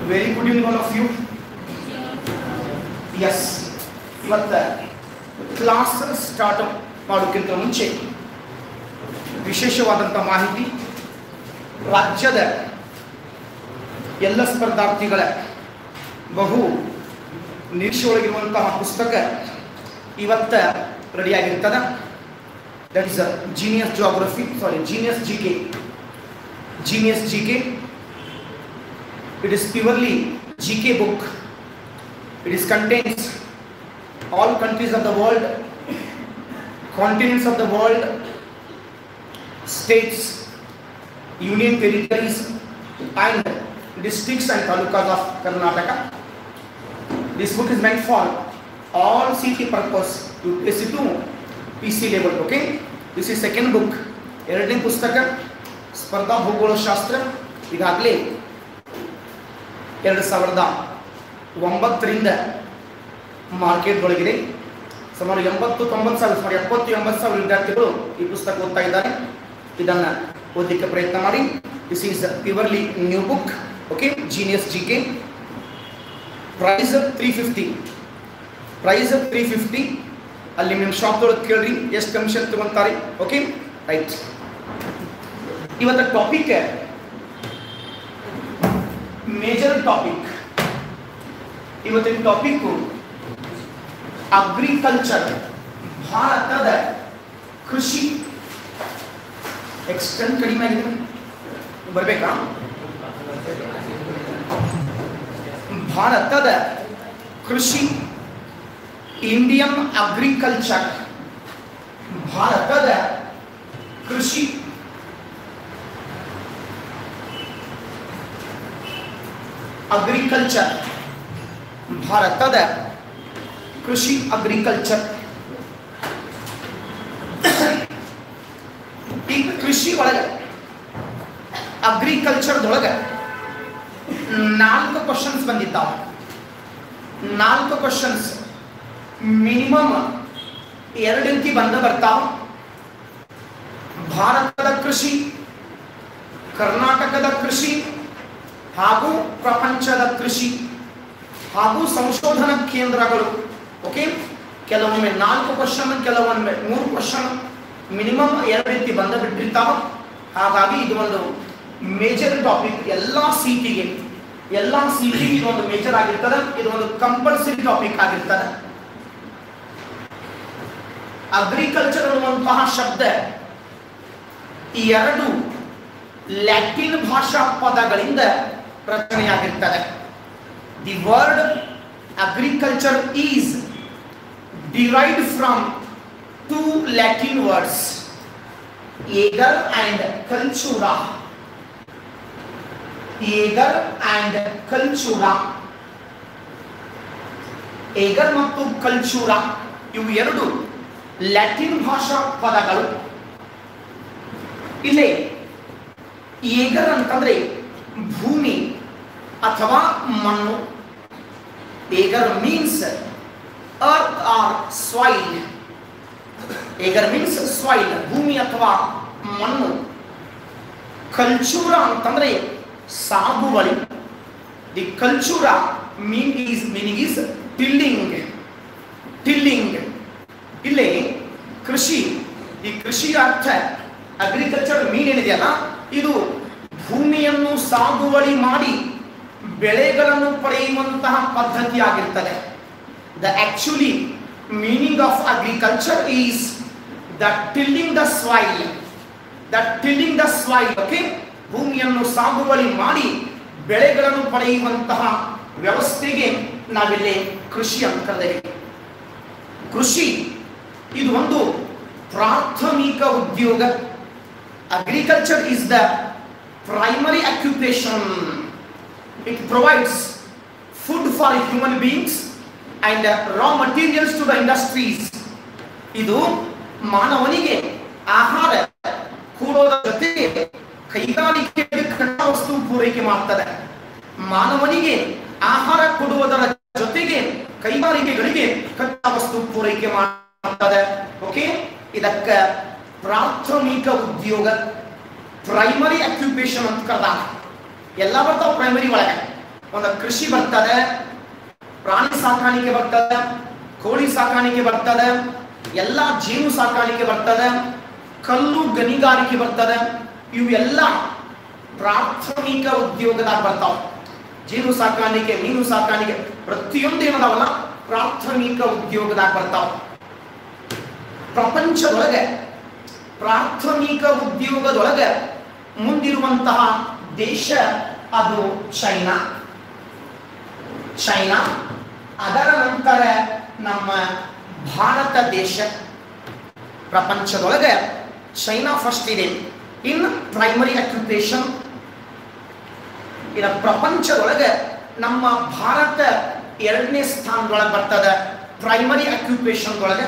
Very good in all of us ಇವತ್ತ class start ಮಾಡೋಕ್ಕಿಂತ ಮುಂಚೆ ವಿಶೇಷವಾದಂಥ ಮಾಹಿತಿ ರಾಜ್ಯದ ಎಲ್ಲ ಸ್ಪರ್ಧಾರ್ಥಿಗಳ ಬಹು ನಿರೀಕ್ಷೆ ಒಳಗಿರುವಂತಹ ಪುಸ್ತಕ ಇವತ್ತ ರೆಡಿಯಾಗಿರ್ತದೆ that is genius geography sorry genius G K genius G K it is purely G K book it is contains all countries of the world, continents of the world, states, union territories, and districts and talukas of Karnataka. This book is meant for all CT purpose to place it to PC level. Okay, this is second book. ಎರಡನೇ ಪುಸ್ತಕ ಸ್ಪರ್ಧಾ ಭೂಗೋಳಶಾಸ್ತ್ರ ಈಗಾಗಲೇ ಎರಡು ಸಾವಿರದ ಒಂಬತ್ತರಿಂದ ಮಾರ್ಕೆಟ್ಗೊಳಗಿದೆ ಸುಮಾರು ಎಂಬತ್ತು ತೊಂಬತ್ತು ಸಾವಿರ ಸುಮಾರು ಎಪ್ಪತ್ತು ಎಂಬತ್ತು ಸಾವಿರ ವಿದ್ಯಾರ್ಥಿಗಳು ಈ ಪುಸ್ತಕ ಓದ್ತಾ ಇದ್ದಾರೆ ಇದನ್ನು ಓದಲಿಕ್ಕೆ ಪ್ರಯತ್ನ ಮಾಡಿ this is purely new book okay genius G K price three fifty price three fifty ಅಲ್ಲಿ ನಿಮ್ಮ ಶಾಪ್ದೊಳಗೆ ಕೇಳ್ರಿ ಎಷ್ಟು ಕಮಿಷನ್ ತಗೊಂತಾರೆ ಓಕೆ ರೈಟ್ ಇವತ್ತ ಟಾಪಿಕ್ ಮೇಜರ್ ಟಾಪಿಕ್ ಇವತ್ತಿನ ಟಾಪಿಕ್ಕು ಅಗ್ರಿಕಲ್ಚರ್ ಭಾರತದ ಕೃಷಿ ಎಕ್ಸ್ಟೆಂಟ್ ಕಡಿಮೆ ಆಗಿದೆ ಬರಬೇಕಾ ಭಾರತದ ಕೃಷಿ ಇಂಡಿಯನ್ ಅಗ್ರಿಕಲ್ಚರ್ ಭಾರತದ ಕೃಷಿ ಅಗ್ರಿಕಲ್ಚರ್ ಭಾರತದ ಕೃಷಿ ಅಗ್ರಿಕಲ್ಚರ್ ಈ ಕೃಷಿ ಒಳಗೆ ಅಗ್ರಿಕಲ್ಚರ್ದೊಳಗೆ ನಾಲ್ಕು ಕ್ವಶನ್ಸ್ ಬಂದಿದ್ದಾವೆ ನಾಲ್ಕು ಕ್ವಶನ್ಸ್ ಮಿನಿಮಮ್ ಎರಡಂಕಿ ಬಂದ ಬರ್ತಾವ ಭಾರತದ ಕೃಷಿ ಕರ್ನಾಟಕದ ಕೃಷಿ ಹಾಗೂ ಪ್ರಪಂಚದ ಕೃಷಿ ಹಾಗೂ ಸಂಶೋಧನಾ ಕೇಂದ್ರಗಳು ಓಕೆ ಕೆಲವೊಮ್ಮೆ ನಾಲ್ಕು ಕ್ವಶನ್ ಕೆಲವೊಮ್ಮೆ ಮೂರು ಕ್ವಶನ್ ಮಿನಿಮಮ್ ಎರಡು ರೀತಿ ಬಂದ ಬಿಟ್ಟಿರ್ತಾವ ಹಾಗಾಗಿ ಇದು ಒಂದು ಮೇಜರ್ ಟಾಪಿಕ್ ಎಲ್ಲ ಸಿಟಿಗೆ ಎಲ್ಲ ಸಿಟಿಗೆ ಇದು ಒಂದು ಮೇಜರ್ ಆಗಿರ್ತದೆ ಇದು ಒಂದು ಕಂಪಲ್ಸರಿ ಟಾಪಿಕ್ ಆಗಿರ್ತದೆ ಅಗ್ರಿಕಲ್ಚರ್ ಅನ್ನುವಂತಹ ಶಬ್ದ ಈ ಎರಡು ಲ್ಯಾಟಿನ್ ಭಾಷಾ ಪದಗಳಿಂದ ರಚನೆಯಾಗಿರ್ತದೆ the word agriculture is derived from two Latin words, ager and cultura. Ager and cultura. ಏಗರ್ ಮತ್ತು ಕಲ್ಚೂರ ಇವು ಎರಡು ಲ್ಯಾಟಿನ್ ಭಾಷಾ ಪದಗಳು ಇಲ್ಲಿ ಏಗರ್ ಅಂತಂದ್ರೆ ಭೂಮಿ ಅಥವಾ ಮಣ್ಣು ager means earth or soil ager means soil ಭೂಮಿ ಅಥವಾ ಮಣ್ಣು ಕಲ್ಚೂರ ಅಂತಂದ್ರೆ ಸಾಗುವಳಿ the cultura mean is meaning is tilling tilling ಇಲ್ಲಿ ಕೃಷಿ ಈ ಕೃಷಿಯ ಅರ್ಥ ಅಗ್ರಿಕಲ್ಚರ್ ಮೀನ್ ಏನಿದೆಯಲ್ಲ ಇದು ಭೂಮಿಯನ್ನು ಸಾಗುವಳಿ ಮಾಡಿ ಬೆಳೆಗಳನ್ನು ಪಡೆಯುವಂತಹ ಪದ್ಧತಿ ಆಗಿರ್ತದೆ the actually meaning of agriculture is the tilling the soil the tilling the soil okay ಭೂಮಿಯನ್ನು ಸಾಗುವಳಿ ಮಾಡಿ ಬೆಳೆಗಳನ್ನು ಪಡೆಯುವಂತಹ ವ್ಯವಸ್ಥೆಗೆ ನಾವಿಲ್ಲಿ ಕೃಷಿ ಅಂತ ಕರೆದೇವೆ ಕೃಷಿ ಇದು ಒಂದು ಪ್ರಾಥಮಿಕ ಉದ್ಯೋಗ agriculture is the primary occupation it provides food for human beings and uh, raw materials to the industries ಇದು ಮಾನವನಿಗೆ ಆಹಾರ ಕೂಡೋದ ಜೊತೆಗೆ ಕೈಗಾರಿಕೆಗೆ ಕಚ್ಚಾ ವಸ್ತು ಪೂರೈಕೆ ಮಾಡ್ತದೆ ಮಾನವನಿಗೆ ಆಹಾರ ಕೊಡುವುದರ ಜೊತೆಗೆ ಕೈಗಾರಿಕೆಗಳಿಗೆ ಕಚ್ಚಾ ವಸ್ತು ಪೂರೈಕೆ ಮಾಡ್ತದೆ ಓಕೆ ಇದಕ್ಕ ಪ್ರಾಥಮಿಕ ಉದ್ಯೋಗ ಪ್ರೈಮರಿ ಅಕ್ಯುಪೇಷನ್ ಅಂತ ಕರೆದ ಎಲ್ಲ ಬರ್ತಾವ ಪ್ರೈಮರಿ ಒಳಗೆ ಒಂದು ಕೃಷಿ ಬರ್ತದೆ ಪ್ರಾಣಿ ಸಾಕಾಣಿಕೆ ಬರ್ತದೆ ಕೋಳಿ ಸಾಕಾಣಿಕೆ ಬರ್ತದೆ ಎಲ್ಲ ಜೇನು ಸಾಕಾಣಿಕೆ ಬರ್ತದೆ ಕಲ್ಲು ಗಣಿಗಾರಿಕೆ ಬರ್ತದೆ ಇವೆಲ್ಲ ಪ್ರಾಥಮಿಕ ಉದ್ಯೋಗದಾಗ ಬರ್ತಾವ ಜೇನು ಸಾಕಾಣಿಕೆ ಮೀನು ಸಾಕಾಣಿಕೆ ಪ್ರತಿಯೊಂದು ಏನದಾವಲ್ಲ ಪ್ರಾಥಮಿಕ ಉದ್ಯೋಗದಾಗ ಬರ್ತಾವ ಪ್ರಪಂಚದೊಳಗೆ ಪ್ರಾಥಮಿಕ ಉದ್ಯೋಗದೊಳಗೆ ಮುಂದಿರುವಂತಹ ದೇಶ ಅದು ಚೈನಾ ಚೈನಾ ಅದರ ನಂತರ ನಮ್ಮ ಭಾರತ ದೇಶ ಪ್ರಪಂಚದೊಳಗೆ ಚೈನಾ ಫಸ್ಟ್ ಇದೆ ಇನ್ ಪ್ರೈಮರಿ ಅಕ್ಯುಪೇಷನ್ ಇನ್ನು ಪ್ರಪಂಚದೊಳಗೆ ನಮ್ಮ ಭಾರತ ಎರಡನೇ ಸ್ಥಾನದೊಳಗೆ ಬರ್ತದೆ ಪ್ರೈಮರಿ ಅಕ್ಯುಪೇಷನ್ ಒಳಗೆ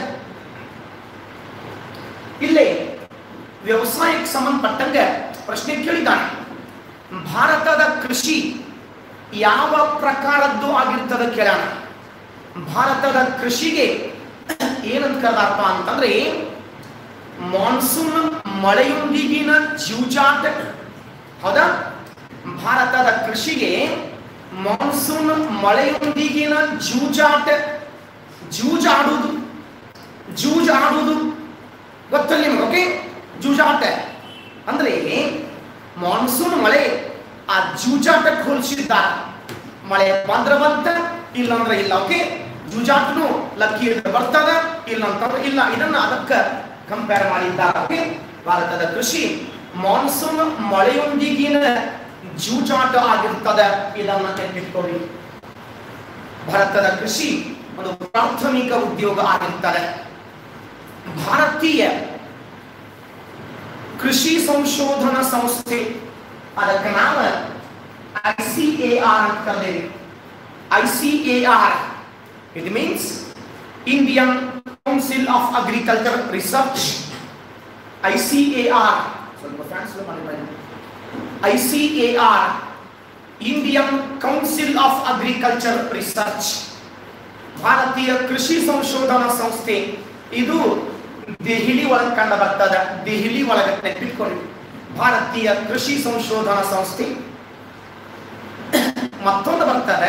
ಇಲ್ಲೇ ವ್ಯವಸಾಯಕ್ಕೆ ಸಂಬಂಧಪಟ್ಟಂಗೆ ಪ್ರಶ್ನೆ ಕೇಳಿದ್ದಾನೆ ಭಾರತದ ಕೃಷಿ ಯಾವ ಪ್ರಕಾರದ್ದು ಆಗಿರ್ತದೆ ಕೇಳೋಣ ಭಾರತದ ಕೃಷಿಗೆ ಏನಂತ ಕರೆದಾರಪ್ಪ ಅಂತಂದ್ರೆ ಮಾನ್ಸೂನ್ ಮಳೆಯೊಂದಿಗಿನ ಜೂಜಾಟ ಹೌದಾ ಭಾರತದ ಕೃಷಿಗೆ ಮಾನ್ಸೂನ್ ಮಳೆಯೊಂದಿಗಿನ ಜೂಜಾಟ ಜೂಜಾಡುವುದು ಜೂಜಾಡುವುದು ಗೊತ್ತಲ್ಲ ನಿಮ್ಗೆ ಓಕೆ ಜೂಜಾಟ ಅಂದ್ರೆ ಮಾನ್ಸೂನ್ ಮಳೆ ಆ ಜೂಜಾಟಕ್ಕೆ ಹೋಲಿಸಿದ್ದಾರೆ ಮಳೆ ಬಂದ್ರೆ ಬಂತ ಇಲ್ಲ ಅಂದ್ರೆ ಇಲ್ಲ ಓಕೆ ಜೂಜಾಟನು ಲಕ್ಕಿ ಇದ್ರೆ ಬರ್ತದ ಇಲ್ಲ ಅಂತಂದ್ರೆ ಇಲ್ಲ ಇದನ್ನ ಅದಕ್ಕೆ ಕಂಪೇರ್ ಮಾಡಿದ್ದಾರೆ ಓಕೆ ಭಾರತದ ಕೃಷಿ ಮಾನ್ಸೂನ್ ಮಳೆಯೊಂದಿಗಿನ ಜೂಜಾಟ ಆಗಿರ್ತದೆ ಇದನ್ನ ನೆನಪಿಟ್ಕೊಳ್ಳಿ ಭಾರತದ ಕೃಷಿ ಒಂದು ಪ್ರಾಥಮಿಕ ಉದ್ಯೋಗ ಆಗಿರ್ತದೆ ಭಾರತೀಯ ಕೃಷಿ ಸಂಶೋಧನಾ ಸಂಸ್ಥೆ ಅದಕ್ಕೆ ನಾವು ಐ ಸಿ ಎ ಆರ್ ಅಂತ ಕರೆದೇವೆ I C A R it means Indian Council of Agriculture Research I C A R ಸ್ವಲ್ಪ ಫ್ಯಾನ್ಸ್ ಮಾಡಿ I C A R Indian Council of Agriculture Research ಭಾರತೀಯ ಕೃಷಿ ಸಂಶೋಧನಾ ಸಂಸ್ಥೆ ಇದು ದೆಹಲಿ ಒಳಗೆ ಕಂಡು ಬರ್ತದ ದೆಹಲಿ ಒಳಗೆ ನೆನಪಿಟ್ಕೊಳ್ಳಿ ಭಾರತೀಯ ಕೃಷಿ ಸಂಶೋಧನಾ ಸಂಸ್ಥೆ ಮತ್ತೊಂದು ಬರ್ತದೆ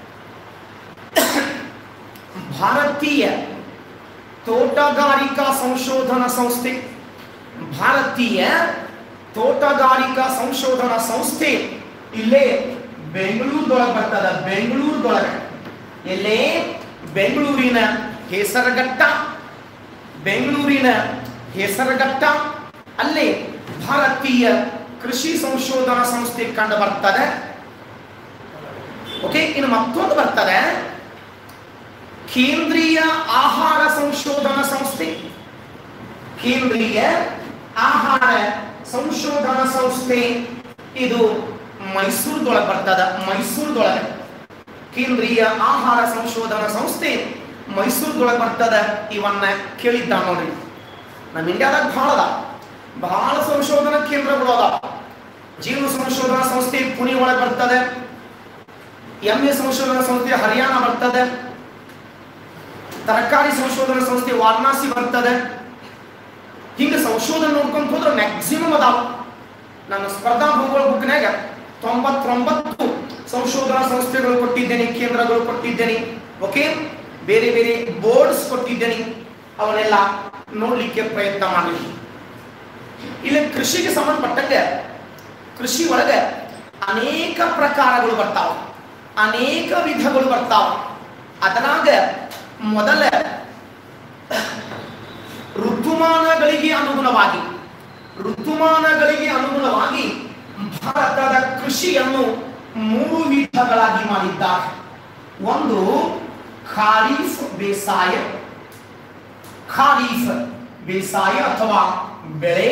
ಭಾರತೀಯ ತೋಟಗಾರಿಕಾ ಸಂಶೋಧನಾ ಸಂಸ್ಥೆ ಭಾರತೀಯ ತೋಟಗಾರಿಕಾ ಸಂಶೋಧನಾ ಸಂಸ್ಥೆ ಇಲ್ಲೇ ಬೆಂಗಳೂರದೊಳಗೆ ಬರ್ತದ ಬೆಂಗಳೂರದೊಳಗೆ ಎಲ್ಲೇ ಬೆಂಗಳೂರಿನ ಹೆಸರಘಟ್ಟ ಬೆಂಗಳೂರಿನ ಹೆಸರಘಟ್ಟ ಅಲ್ಲಿ ಭಾರತೀಯ ಕೃಷಿ ಸಂಶೋಧನಾ ಸಂಸ್ಥೆ ಕಂಡು ಬರ್ತದೆ ಓಕೆ ಇನ್ನು ಮತ್ತೊಂದು ಬರ್ತದೆ ಕೇಂದ್ರೀಯ ಆಹಾರ ಸಂಶೋಧನಾ ಸಂಸ್ಥೆ ಕೇಂದ್ರೀಯ ಆಹಾರ ಸಂಶೋಧನಾ ಸಂಸ್ಥೆ ಇದು ಮೈಸೂರದೊಳಗೆ ಬರ್ತದ ಮೈಸೂರದೊಳಗೆ ಕೇಂದ್ರೀಯ ಆಹಾರ ಸಂಶೋಧನಾ ಸಂಸ್ಥೆ ಮೈಸೂರದೊಳಗೆ ಬರ್ತದ ಇವನ್ನ ಕೇಳಿದ್ದ ನೋಡ್ರಿ ನಮ್ಮ ಇಂಡಿಯಾದಾಗ ಬಹಳ ಅದ ಬಹಳ ಸಂಶೋಧನಾ ಕೇಂದ್ರಗಳು ಅದಾವ ಜೀವ ಸಂಶೋಧನಾ ಸಂಸ್ಥೆ ಪುಣೆ ಒಳಗೆ ಬರ್ತದೆ ಎಂ ಎ ಸಂಶೋಧನಾ ಸಂಸ್ಥೆ ಹರಿಯಾಣ ಬರ್ತದೆ ತರಕಾರಿ ಸಂಶೋಧನಾ ಸಂಸ್ಥೆ ವಾರಣಾಸಿ ಬರ್ತದೆ ಹಿಂಗೆ ಸಂಶೋಧನೆ ನೋಡ್ಕೊಂತ ಹೋದ್ರೆ ಮ್ಯಾಕ್ಸಿಮಮ್ ಅದಾವ ನನ್ನ ಸ್ಪರ್ಧಾ ಭೂಗೋಳ ಬುಕ್ನಾಗ ತೊಂಬತ್ತೊಂಬತ್ತು ಸಂಶೋಧನಾ ಸಂಸ್ಥೆಗಳು ಕೊಟ್ಟಿದ್ದೇನೆ ಕೇಂದ್ರಗಳು ಕೊಟ್ಟಿದ್ದೇನೆ ಓಕೆ ಬೇರೆ ಬೇರೆ ಬೋರ್ಡ್ಸ್ ಕೊಟ್ಟಿದ್ದೇನೆ ಅವನ್ನೆಲ್ಲ ನೋಡ್ಲಿಕ್ಕೆ ಪ್ರಯತ್ನ ಮಾಡಲಿ ಇಲ್ಲಿ ಕೃಷಿಗೆ ಸಂಬಂಧಪಟ್ಟಂಗೆ ಕೃಷಿ ಒಳಗೆ ಅನೇಕ ಪ್ರಕಾರಗಳು ಬರ್ತಾವ ಅನೇಕ ವಿಧಗಳು ಬರ್ತಾವ ಅದರಾಗ ಮೊದಲ ಋತುಮಾನಗಳಿಗೆ ಅನುಗುಣವಾಗಿ ಋತುಮಾನಗಳಿಗೆ ಅನುಗುಣವಾಗಿ ಭಾರತದ ಕೃಷಿಯನ್ನು ಮೂರು ವಿಧಗಳಾಗಿ ಮಾಡಿದ್ದಾರೆ ಒಂದು ಖಾರೀಫ್ ಬೇಸಾಯ ಖಾರೀಫ್ ಬೇಸಾಯ ಅಥವಾ ಬೆಳೆ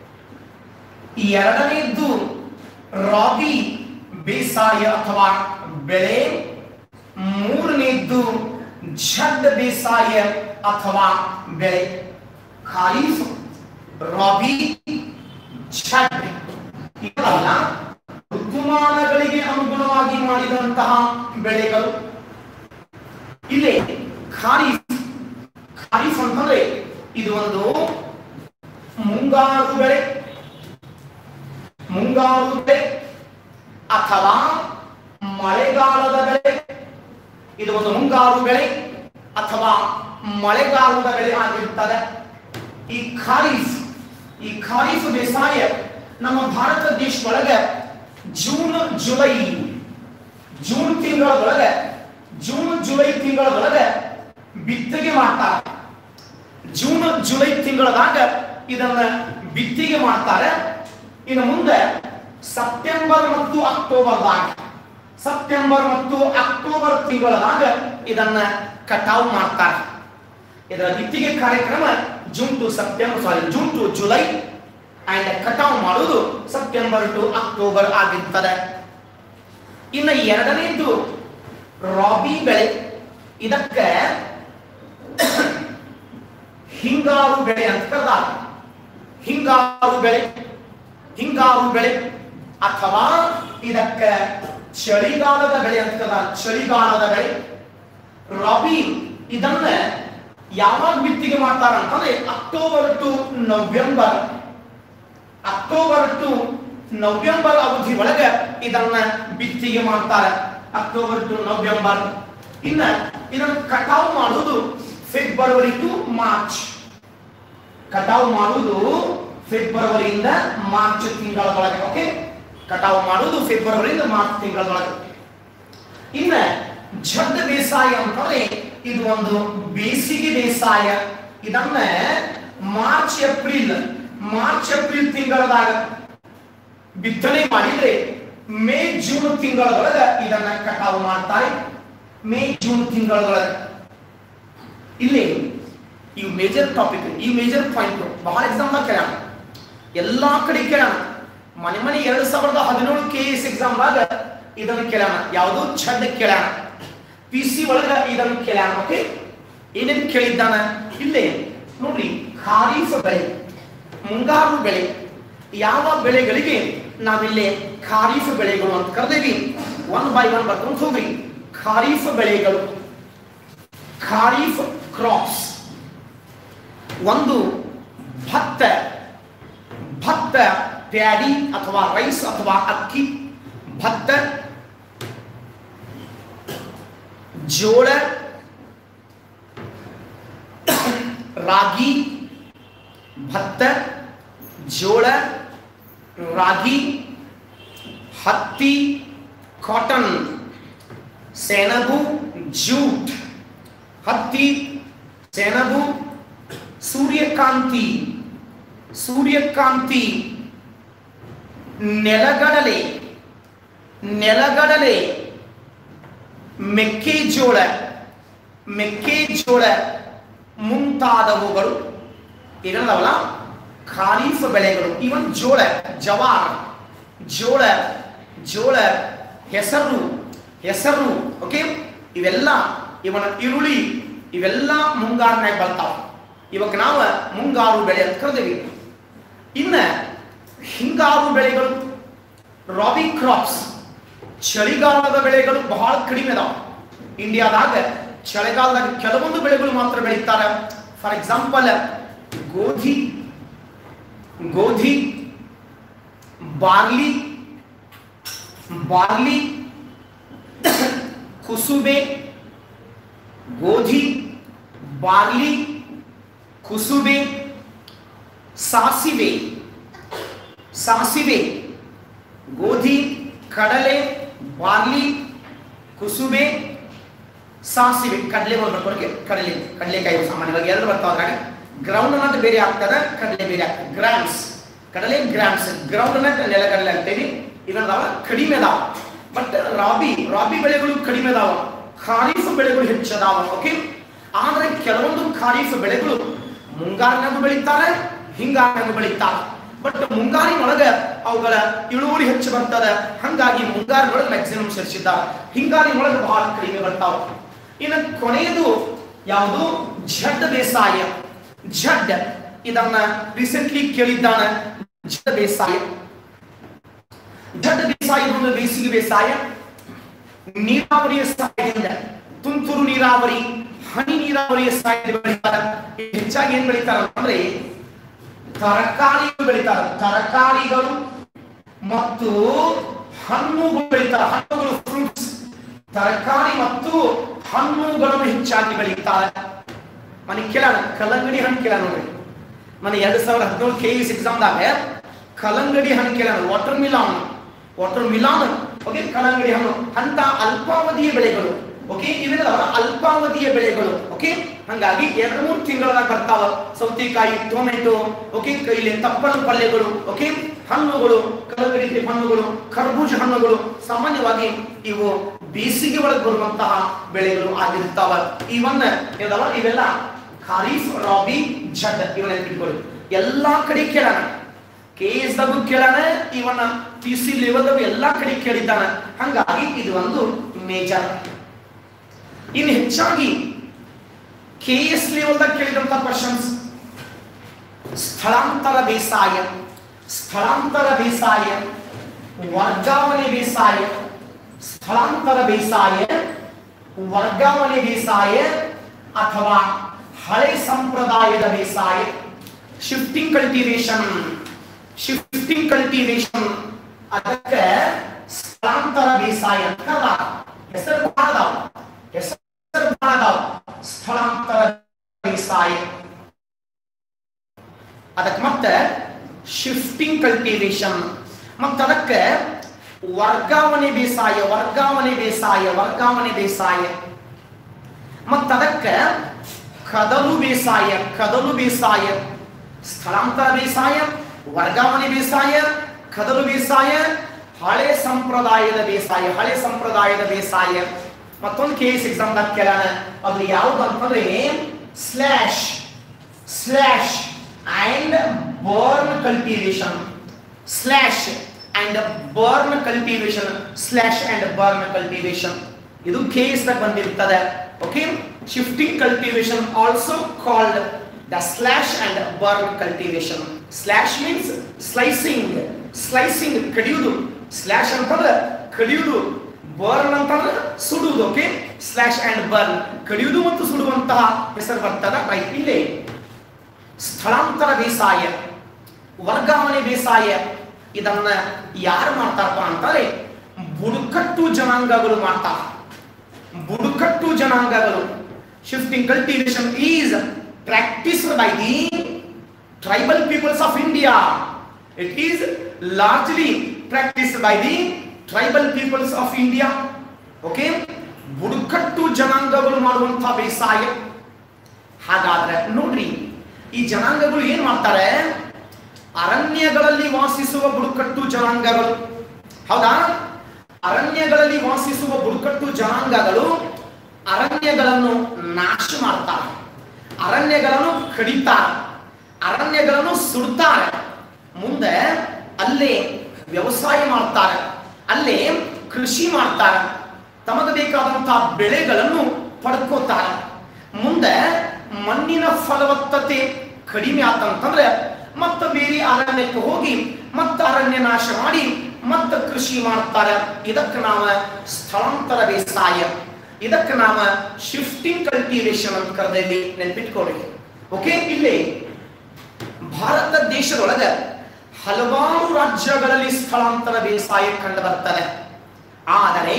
ಎರಡನೇದ್ದು ರಾಬಿ ಬೇಸಾಯ ಅಥವಾ ಬೆಳೆ ಮೂರನೇದ್ದು ಝಡ್ ಬೇಸಾಯ ಅಥವಾ ಬೆಳೆ ಖಾರೀಫ್ ರಾಬಿ ಝಡ್ ಇವೆಲ್ಲ ಋತುಮಾನಗಳಿಗೆ ಅನುಗುಣವಾಗಿ ಮಾಡಿದಂತಹ ಬೆಳೆಗಳು ಇಲ್ಲಿ ಖಾರೀಫ್ ಖಾರೀಫ್ ಅಂತಂದ್ರೆ ಇದು ಒಂದು ಮುಂಗಾರು ಬೆಳೆ ಮುಂಗಾರು ಬೆಳೆ ಅಥವಾ ಮಳೆಗಾಲದ ಬೆಳೆ ಇದು ಒಂದು ಮುಂಗಾರು ಬೆಳೆ ಅಥವಾ ಮಳೆಗಾಲದ ಬೆಳೆ ಆಗಿರುತ್ತದೆ ಈ ಖಾರೀಫ್ ಈ ಖಾರೀಫ್ ಬೇಸಾಯ ನಮ್ಮ ಭಾರತ ದೇಶದೊಳಗೆ ಜೂನ್ ಜುಲೈ ಜೂನ್ ತಿಂಗಳೊಳಗೆ ಜೂನ್ ಜುಲೈ ತಿಂಗಳೊಳಗೆ ಬಿತ್ತನೆ ಮಾಡ್ತಾರೆ ಜೂನ್ ಜುಲೈ ತಿಂಗಳದಾಗ ಇದನ್ನ ಬಿತ್ತಿಗೆ ಮಾಡ್ತಾರೆ ಇನ್ನು ಮುಂದೆ ಸೆಪ್ಟೆಂಬರ್ ಮತ್ತು ಅಕ್ಟೋಬರ್ದಾಗ ಸೆಪ್ಟೆಂಬರ್ ಮತ್ತು ಅಕ್ಟೋಬರ್ ತಿಂಗಳದಾಗ ಇದನ್ನ ಕಟಾವು ಮಾಡ್ತಾರೆ ಇದರ ಬಿತ್ತಿಗೆ ಕಾರ್ಯಕ್ರಮ June to September sorry June to July and ಕಟಾವು ಮಾಡುವುದು ಸೆಪ್ಟೆಂಬರ್ ಟು ಅಕ್ಟೋಬರ್ ಆಗಿರ್ತದೆ ಇನ್ನು ಎರಡನೇದು ರಾಬಿ ಬೆಳೆ ಇದಕ್ಕೆ ಹಿಂಗಾರು ಬೆಳೆ ಅಂತ ಕರೆದಾರ ಹಿಂಗಾರು ಬೆಳೆ ಹಿಂಗಾರು ಬೆಳೆ ಅಥವಾ ಇದಕ್ಕೆ ಚಳಿಗಾಲದ ಬೆಳೆ ಅಂತ ಕರೆದಾರ ಚಳಿಗಾಲದ ಬೆಳೆ ರಾಬಿ ಇದನ್ನ ಯಾವಾಗ ಬಿತ್ತಿಗೆ ಮಾಡ್ತಾರ ಅಂತಂದ್ರೆ October to November October to November ಅವಧಿ ಒಳಗೆ ಇದನ್ನ ಬಿತ್ತಿಗೆ ಮಾಡ್ತಾರೆ ಅಕ್ಟೋಬರ್ ಟು ನವೆಂಬರ್ ಇನ್ನ ಇದನ್ನ ಕಟಾವು ಮಾಡುವುದು ಫೆಬ್ರವರಿ ಟು ಮಾರ್ಚ್ ಕಟಾವು ಮಾಡುವುದು ಫೆಬ್ರವರಿಯಿಂದ ಮಾರ್ಚ್ ತಿಂಗಳೊಳಗೆ ಓಕೆ ಕಟಾವು ಮಾಡುವುದು ಫೆಬ್ರವರಿಯಿಂದ ಮಾರ್ಚ್ ತಿಂಗಳೊಳಗೆ ಇನ್ನ ಝಡ್ ಬೇಸಾಯ ಅಂತಂದ್ರೆ ಇದು ಒಂದು ಬೇಸಿಗೆ ಬೇಸಾಯ ಇದನ್ನ ಮಾರ್ಚ್ ಏಪ್ರಿಲ್ ಮಾರ್ಚ್ ಏಪ್ರಿಲ್ ತಿಂಗಳದಾಗ ಬಿತ್ತನೆ ಮಾಡಿದ್ರೆ ಮೇ ಜೂನ್ ತಿಂಗಳೊಳಗೆ ಇದನ್ನ ಕಟಾವು ಮಾಡ್ತಾರೆ ಮೇ ಜೂನ್ ತಿಂಗಳೊಳಗೆ ಇಲ್ಲಿ ಈ ಮೇಜರ್ ಟಾಪಿಕ್ ಈ ಮೇಜರ್ ಪಾಯಿಂಟ್ ಬಹಳ ಎಕ್ಸಾಮ್ ಕೇಳೋಣ ಎಲ್ಲಾ ಕಡೆ ಕೇಳೋಣ ಮನೆ ಮನೆ ಎರಡ್ ಸಾವಿರದ ಹದಿನೇಳು ಕೆ ಎಸ್ ಎಕ್ಸಾಮ್ದಾಗ ಇದನ್ನು ಕೇಳೋಣ ಯಾವುದು ಛಡ್ ಕೇಳೋಣ ಪಿ ಸಿ ಒಳಗ ಇದನ್ನು ಕೇಳೋಣ ಓಕೆ ಏನೇನು ಕೇಳಿದ್ದಾನ ಇಲ್ಲೇ ನೋಡ್ರಿ ಖಾರೀಫ್ ಬೆಳೆ ಮುಂಗಾರು ಬೆಳೆ ಯಾವ ಬೆಳೆಗಳಿಗೆ ನಾವಿಲ್ಲಿ ಖಾರೀಫ್ ಬೆಳೆಗಳು ಅಂತ ಕರೆದೇವಿ ಒನ್ ಬೈ ಒನ್ ಬರ್ಕೊಂಡು ಹೋಗ್ರಿ ಖಾರೀಫ್ ಬೆಳೆಗಳು ಖಾರೀಫ್ ಕ್ರಾಪ್ಸ್ ಒಂದು ಭತ್ತ ಭತ್ತ ಪ್ಯಾಡಿ ಅಥವಾ ರೈಸ್ ಅಥವಾ ಅಕ್ಕಿ ಭತ್ತ ಜೋಳ ರಾಗಿ ಭತ್ತ ಜೋಳ ರಾಗಿ ಹತ್ತಿ ಕಾಟನ್ ಸೆಣಬು ಜೂಟ್ ಹತ್ತಿ ಸೆಣಬು ಸೂರ್ಯಕಾಂತಿ ಸೂರ್ಯಕಾಂತಿ ನೆಲಗಡಲೆ ನೆಲಗಡಲೆ ಮೆಕ್ಕೆಜೋಳ ಮೆಕ್ಕೆಜೋಳ ಮುಂತಾದವುಗಳು ಏನದವಲ್ಲ ಖಾರೀಫ್ ಬೆಳೆಗಳು ಇವನ್ ಜೋಳ ಜವಾರ್ ಜೋಳ ಜೋಳ ಹೆಸರು ಹೆಸರು ಓಕೆ ಇವೆಲ್ಲ ಇವನ ಈರುಳ್ಳಿ ಇವೆಲ್ಲ ಮುಂಗಾರಿನಾಗ ಬರ್ತಾವ ಇವಾಗ ನಾವು ಮುಂಗಾರು ಬೆಳೆ ಅಂತ ಕರೆದೇವಿ ಇನ್ನ ಹಿಂಗಾರು ಬೆಳೆಗಳು ರಾಬಿ ಕ್ರಾಪ್ಸ್ ಚಳಿಗಾಲದ ಬೆಳೆಗಳು ಬಹಳ ಕಡಿಮೆ ಅದಾವ ಇಂಡಿಯಾದಾಗ ಚಳಿಗಾಲದಾಗ ಕೆಲವೊಂದು ಬೆಳೆಗಳು ಮಾತ್ರ ಬೆಳೀತಾರೆ ಫಾರ್ ಎಕ್ಸಾಂಪಲ್ ಗೋಧಿ ಗೋಧಿ ಬಾರ್ಲಿ ಬಾರ್ಲಿ ಕುಸುಬೆ ಗೋಧಿ ಬಾರ್ಲಿ ಕುಸುಬೆ ಸಾಸಿವೆ ಸಾಸಿವೆ ಗೋಧಿ ಕಡಲೆ ಬಾರ್ಲಿ ಕುಸುಬೆ ಸಾಸಿವೆ ಕಡಲೆ ಬರ್ಬೇಕು ಕಡಲೆ ಕಡಲೆಕಾಯಿ ಸಾಮಾನ್ಯವಾಗಿ ಎರಡು ಬರ್ತಾವ ಅದ್ರಾಗ ಗ್ರೌಂಡ್ ನಟ್ ಬೇರೆ ಆಗ್ತದೆ ಕಡಲೆ ಬೇರೆ ಆಗ್ತದೆ ಗ್ರಾಮ್ಸ್ ಕಡಲೆ ಗ್ರಾಮ್ಸ್ ಗ್ರೌಂಡ್ ನಟ್ ನೆಲಗಡಲೆ ಅಂತೇಳಿ ಇವನದಾವ ಕಡಿಮೆ ಅದಾವ ಬಟ್ ರಾಬಿ ರಾಬಿ ಬೆಳೆಗಳು ಕಡಿಮೆ ಅದಾವ ಖಾರೀಫ್ ಬೆಳೆಗಳು ಹೆಚ್ಚದಾವ ಓಕೆ ಆದ್ರೆ ಕೆಲವೊಂದು ಖಾರೀಫ್ ಬೆಳೆಗಳು ಮುಂಗಾರಿನಾಗೂ ಬೆಳೀತಾರೆ ಹಿಂಗಾರಿನಾಗೂ ಬೆಳೀತಾರೆ ಬಟ್ ಮುಂಗಾರಿನೊಳಗ ಅವುಗಳ ಇಳುವರಿ ಹೆಚ್ಚು ಬರ್ತದ ಹಂಗಾಗಿ ಮುಂಗಾರಿನೊಳಗೆ ಮ್ಯಾಕ್ಸಿಮಮ್ ಸೇರಿಸಿದ್ದಾರೆ ಹಿಂಗಾರಿನೊಳಗೆ ಬಹಳ ಕಡಿಮೆ ಬರ್ತಾವ ಇನ್ನು ಕೊನೆಯದು ಯಾವುದು ಝಡ್ ಬೇಸಾಯ ಝಡ್ ಇದನ್ನ ರೀಸೆಂಟ್ಲಿ ಕೇಳಿದ್ದಾನ ಝಡ್ ಬೇಸಾಯ ಝಡ್ ಬೇಸಾಯ ಒಂದು ಬೇಸಿಗೆ ಬೇಸಾಯ ನೀರಾವರಿಯ ಸಹಾಯದಿಂದ ತುಂತುರು ನೀರಾವರಿ ಹನಿ ನೀರಾವರಿಯ ಸಹಾಯದಿಂದ ಬೆಳೀತಾರೆ ಹೆಚ್ಚಾಗಿ ಏನ್ ಬೆಳೀತಾರ ಅಂದ್ರೆ ತರಕಾರಿಗಳು ಬೆಳೀತಾರೆ ತರಕಾರಿಗಳು ಮತ್ತು ಹಣ್ಣುಗಳು ಬೆಳೀತಾರೆ ಹಣ್ಣುಗಳು ಫ್ರೂಟ್ಸ್ ತರಕಾರಿ ಮತ್ತು ಹಣ್ಣುಗಳನ್ನು ಹೆಚ್ಚಾಗಿ ಬೆಳೀತಾರೆ ಮನೆ ಕೇಳೋಣ ಕಲ್ಲಂಗಡಿ ಹಣ್ಣು ಕೇಳ ನೋಡ್ರಿ ಮನೆ ಎರಡ್ ಸಾವಿರದ ಹದಿನೇಳು ಕೆ ಇಸ್ ಎಕ್ಸಾಮ್ದಾಗ ಕಲ್ಲಂಗಡಿ ಹಣ್ಣು ಕೇಳೋಣ watermelon watermelon okay ಕಲ್ಲಂಗಡಿ ಹಣ್ಣು ಅಂತ ಅಲ್ಪಾವಧಿಯ ಬೆಳೆಗಳು ಓಕೆ ಇವೆಲ್ಲ ಅಲ್ಪಾವಧಿಯ ಬೆಳೆಗಳು ಓಕೆ ಹಂಗಾಗಿ ಎರಡು ಮೂರು ತಿಂಗಳಾಗ ಬರ್ತಾವ ಸೌತೆಕಾಯಿ ಟೊಮೆಟೊ ಓಕೆ ಇಲ್ಲಿ ತಪ್ಪಲ ಪಲ್ಯಗಳು ಓಕೆ ಹಣ್ಣುಗಳು ಕಲ್ಲಂಗಡಿ ಹಣ್ಣುಗಳು ಕರ್ಬೂಜ ಹಣ್ಣುಗಳು ಸಾಮಾನ್ಯವಾಗಿ ಇವು ಬೇಸಿಗೆ ಒಳಗೆ ಬರುವಂತಹ ಬೆಳೆಗಳು ಆಗಿರ್ತಾವ ಇವನ್ನ ಇದಾವ ಇವೆಲ್ಲ ಖಾರೀಫ್ ರಾಬಿ ಜಡ್ ಇವನ್ನ ನೆನ್ಪಿಟ್ಕೊಳ್ಳಿ ಎಲ್ಲಾ ಕಡೆ ಕೇಳೋಣ ಕೆ ಎಸ್ ದಾಗೂ ಕೇಳೋಣ ಇವನ್ನ ಪಿ ಸಿ ಲೆವೆಲ್ ಎಲ್ಲಾ ಕಡೆ ಕೇಳಿದ್ದಾನೆ ಹಂಗಾಗಿ ಇದು ಒಂದು ಮೇಜರ್ ಇನ್ನು ಹೆಚ್ಚಾಗಿ ಕೆ ಎಸ್ ಲೆವೆಲ್ದಾಗ ಕೇಳಿದಂತ ಕ್ವಶನ್ಸ್ ಸ್ಥಳಾಂತರ ಬೇಸಾಯ ಸ್ಥಳಾಂತರ ಬೇಸಾಯ ವರ್ಗಾವಣೆ ಬೇಸಾಯ ಸ್ಥಳಾಂತರ ಬೇಸಾಯ ವರ್ಗಾವಣೆ ಬೇಸಾಯ ಅಥವಾ ಹಳೆ ಸಂಪ್ರದಾಯದ ಬೇಸಾಯ ಶಿಫ್ಟಿಂಗ್ ಕಲ್ಟಿವೇಶನ್ ಶಿಫ್ಟಿಂಗ್ ಕಲ್ಟಿವೇಶನ್ ಅದಕ್ಕೆ ಸ್ಥಳಾಂತರ ಬೇಸಾಯ ಅಂತ ಕರ್ದಾರ. ಹೆಸರು ಮಾಡದಾವ ಹೆಸರು ಮಾಡದಾವ ಸ್ಥಳಾಂತರ ಬೇಸಾಯ ಅದಕ್ಕೆ ಮತ್ತೆ ಶಿಫ್ಟಿಂಗ್ ಕಲ್ಟಿವೇಶನ್ ಮತ್ತೆ ಅದಕ್ಕೆ ವರ್ಗಾವಣೆ ಬೇಸಾಯ ವರ್ಗಾವಣೆ ಬೇಸಾಯ ವರ್ಗಾವಣೆ ಬೇಸಾಯ ಮತ್ತೆ ಅದಕ್ಕೆ ಕದಲು ಬೇಸಾಯ ಕದಲು ಬೇಸಾಯ ಸ್ಥಳಾಂತರ ಬೇಸಾಯ ವರ್ಗಾವಣೆ ಬೇಸಾಯ ಕದಲು ಬೇಸಾಯ ಹಳೆ ಸಂಪ್ರದಾಯದ ಬೇಸಾಯ ಹಳೆ ಸಂಪ್ರದಾಯದ ಬೇಸಾಯ ಮತ್ತೊಂದು ಕೇಸ್ ಎಕ್ಸಾಮ್ದಾಗ ಕೇಳೋಣ ಅದು ಯಾವುದು ಅಂತಂದ್ರೆ slash slash and burn cultivation slash and burn cultivation slash and burn cultivation ಇದು ಕೇಸ್ ದಾಗ ಬಂದಿರ್ತದೆ okay shifting cultivation also called the slash and burn cultivation slash means slicing slicing ಕಡಿಯುವುದು ಸ್ಲ್ಯಾಶ್ ಅಂತಂದ್ರೆ ಕಡಿಯುವುದು ಬರ್ನ್ ಅಂತಂದ್ರೆ ಸುಡುವುದು ಓಕೆ ಸ್ಲ್ಯಾಶ್ ಅಂಡ್ ಬರ್ನ್ ಕಡಿಯುವುದು ಮತ್ತು ಸುಡುವಂತಹ ಹೆಸರು ಬರ್ತದ ರೈಟ್ ಇಲ್ಲೇ ಸ್ಥಳಾಂತರ ಬೇಸಾಯ ವರ್ಗಾವಣೆ ಬೇಸಾಯ ಇದನ್ನ ಯಾರು ಮಾಡ್ತಾರಪ್ಪ ಅಂತಾರೆ ಬುಡಕಟ್ಟು ಜನಾಂಗಗಳು ಮಾಡ್ತಾರೆ ಬುಡಕಟ್ಟು ಜನಾಂಗಗಳು shifting cultivation is practice by the tribal peoples of India it is largely practice by the tribal peoples of India okay ಬುಡಕಟ್ಟು ಜನಾಂಗಗಳು ಮಾಡುವಂತಹ ಬೇಸಾಯ ಹಾಗಾದ್ರೆ ನೋಡ್ರಿ ಈ ಜನಾಂಗಗಳು ಏನ್ ಮಾಡ್ತಾರೆ ಅರಣ್ಯಗಳಲ್ಲಿ ವಾಸಿಸುವ ಬುಡಕಟ್ಟು ಜನಾಂಗಗಳು ಹೌದಾ ಅರಣ್ಯಗಳಲ್ಲಿ ವಾಸಿಸುವ ಬುಡಕಟ್ಟು ಜನಾಂಗಗಳು ಅರಣ್ಯಗಳನ್ನು ನಾಶ ಮಾಡ್ತಾರೆ ಅರಣ್ಯಗಳನ್ನು ಕಡಿತಾರೆ ಅರಣ್ಯಗಳನ್ನು ಸುಡ್ತಾರೆ ಮುಂದೆ ಅಲ್ಲೇ ವ್ಯವಸಾಯ ಮಾಡ್ತಾರೆ ಅಲ್ಲೇ ಕೃಷಿ ಮಾಡ್ತಾರೆ ತಮಗೆ ಬೇಕಾದಂತಹ ಬೆಳೆಗಳನ್ನು ಪಡ್ಕೋತಾರೆ ಮುಂದೆ ಮಣ್ಣಿನ ಫಲವತ್ತತೆ ಕಡಿಮೆ ಆತಂತಂದ್ರೆ ಮತ್ತೆ ಬೇರೆ ಅರಣ್ಯಕ್ಕೆ ಹೋಗಿ ಮತ್ತೆ ಅರಣ್ಯ ನಾಶ ಮಾಡಿ ಮತ್ತೆ ಕೃಷಿ ಮಾಡ್ತಾರೆ ಇದಕ್ಕೆ ನಾವು ಸ್ಥಳಾಂತರ ಬೇಸಾಯ ಇದಕ್ಕೆ ನಾವು ಶಿಫ್ಟಿಂಗ್ ಕಲ್ಟಿವೇಶನ್ ಅಂತ ಕರೆದಲ್ಲಿ ನೆನ್ಪಿಟ್ಕೊಳ್ಳಿ ಓಕೆ ಇಲ್ಲಿ ಭಾರತ ದೇಶದೊಳಗ ಹಲವಾರು ರಾಜ್ಯಗಳಲ್ಲಿ ಸ್ಥಳಾಂತರ ಬೇಸಾಯ ಕಂಡು ಬರ್ತದೆ ಆದರೆ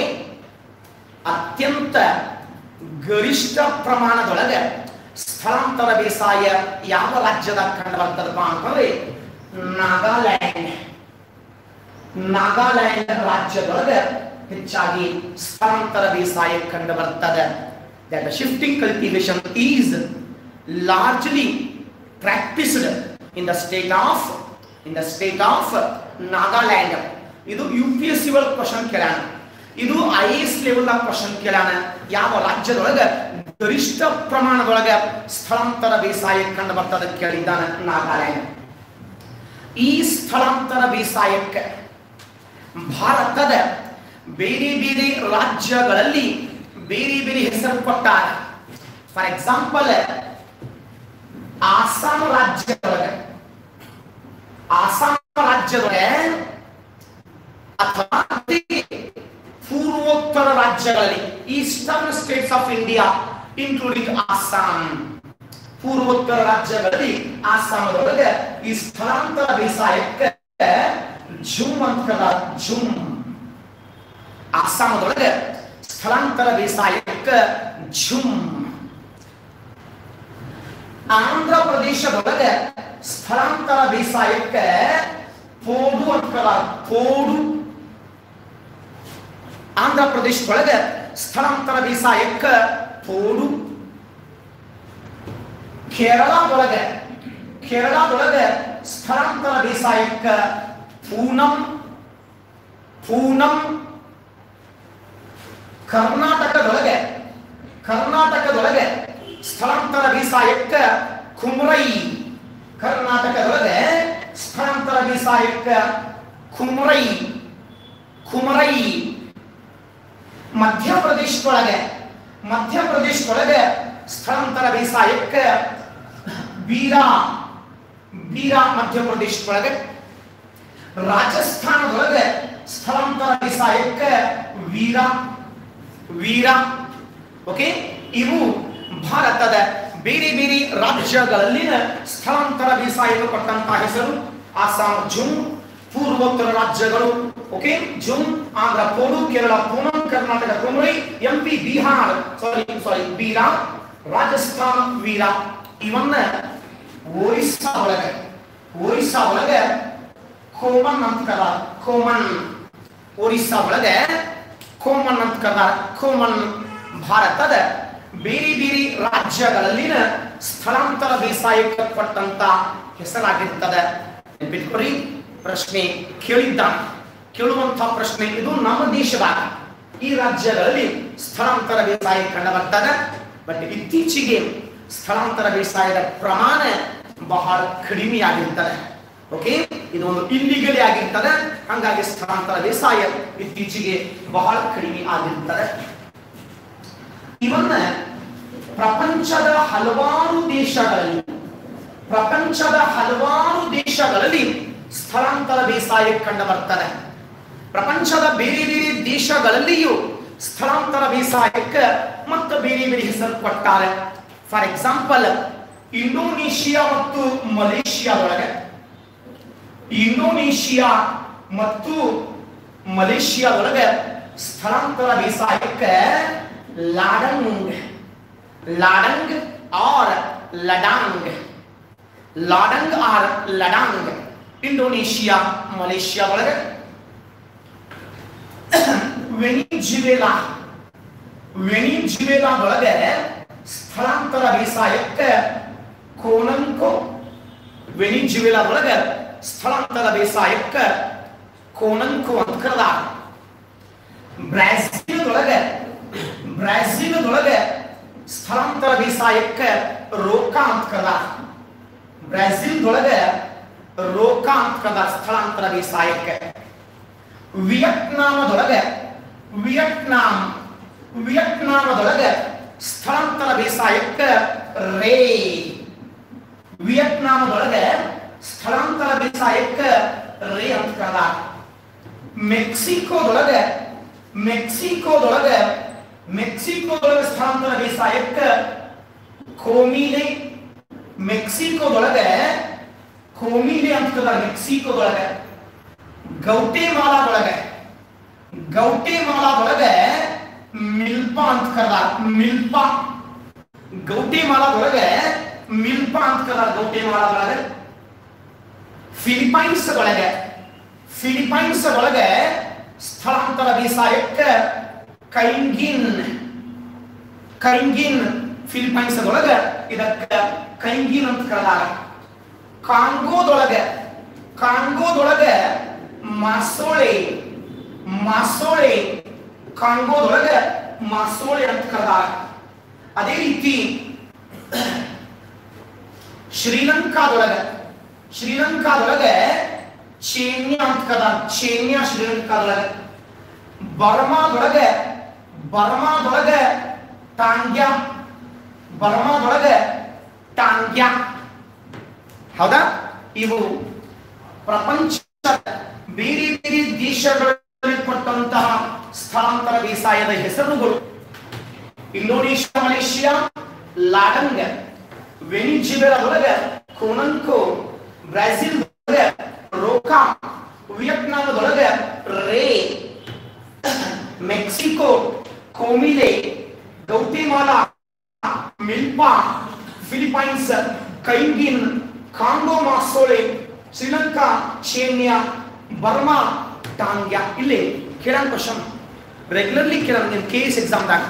ಅತ್ಯಂತ ಗರಿಷ್ಠ ಪ್ರಮಾಣದೊಳಗೆ ಸ್ಥಳಾಂತರ ಬೇಸಾಯ ಯಾವ ರಾಜ್ಯದಾಗ ಕಂಡು ಬರ್ತದಪ್ಪ ಅಂತಂದ್ರೆ ನಾಗಾಲ್ಯಾಂಡ್ ನಾಗಾಲ್ಯಾಂಡ್ ರಾಜ್ಯದೊಳಗೆ ಹೆಚ್ಚಾಗಿ ಸ್ಥಳಾಂತರ ಬೇಸಾಯ ಕಂಡು ಬರ್ತದೆ that the shifting cultivation is largely practiced in the state of in the state of Nagaland ಇದು ಯು ಪಿ ಎಸ್ ಸಿ ಒಳಗೆ ಕ್ವಶನ್ ಕೇಳೋಣ ಇದು ಐ ಎಸ್ ಲೆವೆಲ್ ಕ್ವಶನ್ ಕೇಳೋಣ ಯಾವ ರಾಜ್ಯದೊಳಗೆ ಗರಿಷ್ಠ ಪ್ರಮಾಣದೊಳಗೆ ಸ್ಥಳಾಂತರ ಬೇಸಾಯ ಕಂಡು ಬರ್ತದೆ ಕೇಳಿದ್ದಾನೆ ನಾಗಾಲ್ಯಾಂಡ್ ಈ ಸ್ಥಳಾಂತರ ಬೇಸಾಯಕ್ಕೆ ಭಾರತದ ಬೇರೆ ಬೇರೆ ರಾಜ್ಯಗಳಲ್ಲಿ ಬೇರೆ ಬೇರೆ ಹೆಸರು ಕೊಟ್ಟಾರೆ ಫಾರ್ ಎಕ್ಸಾಂಪಲ್ ಆಸಾಂ ರಾಜ್ಯದೊಳಗೆ ಆಸಾಂ ರಾಜ್ಯದೊಳಗೆ ಅಥವಾ ಪೂರ್ವೋತ್ತರ ರಾಜ್ಯಗಳಲ್ಲಿ eastern states of India including Assam ಪೂರ್ವೋತ್ತರ ರಾಜ್ಯಗಳಲ್ಲಿ ಆಸಾಮದೊಳಗೆ ಈ ಸ್ಥಳಾಂತರ ಬೇಸಾಯಕ್ಕೆ ಜುಮ್ ಅಂತ ಕರೆದಾರ ಜುಮ್ ಆಸಾಮದೊಳಗೆ ಸ್ಥಳಾಂತರ ಬೇಸಾಯಕ್ಕ ಝುಮ್ ಆಂಧ್ರ ಪ್ರದೇಶದೊಳಗ ಸ್ಥಳಾಂತರ ಬೇಸಾಯಕ್ಕ ಪೋಡು ಅಂತಾರ ಪೋಡು ಆಂಧ್ರ ಪ್ರದೇಶದೊಳಗ ಸ್ಥಳಾಂತರ ಬೇಸಾಯಕ್ಕ ಪೋಡು ಕೇರಳದೊಳಗ ಕೇರಳದೊಳಗ ಸ್ಥಳಾಂತರ ಬೇಸಾಯಕ್ಕ ಪೂನಂ ಪೂನಂ ಕರ್ನಾಟಕದೊಳಗೆ ಕರ್ನಾಟಕದೊಳಗೆ ಸ್ಥಳಾಂತರ ಬೇಸಾಯಕ್ಕ ಕುಮ್ರೈ ಕರ್ನಾಟಕದೊಳಗೆ ಸ್ಥಳಾಂತರ ಬೇಸಾಯಕ್ಕ ಕುಮ್ರೈ ಕುಮರೈ ಮಧ್ಯಪ್ರದೇಶದೊಳಗೆ ಮಧ್ಯಪ್ರದೇಶದೊಳಗೆ ಸ್ಥಳಾಂತರ ಬೇಸಾಯಕ್ಕ ಬೀರಾ ಬೀರಾ ಮಧ್ಯಪ್ರದೇಶದೊಳಗೆ ರಾಜಸ್ಥಾನದೊಳಗೆ ಸ್ಥಳಾಂತರ ಬೇಸಾಯಕ್ಕ ವೀರ ವೀರ ಓಕೆ ಇವು ಭಾರತದ ಬೇರೆ ಬೇರೆ ರಾಜ್ಯಗಳಲ್ಲಿನ ಸ್ಥಳಾಂತರ ಬೇಸಾಯಕ್ಕೆ ಕೊಟ್ಟಂತಹ ಹೆಸರು ಆಸಾಂ ಜುಮ್ ಪೂರ್ವೋತ್ತರ ರಾಜ್ಯಗಳು okay jhum Andhra podu Kerala punam Karnataka kumari MP Bihar sorry sorry ಬೀರಾ ರಾಜಸ್ಥಾನ ವೀರ ಇವನ್ನ ಒರಿಸ್ಸಾ ಒಳಗೆ ಒರಿಸ್ಸಾ ಒಳಗೆ ಕೋಮನ್ ಅಂತ ಕರ ಕೋಮನ್ ಒರಿಸ್ಸಾ ಒಳಗೆ ಕೋಮನ್ ಅಂತ ಕರ ಕೋಮನ್ ಭಾರತದ ಬೇರೆ ಬೇರೆ ರಾಜ್ಯಗಳಲ್ಲಿನ ಸ್ಥಳಾಂತರ ಬೇಸಾಯಕ್ಕೆ ಕೊಟ್ಟಂತ ಹೆಸರಾಗಿರ್ತದೆ ನೆನ್ಪಿಟ್ಕೊರಿ ಪ್ರಶ್ನೆ ಕೇಳಿದ್ದಾನೆ ಕೇಳುವಂತಹ ಪ್ರಶ್ನೆ ಇದು ನಮ್ಮ ದೇಶದಾಗ ಈ ರಾಜ್ಯಗಳಲ್ಲಿ ಸ್ಥಳಾಂತರ ಬೇಸಾಯ ಕಂಡು ಬರ್ತದೆ ಬಟ್ ಇತ್ತೀಚೆಗೆ ಸ್ಥಳಾಂತರ ಬೇಸಾಯದ ಪ್ರಮಾಣ ಬಹಳ ಕಡಿಮೆಯಾಗಿರ್ತದೆ ಓಕೆ ಇದು ಒಂದು ಇಲ್ಲಿಗಲಿ ಆಗಿರ್ತದೆ ಹಾಗಾಗಿ ಸ್ಥಳಾಂತರ ಬೇಸಾಯ ಇತ್ತೀಚೆಗೆ ಬಹಳ ಕಡಿಮೆ ಆಗಿರ್ತದೆ ಇವನ್ನ ಪ್ರಪಂಚದ ಹಲವಾರು ದೇಶಗಳಲ್ಲಿ ಪ್ರಪಂಚದ ಹಲವಾರು ದೇಶಗಳಲ್ಲಿ ಸ್ಥಳಾಂತರ ಬೇಸಾಯ ಕಂಡು ಬರ್ತದೆ ಪ್ರಪಂಚದ ಬೇರೆ ಬೇರೆ ದೇಶಗಳಲ್ಲಿಯೂ ಸ್ಥಳಾಂತರ ಬೇಸಾಯಕ್ಕೆ ಮತ್ತು ಬೇರೆ ಬೇರೆ ಹೆಸರು ಕೊಟ್ಟಾರೆ ಫಾರ್ ಎಕ್ಸಾಂಪಲ್ ಇಂಡೋನೇಷಿಯಾ ಮತ್ತು ಮಲೇಷಿಯಾದೊಳಗೆ ಇಂಡೋನೇಷಿಯಾ ಮತ್ತು ಮಲೇಷಿಯಾದೊಳಗೆ ಸ್ಥಳಾಂತರ ಬೇಸಾಯಕ್ಕೆ ladang ladang or ladang ladang or ladang Indonesia Malaysia ಒಳಗೆ ವೆನಿಜುವೆಲಾ ವೆನಿಜುವೆಲಾದೊಳಗೆ ಸ್ಥಳಾಂತರ ಬೇಸಾಯಕ್ಕೆ ಕೋನಂಕೋ ವೆನಿಜುವೆಲಾದೊಳಗೆ ಸ್ಥಳಾಂತರ ಬೇಸಾಯಕ್ಕೆ ಕೋನಂಕೋ ಅಂತ ಕರೆದಾರ ಬ್ರಾಜಿಲ್ದೊಳಗೆ ಬ್ರಾಜಿಲ್ದೊಳಗೆ ಸ್ಥಳಾಂತರ ಬೇಸಾಯಕ್ಕೆ ರೋಕಾ ಅಂತ ಕರೆದಾರ ಬ್ರಾಜಿಲ್ದೊಳಗೆ ರೋಕಾ ಅಂತ ಕರೆದಾರ ಸ್ಥಳಾಂತರ ಬೇಸಾಯಕ್ಕೆ ವಿಯಟ್ನಾಮದೊಳಗೆ ವಿಯಟ್ನಾಂ ವಿಯಟ್ನಾಮದೊಳಗೆ ಸ್ಥಳಾಂತರ ಬೇಸಾಯಕ್ಕೆ ರೇ ವಿಯಟ್ನಾಮದೊಳಗೆ ಸ್ಥಳಾಂತರ ಬೇಸಾಯಕ್ಕೆ ರೇ ಅಂತ ಕರೆದಾರ ಮೆಕ್ಸಿಕೋದೊಳಗೆ ಮೆಕ್ಸಿಕೋದೊಳಗೆ ಮೆಕ್ಸಿಕೋದೊಳಗೆ ಸ್ಥಳಾಂತರ ಬೇಸಾಯಕ್ಕೆ ಕೋಮಿಲೆ ಮೆಕ್ಸಿಕೋದೊಳಗೆ ಕೋಮಿಲೆ ಅಂತ ಕರೆದಾರ ಮೆಕ್ಸಿಕೋದೊಳಗೆ ಗೌಟೆಮಾಲಾದೊಳಗೆ ಗೌಟೆಮಾಲಾದೊಳಗೆ ಮಿಲ್ಪಾ ಅಂತ ಕರೆದಾರ ಮಿಲ್ಪಾ ಗೌಟೆಮಾಲಾದೊಳಗೆ ಮಿಲ್ಪಾ ಅಂತ ಕರೆದಾರ ಗೌಟೆಮಾಲಾದೊಳಗೆ ಫಿಲಿಪೈನ್ಸ್ ಒಳಗೆ ಫಿಲಿಪೈನ್ಸ್ ಒಳಗೆ ಸ್ಥಳಾಂತರ ಬೇಸಾಯಕ್ಕೆ ಕೈಂಗಿನ್ ಕೈಂಗಿನ್ ಫಿಲಿಪೈನ್ಸ್ ಒಳಗೆ ಇದಕ್ಕೆ ಕೈಂಗಿನ್ ಅಂತ ಕರೆದಾರ ಕಾಂಗೋದೊಳಗೆ ಕಾಂಗೋದೊಳಗೆ ಮಾಸೋಳೆ ಮಾಸೋಳೆ ಕಾಂಗೋದೊಳಗೆ ಮಾಸೋಳೆ ಅಂತ ಕರೆದಾರ ಅದೇ ರೀತಿ ಶ್ರೀಲಂಕಾದೊಳಗೆ ಶ್ರೀಲಂಕಾದೊಳಗೆ ಚೇನ್ಯಾ ಅಂತ ಕರೆದಾರ ಚೇನ್ಯಾ ಶ್ರೀಲಂಕಾದೊಳಗೆ ಬರ್ಮಾದೊಳಗೆ ಬರ್ಮಾದೊಳಗೆ ಟಾಂಗ್ಯ ಬರ್ಮಾದೊಳಗೆ ಟಾಂಗ್ಯ ಹೌದಾ ಇವು ಪ್ರಪಂಚದ ಬೇರೆ ಬೇರೆ ದೇಶಗಳಲ್ಲಿ ಕೊಟ್ಟಂತಹ ಸ್ಥಳಾಂತರ ಬೇಸಾಯದ ಹೆಸರುಗಳು ಇಂಡೋನೇಷ್ಯಾ ಮಲೇಷಿಯಾ ಲಾಡಂಗ್ ವೆನಿಜುವೆಲಾದೊಳಗೆ ಕೋನಂಕೋ ಬ್ರಾಜಿಲ್ ರೋಕಾ ವಿಯಟ್ನಾಮದೊಳಗೆ ರೇ Mexico ಕೋಮಿಲೆ ಗೌಟಿಮಾಲಾ ಮಿಲ್ಪಾ Philippines ಕೈಂಗಿನ್ Congo ಮಾಸೋಳೆ Sri Lanka ಚೇನ್ಯಾ Burma ಟಾಂಗ್ಯಾ ಇಲ್ಲಿ ಕೇಳೋಣ ಕ್ವಶನ್ ರೆಗ್ಯುಲರ್ಲಿ ಕೇಳೋಣ ನಿಮ್ಮ ಕೆ ಎಸ್ ಎಕ್ಸಾಮ್ದಾಗ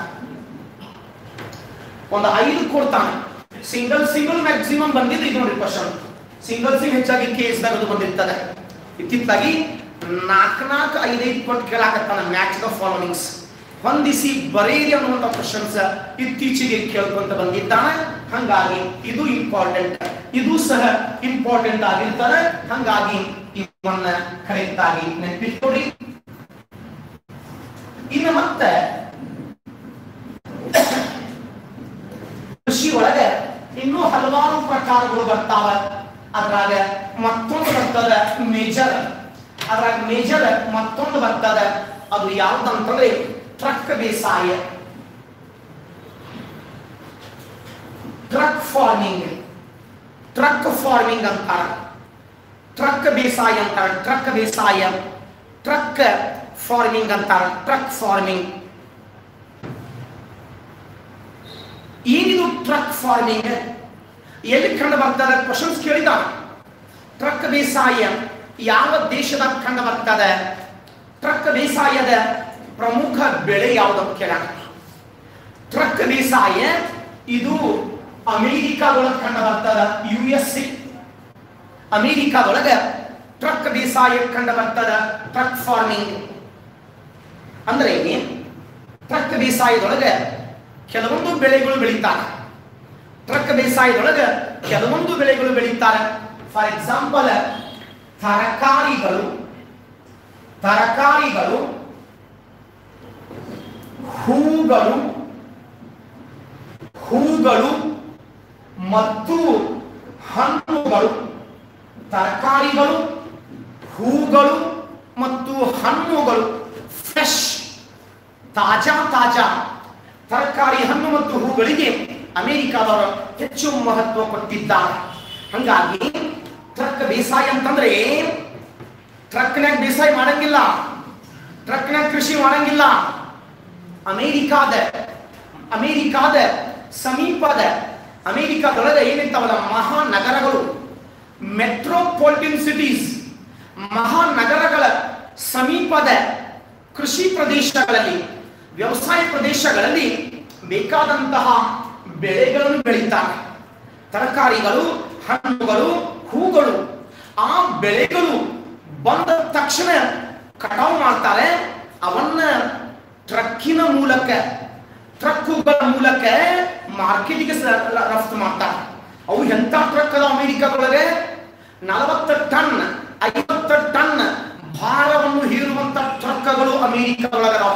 ಒಂದು ಐದು ಕೊಡ್ತಾನೆ ಸಿಂಗಲ್ ಸಿಂಗಲ್ ಮ್ಯಾಕ್ಸಿಮಮ್ ಬಂದಿದ್ದು ಇದು ನೋಡಿ ಕ್ವಶನ್ ಸಿಂಗಲ್ ಸಿಂಗ್ ಹೆಚ್ಚಾಗಿ ಕೇಸ್ ದಾಗ ಅದು ಬಂದಿರ್ತದೆ ಇತ್ತಿತ್ತಾಗಿ ನಾಲ್ಕು ನಾಲ್ಕು ಐದೈದು ಕೊಟ್ಟು ಕೇಳಾಕತ್ತಾನ ಮ್ಯಾಚ್ ದ ಫಾಲೋವಿಂಗ್ಸ್ ಹೊಂದಿಸಿ ಬರೀರಿ ಅನ್ನುವಂಥ ಕ್ವಶನ್ಸ್ ಇತ್ತೀಚೆಗೆ ಕೇಳ್ಕೊಂತ ಬಂದಿದ್ದಾನೆ ಹಂಗಾಗಿ ಇದು ಇಂಪಾರ್ಟೆಂಟ್ ಇದು ಸಹ ಇಂಪಾರ್ಟೆಂಟ್ ಆಗಿರ್ತಾರೆ ಹಂಗಾಗಿ ಇವನ್ನ ಕರೆಕ್ಟ್ ಆಗಿ ನೆನಪಿಟ್ಕೊಡಿ ಇನ್ನು ಮತ್ತೆ ಕೃಷಿ ಒಳಗೆ ಇನ್ನೂ ಹಲವಾರು ಪ್ರಕಾರಗಳು ಬರ್ತಾವ ಅದ್ರಾಗ ಮತ್ತೊಂದು ಬರ್ತದ ಮೇಜರ್ ಅದ್ರಾಗ ಮೇಜರ್ ಮತ್ತೊಂದು ಬರ್ತದ ಅದು ಯಾವ್ದಂತಂದ್ರೆ ಟ್ರಕ್ ಬೇಸಾಯ ಟ್ರಕ್ ಫಾರ್ಮಿಂಗ್ ಟ್ರಕ್ ಫಾರ್ಮಿಂಗ್ ಅಂತಾರ ಟ್ರಕ್ ಬೇಸಾಯ ಅಂತಾರ ಟ್ರಕ್ ಬೇಸಾಯ ಟ್ರಕ್ ಫಾರ್ಮಿಂಗ್ ಅಂತಾರ ಟ್ರಕ್ ಫಾರ್ಮಿಂಗ್ ಏನಿದು ಟ್ರಕ್ ಫಾರ್ಮಿಂಗ್ ಎಲ್ಲಿ ಕಂಡು ಬರ್ತದೆ ಕ್ವಶನ್ಸ್ ಕೇಳಿದ ಟ್ರಕ್ ಬೇಸಾಯ ಯಾವ ದೇಶದಾಗ ಕಂಡು ಬರ್ತದೆ ಟ್ರಕ್ ಬೇಸಾಯದ ಪ್ರಮುಖ ಬೆಳೆ ಯಾವುದು ಕೇಳ ಟ್ರಕ್ ಬೇಸಾಯ ಇದು ಅಮೆರಿಕಾದೊಳಗೆ ಕಂಡು ಬರ್ತದ ಯು ಎಸ್ ಸಿ ಅಮೆರಿಕಾದೊಳಗೆ ಟ್ರಕ್ ಬೇಸಾಯ ಕಂಡು ಬರ್ತದ ಟ್ರಕ್ ಫಾರ್ಮಿಂಗ್ ಅಂದ್ರೆ ಟ್ರಕ್ ಬೇಸಾಯದೊಳಗೆ ಕೆಲವೊಂದು ಬೆಳೆಗಳು ಬೆಳೀತಾರೆ ಟ್ರಕ್ ಬೇಸಾಯದೊಳಗೆ ಕೆಲವೊಂದು ಬೆಳೆಗಳು ಬೆಳೀತಾರೆ ಫಾರ್ ಎಕ್ಸಾಂಪಲ್ ತರಕಾರಿಗಳು ತರಕಾರಿಗಳು ಹೂಗಳು ಹೂಗಳು ಮತ್ತು ಹಣ್ಣುಗಳು ತರಕಾರಿಗಳು ಹೂಗಳು ಮತ್ತು ಹಣ್ಣುಗಳು ಫ್ರೆಶ್ ತಾಜಾ ತಾಜಾ ತರಕಾರಿ ಹಣ್ಣು ಮತ್ತು ಹೂಗಳಿಗೆ ಅಮೆರಿಕಾದವರು ಹೆಚ್ಚು ಮಹತ್ವ ಕೊಟ್ಟಿದ್ದಾರೆ ಹಂಗಾಗಿ ಟ್ರಕ್ ಬೇಸಾಯ ಅಂತಂದ್ರೆ ಟ್ರಕ್ನಾಗ ಬೇಸಾಯ ಮಾಡಂಗಿಲ್ಲ ಟ್ರಕ್ನಾಗ ಕೃಷಿ ಮಾಡಂಗಿಲ್ಲ ಅಮೇರಿಕಾದ ಅಮೇರಿಕಾದ ಸಮೀಪದ ಅಮೇರಿಕಾದೊಳಗೆ ಏನಿರ್ತಾವಲ್ಲ ಮಹಾನಗರಗಳು ಮೆಟ್ರೋಪಾಲಿಟನ್ ಸಿಟೀಸ್ ಮಹಾನಗರಗಳ ಸಮೀಪದ ಕೃಷಿ ಪ್ರದೇಶಗಳಲ್ಲಿ ವ್ಯವಸಾಯ ಪ್ರದೇಶಗಳಲ್ಲಿ ಬೇಕಾದಂತಹ ಬೆಳೆಗಳನ್ನು ಬೆಳೀತಾರೆ ತರಕಾರಿಗಳು ಹಣ್ಣುಗಳು ಹೂಗಳು ಆ ಬೆಳೆಗಳು ಬಂದ ತಕ್ಷಣ ಕಟಾವು ಮಾಡ್ತಾರೆ ಅವನ್ನ ಟ್ರಕ್ಕಿನ ಮೂಲಕ ಟ್ರಕ್ಕುಗಳ ಮೂಲಕ ಮಾರ್ಕೆಟಿಗೆ ರಫ್ತು ಮಾಡ್ತಾರೆ ಅವು ಎಂತ ಟ್ರಕ್ ಅದ ಅಮೆರಿಕದೊಳಗೆ ನಲವತ್ತು ಟನ್ ಐವತ್ತು ಟನ್ ಭಾರವನ್ನು ಹೀರುವಂತ ಟ್ರಕ್ಗಳು ಅಮೆರಿಕದೊಳಗದಾವ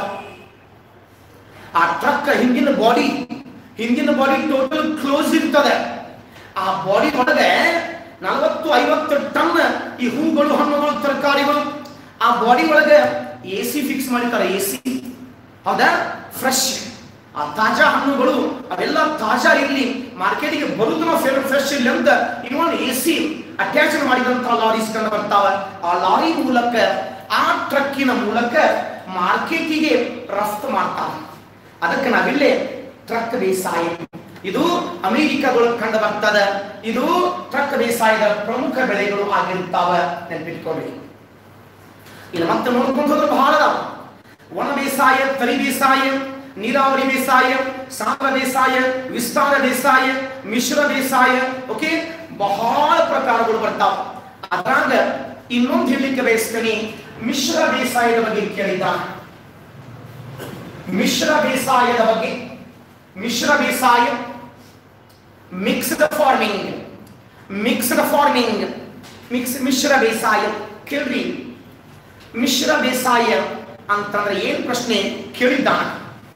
ಆ ಟ್ರಕ್ ಹಿಂದಿನ ಬಾಡಿ ಹಿಂದಿನ ಬಾಡಿ ಟೋಟಲ್ ಕ್ಲೋಸ್ ಇರ್ತದೆ ಆ ಬಾಡಿ ಒಳಗೆ ನಲವತ್ತು ಐವತ್ತು ಟನ್ ಈ ಹೂಗಳು ಹಣ್ಣುಗಳು ತರಕಾರಿಗಳು ಆ ಬಾಡಿ ಒಳಗೆ ಎ ಸಿ ಫಿಕ್ಸ್ ಮಾಡಿರ್ತಾರೆ ಎ ಸಿ ಹೌದಾ ಫ್ರೆಶ್ ಆ ತಾಜಾ ಹಣ್ಣುಗಳು ಅವೆಲ್ಲ ತಾಜಾ ಇರಲಿ ಮಾರ್ಕೆಟಿಗೆ ಬರುದು ನಾವು ಫ್ರೆಶ್ ಇರಲಿ ಅಂತ ಇನ್ನೊಂದು ಎ ಸಿ ಅಟ್ಯಾಚ್ ಮಾಡಿದಂತ ಲಾರೀಸ್ ಕಂಡು ಬರ್ತಾವ ಆ ಲಾರಿ ಮೂಲಕ ಆ ಟ್ರಕ್ಕಿನ ಮೂಲಕ ಮಾರ್ಕೆಟಿಗೆ ರಫ್ತು ಮಾಡ್ತಾರೆ ಅದಕ್ಕೆ ನಾವಿಲ್ಲೇ ಟ್ರಕ್ ಬೇಸಾಯ ಇದು ಅಮೆರಿಕದೊಳಗೆ ಕಂಡು ಬರ್ತದ ಇದು ಟ್ರಕ್ ಬೇಸಾಯದ ಪ್ರಮುಖ ಬೆಳೆಗಳು ಆಗಿರ್ತಾವ ನೆನ್ಪಿಟ್ಕೊಳ್ಳಿ ಇಲ್ಲಿ ಮತ್ತೆ ನೋಡ್ಕೊಂಡು ಹೋದ್ರೆ ಬಹಳ ಅದಾವ ಒಣ ಬೇಸಾಯ ತರಿ ಬೇಸಾಯ ನೀರಾವರಿ ಬೇಸಾಯ ಸಾಗರ ಬೇಸಾಯ ವಿಸ್ತಾರ ಬೇಸಾಯ ಮಿಶ್ರ ಬೇಸಾಯ ಓಕೆ ಬಹಳ ಪ್ರಕಾರಗಳು ಬರ್ತಾವ ಅದ್ರಾಗ ಇನ್ನೊಂದು ಹೇಳಲಿಕ್ಕೆ ಬಯಸ್ತೇನೆ ಮಿಶ್ರ ಬೇಸಾಯದ ಬಗ್ಗೆ ಕೇಳಿದ ಮಿಶ್ರ ಬೇಸಾಯದ ಬಗ್ಗೆ ಮಿಶ್ರ ಬೇಸಾಯ mixed farming mixed farming mix ಮಿಶ್ರ ಬೇಸಾಯ ಕೇಳ್ರಿ ಮಿಶ್ರ ಬೇಸಾಯ ಅಂತಂದ್ರೆ ಏನ್ ಪ್ರಶ್ನೆ ಕೇಳಿದ್ದಾನೆ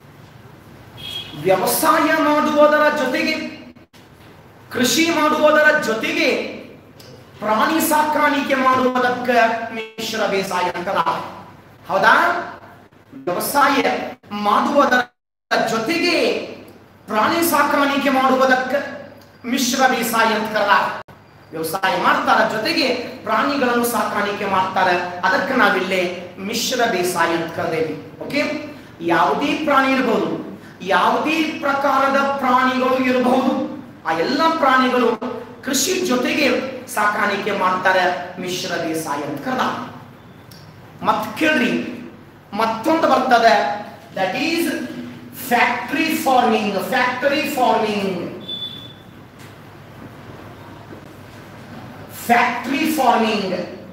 ವ್ಯವಸಾಯ ಮಾಡುವುದರ ಜೊತೆಗೆ ಕೃಷಿ ಮಾಡುವುದರ ಜೊತೆಗೆ ಪ್ರಾಣಿ ಸಾಕಾಣಿಕೆ ಮಾಡುವುದಕ್ಕೆ ಮಿಶ್ರ ಬೇಸಾಯ ಅಂತಾರ ಹೌದಾ ವ್ಯವಸಾಯ ಮಾಡುವುದರ ಜೊತೆಗೆ ಪ್ರಾಣಿ ಸಾಕಾಣಿಕೆ ಮಾಡುವುದಕ್ಕೆ ಮಿಶ್ರ ಬೇಸಾಯ ಅಂತ ಕರೆದಾರ ವ್ಯವಸಾಯ ಮಾಡ್ತಾರ ಜೊತೆಗೆ ಪ್ರಾಣಿಗಳನ್ನು ಸಾಕಾಣಿಕೆ ಮಾಡ್ತಾರೆ ಅದಕ್ಕೆ ನಾವಿಲ್ಲೇ ಮಿಶ್ರ ಬೇಸಾಯ ಅಂತ ಕರೆದೇವಿ ಓಕೆ ಯಾವುದೇ ಪ್ರಾಣಿ ಇರಬಹುದು ಯಾವುದೇ ಪ್ರಕಾರದ ಪ್ರಾಣಿಗಳು ಇರಬಹುದು ಆ ಎಲ್ಲ ಪ್ರಾಣಿಗಳು ಕೃಷಿ ಜೊತೆಗೆ ಸಾಕಾಣಿಕೆ ಮಾಡ್ತಾರೆ ಮಿಶ್ರ ಬೇಸಾಯ ಅಂತ ಕರೆದ ಮತ್ ಕೇಳ್ರಿ ಮತ್ತೊಂದು ಬರ್ತದೆ that is factory farming factory farming factory farming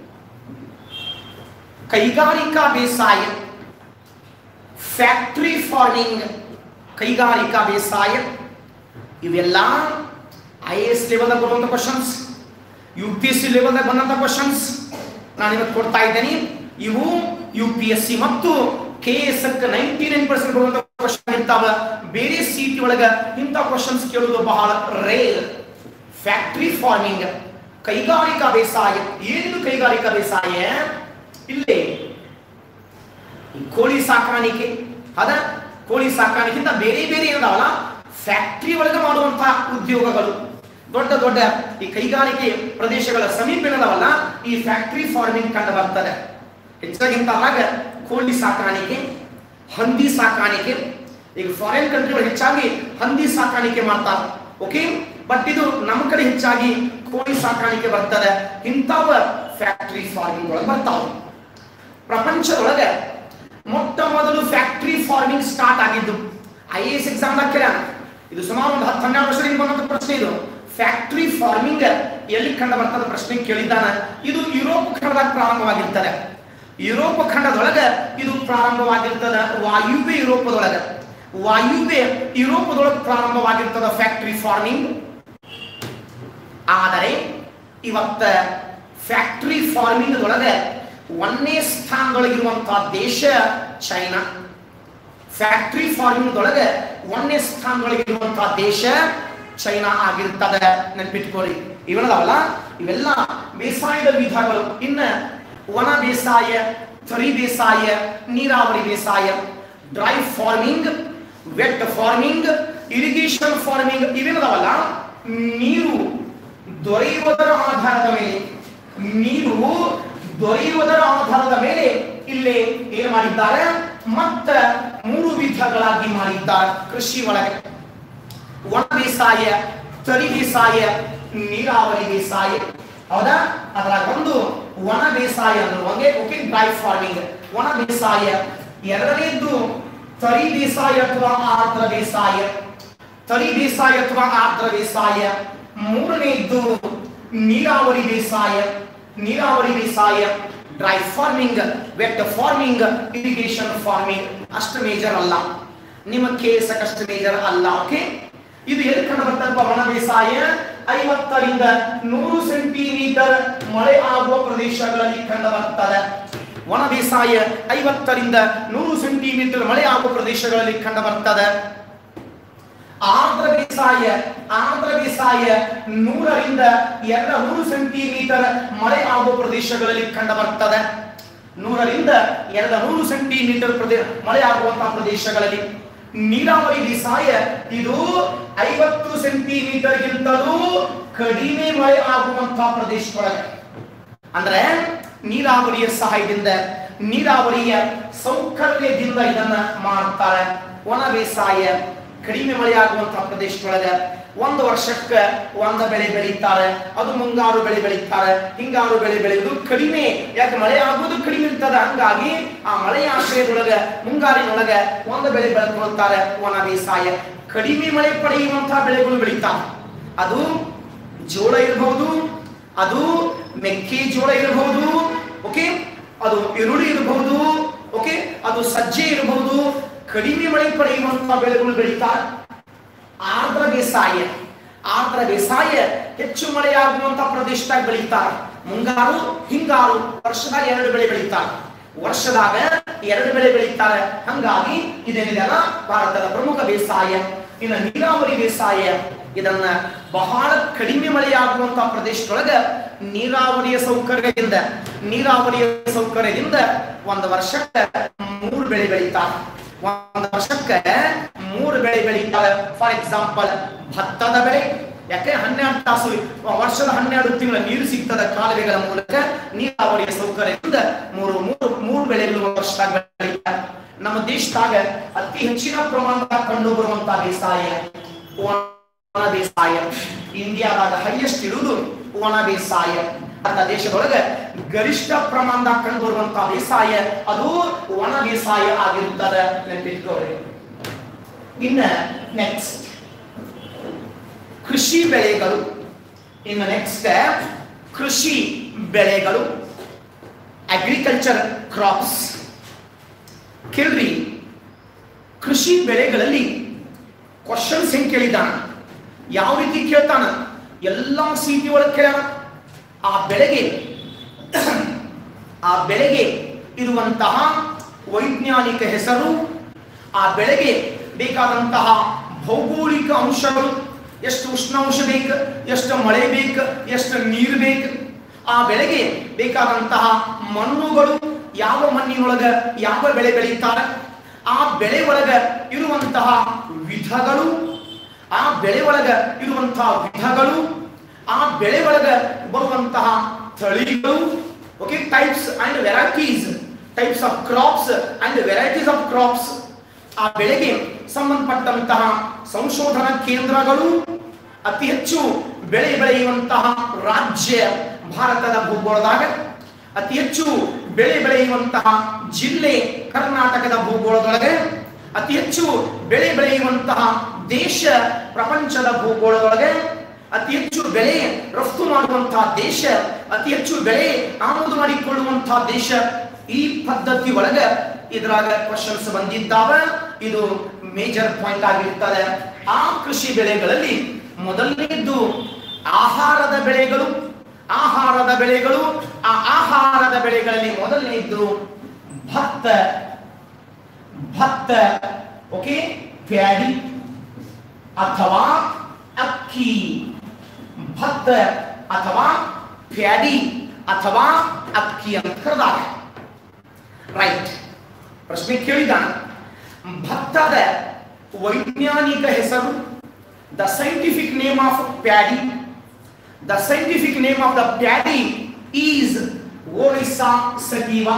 ಕೈಗಾರಿಕಾ ಬೇಸಾಯ ಫ್ಯಾಕ್ಟರಿ ಫಾರ್ಮಿಂಗ್ ಕೈಗಾರಿಕಾ ಬೇಸಾಯ ಇವೆಲ್ಲ ಐ ಎ ಎಸ್ ಲೆವೆಲ್ದಾಗ ಬರುವಂಥ questions U P S C ಲೆವೆಲ್ದಾಗ ಬಂದಂಥ ಕ್ವಶನ್ಸ್ ನಾನು ಇವತ್ತು ಕೊಡ್ತಾ ಇದ್ದೇನೆ ಇವು ಯು ಪಿ ಎಸ್ ಸಿ ಮತ್ತು K S ninety nine percent ಬರುವಂಥ ಕ್ವಶನ್ ಇರ್ತಾವ ಬೇರೆ ಸಿಟಿ ಒಳಗ ಇಂಥ ಕ್ವಶನ್ಸ್ ಕೇಳೋದು ಬಹಳ ರೇರ್ ಫ್ಯಾಕ್ಟರಿ ಫಾರ್ಮಿಂಗ್ ಕೈಗಾರಿಕಾ ಬೇಸಾಯ ಏನು ಕೈಗಾರಿಕಾ ಬೇಸಾಯ ಇಲ್ಲೇ ಈ ಕೋಳಿ ಸಾಕಾಣಿಕೆ ಅದ ಕೋಳಿ ಸಾಕಾಣಿಕೆಯಿಂದ ಬೇರೆ ಬೇರೆ ಇದಾವಲ್ಲ ಫ್ಯಾಕ್ಟರಿ ಒಳಗೆ ಮಾಡುವಂತಹ ಉದ್ಯೋಗಗಳು ದೊಡ್ಡ ದೊಡ್ಡ ಈ ಕೈಗಾರಿಕೆ ಪ್ರದೇಶಗಳ ಸಮೀಪನದವಲ್ಲ ಈ ಫ್ಯಾಕ್ಟರಿ ಫಾರ್ಮಿಂಗ್ ಕಂಡು ಬರ್ತದೆ ಹೆಚ್ಚಾಗಿಂತ ಹಾಗ ಕೋಳಿ ಸಾಕಾಣಿಕೆ ಹಂದಿ ಸಾಕಾಣಿಕೆ ಈಗ ಫಾರಿನ್ ಕಂಟ್ರಿಗಳು ಹೆಚ್ಚಾಗಿ ಹಂದಿ ಸಾಕಾಣಿಕೆ ಮಾಡ್ತಾರೆ ಓಕೆ ಬಟ್ ಇದು ನಮ್ಮ ಕಡೆ ಹೆಚ್ಚಾಗಿ ಕೋಳಿ ಸಾಕಾಣಿಕೆ ಬರ್ತದೆ ಇಂಥವ ಫ್ಯಾಕ್ಟರಿ ಫಾರ್ಮಿಂಗ್ ಒಳಗೆ ಬರ್ತಾವೆ ಪ್ರಪಂಚದೊಳಗೆ ಮೊಟ್ಟ ಮೊದಲು ಫ್ಯಾಕ್ಟರಿ ಫಾರ್ಮಿಂಗ್ ಸ್ಟಾರ್ಟ್ ಆಗಿದ್ದು ಐ ಎ ಎಸ್ ಎಕ್ಸಾಮ್ ಕೇಳ್ಯಾನ ಇದು ಸುಮಾರು ಒಂದು ಹತ್ತು ಹನ್ನೆರಡು ವರ್ಷದಿಂದ ಬಂದಂತ ಪ್ರಶ್ನೆ ಇದು ಫ್ಯಾಕ್ಟರಿ ಫಾರ್ಮಿಂಗ್ ಎಲ್ಲಿ ಕಂಡು ಬರ್ತದ ಪ್ರಶ್ನೆ ಕೇಳಿದ್ದಾನ ಇದು ಯುರೋಪ್ ಖಂಡದಾಗ ಪ್ರಾರಂಭವಾಗಿರ್ತದೆ ಯುರೋಪ್ ಖಂಡದೊಳಗೆ ಇದು ಪ್ರಾರಂಭವಾಗಿರ್ತದ ವಾಯುವ್ಯ ಯುರೋಪದೊಳಗೆ ವಾಯುವ್ಯ ಯುರೋಪದೊಳಗೆ ಪ್ರಾರಂಭವಾಗಿರ್ತದ ಫ್ಯಾಕ್ಟರಿ ಫಾರ್ಮಿಂಗ್ ಆದರೆ ಇವತ್ತ ಫ್ಯಾಕ್ಟರಿ ಫಾರ್ಮಿಂಗ್ ಒಳಗೆ ಒಂದನೇ ಸ್ಥಾನದೊಳಗಿರುವಂತಹ ದೇಶ ಚೈನಾ ಫ್ಯಾಕ್ಟರಿ ಫಾರ್ಮಿಂಗ್ ಒಳಗೆ ಒಂದನೇ ಸ್ಥಾನದೊಳಗಿರುವಂತಹ ದೇಶ ಚೈನಾ ಆಗಿರ್ತದೆ ನೆನ್ಪಿಟ್ಕೊಳ್ಳಿ ಇವೆಲ್ಲವಲ್ಲ ಇವೆಲ್ಲ ಬೇಸಾಯದ ವಿಧಗಳು ಇನ್ನ ವನ ಬೇಸಾಯ ಥರಿ ಬೇಸಾಯ ನೀರಾವರಿ ಬೇಸಾಯ dry farming wet farming irrigation farming ಇವೆಲ್ಲವಲ್ಲ ನೀರು ದೊರೆಯುವುದರ ಆಧಾರದ ಮೇಲೆ ನೀರು ದೊರೆಯುವುದರ ಆಧಾರದ ಮೇಲೆ ಇಲ್ಲಿ ಏನು ಮಾಡಿದ್ದಾರೆ ಮತ್ತ ಮೂರು ವಿಧಗಳಾಗಿ ಮಾಡಿದ್ದಾರೆ ಕೃಷಿ ಒಳಗೆ ಒಣ ಬೇಸಾಯ ತರಿ ಬೇಸಾಯ ನೀರಾವರಿ ಬೇಸಾಯ ಹೌದಾ ಅದರ ಒಂದು ಒಣ ಬೇಸಾಯ ಅಂದ್ರೆ ಓಕೆ ಡ್ರೈ ಫಾರ್ಮಿಂಗ್ ಒಣ ಬೇಸಾಯ ಎರಡನೇದ್ದು ತರಿ ಬೇಸಾಯ ಅಥವಾ ಆರ್ದ್ರ ಬೇಸಾಯ ತರಿ ಬೇಸಾಯ ಅಥವಾ ಆರ್ದ್ರ ಬೇಸಾಯ ಮೂರನೇದ್ದು ನೀರಾವರಿ ಬೇಸಾಯ ನೀರಾವರಿ ಬೇಸಾಯ dry farming wet farming irrigation farming ಅಷ್ಟು ಮೇಜರ್ ಅಲ್ಲ ನಿಮ್ಮ ಕೇಸ್ ಅಷ್ಟು ಮೇಜರ್ ಅಲ್ಲ ಓಕೆ ಇದು ಎಲ್ಲಿ ಕಂಡು ಬರ್ತದಪ್ಪ ಒಣ ಬೇಸಾಯ ಐವತ್ತರಿಂದ ನೂರು ಸೆಂಟಿಮೀಟರ್ ಮಳೆ ಆಗುವ ಪ್ರದೇಶಗಳಲ್ಲಿ ಕಂಡು ಬರ್ತದೆ ಒಣ ಬೇಸಾಯ ಐವತ್ತರಿಂದ ನೂರು ಸೆಂಟಿಮೀಟರ್ ಮಳೆ ಆಗುವ ಪ್ರದೇಶಗಳಲ್ಲಿ ಕಂಡು ಬರ್ತದೆ ಆರ್ದ್ರ ಬೇಸಾಯ ಆರ್ದ್ರ ಬೇಸಾಯ ನೂರರಿಂದ ಎರಡ ನೂರು ಸೆಂಟಿಮೀಟರ್ ಮಳೆ ಆಗುವ ಪ್ರದೇಶಗಳಲ್ಲಿ ಕಂಡು ಬರ್ತದೆ ನೂರರಿಂದ ಎರಡ ನೂರು ಸೆಂಟಿಮೀಟರ್ ಪ್ರದೇಶ ಮಳೆ ಆಗುವಂತಹ ಪ್ರದೇಶಗಳಲ್ಲಿ ನೀರಾವರಿ ಬೇಸಾಯ ಇದು ಐವತ್ತು ಸೆಂಟಿಮೀಟರ್ ಗಿಂತಲೂ ಕಡಿಮೆ ಮಳೆ ಆಗುವಂತಹ ಪ್ರದೇಶದೊಳಗೆ ಅಂದ್ರೆ ನೀರಾವರಿಯ ಸಹಾಯದಿಂದ ನೀರಾವರಿಯ ಸೌಕರ್ಯದಿಂದ ಇದನ್ನ ಮಾಡ್ತಾರೆ ಒಣ ಬೇಸಾಯ ಕಡಿಮೆ ಮಳೆಯಾಗುವಂತಹ ಪ್ರದೇಶದೊಳಗ ಒಂದು ವರ್ಷಕ್ಕೆ ಒಂದ ಬೆಳೆ ಬೆಳೀತಾರೆ ಅದು ಮುಂಗಾರು ಬೆಳೆ ಬೆಳೀತಾರೆ ಹಿಂಗಾರು ಬೆಳೆ ಬೆಳೆಯುವುದು ಕಡಿಮೆ ಯಾಕೆ ಮಳೆ ಆಗುವುದು ಕಡಿಮೆ ಇರ್ತದೆ ಹಂಗಾಗಿ ಆ ಮಳೆಯ ಆಶ್ರಯದೊಳಗ ಮುಂಗಾರಿನೊಳಗ ಒಂದು ಬೆಳೆ ಬೆಳೆದುಕೊಳ್ತಾರೆ ಒಣ ಬೇಸಾಯ ಕಡಿಮೆ ಮಳೆ ಪಡೆಯುವಂತಹ ಬೆಳೆಗಳು ಬೆಳೀತಾರೆ ಅದು ಜೋಳ ಇರಬಹುದು ಅದು ಮೆಕ್ಕೆಜೋಳ ಇರಬಹುದು ಓಕೆ ಅದು ಈರುಳ್ಳಿ ಇರಬಹುದು ಓಕೆ ಅದು ಸಜ್ಜೆ ಇರಬಹುದು ಕಡಿಮೆ ಮಳೆ ಪಡೆಯುವಂತಹ ಬೆಳೆಗಳು ಬೆಳೀತಾರೆ ಆರ್ದ್ರ ಬೇಸಾಯ ಆರ್ದ್ರ ಬೇಸಾಯ ಹೆಚ್ಚು ಮಳೆಯಾಗುವಂತಹ ಪ್ರದೇಶದಾಗ ಬೆಳೀತಾರೆ ಮುಂಗಾರು ಹಿಂಗಾರು ವರ್ಷದಾಗ ಎರಡು ಬೆಳೆ ಬೆಳೀತಾರೆ ವರ್ಷದಾಗ ಎರಡು ಬೆಳೆ ಬೆಳೀತಾರೆ ಹಂಗಾಗಿ ಇದೇನಿದೆ ಅಲ್ಲ ಭಾರತದ ಪ್ರಮುಖ ಬೇಸಾಯ ಇನ್ನು ನೀರಾವರಿ ಬೇಸಾಯ ಇದನ್ನ ಬಹಳ ಕಡಿಮೆ ಮಳೆಯಾಗುವಂತಹ ಪ್ರದೇಶದೊಳಗ ನೀರಾವರಿಯ ಸೌಕರ್ಯದಿಂದ ನೀರಾವರಿಯ ಸೌಕರ್ಯದಿಂದ ಒಂದು ವರ್ಷಕ್ಕೆ ಮೂರು ಬೆಳೆ ಬೆಳೀತಾರೆ ಒಂದು ವರ್ಷಕ್ಕೆ ಮೂರು ಬೆಳೆ ಬೆಳೀತಾರೆ ಫಾರ್ ಎಕ್ಸಾಂಪಲ್ ಭತ್ತದ ಬೆಳೆ ಯಾಕೆ ಹನ್ನೆರಡು ತಾಸು ವರ್ಷದ ಹನ್ನೆರಡು ತಿಂಗಳ ನೀರು ಸಿಗ್ತದ ಕಾಲುವೆಗಳ ಮೂಲಕ ನೀರಾವರಿಯ ಸೌಕರ್ಯದಿಂದ ಮೂರು ಮೂರು ಮೂರು ಬೆಳೆಗಳು ವರ್ಷದಾಗ ಬೆಳೀತಾರೆ ನಮ್ಮ ದೇಶದಾಗ ಅತಿ ಹೆಚ್ಚಿನ ಪ್ರಮಾಣದಾಗ ಕಂಡು ಬರುವಂತಹ ಬೇಸಾಯ ಒಣ ಬೇಸಾಯ ಇಂಡಿಯಾದಾಗ ಹೈಯೆಸ್ಟ್ ಇರುವುದು ಒಣ ಬೇಸಾಯ ಅಂತ ದೇಶದೊಳಗೆ ಗರಿಷ್ಠ ಪ್ರಮಾಣದಾಗ ಕಂಡು ಬರುವಂತಹ ಬೇಸಾಯ ಅದು ಒಣ ಬೇಸಾಯ ಆಗಿರುತ್ತದೆ ನೆನಪಿಟ್ಕೋರಿ ಇನ್ನ ನೆಕ್ಸ್ಟ್ ಕೃಷಿ ಬೆಳೆಗಳು ಇನ್ನು ನೆಕ್ಸ್ಟ್ ಕೃಷಿ ಬೆಳೆಗಳು ಅಗ್ರಿಕಲ್ಚರ್ ಕ್ರಾಪ್ಸ್ ಕೇಳ್ರಿ ಕೃಷಿ ಬೆಳೆಗಳಲ್ಲಿ ಕ್ವಶನ್ಸ್ ಹೆಂಗ್ ಕೇಳಿದಾನ ಯಾವ ರೀತಿ ಕೇಳ್ತಾನ ಎಲ್ಲ ಸಿಟಿ ಒಳಗೆ ಕೇಳ್ಯಾನ ಆ ಬೆಳೆಗೆ ಆ ಬೆಳೆಗೆ ಇರುವಂತಹ ವೈಜ್ಞಾನಿಕ ಹೆಸರು ಆ ಬೆಳೆಗೆ ಬೇಕಾದಂತಹ ಭೌಗೋಳಿಕ ಅಂಶಗಳು ಎಷ್ಟು ಉಷ್ಣಾಂಶ ಬೇಕು ಎಷ್ಟು ಮಳೆ ಬೇಕು ಎಷ್ಟು ನೀರು ಬೇಕು ಆ ಬೆಳೆಗೆ ಬೇಕಾದಂತಹ ಮಣ್ಣುಗಳು ಯಾವ ಮಣ್ಣಿನೊಳಗ ಯಾವ ಬೆಳೆ ಬೆಳೀತಾರೆ ಆ ಬೆಳೆ ಒಳಗ ಇರುವಂತಹ ವಿಧಗಳು ಆ ಬೆಳೆ ಒಳಗ ಇರುವಂತಹ ವಿಧಗಳು ಆ ಬೆಳೆ ಒಳಗ ಬರುವಂತಹ ತಳಿಗಳು okay types and varieties types of crops and varieties of crops ಆ ಬೆಳೆಗೆ ಸಂಬಂಧಪಟ್ಟಂತಹ ಸಂಶೋಧನಾ ಕೇಂದ್ರಗಳು ಅತಿ ಹೆಚ್ಚು ಬೆಳೆ ಬೆಳೆಯುವಂತಹ ರಾಜ್ಯ ಭಾರತದ ಭೂಗೋಳದಾಗ ಅತಿ ಹೆಚ್ಚು ಬೆಳೆ ಬೆಳೆಯುವಂತಹ ಜಿಲ್ಲೆ ಕರ್ನಾಟಕದ ಭೂಗೋಳದೊಳಗೆ ಅತಿ ಹೆಚ್ಚು ಬೆಳೆ ಬೆಳೆಯುವಂತಹ ದೇಶ ಪ್ರಪಂಚದ ಭೂಗೋಳದೊಳಗೆ ಅತಿ ಹೆಚ್ಚು ಬೆಳೆ ರಫ್ತು ಮಾಡುವಂತಹ ದೇಶ ಅತಿ ಹೆಚ್ಚು ಬೆಳೆ ಆಮದು ಮಾಡಿಕೊಳ್ಳುವಂತಹ ದೇಶ ಈ ಪದ್ಧತಿ ಒಳಗೆ ಇದ್ರಾಗ ಕ್ವಶನ್ಸ್ ಬಂದಿದ್ದಾವ ಇದು ಮೇಜರ್ ಪಾಯಿಂಟ್ ಆಗಿರ್ತದೆ ಆ ಕೃಷಿ ಬೆಳೆಗಳಲ್ಲಿ ಮೊದಲನೇದ್ದು ಆಹಾರದ ಬೆಳೆಗಳು ಆಹಾರದ ಬೆಳೆಗಳು ಆ ಆಹಾರದ ಬೆಳೆಗಳಲ್ಲಿ ಮೊದಲನೇದ್ದು ಭತ್ತ ಭತ್ತ ಓಕೆ ಪ್ಯಾಡಿ ಅಥವಾ ಅಕ್ಕಿ ಭತ್ತ ಅಥವಾ ಪ್ಯಾಡಿ ಅಥವಾ ಅಕ್ಕಿ ಅಂತ ಕರೆದಾಗ ರೈಟ್ ಪ್ರಶ್ನೆ ಕೇಳಿದಾನ ಭತ್ತದ ವೈಜ್ಞಾನಿಕ ಹೆಸರು the scientific name of paddy the scientific name of the paddy is oryza sativa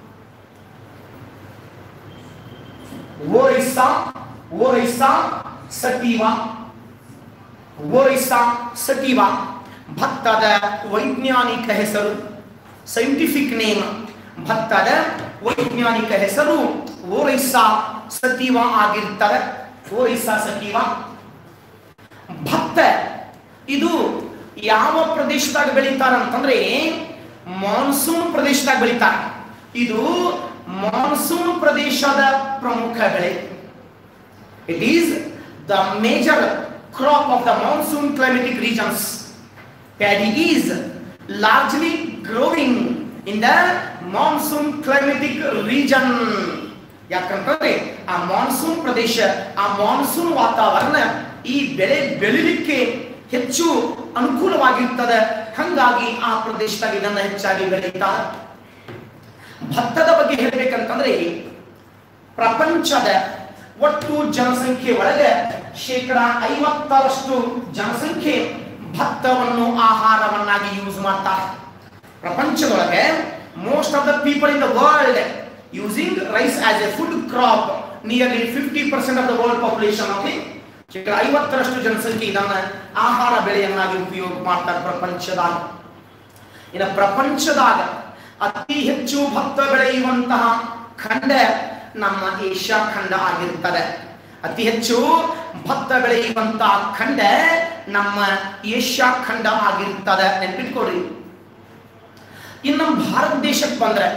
oryza oryza sativa oryza sativa ಭತ್ತದ ವೈಜ್ಞಾನಿಕ ಹೆಸರು ಸೈಂಟಿಫಿಕ್ ನೇಮ್ ಭತ್ತದ ವೈಜ್ಞಾನಿಕ ಹೆಸರು ಓರಿಸಾ ಸತಿವ ಆಗಿರ್ತದೆ ಓರಿಸಾ ಸತಿವ ಭತ್ತ ಇದು ಯಾವ ಪ್ರದೇಶದಾಗ ಬೆಳೀತಾರ ಅಂತಂದ್ರೆ ಮಾನ್ಸೂನ್ ಪ್ರದೇಶದಾಗ ಬೆಳೀತಾರೆ ಇದು ಮಾನ್ಸೂನ್ ಪ್ರದೇಶದ ಪ್ರಮುಖ ಬೆಳೆ it is the major crop of the monsoon climatic regions Paddy is largely growing in the monsoon climatic region. ಯಾಕಂತಂದ್ರೆ ಆ ಮಾನ್ಸೂನ್ ಪ್ರದೇಶ ಆ ಮಾನ್ಸೂನ್ ವಾತಾವರಣ ಈ ಬೆಳೆ ಬೆಳಿಲಿಕ್ಕೆ ಹೆಚ್ಚು ಅನುಕೂಲವಾಗಿರ್ತದೆ ಹಂಗಾಗಿ ಆ ಪ್ರದೇಶದಾಗ ಇದನ್ನ ಹೆಚ್ಚಾಗಿ ಬೆಳೀತಾರೆ ಭತ್ತದ ಬಗ್ಗೆ ಹೇಳ್ಬೇಕಂತಂದ್ರೆ ಪ್ರಪಂಚದ ಒಟ್ಟು ಜನಸಂಖ್ಯೆ ಒಳಗೆ ಶೇಕಡ ಐವತ್ತರಷ್ಟು ಜನಸಂಖ್ಯೆ ಭತ್ತವನ್ನು ಆಹಾರವನ್ನಾಗಿ ಯೂಸ್ ಮಾಡ್ತಾರೆ ಪ್ರಪಂಚದೊಳಗೆ most of the people in the world using rice as a food crop nearly fifty percent of the world population okay ಶೇಕಡ ಐವತ್ತರಷ್ಟು ಜನಸಂಖ್ಯೆ ಇದನ್ನ ಆಹಾರ ಬೆಳೆಯನ್ನಾಗಿ ಉಪಯೋಗ ಮಾಡ್ತಾರೆ ಪ್ರಪಂಚದಾಗ ಇನ್ನು ಪ್ರಪಂಚದಾಗ ಅತಿ ಹೆಚ್ಚು ಭತ್ತ ಬೆಳೆಯುವಂತಹ ಖಂಡ ನಮ್ಮ ಏಷ್ಯಾ ಖಂಡ ಆಗಿರ್ತದೆ ಅತಿ ಹೆಚ್ಚು ಭತ್ತ ಬೆಳೆಯುವಂತಹ ಖಂಡ ನಮ್ಮ ಏಷ್ಯಾ ಖಂಡ ಆಗಿರ್ತದೆ ನೆನ್ಪಿಟ್ಕೊಡ್ರಿ ಇನ್ನು ನಮ್ಮ ಭಾರತ ದೇಶಕ್ಕೆ ಬಂದ್ರೆ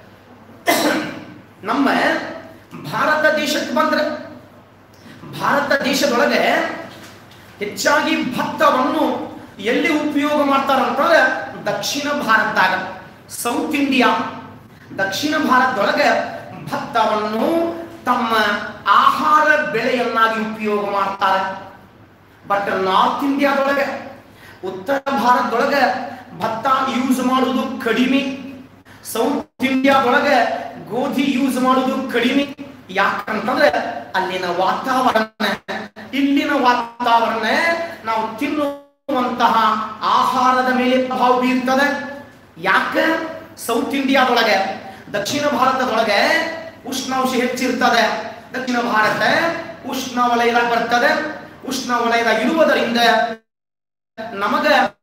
ನಮ್ಮ ಭಾರತ ದೇಶಕ್ಕೆ ಬಂದ್ರೆ ಭಾರತ ದೇಶದೊಳಗೆ ಹೆಚ್ಚಾಗಿ ಭತ್ತವನ್ನು ಎಲ್ಲಿ ಉಪಯೋಗ ಮಾಡ್ತಾರಂತಂದ್ರೆ ದಕ್ಷಿಣ ಭಾರತದಾಗ ಸೌತ್ ಇಂಡಿಯಾ ದಕ್ಷಿಣ ಭಾರತದೊಳಗೆ ಭತ್ತವನ್ನು ತಮ್ಮ ಆಹಾರ ಬೆಳೆಯನ್ನಾಗಿ ಉಪಯೋಗ ಮಾಡ್ತಾರೆ ಬಟ್ ನಾರ್ತ್ ಇಂಡಿಯಾದೊಳಗೆ ಉತ್ತರ ಭಾರತದೊಳಗೆ ಭತ್ತ ಯೂಸ್ ಮಾಡುವುದು ಕಡಿಮೆ ಸೌತ್ ಇಂಡಿಯಾದೊಳಗೆ ಗೋಧಿ ಯೂಸ್ ಮಾಡುವುದು ಕಡಿಮೆ ಯಾಕಂತಂದ್ರೆ ಅಲ್ಲಿನ ವಾತಾವರಣ ಇಲ್ಲಿನ ವಾತಾವರಣ ನಾವು ತಿನ್ನುವಂತಹ ಆಹಾರದ ಮೇಲೆ ಪ್ರಭಾವ ಬೀರ್ತದೆ ಯಾಕೆ ಸೌತ್ ಇಂಡಿಯಾದೊಳಗೆ ದಕ್ಷಿಣ ಭಾರತದೊಳಗೆ ಉಷ್ಣಾಂಶ ಹೆಚ್ಚಿರ್ತದೆ ದಕ್ಷಿಣ ಭಾರತ ಉಷ್ಣ ವಲಯದಾಗ ಬರ್ತದೆ ಉಷ್ಣ ವಲಯದಾಗ ಇರುವುದರಿಂದ ನಮಗ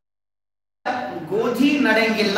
ಗೋಧಿ ನಡೆಯಂಗಿಲ್ಲ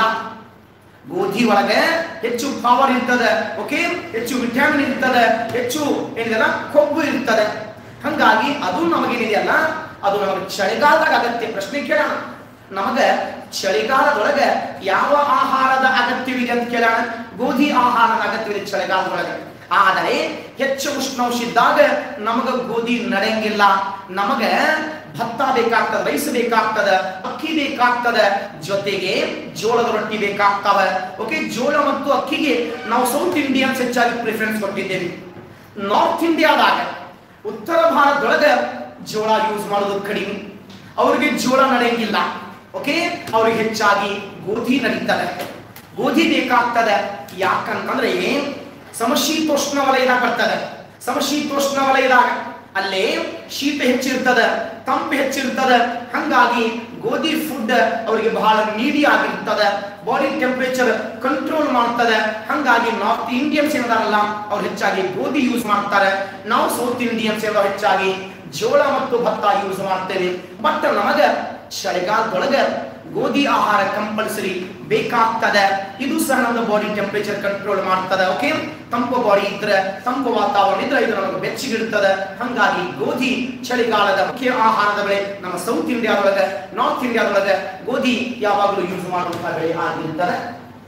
ಗೋಧಿ ಒಳಗೆ ಹೆಚ್ಚು ಪವರ್ ಇರ್ತದೆ ಓಕೆ ಹೆಚ್ಚು ವಿಟಮಿನ್ ಇರ್ತದೆ ಹೆಚ್ಚು ಏನಿದೆಲ್ಲ ಕೊಬ್ಬು ಇರ್ತದೆ ಹಂಗಾಗಿ ಅದು ನಮಗೇನಿದೆಯಲ್ಲ ಅದು ನಮಗೆ ಚಳಿಗಾಲದಾಗ ಅಗತ್ಯ ಪ್ರಶ್ನೆ ಕೇಳೋಣ ನಮಗ ಚಳಿಗಾಲದೊಳಗೆ ಯಾವ ಆಹಾರದ ಅಗತ್ಯವಿದೆ ಅಂತ ಕೇಳೋಣ ಗೋಧಿ ಆಹಾರದ ಅಗತ್ಯವಿದೆ ಚಳಿಗಾಲದೊಳಗೆ ಆದರೆ ಹೆಚ್ಚು ಉಷ್ಣಾಂಶ ಇದ್ದಾಗ ನಮಗ ಗೋಧಿ ನಡೆಯಂಗಿಲ್ಲ ನಮಗ ಭತ್ತ ಬೇಕಾಗ್ತದೆ ರೈಸ್ ಬೇಕಾಗ್ತದ ಅಕ್ಕಿ ಬೇಕಾಗ್ತದ ಜೊತೆಗೆ ಜೋಳದ ರೊಟ್ಟಿ ಬೇಕಾಗ್ತವ ಓಕೆ ಜೋಳ ಮತ್ತು ಅಕ್ಕಿಗೆ ನಾವು ಸೌತ್ ಇಂಡಿಯನ್ಸ್ ಹೆಚ್ಚಾಗಿ ಪ್ರಿಫರೆನ್ಸ್ ಕೊಟ್ಟಿದ್ದೇವೆ ನಾರ್ತ್ ಇಂಡಿಯಾದಾಗ ಉತ್ತರ ಭಾರತದೊಳಗ ಜೋಳ ಯೂಸ್ ಮಾಡೋದು ಕಡಿಮೆ ಅವ್ರಿಗೆ ಜೋಳ ನಡೆಯಂಗಿಲ್ಲ ಓಕೆ ಅವ್ರಿಗೆ ಹೆಚ್ಚಾಗಿ ಗೋಧಿ ನಡೀತದೆ ಗೋಧಿ ಬೇಕಾಗ್ತದೆ ಯಾಕಂತಂದ್ರೆ ಸಮಶೀತೋಷ್ಣ ವಲಯದಾಗ ಬರ್ತದೆ ಸಮಶೀತೋಷ್ಣ ವಲಯದಾಗ ಅಲ್ಲೇ ಶೀತ ಹೆಚ್ಚಿರ್ತದ ತಂಪು ಹೆಚ್ಚಿರ್ತದ ಹಂಗಾಗಿ ಗೋಧಿ ಫುಡ್ ಅವರಿಗೆ ಬಹಳ ನೀಡಿ ಆಗಿರ್ತದ ಬಾಡಿ ಟೆಂಪರೇಚರ್ ಕಂಟ್ರೋಲ್ ಮಾಡ್ತದೆ ಹಂಗಾಗಿ ನಾರ್ತ್ ಇಂಡಿಯನ್ಸ್ ಏನದಾರಲ್ಲ ಅವ್ರು ಹೆಚ್ಚಾಗಿ ಗೋಧಿ ಯೂಸ್ ಮಾಡ್ತಾರೆ ನಾವು ಸೌತ್ ಇಂಡಿಯನ್ಸ್ ಏನೋ ಹೆಚ್ಚಾಗಿ ಜೋಳ ಮತ್ತು ಭತ್ತ ಯೂಸ್ ಮಾಡ್ತೇವೆ ಬಟ್ ನಮಗ ಚಳಿಗಾಲದೊಳಗ ಗೋಧಿ ಆಹಾರ ಕಂಪಲ್ಸರಿ ಬೇಕಾಗ್ತದೆ ಇದು ಸಹ ನಮ್ಮ ಬಾಡಿ ಟೆಂಪರೇಚರ್ ಕಂಟ್ರೋಲ್ ಮಾಡ್ತದೆ ಓಕೆ ತಂಪು ಬಾಡಿ ಇದ್ರೆ ತಂಪು ವಾತಾವರಣ ಇದ್ರೆ ಇದು ನಮಗೆ ಬೆಚ್ಚಗಿರ್ತದೆ ಹಂಗಾಗಿ ಗೋಧಿ ಚಳಿಗಾಲದ ಮುಖ್ಯ ಆಹಾರದ ಬೆಳೆ ನಮ್ಮ ಸೌತ್ ಇಂಡಿಯಾದೊಳಗೆ ನಾರ್ತ್ ಇಂಡಿಯಾದೊಳಗೆ ಗೋಧಿ ಯಾವಾಗಲೂ ಯೂಸ್ ಮಾಡುವಂತಹ ಬೆಳೆ ಆಗಿರ್ತದೆ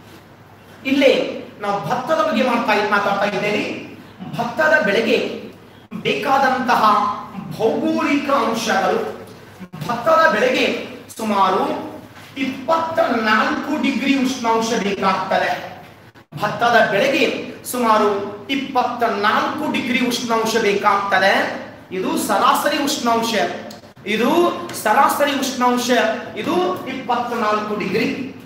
ಇಲ್ಲೇ ನಾವು ಭತ್ತದ ಬಗ್ಗೆ ಮಾಡ್ತಾ ಮಾತಾಡ್ತಾ ಇದ್ದೇವೆ ಭತ್ತದ ಬೆಳೆಗೆ ಬೇಕಾದಂತಹ ಭೌಗೋಳಿಕ ಅಂಶಗಳು ಭತ್ತದ ಬೆಳೆಗೆ ಸುಮಾರು ಇಪ್ಪತ್ತ ನಾಲ್ಕು ಡಿಗ್ರಿ ಉಷ್ಣಾಂಶ ಬೇಕಾಗ್ತದೆ ಭತ್ತದ ಬೆಳೆಗೆ ಸುಮಾರು ಇಪ್ಪತ್ತ ನಾಲ್ಕು ಡಿಗ್ರಿ ಉಷ್ಣಾಂಶ ಬೇಕಾಗ್ತದೆ ಇದು ಸರಾಸರಿ ಉಷ್ಣಾಂಶ ಇದು ಸರಾಸರಿ ಉಷ್ಣಾಂಶ ಇದು ಇಪ್ಪತ್ನಾಲ್ಕು ಡಿಗ್ರಿ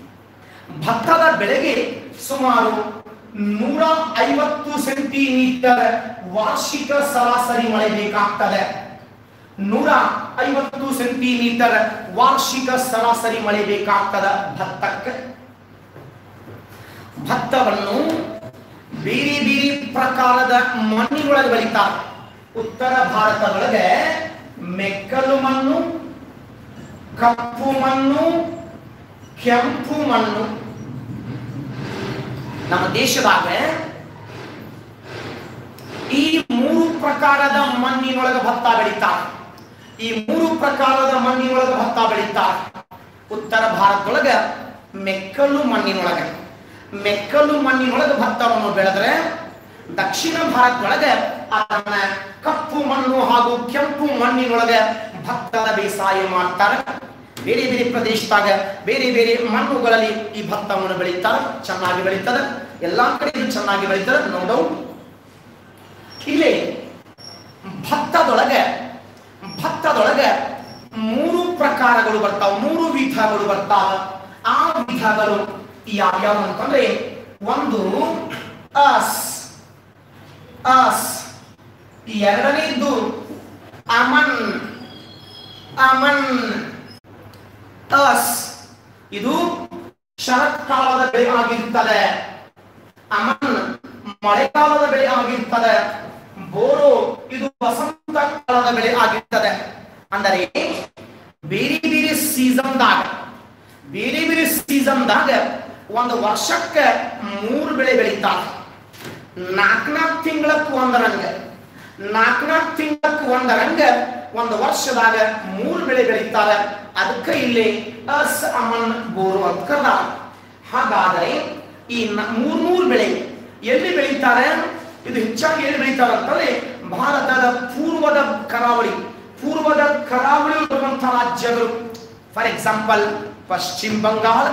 ಭತ್ತದ ಬೆಳೆಗೆ ಸುಮಾರು ನೂರ ಐವತ್ತು ಸೆಂಟಿಮೀಟರ್ ವಾರ್ಷಿಕ ಸರಾಸರಿ ಮಳೆ ಬೇಕಾಗ್ತದೆ ನೂರ ಐವತ್ತು ಸೆಂಟಿಮೀಟರ್ ವಾರ್ಷಿಕ ಸರಾಸರಿ ಮಳೆ ಬೇಕಾಗ್ತದ ಭತ್ತಕ್ಕೆ ಭತ್ತವನ್ನು ಬೇರೆ ಬೇರೆ ಪ್ರಕಾರದ ಮಣ್ಣಿನೊಳಗೆ ಬೆಳೀತಾರೆ ಉತ್ತರ ಭಾರತದೊಳಗೆ ಮೆಕ್ಕಲು ಮಣ್ಣು ಕಪ್ಪು ಮಣ್ಣು ಕೆಂಪು ಮಣ್ಣು ನಮ್ಮ ದೇಶದಾಗ ಈ ಮೂರು ಪ್ರಕಾರದ ಮಣ್ಣಿನೊಳಗೆ ಭತ್ತ ಬೆಳೀತಾರೆ ಈ ಮೂರು ಪ್ರಕಾರದ ಮಣ್ಣಿನೊಳಗೆ ಭತ್ತ ಬೆಳೀತಾರೆ ಉತ್ತರ ಭಾರತದೊಳಗ ಮೆಕ್ಕಲು ಮಣ್ಣಿನೊಳಗೆ ಮೆಕ್ಕಲು ಮಣ್ಣಿನೊಳಗೆ ಭತ್ತವನ್ನು ಬೆಳೆದ್ರೆ ದಕ್ಷಿಣ ಭಾರತದೊಳಗೆ ಅದನ್ನ ಕಪ್ಪು ಮಣ್ಣು ಹಾಗೂ ಕೆಂಪು ಮಣ್ಣಿನೊಳಗೆ ಭತ್ತದ ಬೇಸಾಯ ಮಾಡ್ತಾರೆ ಬೇರೆ ಬೇರೆ ಪ್ರದೇಶದಾಗ ಬೇರೆ ಬೇರೆ ಮಣ್ಣುಗಳಲ್ಲಿ ಈ ಭತ್ತವನ್ನು ಬೆಳೀತಾರೆ ಚೆನ್ನಾಗಿ ಬೆಳೀತದೆ ಎಲ್ಲಾ ಕಡೆ ಇದು ಚೆನ್ನಾಗಿ ಬೆಳೀತದೆ ನೋ ಡೌಟ್ ಇಲ್ಲಿ ಭತ್ತದೊಳಗೆ ಭತ್ತದೊಳಗೆ ಮೂರು ಪ್ರಕಾರಗಳು ಬರ್ತಾವ ಮೂರು ವಿಧಗಳು ಬರ್ತಾವ ಆ ವಿಧಗಳು ಯಾವ್ಯಾವ ಅಂತಂದ್ರೆ ಒಂದು ಅಸ್ ಅಸ್ ಎರಡನೇದ್ದು ಅಮನ್ ಅಮನ್ ಅಸ್ ಇದು ಶರತ್ಕಾಲದ ಬೆಳೆ ಆಗಿರ್ತದೆ ಅಮನ್ ಮಳೆಗಾಲದ ಬೆಳೆ ಆಗಿರ್ತದೆ ಬೋರೋ ಇದು ವಸಂತ ಕಾಲದ ಬೆಳೆ ಆಗಿರ್ತದೆ ಅಂದರೆ ಬೇರೆ ಬೇರೆ ಸೀಸನ್ದಾಗ ಬೇರೆ ಬೇರೆ ಸೀಸನ್ದಾಗ ಒಂದು ವರ್ಷಕ್ಕೆ ಮೂರು ಬೆಳೆ ಬೆಳೀತಾರೆ ನಾಲ್ಕು ನಾಲ್ಕು ತಿಂಗಳಕ್ಕೆ ಒಂದರಂಗ ನಾಲ್ಕು ನಾಲ್ಕು ತಿಂಗಳಕ್ಕೆ ಒಂದರಂಗ ಒಂದು ವರ್ಷದಾಗ ಮೂರು ಬೆಳೆ ಬೆಳೀತಾರೆ ಅದಕ್ಕೆ ಇಲ್ಲಿ ಅಸ್ ಅಮನ್ ಬೋರು ಅಂತ ಕರ್ದಾರ ಹಾಗಾದರೆ ಈ ನ- ಮೂರ್ ಮೂರು ಬೆಳೆ ಎಲ್ಲಿ ಬೆಳೀತಾರೆ ಇದು ಹೆಚ್ಚಾಗಿ ಎಲ್ಲಿ ಬೆಳೀತಾರೆ ಅಂತಂದ್ರೆ ಭಾರತದ ಪೂರ್ವದ ಕರಾವಳಿ ಪೂರ್ವದ ಕರಾವಳಿ ಇರುವಂತಹ ರಾಜ್ಯಗಳು ಫಾರ್ ಎಕ್ಸಾಂಪಲ್ ಪಶ್ಚಿಮ ಬಂಗಾಳ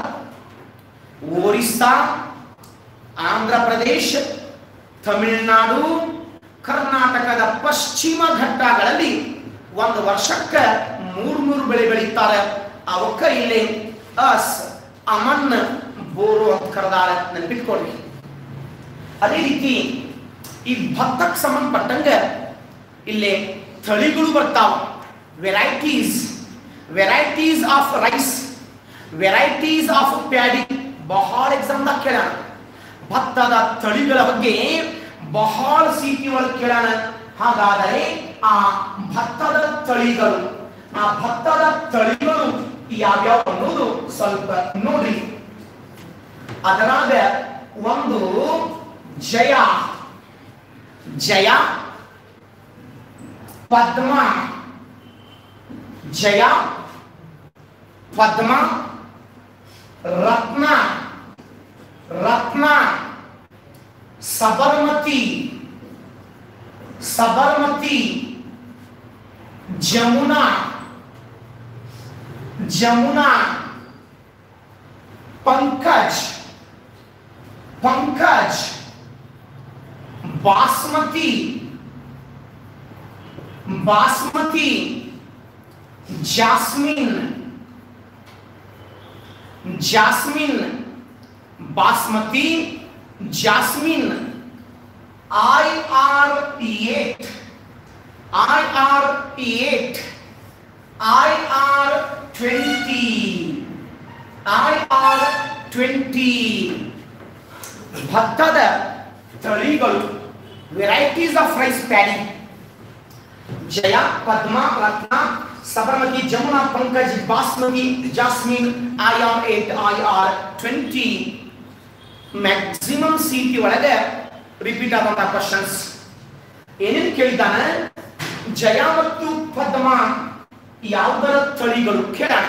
ಒರಿಸ್ಸಾ ಆಂಧ್ರ ಪ್ರದೇಶ್ ತಮಿಳುನಾಡು ಕರ್ನಾಟಕದ ಪಶ್ಚಿಮ ಘಟ್ಟಗಳಲ್ಲಿ ಒಂದು ವರ್ಷಕ್ಕೆ ಮೂರು ಮೂರು ಬೆಳೆ ಬೆಳೀತಾರೆ ಅವಕ್ಕ ಇಲ್ಲಿ ಅಸ್ ಅಮನ್ ಬೋರು ಅಂತ ಕರೆದಾರೆ ನೆನ್ಪಿಟ್ಕೊಳ್ಳಿ ಅದೇ ರೀತಿ ಈ ಭತ್ತಕ್ಕೆ ಸಂಬಂಧಪಟ್ಟಂಗೆ ಇಲ್ಲಿ ತಳಿಗಳು ಬರ್ತಾವ varieties varieties of rice varieties of paddy ಬಹಳ ಎಕ್ಸಾಮ್ದಾಗ ಕೇಳೋಣ ಭತ್ತದ ತಳಿಗಳ ಬಗ್ಗೆ ಬಹಳ ಸೀಟಿ ಒಳಗೆ ಕೇಳೋಣ ಹಾಗಾದರೆ ಆ ಭತ್ತದ ತಳಿಗಳು ಆ ಭತ್ತದ ತಳಿಗಳು ಯಾವ್ಯಾವ ಅನ್ನೋದು ಸ್ವಲ್ಪ ನೋಡ್ರಿ ಅದರಾಗ ಒಂದು Jaya Jaya Padma Jaya Padma Ratna Ratna Sabarmati Sabarmati Jamuna Jamuna Pankaj Pankaj basmati basmati jasmine jasmine basmati jasmine I R eight I R eight I R twenty I R twenty ಭತ್ತದ ತಳಿಗಳು varieties of rice paddy Jaya Padma Ratna Sabarmati Jamuna Pankaj basmati jasmine I R eight I R twenty maximum city ಒಳಗೆ ರಿಪೀಟ್ ಆದಂತಹ ಕ್ವಶನ್ಸ್ ಏನೇನು ಕೇಳಿದ್ದಾನೆ ಜಯ ಮತ್ತು ಪದ್ಮ ಯಾವುದರ ತಳಿಗಳು ಕೇಳೋಣ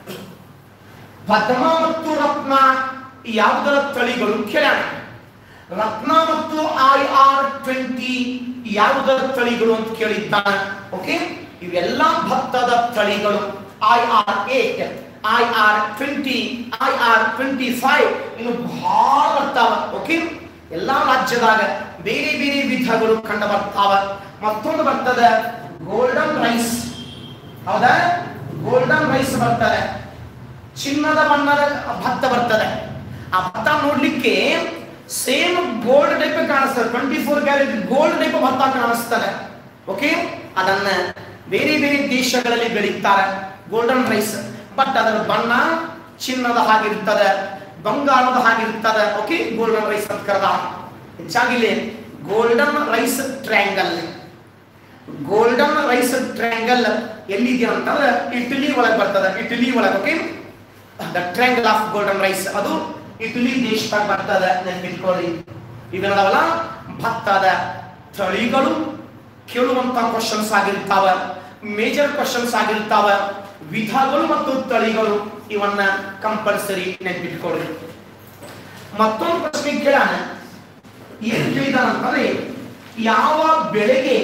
ಪದ್ಮ ಮತ್ತು ರತ್ನ ಯಾವುದರ ತಳಿಗಳು ಕೇಳೋಣ ರತ್ನ ಮತ್ತು ಐ ಆರ್ ಟ್ವೆಂಟಿ ಯಾವುದರ ತಳಿಗಳು ಅಂತ ಕೇಳಿದ್ದಾನೆ ಓಕೆ ಇವೆಲ್ಲ ಭತ್ತದ ತಳಿಗಳು I R eight I R twenty I R twenty five ಇನ್ನು ಬಹಳ ಬರ್ತಾವ ಓಕೆ ಎಲ್ಲಾ ರಾಜ್ಯದಾಗ ಬೇರೆ ಬೇರೆ ವಿಧಗಳು ಕಂಡು ಬರ್ತಾವ ಮತ್ತೊಂದು ಬರ್ತದೆ ಗೋಲ್ಡನ್ ರೈಸ್ ಹೌದಾ ಗೋಲ್ಡನ್ ರೈಸ್ ಬರ್ತದೆ ಚಿನ್ನದ ಬಣ್ಣದ ಭತ್ತ ಬರ್ತದೆ ಆ ಭತ್ತ ನೋಡ್ಲಿಕ್ಕೆ ಸೇಮ್ ಗೋಲ್ಡ್ ಟೈಪ್ ಕಾಣಿಸ್ತದೆ twenty four carat gold type ಭತ್ತ ಕಾಣಿಸ್ತದೆ ಓಕೆ ಅದನ್ನ ಬೇರೆ ಬೇರೆ ದೇಶಗಳಲ್ಲಿ ಬೆಳೀತಾರೆ ಗೋಲ್ಡನ್ ರೈಸ್ ಬಟ್ ಅದರ ಬಣ್ಣ ಚಿನ್ನದ ಹಾಗಿರ್ತದೆ ಬಂಗಾರದ ಹಾಗಿರ್ತದೆ ಓಕೆ ಗೋಲ್ಡನ್ ರೈಸ್ ಅಂತ ಕರೆದ ಹೆಚ್ಚಾಗಿ golden rice triangle golden rice triangle ಎಲ್ಲಿದೆಯಾ ಅಂತಂದ್ರೆ ಇಟಲಿ ಒಳಗೆ ಬರ್ತದೆ ಇಟಲಿ ಒಳಗೆ okay the triangle of golden rice ಅದು ಇಟಲಿ ದೇಶದಾಗ ಬರ್ತದೆ ನೆನ್ಪಿಟ್ಕೊಳ್ಳಿ ಇವೆಲ್ಲವಲ್ಲ ಭತ್ತದ ತಳಿಗಳು ಕೇಳುವಂತ ಕ್ವಶನ್ಸ್ ಆಗಿರ್ತಾವ ಮೇಜರ್ ಕ್ವಶನ್ಸ್ ಆಗಿರ್ತಾವ ವಿಧಗಳು ಮತ್ತು ತಳಿಗಳು ಇವನ್ನ ಕಂಪಲ್ಸರಿ ನೆನ್ಪಿಟ್ಕೊಳ್ಳಿ ಮತ್ತೊಂದು ಪ್ರಶ್ನೆ ಕೇಳೋಣ ಏನ್ ಕೇಳಿದಾನಂತಂದ್ರೆ ಯಾವ ಬೆಳೆಗೆ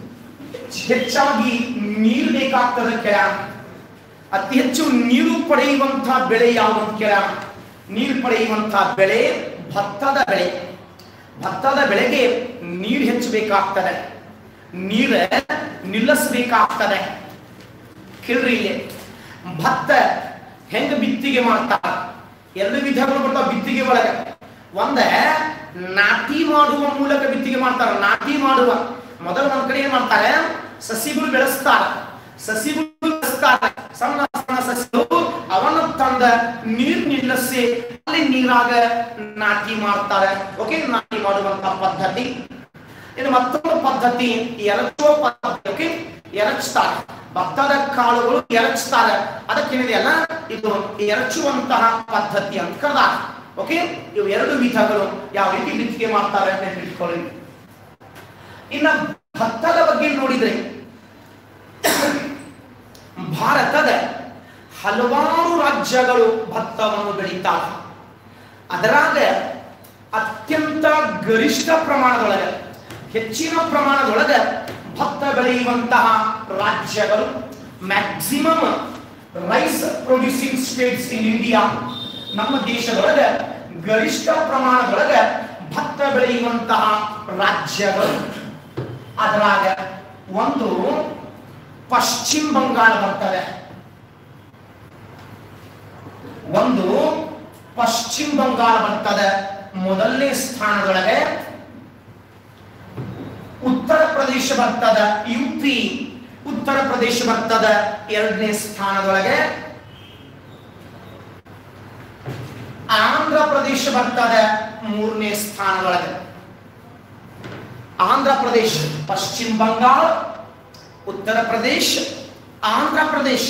ಹೆಚ್ಚಾಗಿ ನೀರು ಬೇಕಾಗ್ತದೆ ಕೇಳೋಣ ಅತಿ ಹೆಚ್ಚು ನೀರು ಪಡೆಯುವಂತಹ ಬೆಳೆ ಯಾವುದು ಅಂತ ಕೇಳೋಣ ನೀರು ಪಡೆಯುವಂತಹ ಬೆಳೆ ಭತ್ತದ ಬೆಳೆ ಭತ್ತದ ಬೆಳೆಗೆ ನೀರು ಹೆಚ್ಚು ಬೇಕಾಗ್ತದೆ ನೀರ ನಿಲ್ಲಿಸಬೇಕಾಗ್ತದೆ ಕೇಳ್ರಿ ಇಲ್ಲಿ ಭತ್ತ ಹೆಂಗ ಬಿತ್ತಿಗೆ ಮಾಡ್ತಾರ ಎರಡು ವಿಧಗಳು ಬರ್ತಾವ ಬಿತ್ತಿಗೆ ಒಳಗೆ ಒಂದ ನಾಟಿ ಮಾಡುವ ಮೂಲಕ ಬಿತ್ತಿಗೆ ಮಾಡ್ತಾರ ನಾಟಿ ಮಾಡುವ ಮೊದಲು ಒಂದ್ ಕಡೆ ಏನ್ ಮಾಡ್ತಾರೆ ಸಸಿಗಳು ಬೆಳೆಸ್ತಾರ ಸಸಿಗಳು ಬೆಳೆಸ್ತಾರೆ ಸಣ್ಣ ಸಣ್ಣ ಸಸಿಗಳು ಅವನ ತಂದ ನೀರ್ ನಿಲ್ಲಿಸಿ ಅಲ್ಲಿ ನೀರಾಗ ನಾಟಿ ಮಾಡ್ತಾರೆ ಓಕೆ ನಾಟಿ ಮಾಡುವಂತ ಪದ್ಧತಿ ಇನ್ನು ಮತ್ತೊಂದು ಪದ್ಧತಿ ಎರಚುವ ಪದ್ಧತಿ ಓಕೆ ಎರಚ್ತಾರೆ ಭತ್ತದ ಕಾಳುಗಳು ಎರಚ್ತಾರೆ ಅದಕ್ಕೇನಿದೆಯಲ್ಲ ಇದು ಎರಚುವಂತಹ ಪದ್ಧತಿ ಅಂತ ಕರೆದಾರ ಓಕೆ ಇವು ಎರಡು ವಿಧಗಳು ಯಾವ ರೀತಿ ಬಿತ್ತಿಗೆ ಮಾಡ್ತಾರೆ ಅಂತ ತಿಳ್ಕೊಳ್ಳಿ ಇನ್ನ ಭತ್ತದ ಬಗ್ಗೆ ನೋಡಿದ್ರೆ ಭಾರತದ ಹಲವಾರು ರಾಜ್ಯಗಳು ಭತ್ತವನ್ನು ಬೆಳೀತಾವೆ ಅದರಾಗ ಅತ್ಯಂತ ಗರಿಷ್ಠ ಪ್ರಮಾಣದೊಳಗೆ ಹೆಚ್ಚಿನ ಪ್ರಮಾಣದೊಳಗೆ ಭತ್ತ ಬೆಳೆಯುವಂತಹ ರಾಜ್ಯಗಳು maximum rice producing states in India ನಮ್ಮ ದೇಶದೊಳಗೆ ಗರಿಷ್ಠ ಪ್ರಮಾಣದೊಳಗೆ ಭತ್ತ ಬೆಳೆಯುವಂತಹ ರಾಜ್ಯಗಳು ಅದರಾಗ ಒಂದು ಪಶ್ಚಿಮ ಬಂಗಾಳ ಬರ್ತದೆ ಒಂದು ಪಶ್ಚಿಮ ಬಂಗಾಳ ಬರ್ತದೆ ಮೊದಲನೇ ಸ್ಥಾನದೊಳಗೆ ಉತ್ತರ ಪ್ರದೇಶ ಬರ್ತದ ಯು ಪಿ ಉತ್ತರ ಪ್ರದೇಶ ಬರ್ತದ ಎರಡನೇ ಸ್ಥಾನದೊಳಗೆ ಆಂಧ್ರ ಪ್ರದೇಶ ಬರ್ತದೆ ಮೂರನೇ ಸ್ಥಾನದೊಳಗೆ ಆಂಧ್ರ ಪ್ರದೇಶ್ ಪಶ್ಚಿಮ ಬಂಗಾಳ ಉತ್ತರ ಪ್ರದೇಶ್ ಆಂಧ್ರ ಪ್ರದೇಶ್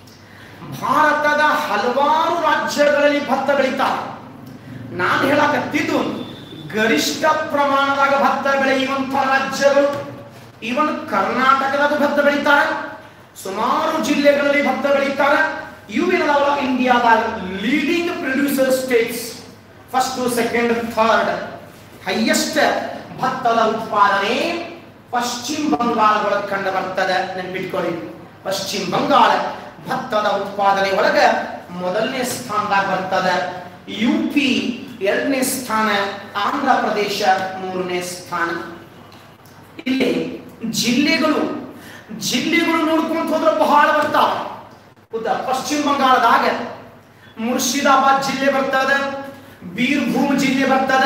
ಭಾರತದ ಹಲವಾರು ರಾಜ್ಯಗಳಲ್ಲಿ ಭತ್ತ ಬೆಳೀತಾರೆ ನಾನು ಹೇಳಕತ್ತಿದ್ದು ಗರಿಷ್ಠ ಪ್ರಮಾಣದಾಗ ಭತ್ತ ಬೆಳೆಯುವಂಥ ರಾಜ್ಯಗಳು ಇವನ್ ಕರ್ನಾಟಕದಾಗ ಭತ್ತ ಬೆಳೀತಾರೆ ಸುಮಾರು ಜಿಲ್ಲೆಗಳಲ್ಲಿ ಭತ್ತ ಬೆಳೀತಾರೆ ಇವು ಏನದಾವಲ್ಲ ಇಂಡಿಯಾದಾಗ leading producer states first second third highest ಭತ್ತದ ಉತ್ಪಾದನೆ ಪಶ್ಚಿಮ ಬಂಗಾಳ ಒಳಗೆ ಕಂಡು ಬರ್ತದೆ ನೆನ್ಪಿಟ್ಕೊಳ್ಳಿ ಪಶ್ಚಿಮ ಬಂಗಾಳ ಭತ್ತದ ಉತ್ಪಾದನೆ ಒಳಗ ಮೊದಲನೇ ಸ್ಥಾನದಾಗ ಬರ್ತದೆ ಯು ಪಿ ಎರಡನೇ ಸ್ಥಾನ ಆಂಧ್ರ ಪ್ರದೇಶ ಮೂರನೇ ಸ್ಥಾನ ಇಲ್ಲಿ ಜಿಲ್ಲೆಗಳು ಜಿಲ್ಲೆಗಳು ನೋಡ್ಕೊಂತ ಹೋದ್ರೆ ಬಹಳ ಬರ್ತಾವ ಉದ್ದ ಪಶ್ಚಿಮ ಬಂಗಾಳದಾಗ ಮುರ್ಷಿದಾಬಾದ್ ಜಿಲ್ಲೆ ಬರ್ತದೆ ಬೀರ್ಭೂಮ್ ಜಿಲ್ಲೆ ಬರ್ತದೆ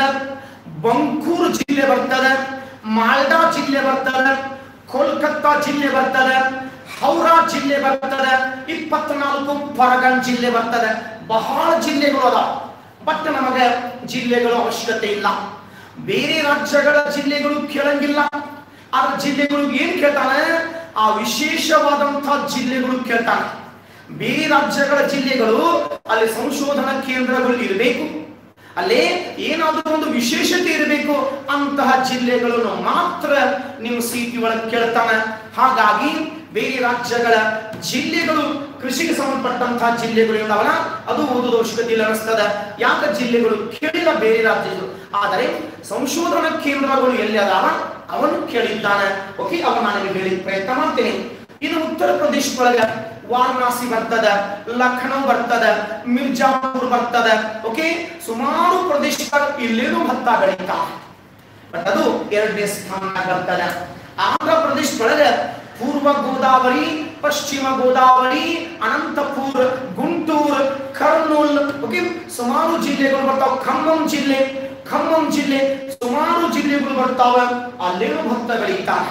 ಬಂಕೂರು ಜಿಲ್ಲೆ ಬರ್ತದೆ ಮಾಲ್ಡಾ ಜಿಲ್ಲೆ ಬರ್ತದೆ ಕೋಲ್ಕತ್ತಾ ಜಿಲ್ಲೆ ಬರ್ತದೆ ಹೌರಾ ಜಿಲ್ಲೆ ಬರ್ತದೆ ಇಪ್ಪತ್ನಾಲ್ಕು ಪರಗನ್ ಜಿಲ್ಲೆ ಬರ್ತದೆ ಬಹಳ ಜಿಲ್ಲೆಗಳು ಅದಾವ ಬಟ್ ನಮಗೆ ಜಿಲ್ಲೆಗಳು ಅವಶ್ಯಕತೆ ಇಲ್ಲ ಬೇರೆ ರಾಜ್ಯಗಳ ಜಿಲ್ಲೆಗಳು ಕೇಳಂಗಿಲ್ಲ ಆ ಜಿಲ್ಲೆಗಳು ಏನ್ ಕೇಳ್ತಾನೆ ಆ ವಿಶೇಷವಾದಂತಹ ಜಿಲ್ಲೆಗಳು ಕೇಳ್ತಾನೆ ಬೇರೆ ರಾಜ್ಯಗಳ ಜಿಲ್ಲೆಗಳು ಅಲ್ಲಿ ಸಂಶೋಧನಾ ಕೇಂದ್ರಗಳು ಇರಬೇಕು ಅಲ್ಲೇ ಏನಾದರೂ ಒಂದು ವಿಶೇಷತೆ ಇರಬೇಕು ಅಂತಹ ಜಿಲ್ಲೆಗಳನ್ನು ಮಾತ್ರ ನೀವು ಸಿಟಿ ಒಳಗೆ ಕೇಳ್ತಾನೆ ಹಾಗಾಗಿ ಬೇರೆ ರಾಜ್ಯಗಳ ಜಿಲ್ಲೆಗಳು ಕೃಷಿಗೆ ಸಂಬಂಧಪಟ್ಟಂತಹ ಜಿಲ್ಲೆಗಳು ಇರ್ತಾವಲ್ಲ ಅದು ಓದೋದು ಅವಶ್ಯಕತೆ ಇಲ್ಲ ಅನಿಸ್ತದ ಯಾಕೆ ಜಿಲ್ಲೆಗಳು ಕೇಳಿಲ್ಲ ಬೇರೆ ರಾಜ್ಯಗಳು ಆದರೆ ಸಂಶೋಧನಾ ಕೇಂದ್ರಗಳು ಎಲ್ಲಿ ಅದಾವ ಅವನು ಕೇಳಿದ್ದಾನೆ ಓಕೆ ಅವ ನಾನು ಹೇಳಿ ಪ್ರಯತ್ನ ಮಾಡ್ತೇನೆ ಇನ್ನು ಉತ್ತರ ಪ್ರದೇಶ ಒಳಗ ವಾರಣಾಸಿ ಬರ್ತದ ಲಖನೌ ಬರ್ತದ ಮಿರ್ಜಾಪುರ್ ಬರ್ತದ ಓಕೆ ಸುಮಾರು ಪ್ರದೇಶದಾಗ ಇಲ್ಲೇನು ಭತ್ತ ಬೆಳೀತಾರೆ ಬಟ್ ಅದು ಎರಡನೇ ಸ್ಥಾನ ಬರ್ತದ ಆಂಧ್ರ ಪ್ರದೇಶ ಒಳಗ ಪೂರ್ವ ಗೋದಾವರಿ ಪಶ್ಚಿಮ ಗೋದಾವರಿ ಅನಂತಪುರ್ ಗುಂಟೂರ್ ಕರ್ನೂಲ್ ಓಕೆ ಸುಮಾರು ಜಿಲ್ಲೆಗಳು ಬರ್ತಾವ ಖಮ್ಮಂ ಜಿಲ್ಲೆ ಖಮ್ಮಂ ಜಿಲ್ಲೆ ಸುಮಾರು ಜಿಲ್ಲೆಗಳು ಬರ್ತಾವ ಅಲ್ಲೇನು ಭತ್ತ ಬೆಳೀತಾರೆ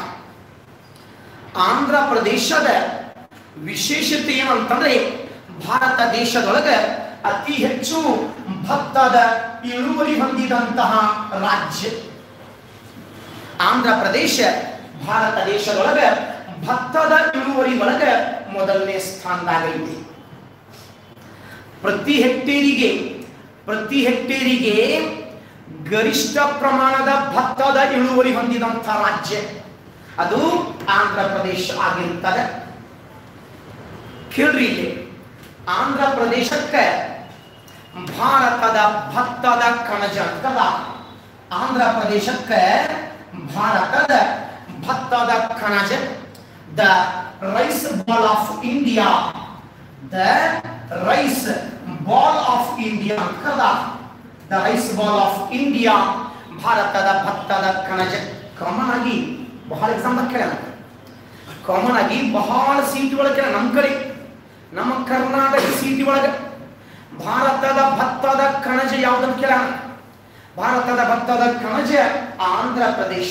ಆಂಧ್ರ ಪ್ರದೇಶದ ವಿಶೇಷತೆ ಏನಂತಂದ್ರೆ ಭಾರತ ದೇಶದೊಳಗ ಅತಿ ಹೆಚ್ಚು ಭತ್ತದ ಇಳುವರಿ ಹೊಂದಿದಂತಹ ರಾಜ್ಯ ಆಂಧ್ರ ಪ್ರದೇಶ ಭಾರತ ದೇಶದೊಳಗ ಭತ್ತದ ಇಳುವರಿ ಒಳಗ ಮೊದಲನೇ ಸ್ಥಾನದಾಗೈತಿ ಪ್ರತಿ ಹೆಕ್ಟೇರಿಗೆ ಪ್ರತಿ ಹೆಕ್ಟೇರಿಗೆ ಗರಿಷ್ಠ ಪ್ರಮಾಣದ ಭತ್ತದ ಇಳುವರಿ ಹೊಂದಿದಂಥ ರಾಜ್ಯ ಅದು ಆಂಧ್ರ ಪ್ರದೇಶ ಆಗಿರುತ್ತದೆ ಕೇಳ್ರಿ ಇಲ್ಲಿ ಆಂಧ್ರ ಪ್ರದೇಶಕ್ಕೆ ಭಾರತದ ಭತ್ತದ ಕಣಜ ಅಂತದ ಆಂಧ್ರ ಪ್ರದೇಶಕ್ಕೆ ಭಾರತದ ಭತ್ತದ ಕಣಜ the rice bowl of India the rice bowl of India ಕದ the rice bowl of India ಭಾರತದ ಭತ್ತದ ಕಣಜ ಕಾಮನ್ ಆಗಿ ಬಹಳ ಎಕ್ಸಾಮ್ ಕೇಳ ಕಾಮನ್ ಆಗಿ ಬಹಳ ಸೀಟ್ ಒಳಗೆ ನಮ್ಮ ಕಡೆ ನಮ್ಮ ಕರ್ನಾಟಕ ಸೀಟ್ ಒಳಗೆ ಭಾರತದ ಭತ್ತದ ಕಣಜ ಯಾವುದನ್ನು ಕೇಳ ಭಾರತದ ಭತ್ತದ ಕಣಜ ಆಂಧ್ರ ಪ್ರದೇಶ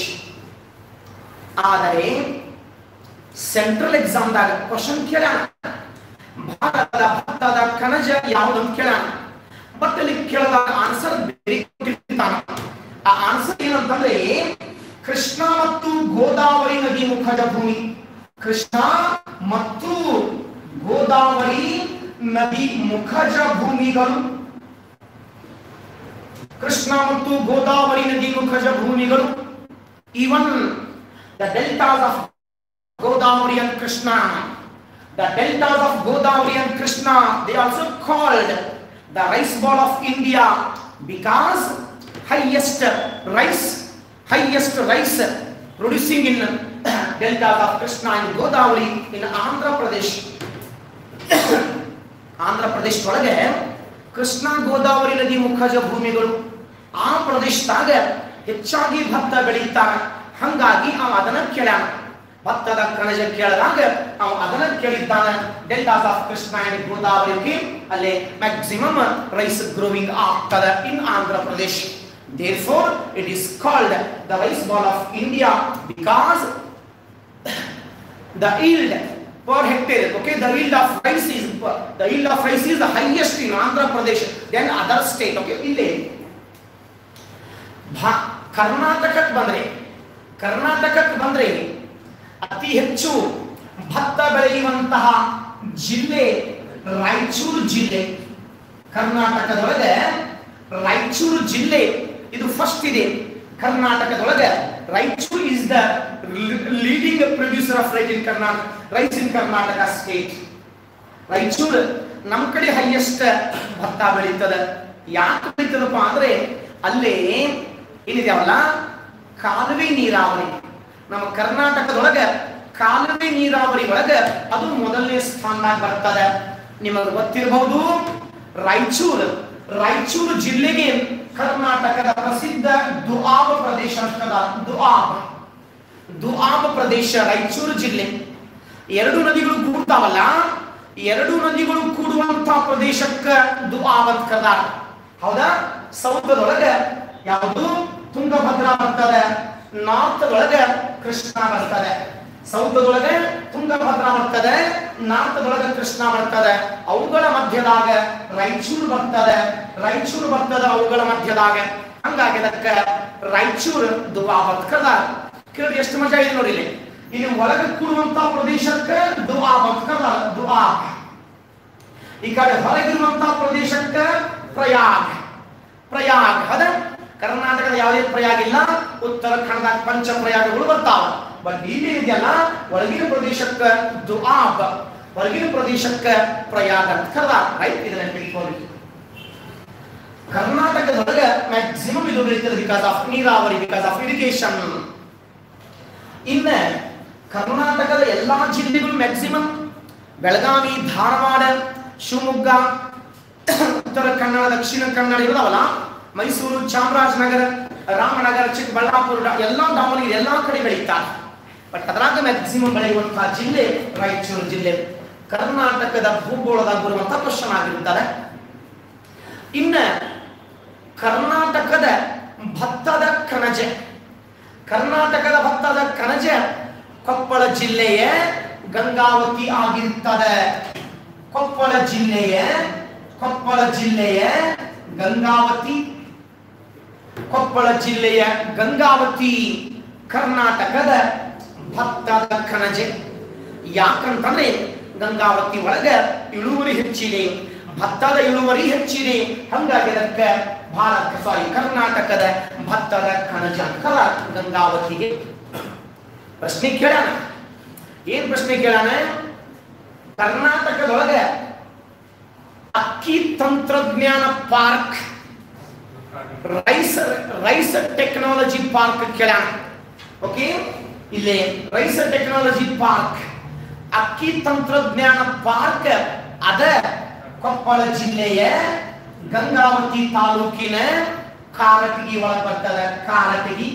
ಆದರೆ ಸೆಂಟ್ರಲ್ ಎಕ್ಸಾಮ್ದಾಗ ಕ್ವಶನ್ ಕೇಳೋಣ ಭಾರತದ ಭತ್ತದ ಕಣಜ ಯಾವುದಂತ ಕೇಳೋಣ ಬಟ್ ಅಲ್ಲಿ ಕೇಳಿದಾಗ ಆನ್ಸರ್ ಬೇರೆ ಕೊಟ್ಟಿರ್ತಾನ ಆ ಆನ್ಸರ್ ಏನಂತಂದ್ರೆ ಕೃಷ್ಣ ಮತ್ತು ಗೋದಾವರಿ ನದಿ ಮುಖಜ ಭೂಮಿ ಕೃಷ್ಣ ಮತ್ತು ಗೋದಾವರಿ ನದಿ ಮುಖಜ ಭೂಮಿಗಳು ಕೃಷ್ಣ ಮತ್ತು ಗೋದಾವರಿ ನದಿ ಮುಖಜ ಭೂಮಿಗಳು even the deltas of Godavari and Krishna the deltas of Godavari and Krishna they also called the rice bowl of India because highest rice highest rice producing in deltas of krishna and godavari in andhra pradesh Andhra ಪ್ರದೇಶದೊಳಗೆ ಕೃಷ್ಣ ಗೋದಾವರಿ ನದಿ ಮುಖಜ ಭೂಮಿಗಳು ಆ ಪ್ರದೇಶದಾಗ ಹೆಚ್ಚಾಗಿ ಭತ್ತ ಬೆಳೀತಾರೆ ಹಂಗಾಗಿ ಅವ ಅದನ್ನ ಕೇಳ್ಯಾನ ಭತ್ತದ ಕಣಜ ಕೇಳಿದಾಗ ಅವ ಅದನ್ನ ಕೇಳಿದ್ದಾನೆ ಡೆಲ್ಟಾಸ್ ಆಫ್ ಕೃಷ್ಣ ಅಂಡ್ ಗೋದಾವರಿಗೆ ಅಲ್ಲಿ ಮ್ಯಾಕ್ಸಿಮಮ್ ರೈಸ್ ಗ್ರೋವಿಂಗ್ ಆಗ್ತದೆ ಇನ್ Andhra Pradesh Therefore, it is called the rice ball of India because the yield per hectare, okay, the yield of rice is the yield of rice is the highest in Andhra Pradesh than other state, okay. ಇಲ್ಲಿ ಭಾ ಕರ್ನಾಟಕಕ್ಕೆ ಬಂದ್ರೆ ಕರ್ನಾಟಕಕ್ಕೆ ಬಂದ್ರೆ ಅತಿ ಹೆಚ್ಚು ಭತ್ತ ಬೆಳೆಯುವಂತಹ ಜಿಲ್ಲೆ ರಾಯಚೂರು ಜಿಲ್ಲೆ ಕರ್ನಾಟಕದೊಳಗೆ ರಾಯಚೂರು ಜಿಲ್ಲೆ ಇದು ಫಸ್ಟ್ ಇದೆ ಕರ್ನಾಟಕದೊಳಗೆ Raichur is the leading producer of rice in Karnataka rice in Karnataka state Raichur ನಮ್ಮ ಕಡೆ ಹೈಯೆಸ್ಟ್ ಭತ್ತ ಬೆಳೀತದ ಯಾಕೆ ಬೆಳೀತದಪ್ಪ ಅಂದ್ರೆ ಅಲ್ಲಿ ಏನಿದೆಯವಲ್ಲ ಕಾಲುವೆ ನೀರಾವರಿ ನಮ್ಮ ಕರ್ನಾಟಕದೊಳಗ ಕಾಲುವೆ ನೀರಾವರಿ ಒಳಗ ಅದು ಮೊದಲನೇ ಸ್ಥಾನದಾಗ ಬರ್ತದೆ ನಿಮಗೆ ಗೊತ್ತಿರಬಹುದು ರಾಯಚೂರು ರಾಯಚೂರು ಜಿಲ್ಲೆಗೆ ಕರ್ನಾಟಕದ ಪ್ರಸಿದ್ಧ ದುಆಬ ಪ್ರದೇಶ ಅಂತದ ದುಆಬ ದುಆಬ ಪ್ರದೇಶ ರಾಯಚೂರು ಜಿಲ್ಲೆ ಎರಡು ನದಿಗಳು ಕೂಡ್ತಾವಲ್ಲ ಎರಡು ನದಿಗಳು ಕೂಡುವಂತ ಪ್ರದೇಶಕ್ಕ ದುಆಬ್ ಅಂತ ಕರ್ದಾರ ಹೌದಾ ಸೌದದೊಳಗ ಯಾವುದು ತುಂಗಭದ್ರಾ ಬರ್ತದೆ ನಾರ್ತ್ ಒಳಗ ಕೃಷ್ಣ ಬರ್ತದೆ ಸೌದದೊಳಗೆ ತುಂಗಭದ್ರಾ ಬರ್ತದೆ ನಾರ್ತ್ ಒಳಗ ಕೃಷ್ಣ ಬರ್ತದೆ ಅವುಗಳ ಮಧ್ಯದಾಗ ರಾಯಚೂರು ಬರ್ತದೆ ರಾಯಚೂರು ಬರ್ತದೆ ಅವುಗಳ ಮಧ್ಯದಾಗ ಹಂಗಾಗಿ ಅದಕ್ಕೆ ರಾಯಚೂರು ದುಆಬ್ ಅಂತ ಕರ್ದಾರ ಕೇಳಿ ಎಷ್ಟು ಮಜಾ ಇದೆ ನೋಡಿ ಇಲ್ಲಿ ಇಲ್ಲಿ ಒಳಗೆ ಕೂಡುವಂತ ಪ್ರದೇಶಕ್ಕೆ ದುಆಬ್ ಅಂತ ಕರ್ದಾರ ದುಆಬ್ ಈ ಕಡೆ ಹೊರಗಿರುವಂತಹ ಪ್ರದೇಶಕ್ಕೆ ಪ್ರಯಾಗ್ ಪ್ರಯಾಗ್ ಅದ ಕರ್ನಾಟಕದ ಯಾವುದೇ ಪ್ರಯಾಗ ಇಲ್ಲ ಉತ್ತರಾಖಂಡದಾಗ ಪಂಚ ಪ್ರಯಾಗಗಳು ಬರ್ತಾವ ಬಟ್ ಇಲ್ಲಿ ಇದೆಯಲ್ಲ ಒಳಗಿನ ಪ್ರದೇಶಕ್ಕೆ ದುಆಬ್ ಹೊರಗಿನ ಪ್ರದೇಶಕ್ಕೆ ಪ್ರಯಾಗ ಅಂತ ಕರ್ದಾರ ರೈಟ್ ಇದನ್ನ ತಿಳ್ಕೊಳ್ಳಿ ಕರ್ನಾಟಕದೊಳಗೆ ಮ್ಯಾಕ್ಸಿಮಮ್ ಇದು ಬೆಳೀತದೆ ಬಿಕಾಸ್ ಆಫ್ ನೀರಾವರಿ ಬಿಕಾಸ್ ಆಫ್ ಇರಿಗೇಷನ್ ಇನ್ನ ಕರ್ನಾಟಕದ ಎಲ್ಲಾ ಜಿಲ್ಲೆಗಳು ಮ್ಯಾಕ್ಸಿಮಮ್ ಬೆಳಗಾವಿ ಧಾರವಾಡ ಶಿವಮೊಗ್ಗ ಉತ್ತರ ಕನ್ನಡ ದಕ್ಷಿಣ ಕನ್ನಡ ಇರೋದವಲ್ಲ ಮೈಸೂರು ಚಾಮರಾಜನಗರ ರಾಮನಗರ ಚಿಕ್ಕಬಳ್ಳಾಪುರ ಎಲ್ಲ ದಾವಣಗೆರೆ ಎಲ್ಲಾ ಕಡೆ ಬೆಳೀತಾರೆ ಬಟ್ ಅದ್ರಾಗ ಮ್ಯಾಕ್ಸಿಮಮ್ ಬೆಳೆಯುವಂತಹ ಜಿಲ್ಲೆ ರಾಯಚೂರು ಜಿಲ್ಲೆ ಕರ್ನಾಟಕದ ಭೂಗೋಳದಾಗ ಬರುವಂತಹ ಕ್ವಶನ್ ಆಗಿರುತ್ತದೆ ಇನ್ನ ಕರ್ನಾಟಕದ ಭತ್ತದ ಕಣಜ ಕರ್ನಾಟಕದ ಭತ್ತದ ಕಣಜ ಕೊಪ್ಪಳ ಜಿಲ್ಲೆಯ ಗಂಗಾವತಿ ಆಗಿರುತ್ತದೆ ಕೊಪ್ಪಳ ಜಿಲ್ಲೆಯ ಕೊಪ್ಪಳ ಜಿಲ್ಲೆಯ ಗಂಗಾವತಿ ಕೊಪ್ಪಳ ಜಿಲ್ಲೆಯ ಗಂಗಾವತಿ ಕರ್ನಾಟಕದ ಭತ್ತದ ಕಣಜೆ ಯಾಕಂತಂದ್ರೆ ಗಂಗಾವತಿ ಒಳಗ ಇಳುವರಿ ಹೆಚ್ಚಿದೆ ಭತ್ತದ ಇಳುವರಿ ಹೆಚ್ಚಿದೆ ಹಂಗಾಗಿ ಅದಕ್ಕೆ ಭಾರತ ಸಾರಿ ಕರ್ನಾಟಕದ ಭತ್ತದ ಕಣಜ ಅಂತಾರ ಗಂಗಾವತಿಗೆ ಪ್ರಶ್ನೆ ಕೇಳೋಣ ಏನ್ ಪ್ರಶ್ನೆ ಕೇಳೋಣ ಕರ್ನಾಟಕದೊಳಗೆ ಅಕ್ಕಿ ತಂತ್ರಜ್ಞಾನ park rice rice technology park ಕೇಳೋಣ ಓಕೆ ಇಲ್ಲಿ ರೈಸ್ ಟೆಕ್ನಾಲಜಿ ಪಾರ್ಕ್ ಅಕ್ಕಿ ತಂತ್ರಜ್ಞಾನ ಪಾರ್ಕ್ ಅದ ಕೊಪ್ಪಳ ಜಿಲ್ಲೆಯ ಗಂಗಾವತಿ ತಾಲೂಕಿನ ಕಾರಟಗಿ ಒಳಗೆ ಬರ್ತದೆ ಕಾರಟಗಿ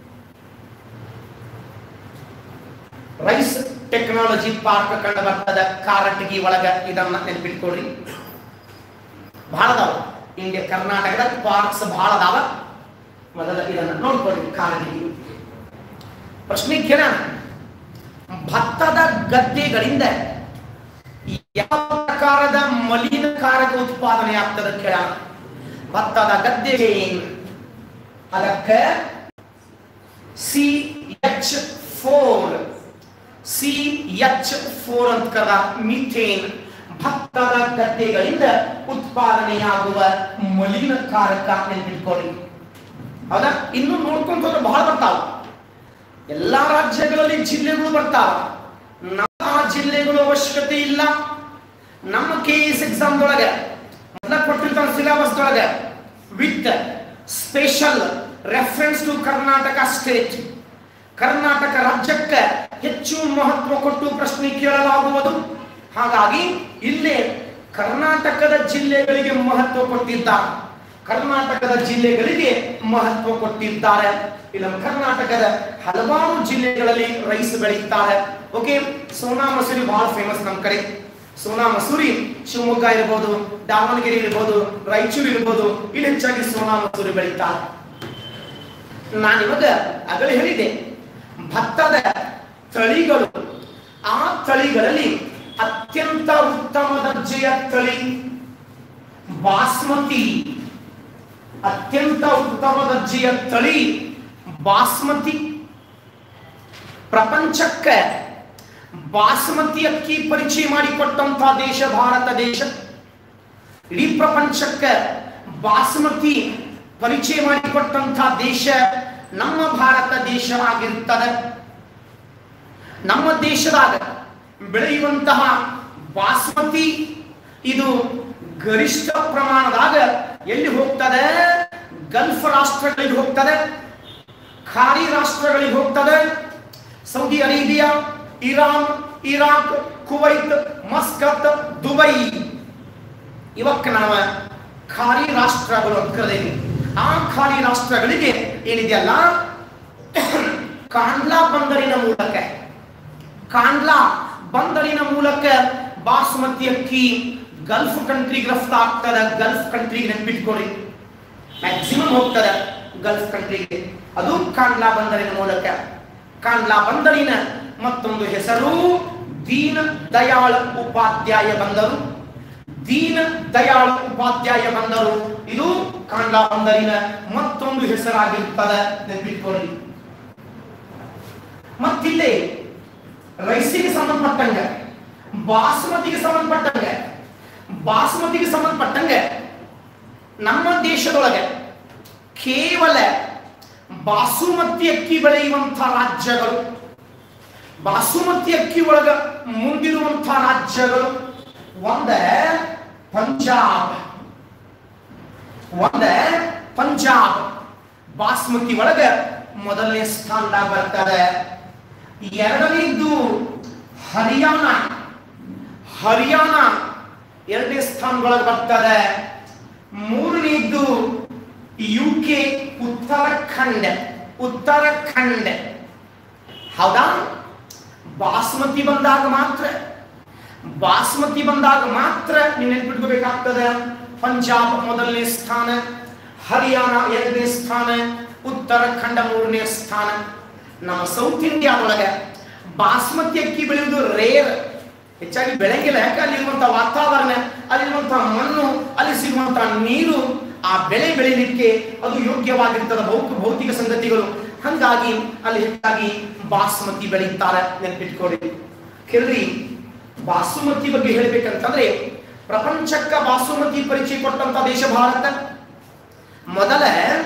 ರೈಸ್ ಟೆಕ್ನಾಲಜಿ ಪಾರ್ಕ್ ಕಂಡು ಬರ್ತದೆ ಕಾರಟಗಿ ಒಳಗ ಇದನ್ನ ನೆನಪಿಟ್ಕೊಡ್ರಿ ಬಹಳ ಅದಾವ ಇಂಡಿಯಾ ಕರ್ನಾಟಕದ ಪಾರ್ಕ್ಸ್ ಬಹಳ ಅದಾವ ಮೊದಲ ಇದನ್ನ ನೋಡ್ಕೊಡ್ರಿ ಕಾರಟಗಿ ಪ್ರಶ್ನೆ ಕೇಳೋಣ ಭತ್ತದ ಗದ್ದೆಗಳಿಂದ ಯಾವ ಪ್ರಕಾರದ ಮಲಿನಕಾರಕ ಉತ್ಪಾದನೆ ಆಗ್ತದೆ ಕೇಳೋಣ ಭತ್ತದ ಗದ್ದೆಗೆ ಏನು ಅದಕ್ಕೆ C H four C H four ಅಂತ ಕರೆದ ಮಿಥೇನ್ ಭತ್ತದ ಗದ್ದೆಗಳಿಂದ ಉತ್ಪಾದನೆಯಾಗುವ ಮಲಿನಕಾರಕ ನೆನಪಿಟ್ಕೊಳ್ಳಿ ಹೌದಾ ಇನ್ನು ನೋಡ್ಕೊಂತ ಹೋದ್ರೆ ಬಹಳ ಬರ್ತಾವ ಎಲ್ಲಾ ರಾಜ್ಯಗಳಲ್ಲಿ ಜಿಲ್ಲೆಗಳು ಬರ್ತಾವ ನಮ್ಮ ಆ ಜಿಲ್ಲೆಗಳು ಅವಶ್ಯಕತೆ ಇಲ್ಲ ನಮ್ಮ ಕೆ ಎಸ್ ಎಕ್ಸಾಮ್ ಒಳಗೆ ಮೊದಲ ಕೊಟ್ಟಿರ್ತಾರ ಸಿಲೆಬಸ್ ಒಳಗೆ with special reference to Karnataka state Karnataka ರಾಜ್ಯಕ್ಕೆ ಹೆಚ್ಚು ಮಹತ್ವ ಕೊಟ್ಟು ಪ್ರಶ್ನೆ ಕೇಳಲಾಗುವುದು ಹಾಗಾಗಿ ಇಲ್ಲೇ ಕರ್ನಾಟಕದ ಜಿಲ್ಲೆಗಳಿಗೆ ಮಹತ್ವ ಕೊಟ್ಟಿದ್ದಾರೆ ಕರ್ನಾಟಕದ ಜಿಲ್ಲೆಗಳಿಗೆ ಮಹತ್ವ ಕೊಟ್ಟಿದ್ದಾರೆ ಇಲ್ಲ ಕರ್ನಾಟಕದ ಹಲವಾರು ಜಿಲ್ಲೆಗಳಲ್ಲಿ ರೈಸ್ ಬೆಳೆಯುತ್ತಾರೆ ಓಕೆ ಸೋನಾ ಮಸೂರಿ ಬಹಳ ಫೇಮಸ್ ನಮ್ಮ ಕಡೆ ಸೋನಾ ಮಸೂರಿ ಶಿವಮೊಗ್ಗ ಇರ್ಬೋದು ದಾವಣಗೆರೆ ಇರ್ಬೋದು ರಾಯಚೂರು ಇರ್ಬೋದು ಇಲ್ಲಿ ಹೆಚ್ಚಾಗಿ ಸೋನಾ ಮಸೂರಿ ಬೆಳೀತಾರೆ ನಾನು ನಿಮಗ ಆಗಲೇ ಹೇಳಿದೆ ಭತ್ತದ ತಳಿಗಳು ಆ ತಳಿಗಳಲ್ಲಿ ಅತ್ಯಂತ ಉತ್ತಮ ದರ್ಜೆಯ ತಳಿ ಬಾಸ್ಮತಿ ಅತ್ಯಂತ ಉತ್ತಮ ದರ್ಜೆಯ ತಳಿ ಬಾಸ್ಮತಿ ಪ್ರಪಂಚಕ್ಕೆ ಬಾಸುಮತಿ ಅಕ್ಕಿ ಪರಿಚಯ ಮಾಡಿಕೊಟ್ಟಂತ ದೇಶ ಭಾರತ ದೇಶ ಇಡೀ ಪ್ರಪಂಚಕ್ಕೆ ಬಾಸುಮತಿ ಪರಿಚಯ ಮಾಡಿಕೊಟ್ಟಂತ ದೇಶ ನಮ್ಮ ಭಾರತ ದೇಶ ಆಗಿರ್ತದೆ ನಮ್ಮ ದೇಶದಾಗ ಬೆಳೆಯುವಂತಹ ಬಾಸ್ಮತಿ ಇದು ಗರಿಷ್ಠ ಪ್ರಮಾಣದಾಗ ಎಲ್ಲಿ ಹೋಗ್ತದೆ ಗಲ್ಫ್ ರಾಷ್ಟ್ರಗಳಿಗೆ ಹೋಗ್ತದೆ ಖಾರಿ ರಾಷ್ಟ್ರಗಳಿಗೆ ಹೋಗ್ತದೆ Saudi Arabia Iran Iraq Kuwait Muscat Dubai ಇವಕ್ಕೆ ನಾವು ಖಾರಿ ರಾಷ್ಟ್ರಗಳು ಅಂತ ಕರೆದೇವಿ ಆ ಖಾರಿ ರಾಷ್ಟ್ರಗಳಿಗೆ ಏನಿದೆಯಲ್ಲ ಕಾಂಡ್ಲಾ ಬಂದರಿನ ಮೂಲಕ ಕಾಂಡ್ಲಾ ಬಂದರಿನ ಮೂಲಕ ಬಾಸುಮತಿ ಅಕ್ಕಿ ಗಲ್ಫ್ ಕಂಟ್ರಿಗೆ ರಫ್ತು ಆಗ್ತದೆ ಗಲ್ಫ್ ಕಂಟ್ರಿಗೆ ನೆನ್ಪಿಟ್ಕೊಳ್ಳಿ ಮ್ಯಾಕ್ಸಿಮಮ್ ಹೋಗ್ತದೆ ಗಲ್ಫ್ ಕಂಟ್ರಿಗೆ ಅದು ಕಾಂಡ್ಲಾ ಬಂದರಿನ ಮೂಲಕ ಕಾಂಡ್ಲಾ ಬಂದರಿನ ಮತ್ತೊಂದು ಹೆಸರು ದೀನ್ ದಯಾಳ್ ಉಪಾಧ್ಯಾಯ ಬಂದರು ದೀನ್ ದಯಾಳ್ ಉಪಾಧ್ಯಾಯ ಬಂದರು ಇದು ಕಾಂಡ್ಲಾ ಬಂದರಿನ ಮತ್ತೊಂದು ಹೆಸರಾಗಿರ್ತದೆ ನೆನ್ಪಿಟ್ಕೊಳ್ಳಿ ಮತ್ತಿಲ್ಲಿ ರೈಸಿಗೆ ಸಂಬಂಧಪಟ್ಟಂಗೆ ಬಾಸುಮತಿಗೆ ಸಂಬಂಧಪಟ್ಟಂಗೆ ಬಾಸುಮತಿಗೆ ಸಂಬಂಧಪಟ್ಟಂಗೆ ನಮ್ಮ ದೇಶದೊಳಗೆ ಕೇವಲ ಬಾಸುಮತಿ ಅಕ್ಕಿ ಬೆಳೆಯುವಂಥ ರಾಜ್ಯಗಳು ಬಾಸುಮತಿ ಅಕ್ಕಿ ಒಳಗ ಮುಂದಿರುವಂಥ ರಾಜ್ಯಗಳು ಒಂದ ಪಂಜಾಬ್ ಒಂದ ಪಂಜಾಬ್ ಬಾಸ್ಮತಿ ಒಳಗ ಮೊದಲನೇ ಸ್ಥಾನದಾಗ ಬರ್ತದೆ ಎರಡನೇದ್ದು ಹರಿಯಾಣ ಹರಿಯಾಣ ಎರಡನೇ ಸ್ಥಾನದೊಳಗೆ ಬರ್ತದೆ ಮೂರನೇದ್ದು ಯು ಕೆ ಉತ್ತರಾಖಂಡ್ ಉತ್ತರಾಖಂಡ್ ಹೌದಾ ಬಾಸ್ಮತಿ ಬಂದಾಗ ಮಾತ್ರ ಬಾಸ್ಮತಿ ಬಂದಾಗ ಮಾತ್ರ ನೀವು ನೆನ್ಪಿಟ್ಕೋಬೇಕಾಗ್ತದೆ ಪಂಜಾಬ್ ಮೊದಲನೇ ಸ್ಥಾನ ಹರಿಯಾಣ ಎರಡನೇ ಸ್ಥಾನ ಉತ್ತರಾಖಂಡ ಮೂರನೇ ಸ್ಥಾನ ನಮ್ಮ ಸೌತ್ ಇಂಡಿಯಾದೊಳಗೆ ಬಾಸ್ಮತಿ ಅಕ್ಕಿ ಬೆಳೆಯುವುದು ರೇರ್ ಹೆಚ್ಚಾಗಿ ಬೆಳೆಂಗಿಲ್ಲ ಯಾಕೆ ಅಲ್ಲಿರುವಂತಹ ವಾತಾವರಣ ಅಲ್ಲಿರುವಂತಹ ಮಣ್ಣು ಅಲ್ಲಿ ಸಿಗುವಂತಹ ನೀರು ಆ ಬೆಳೆ ಬೆಳೆಯಲಿಕ್ಕೆ ಅದು ಯೋಗ್ಯವಾಗಿರ್ತದ ಭೌತ ಭೌತಿಕ ಸಂಗತಿಗಳು ಹಂಗಾಗಿ ಅಲ್ಲಿ ಹೆಚ್ಚಾಗಿ ಬಾಸ್ಮತಿ ಬೆಳೀತಾರೆ ನೆನ್ಪಿಟ್ಕೊಳ್ಳಿ ಕೇಳ್ರಿ ಬಾಸುಮತಿ ಬಗ್ಗೆ ಹೇಳ್ಬೇಕಂತಂದ್ರೆ ಪ್ರಪಂಚಕ್ಕ ಬಾಸುಮತಿ ಪರಿಚಯ ಕೊಟ್ಟಂತ ದೇಶ ಭಾರತ ಮೊದಲ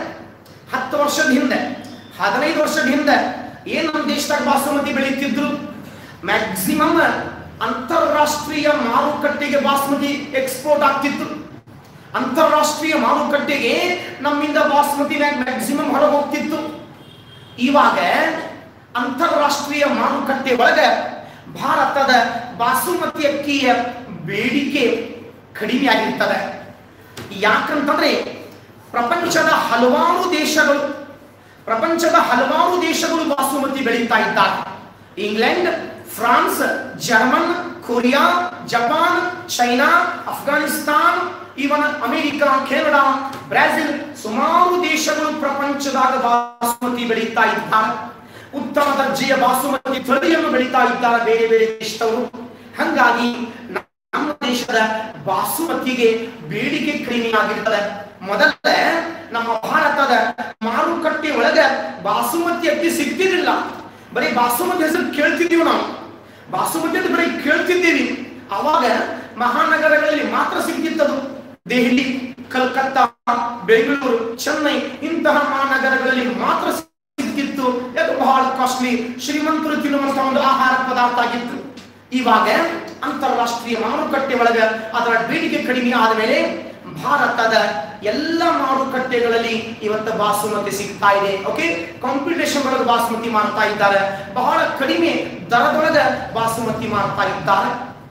ಹತ್ತು ವರ್ಷದ ಹಿಂದೆ ಹದಿನೈದು ವರ್ಷದ ಹಿಂದೆ ಏನ್ ನಮ್ಮ ದೇಶದಾಗ ಬಾಸುಮತಿ ಬೆಳೀತಿದ್ರು ಮ್ಯಾಕ್ಸಿಮಮ್ ಅಂತಾರಾಷ್ಟ್ರೀಯ ಮಾರುಕಟ್ಟೆಗೆ ಬಾಸ್ಮತಿ ಎಕ್ಸ್ಪೋರ್ಟ್ ಆಗ್ತಿತ್ತು ಅಂತಾರಾಷ್ಟ್ರೀಯ ಮಾರುಕಟ್ಟೆಗೆ ನಮ್ಮಿಂದ ಬಾಸ್ಮತಿ ಮ್ಯಾಕ್ಸಿಮಮ್ ಹೊರ ಹೋಗ್ತಿತ್ತು ಇವಾಗ ಅಂತಾರಾಷ್ಟ್ರೀಯ ಮಾರುಕಟ್ಟೆ ಒಳಗೆ ಭಾರತದ ಬಾಸುಮತಿ ಅಕ್ಕಿಯ ಬೇಡಿಕೆ ಕಡಿಮೆ ಆಗಿರ್ತದೆ ಯಾಕಂತಂದ್ರೆ ಪ್ರಪಂಚದ ಹಲವಾರು ದೇಶಗಳು ಪ್ರಪಂಚದ ಹಲವಾರು ದೇಶಗಳು ಬಾಸುಮತಿ ಬೆಳೀತಾ ಇದ್ದಾರೆ England France German Korea Japan China Afghanistan even America Canada Brazil ಸುಮಾರು ದೇಶಗಳು ಪ್ರಪಂಚದಾಗ ಬಾಸುಮತಿ ಬೆಳೀತಾ ಇದ್ದಾರೆ ಉತ್ತಮ ದರ್ಜೆಯ ಬಾಸುಮತಿ ತಳಿಯನ್ನು ಬೆಳೀತಾ ಇದ್ದಾರೆ ಬೇರೆ ಬೇರೆ ದೇಶದವರು ಹಂಗಾಗಿ ನಮ್ಮ ದೇಶದ ಬಾಸುಮತಿಗೆ ಬೇಡಿಕೆ ಕಡಿಮೆ ಆಗಿರ್ತದೆ ಮೊದಲ ನಮ್ಮ ಭಾರತದ ಮಾರುಕಟ್ಟೆ ಒಳಗ ಬಾಸುಮತಿ ಅಕ್ಕಿ ಸಿಗ್ತಿರ್ಲಿಲ್ಲ ಬರೀ ಬಾಸುಮತಿ ಹೆಸರು ಕೇಳ್ತಿದ್ದೀವಿ ನಾವು ಬಾಸುಮತಿ ಅಂತ ಬರೀ ಕೇಳ್ತಿದ್ದೀವಿ ಅವಾಗ ಮಹಾನಗರಗಳಲ್ಲಿ ಮಾತ್ರ ಸಿಗ್ತಿತ್ತದು ದೆಹಲಿ ಕಲ್ಕತ್ತಾ ಬೆಂಗಳೂರು ಚೆನ್ನೈ ಇಂತಹ ಮಹಾನಗರಗಳಲ್ಲಿ ಮಾತ್ರ ಸಿಗ್ತಿತ್ತು ಯಾಕೆ ಬಹಳ ಕಾಸ್ಟ್ಲಿ ಶ್ರೀಮಂತರು ತಿನ್ನುವಂತಹ ಒಂದು ಆಹಾರ ಪದಾರ್ಥ ಆಗಿತ್ತು ಇವಾಗ ಅಂತಾರಾಷ್ಟ್ರೀಯ ಮಾರುಕಟ್ಟೆ ಒಳಗ ಅದರ ಬೇಡಿಕೆ ಕಡಿಮೆ ಆದ ಮೇಲೆ ಭಾರತದ ಎಲ್ಲ ಮಾರುಕಟ್ಟೆಗಳಲ್ಲಿ ಇವತ್ತು ಬಾಸುಮತಿ ಸಿಗ್ತಾ ಇದೆ ಓಕೆ ಕಾಂಪಿಟೇಷನ್ ಒಳಗೆ ಬಾಸುಮತಿ ಮಾಡ್ತಾ ಇದ್ದಾರೆ ಬಹಳ ಕಡಿಮೆ ದರದೊಳಗ ಬಾಸುಮತಿ ಮಾಡ್ತಾ ಇದ್ದಾರೆ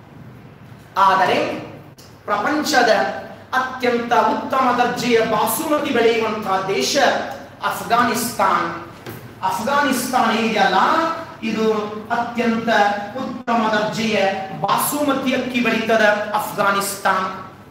ಆದರೆ ಪ್ರಪಂಚದ ಅತ್ಯಂತ ಉತ್ತಮ ದರ್ಜೆಯ ಬಾಸುಮತಿ ಬೆಳೆಯುವಂತಹ ದೇಶ ಅಫ್ಘಾನಿಸ್ತಾನ್ ಅಫ್ಘಾನಿಸ್ತಾನ ಇದೆಯಲ್ಲ ಇದು ಅತ್ಯಂತ ಉತ್ತಮ ದರ್ಜೆಯ ಬಾಸುಮತಿ ಅಕ್ಕಿ ಬೆಳೀತದ Afghanistan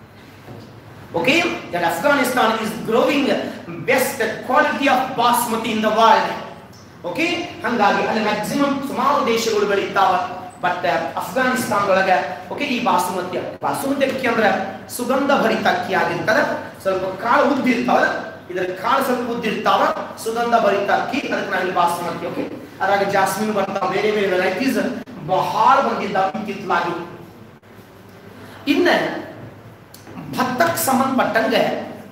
Okay, that Afghanistan is growing best quality of basmati in the world. Okay ಹಂಗಾಗಿ ಅಲ್ಲಿ ಮ್ಯಾಕ್ಸಿಮಮ್ ಸುಮಾರು ದೇಶಗಳು ಬೆಳೀತಾವ ಬಟ್ ಅಫ್ಘಾನಿಸ್ತಾನ ಒಳಗೆ ಓಕೆ ಈ ಬಾಸುಮತಿ ಬಾಸುಮತಿ ಅಕ್ಕಿ ಅಂದ್ರೆ ಸುಗಂಧ ಭರಿತ ಅಕ್ಕಿ ಆಗಿರ್ತದೆ ಸ್ವಲ್ಪ ಕಾಳು ಉದ್ದಿರ್ತಾವ ಇದರ ಕಾಳು ಸ್ವಲ್ಪ ಉದ್ದಿರ್ತಾವ ಸುಗಂಧ ಭರಿತ ಅಕ್ಕಿ ಅದಕ್ಕೆ ನಾವಿಲ್ಲಿ ಬಾಸ್ಮತಿ ಓಕೆ ಅದ್ರಾಗ ಜಾಸ್ಮಿನ್ ಬರ್ತಾವ ಬೇರೆ ಬೇರೆ ವೆರೈಟೀಸ್ ಬಹಳ ಬಂದಿದ್ದಾವ ಇತ್ತಿತ್ತಲಾಗಿ ಇನ್ನ ಭತ್ತಕ್ಕೆ ಸಂಬಂಧಪಟ್ಟಂಗೆ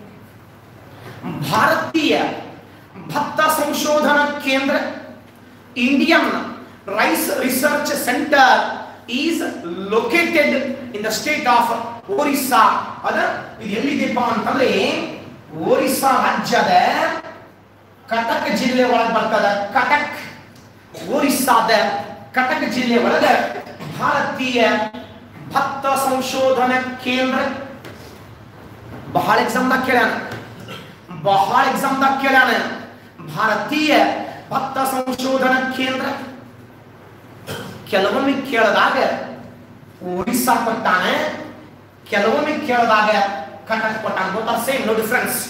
ಭಾರತೀಯ ಭತ್ತ ಸಂಶೋಧನಾ ಕೇಂದ್ರ Indian rice research centre is located in the state of Orissa ಅದ ಇದು ಎಲ್ಲಿದೆಪ್ಪ ಅಂತಂದ್ರೆ ಒರಿಸ್ಸಾ ರಾಜ್ಯದ ಕಟಕ್ ಜಿಲ್ಲೆ ಒಳಗೆ ಬರ್ತದ ಕಟಕ್ ಒರಿಸ್ಸಾದ ಕಟಕ್ ಜಿಲ್ಲೆ ಒಳಗೆ ಭಾರತೀಯ ಭತ್ತ ಸಂಶೋಧನಾ ಕೇಂದ್ರ ಬಹಳ ಎಕ್ಸಾಮ್ದಾಗ ಕೇಳ್ಯಾನ ಬಹಳ ಎಕ್ಸಾಮ್ದಾಗ ಕೇಳ್ಯಾನ ಭಾರತೀಯ ಭತ್ತ ಸಂಶೋಧನಾ ಕೇಂದ್ರ ಕೆಲವೊಮ್ಮೆ ಕೇಳದಾಗ ಒಡಿಸ್ಸಾ ಕೊಟ್ಟಾನೆ ಕೆಲವೊಮ್ಮೆ ಕೇಳದಾಗ ಕಟಕ್ ಕೊಟ್ಟಾನ ಗೊತ್ತಾ ಸೇಮ್ ನೋ ಡಿಫ್ರೆನ್ಸ್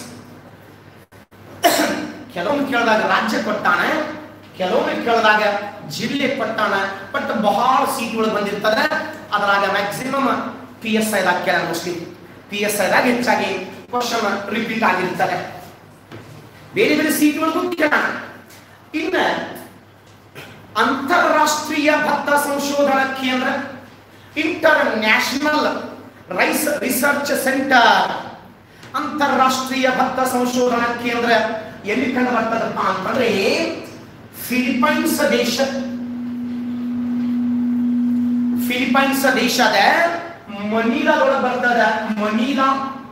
ಕೆಲವೊಮ್ಮೆ ಕೇಳಿದಾಗ ರಾಜ್ಯ ಕೊಟ್ಟಾನೆ ಕೆಲವೊಮ್ಮೆ ಕೇಳಿದಾಗ ಜಿಲ್ಲೆ ಕೊಟ್ಟಾನ ಬಟ್ ಬಹಳ ಸೀಟ್ಗಳು ಬಂದಿರ್ತದೆ ಅದರಾಗ ಮ್ಯಾಕ್ಸಿಮಮ್ ಪಿ ಎಸ್ ಐದಾಗ ಕೇಳ ಮೋಸ್ಟ್ಲಿ ಪಿ ಎಸ್ ಐದಾಗ ಹೆಚ್ಚಾಗಿ ಕ್ವಶನ್ ರಿಪೀಟ್ ಆಗಿರ್ತದೆ ಬೇರೆ ಬೇರೆ ಸೀಟ್ಗಳಿಗೂ ಕೇಳೋಣ ಇನ್ನ ಅಂತಾರಾಷ್ಟ್ರೀಯ ಭತ್ತ ಸಂಶೋಧನಾ ಕೇಂದ್ರ international rice research centre ಅಂತಾರಾಷ್ಟ್ರೀಯ ಭತ್ತ ಸಂಶೋಧನಾ ಕೇಂದ್ರ ಎಲ್ಲಿ ಕಂಡು ಬರ್ತದಪ್ಪ ಅಂತಂದ್ರೆ ಫಿಲಿಪೈನ್ಸ್ ದೇಶ ಫಿಲಿಪೈನ್ಸ್ ದೇಶದ ಮನೀಲಾದೊಳಗೆ ಬರ್ತದ ಮನೀಲಾ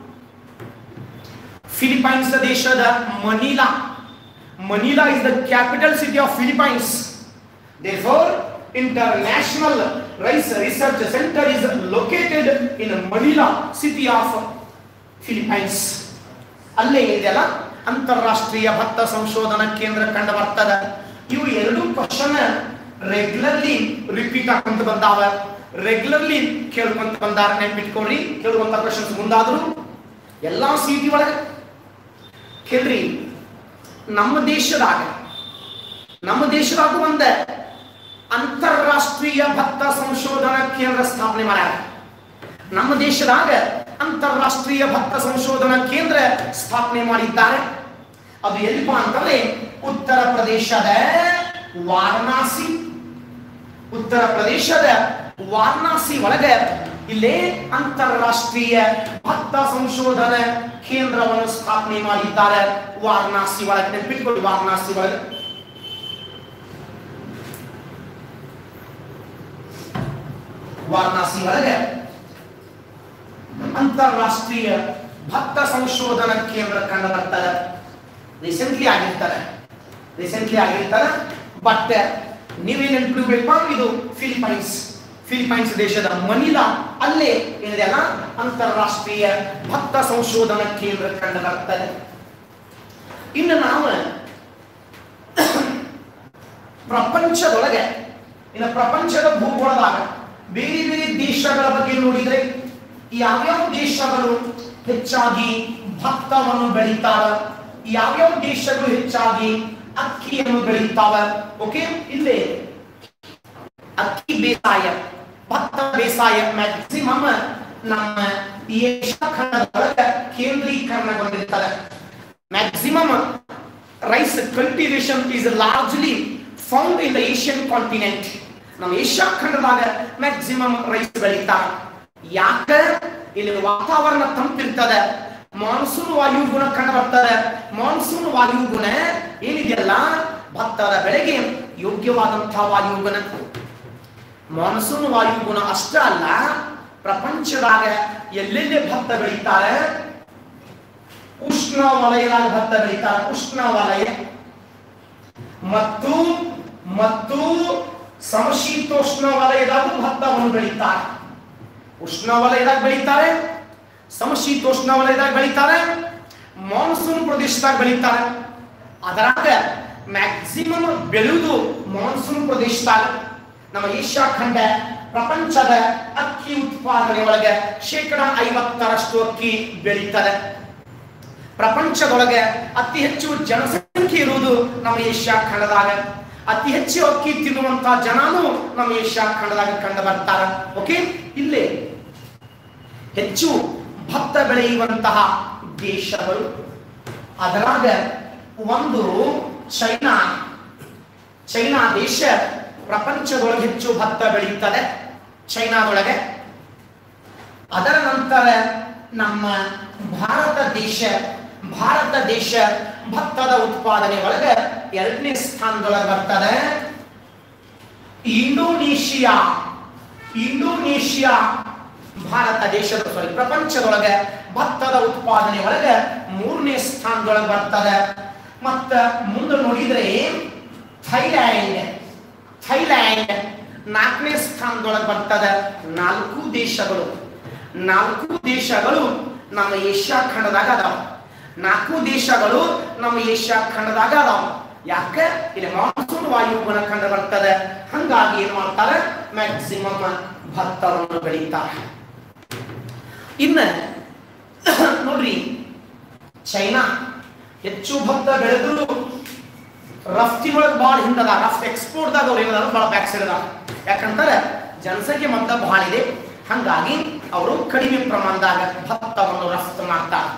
ಫಿಲಿಪೈನ್ಸ್ ದೇಶದ Manila Manila is the capital city of Philippines Therefore, International Rice Research Center is located in Manila, city of Philippines. ಅಲ್ಲೇ ಇದೆಯಲ್ಲ ಅಂತಾರಾಷ್ಟ್ರೀಯ ಭತ್ತ ಸಂಶೋಧನಾ ಕೇಂದ್ರ ಕಂಡು ಬರ್ತದ ಇವು ಎರಡು ಕ್ವಶನ್ ರೆಗ್ಯುಲರ್ಲಿ ರಿಪೀಟ್ ಆಕೊಂತ ಬಂದಾವ ರೆಗ್ಯುಲರ್ಲಿ ಕೇಳ್ಕೊಂತ ಬಂದಾರ ನೆನ್ಪಿಟ್ಕೊಳ್ರಿ ಕೇಳುವಂತ ಕ್ವಶನ್ಸ್ ಮುಂದಾದ್ರು ಎಲ್ಲಾ ಸಿಟಿ ಒಳಗೆ ಕೇಳ್ರಿ ನಮ್ಮ ದೇಶದಾಗ ನಮ್ಮ ದೇಶದಾಗ ಒಂದ ಅಂತಾರಾಷ್ಟ್ರೀಯ ಭತ್ತ ಸಂಶೋಧನಾ ಕೇಂದ್ರ ಸ್ಥಾಪನೆ ಮಾಡ್ಯಾರ ನಮ್ಮ ದೇಶದಾಗ ಅಂತಾರಾಷ್ಟ್ರೀಯ ಭತ್ತ ಸಂಶೋಧನಾ ಕೇಂದ್ರ ಸ್ಥಾಪನೆ ಮಾಡಿದ್ದಾರೆ ಅದು ಎಲ್ಲಿಪ್ಪ ಅಂತಂದ್ರೆ ಉತ್ತರ ಪ್ರದೇಶದ ವಾರಣಾಸಿ ಉತ್ತರ ಪ್ರದೇಶದ ವಾರಣಾಸಿ ಒಳಗೆ ಇಲ್ಲೇ ಅಂತಾರಾಷ್ಟ್ರೀಯ ಭತ್ತ ಸಂಶೋಧನಾ ಕೇಂದ್ರವನ್ನು ಸ್ಥಾಪನೆ ಮಾಡಿದ್ದಾರೆ ವಾರಣಾಸಿ ಒಳಗೆ ನೆನಪಿಟ್ಕೊಳ್ಳಿ ವಾರಣಾಸಿ ಒಳಗೆ ವಾರಣಾಸಿ ಒಳಗೆ ಅಂತಾರಾಷ್ಟ್ರೀಯ ಭತ್ತ ಸಂಶೋಧನಾ ಕೇಂದ್ರ ಕಂಡು ಬರ್ತಾರೆ ರೀಸೆಂಟ್ಲಿ ಆಗಿರ್ತಾರೆ ರೀಸೆಂಟ್ಲಿ ಆಗಿರ್ತಾರೆ ಬಟ್ ನೀವೇನ್ ನೆನ್ಪಿಡ್ಬೇಕು ಇದು ಫಿಲಿಪೈನ್ಸ್ ಫಿಲಿಪೈನ್ಸ್ ದೇಶದ ಮನಿಲಾ ಅಲ್ಲೇ ಏನಿದೆಯಲ್ಲ ಅಂತಾರಾಷ್ಟ್ರೀಯ ಭತ್ತ ಸಂಶೋಧನಾ ಕೇಂದ್ರ ಕಂಡು ಬರ್ತದೆ ಇನ್ನು ನಾವು ಪ್ರಪಂಚದೊಳಗೆ ಇನ್ನು ಪ್ರಪಂಚದ ಭೂಗೋಳದಾಗ ಬೇರೆ ಬೇರೆ ದೇಶಗಳ ಬಗ್ಗೆ ನೋಡಿದ್ರೆ ಯಾವ್ಯಾವ ದೇಶಗಳು ಹೆಚ್ಚಾಗಿ ಭತ್ತವನ್ನು ಬೆಳೀತಾವ ಯಾವ್ಯಾವ ದೇಶಗಳು ಹೆಚ್ಚಾಗಿ ಅಕ್ಕಿಯನ್ನು ಬೆಳೀತಾವ ಓಕೆ ಇಲ್ಲೇ ಅಕ್ಕಿ ಬೇಸಾಯ ಭತ್ತ ಬೇಸಾಯ ಮ್ಯಾಕ್ಸಿಮಮ್ ನಮ್ಮ ಏಷ್ಯಾ ಖಂಡದೊಳಗೆ ಕೇಂದ್ರೀಕರಣಗೊಂಡಿರ್ತದೆ maximum rice cultivation is largely found in the Asian continent ನಮ್ಮ ಏಷ್ಯಾ ಖಂಡದಾಗ ಮ್ಯಾಕ್ಸಿಮಮ್ ರೈಸ್ ಬೆಳೀತಾರ ಯಾಕ ಇಲ್ಲಿ ವಾತಾವರಣ ತಂಪಿರ್ತದೆ ಮಾನ್ಸೂನ್ ವಾಯು ಗುಣ ಕಂಡು ಬರ್ತದೆ ಮಾನ್ಸೂನ್ ವಾಯು ಗುಣ ಏನಿದೆಯಲ್ಲ ಭತ್ತದ ಬೆಳೆಗೆ ಯೋಗ್ಯವಾದಂತಹ ವಾಯು ಗುಣ ಮಾನ್ಸೂನ್ ವಾಯು ಗುಣ ಅಷ್ಟ ಅಲ್ಲ ಪ್ರಪಂಚದಾಗ ಎಲ್ಲೆಲ್ಲಿ ಭತ್ತ ಬೆಳೀತಾರೆ ಉಷ್ಣ ವಲಯದಾಗ ಭತ್ತ ಬೆಳೀತಾರೆ ಉಷ್ಣ ವಲಯ ಮತ್ತು ಮತ್ತು ಸಮಶೀತೋಷ್ಣ ವಲಯದಾಗ ಭತ್ತವನ್ನು ಬೆಳೀತಾರೆ ಉಷ್ಣ ವಲಯದಾಗ ಬೆಳೀತಾರೆ ಸಮಶೀತೋಷ್ಣ ವಲಯದಾಗ ಬೆಳೀತಾರೆ ಮಾನ್ಸೂನ್ ಪ್ರದೇಶದಾಗ ಬೆಳೀತಾರೆ ಅದರಾಗ ಮ್ಯಾಕ್ಸಿಮಮ್ ಬೆಳೆಯುವುದು ಮಾನ್ಸೂನ್ ಪ್ರದೇಶದಾಗ ನಮ್ಮ ಏಷ್ಯಾ ಖಂಡ ಪ್ರಪಂಚದ ಅಕ್ಕಿ ಉತ್ಪಾದನೆ ಒಳಗೆ ಶೇಕಡ ಐವತ್ತರಷ್ಟು ಅಕ್ಕಿ ಬೆಳೀತದೆ ಪ್ರಪಂಚದೊಳಗೆ ಅತಿ ಹೆಚ್ಚು ಜನಸಂಖ್ಯೆ ಇರುವುದು ನಮ್ಮ ಏಷ್ಯಾ ಖಂಡದಾಗ ಅತಿ ಹೆಚ್ಚು ಅಕ್ಕಿ ತಿನ್ನುವಂತ ಜನನು ನಮ್ಮ ಏಷ್ಯಾ ಖಂಡದಾಗ ಕಂಡು ಬರ್ತಾರ ಓಕೆ ಇಲ್ಲೇ ಹೆಚ್ಚು ಭತ್ತ ಬೆಳೆಯುವಂತಹ ದೇಶಗಳು ಅದರಾಗ ಒಂದು ಚೈನಾ ಚೈನಾ ದೇಶ ಪ್ರಪಂಚದೊಳಗೆ ಹೆಚ್ಚು ಭತ್ತ ಬೆಳೆಯುತ್ತದೆ ಚೈನಾದೊಳಗೆ ಅದರ ನಂತರ ನಮ್ಮ ಭಾರತ ದೇಶ ಭಾರತ ದೇಶ ಭತ್ತದ ಉತ್ಪಾದನೆ ಒಳಗೆ ಎರಡನೇ ಸ್ಥಾನದೊಳಗೆ ಬರ್ತದೆ ಇಂಡೋನೇಷಿಯಾ ಇಂಡೋನೇಷಿಯಾ ಭಾರತ ದೇಶದ ಸಾರಿ ಪ್ರಪಂಚದೊಳಗೆ ಭತ್ತದ ಉತ್ಪಾದನೆ ಒಳಗೆ ಮೂರನೇ ಸ್ಥಾನದೊಳಗೆ ಬರ್ತದೆ ಮತ್ತ ಮುಂದೆ ನೋಡಿದ್ರೆ ಥೈಲ್ಯಾಂಡ್ ಥೈಲ್ಯಾಂಡ್ ನಾಲ್ಕನೇ ಸ್ಥಾನದೊಳಗೆ ಬರ್ತದೆ ನಾಲ್ಕು ದೇಶಗಳು ನಾಲ್ಕು ದೇಶಗಳು ನಮ್ಮ ಏಷ್ಯಾ ಖಂಡದಾಗ ಅದಾವ ನಾಲ್ಕು ದೇಶಗಳು ನಮ್ಮ ಏಷ್ಯಾ ಖಂಡದಾಗ ಅದಾವ ಯಾಕೆ ಇಲ್ಲಿ ಮಾನ್ಸೂನ್ ವಾಯುಗುಣ ಕಂಡು ಬರ್ತದೆ ಹಂಗಾಗಿ ಏನ್ ಮಾಡ್ತಾರೆ ಮ್ಯಾಕ್ಸಿಮಮ್ ಭತ್ತವನ್ನು ಬೆಳೀತಾರೆ ಇನ್ನ ನೋಡ್ರಿ ಚೈನಾ ಹೆಚ್ಚು ಭತ್ತ ಬೆಳೆದ್ರು ರಫ್ತಿನೊಳಗೆ ಭಾಳ ಹಿಂದದ ರಫ್ತ್ ಎಕ್ಸ್ಪೋರ್ಟ್ದಾಗ ಅವ್ರು ಏನದ ಭಾಳ ಬ್ಯಾಕ್ ಸೈಡ್ ಅದಾವ ಯಾಕಂದ್ರೆ ಜನಸಂಖ್ಯೆ ಮೊತ್ತ ಭಾಳ ಇದೆ ಹಂಗಾಗಿ ಅವರು ಕಡಿಮೆ ಪ್ರಮಾಣದಾಗ ಭತ್ತವನ್ನು ರಫ್ತು ಮಾಡ್ತಾರೆ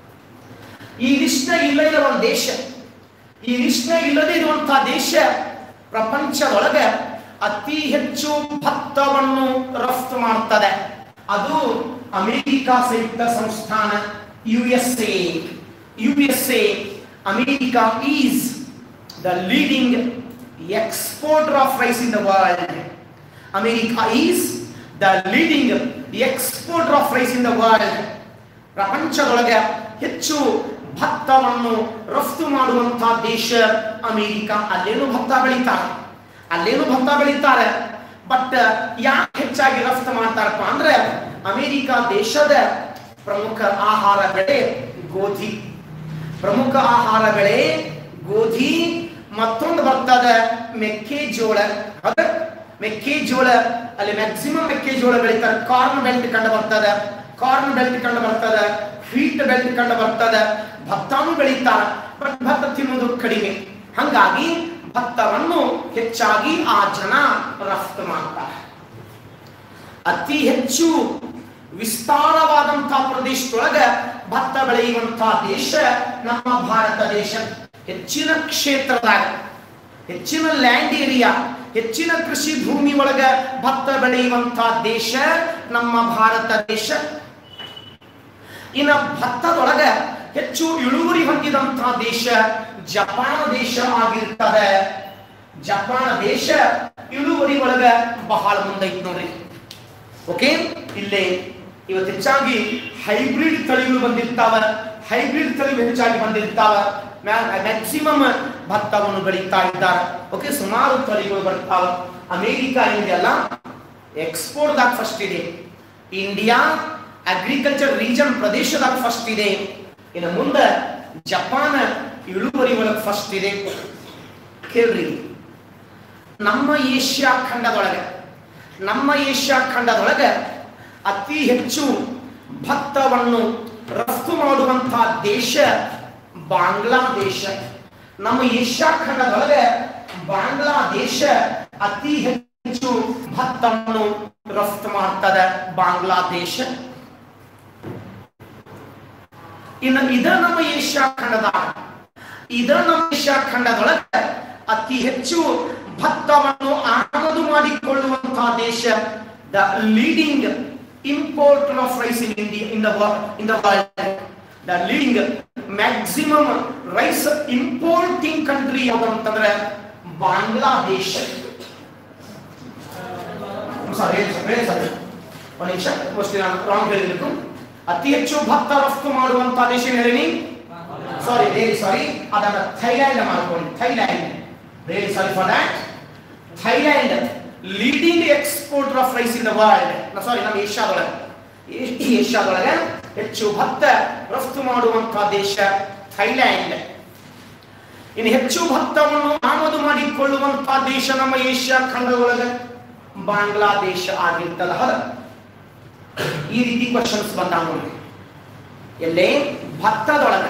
ಈ ಲಿಸ್ಟ್ ಇಲ್ಲದ ಒಂದು ದೇಶ ಈ ಲಿಸ್ಟ್ ಇಲ್ಲದೇ ಇರುವಂತಹ ದೇಶ ಪ್ರಪಂಚದೊಳಗೆ ಅತಿ ಹೆಚ್ಚು ಭತ್ತವನ್ನು ರಫ್ತು ಮಾಡ್ತದೆ ಅದು ಅಮೆರಿಕ ಸಂಯುಕ್ತ ಸಂಸ್ಥಾನ U S A U S A America is the leading exporter of rice in the world America is the leading exporter of rice in the world ಪ್ರಪಂಚದೊಳಗೆ ಹೆಚ್ಚು ಭತ್ತವನ್ನು ರಫ್ತು ಮಾಡುವಂತಹ ದೇಶ ಅಮೆರಿಕ ಅಲ್ಲೇನು ಭತ್ತ ಬೆಳೀತಾರೆ ಅಲ್ಲೇನು ಭತ್ತ ಬೆಳೀತಾರೆ ಬಟ್ ಯಾಕೆ ಹೆಚ್ಚಾಗಿ ರಫ್ತು ಮಾಡ್ತಾರಪ್ಪ ಅಂದ್ರೆ ಅಮೆರಿಕ ದೇಶದ ಪ್ರಮುಖ ಆಹಾರ ಬೆಳೆ ಗೋಧಿ ಪ್ರಮುಖ ಆಹಾರ ಬೆಳೆ ಗೋಧಿ ಮತ್ತೊಂದು ಬರ್ತದೆ ಮೆಕ್ಕೆಜೋಳ ಅದ ಮೆಕ್ಕೆಜೋಳ ಅಲ್ಲಿ ಮ್ಯಾಕ್ಸಿಮಮ್ ಮೆಕ್ಕೆಜೋಳ ಬೆಳೀತಾರೆ ಕಾರ್ನ್ ಬೆಲ್ಟ್ ಕಂಡು ಬರ್ತದೆ ಕಾರ್ನ್ ಬೆಲ್ಟ್ ಕಂಡು ಬರ್ತದೆ ವೀಟ್ ಬೆಲ್ಟ್ ಕಂಡು ಬರ್ತದೆ ಭತ್ತನೂ ಬೆಳೀತಾರೆ ಬಟ್ ಭತ್ತ ತಿನ್ನೋದು ಕಡಿಮೆ ಹಂಗಾಗಿ ಭತ್ತವನ್ನು ಹೆಚ್ಚಾಗಿ ಆ ಜನ ರಫ್ತು ಮಾಡ್ತಾರೆ ಅತಿ ಹೆಚ್ಚು ವಿಸ್ತಾರವಾದಂತಹ ಪ್ರದೇಶದೊಳಗ ಭತ್ತ ಬೆಳೆಯುವಂತಹ ದೇಶ ನಮ್ಮ ಭಾರತ ದೇಶ ಹೆಚ್ಚಿನ ಕ್ಷೇತ್ರದಾಗ ಹೆಚ್ಚಿನ ಲ್ಯಾಂಡ್ ಏರಿಯಾ ಹೆಚ್ಚಿನ ಕೃಷಿ ಭೂಮಿ ಒಳಗ ಭತ್ತ ಬೆಳೆಯುವಂತಹ ದೇಶ ನಮ್ಮ ಭಾರತ ದೇಶ ಇನ್ನು ಭತ್ತದೊಳಗ ಹೆಚ್ಚು ಇಳುವರಿ ಹೊಂದಿದಂತಹ ದೇಶ ಜಪಾನ್ ದೇಶ ಆಗಿರ್ತದೆ ಜಪಾನ್ ದೇಶ ಇಳುವರಿ ಒಳಗ ಬಹಳ ಮುಂದೈತಿ ನೋಡ್ರಿ ಓಕೆ ಇಲ್ಲೇ ಇವತ್ತು ಹೆಚ್ಚಾಗಿ ಹೈಬ್ರಿಡ್ ತಳಿಗಳು ಬಂದಿರ್ತಾವ ಹೈಬ್ರಿಡ್ ತಳಿಗಳು ಹೆಚ್ಚಾಗಿ ಬಂದಿರ್ತಾವ ಮ್ಯಾಕ್ಸಿಮಮ್ ಭತ್ತವನ್ನು ಬೆಳೀತಾ ಇದ್ದಾರೆ ಓಕೆ ಸುಮಾರು ತಳಿಗಳು ಬರ್ತಾವ ಅಮೇರಿಕ ಇದೆಯಲ್ಲ ಎಕ್ಸ್ಪೋರ್ಟ್ದಾಗ ಫಸ್ಟ್ ಇದೆ ಇಂಡಿಯಾ ಅಗ್ರಿಕಲ್ಚರ್ ರೀಜನ್ ಪ್ರದೇಶದಾಗ ಫಸ್ಟ್ ಇದೆ ಇನ್ನು ಮುಂದೆ ಜಪಾನ್ ಇಳುವರಿ ಒಳಗೆ ಫಸ್ಟ್ ಇದೆ ಕೇಳ್ರಿ ನಮ್ಮ ಏಷ್ಯಾ ಖಂಡದೊಳಗೆ ನಮ್ಮ ಏಷ್ಯಾ ಖಂಡದೊಳಗೆ ಅತಿ ಹೆಚ್ಚು ಭತ್ತವನ್ನು ರಫ್ತು ಮಾಡುವಂತಹ ದೇಶ ಬಾಂಗ್ಲಾದೇಶ ನಮ್ಮ ಏಷ್ಯಾ ಖಂಡದೊಳಗೆ ಬಾಂಗ್ಲಾದೇಶ ಅತಿ ಹೆಚ್ಚು ಭತ್ತವನ್ನು ರಫ್ತು ಮಾಡ್ತದೆ ಬಾಂಗ್ಲಾದೇಶ ಇನ್ನು ಇದ ನಮ್ಮ ಏಷ್ಯಾ ಖಂಡದ ಇದ ನಮ್ಮ ಏಷ್ಯಾ ಖಂಡದೊಳಗೆ ಅತಿ ಹೆಚ್ಚು ಭತ್ತವನ್ನು ಆಮದು ಮಾಡಿಕೊಳ್ಳುವಂತಹ ದೇಶ the leading importer of rice in India in the in the world the leading maximum rice importing country ಯಾವುದು ಅಂತಂದ್ರೆ ಬಾಂಗ್ಲಾದೇಶ ಸಾರಿ ಹೇಳಿ ಸರ್ ಒಂದು ನಿಮಿಷ ಮೋಸ್ಟ್ಲಿ ನಾನು ರಾಂಗ್ ಹೇಳಿರ್ಬೇಕು ಅತಿ ಹೆಚ್ಚು ಭತ್ತ ರಫ್ತು ಮಾಡುವಂತಹ ದೇಶ ಏನ್ ಹೇಳೀನಿ ಸಾರಿ ರಿಯಲಿ ಸಾರಿ ಅದನ್ನ ಥೈಲ್ಯಾಂಡ್ ಮಾಡ್ಕೊಳ್ಳಿ Thailand really sorry for that Thailand leading exporter of rice in the world sorry ನಮ್ಮ ಏಷ್ಯಾದೊಳಗೆ ಈ- ಈ ಏಷ್ಯಾದೊಳಗೆ ಹೆಚ್ಚು ಭತ್ತ ರಫ್ತು ಮಾಡುವಂತಹ ದೇಶ ಥೈಲ್ಯಾಂಡ್ ಇನ್ನು ಹೆಚ್ಚು ಭತ್ತವನ್ನು ಆಮದು ಮಾಡಿಕೊಳ್ಳುವಂತಹ ದೇಶ ನಮ್ಮ ಏಷ್ಯಾ ಖಂಡದೊಳಗೆ ಬಾಂಗ್ಲಾದೇಶ ಆಗಿರ್ತದ ಹೌದ ಈ ರೀತಿ ಕ್ವಶನ್ಸ್ ಬಂದಾವ ನೋಡಿ ಎಲ್ಲೇ ಭತ್ತದೊಳಗೆ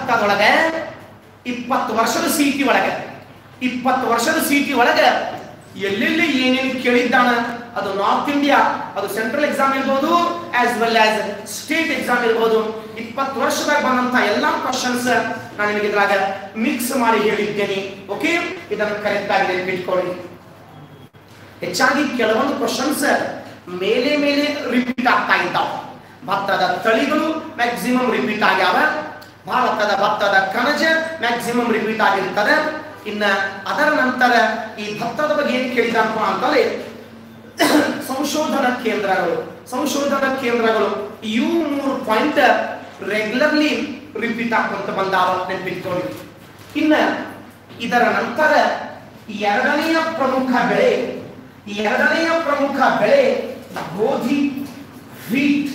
ಭತ್ತದೊಳಗೆ ಇಪ್ಪತ್ತು ವರ್ಷದ ಸಿಟಿ ಒಳಗೆ ಇಪ್ಪತ್ತು ವರ್ಷದ ಸಿಟಿ ಒಳಗೆ ಎಲ್ಲೆಲ್ಲಿ ಏನೇನು ಕೇಳಿದ್ದಾನ ಅದು ನಾರ್ತ್ ಇಂಡಿಯಾ ಅದು ಸೆಂಟ್ರಲ್ ಎಕ್ಸಾಮ್ ಇರ್ಬೋದು as well as state exam ಇರ್ಬೋದು ಇಪ್ಪತ್ತು ವರ್ಷದಾಗ ಬಂದಂತ ಎಲ್ಲಾ ಕ್ವಶನ್ಸ್ ನಾನು ನಿಮಗೆ ಇದ್ರಾಗ ಮಿಕ್ಸ್ ಮಾಡಿ ಹೇಳಿದ್ದೇನೆ ಓಕೆ ಇದನ್ನು ಕರೆಕ್ಟ್ ಆಗಿ ನೆನ್ಪಿಟ್ಕೊಳ್ಳಿ ಹೆಚ್ಚಾಗಿ ಕೆಲವೊಂದು ಕ್ವಶನ್ಸ್ ಮೇಲೆ ಮೇಲೆ ರಿಪೀಟ್ ಆಗ್ತಾ ಇದ್ದಾವ ಭತ್ತದ ತಳಿಗಳು ಮ್ಯಾಕ್ಸಿಮಮ್ ರಿಪೀಟ್ ಆಗ್ಯಾವ ಭಾರತದ ಭತ್ತದ ಕಣಜ ಮ್ಯಾಕ್ಸಿಮಮ್ ರಿಪೀಟ್ ಆಗಿರ್ತದೆ ಇನ್ನ ಅದರ ನಂತರ ಈ ಭತ್ತದ ಬಗ್ಗೆ ಏನ್ ಕೇಳಿದಪ್ಪ ಅಂತಂದ್ರೆ ಸಂಶೋಧನಾ ಕೇಂದ್ರಗಳು ಸಂಶೋಧನಾ ಕೇಂದ್ರಗಳು ಇವು ಮೂರು ಪಾಯಿಂಟ್ ರೆಗ್ಯುಲರ್ಲಿ ರಿಪೀಟ್ ಆಗ್ಕೊಂತ ಬಂದಾವ ನೆನ್ಪಿಟ್ಕೊಳ್ಳಿ ಇನ್ನ ಇದರ ನಂತರ ಎರಡನೆಯ ಪ್ರಮುಖ ಬೆಳೆ ಎರಡನೆಯ ಪ್ರಮುಖ ಬೆಳೆ ಗೋಧಿ ವೀಟ್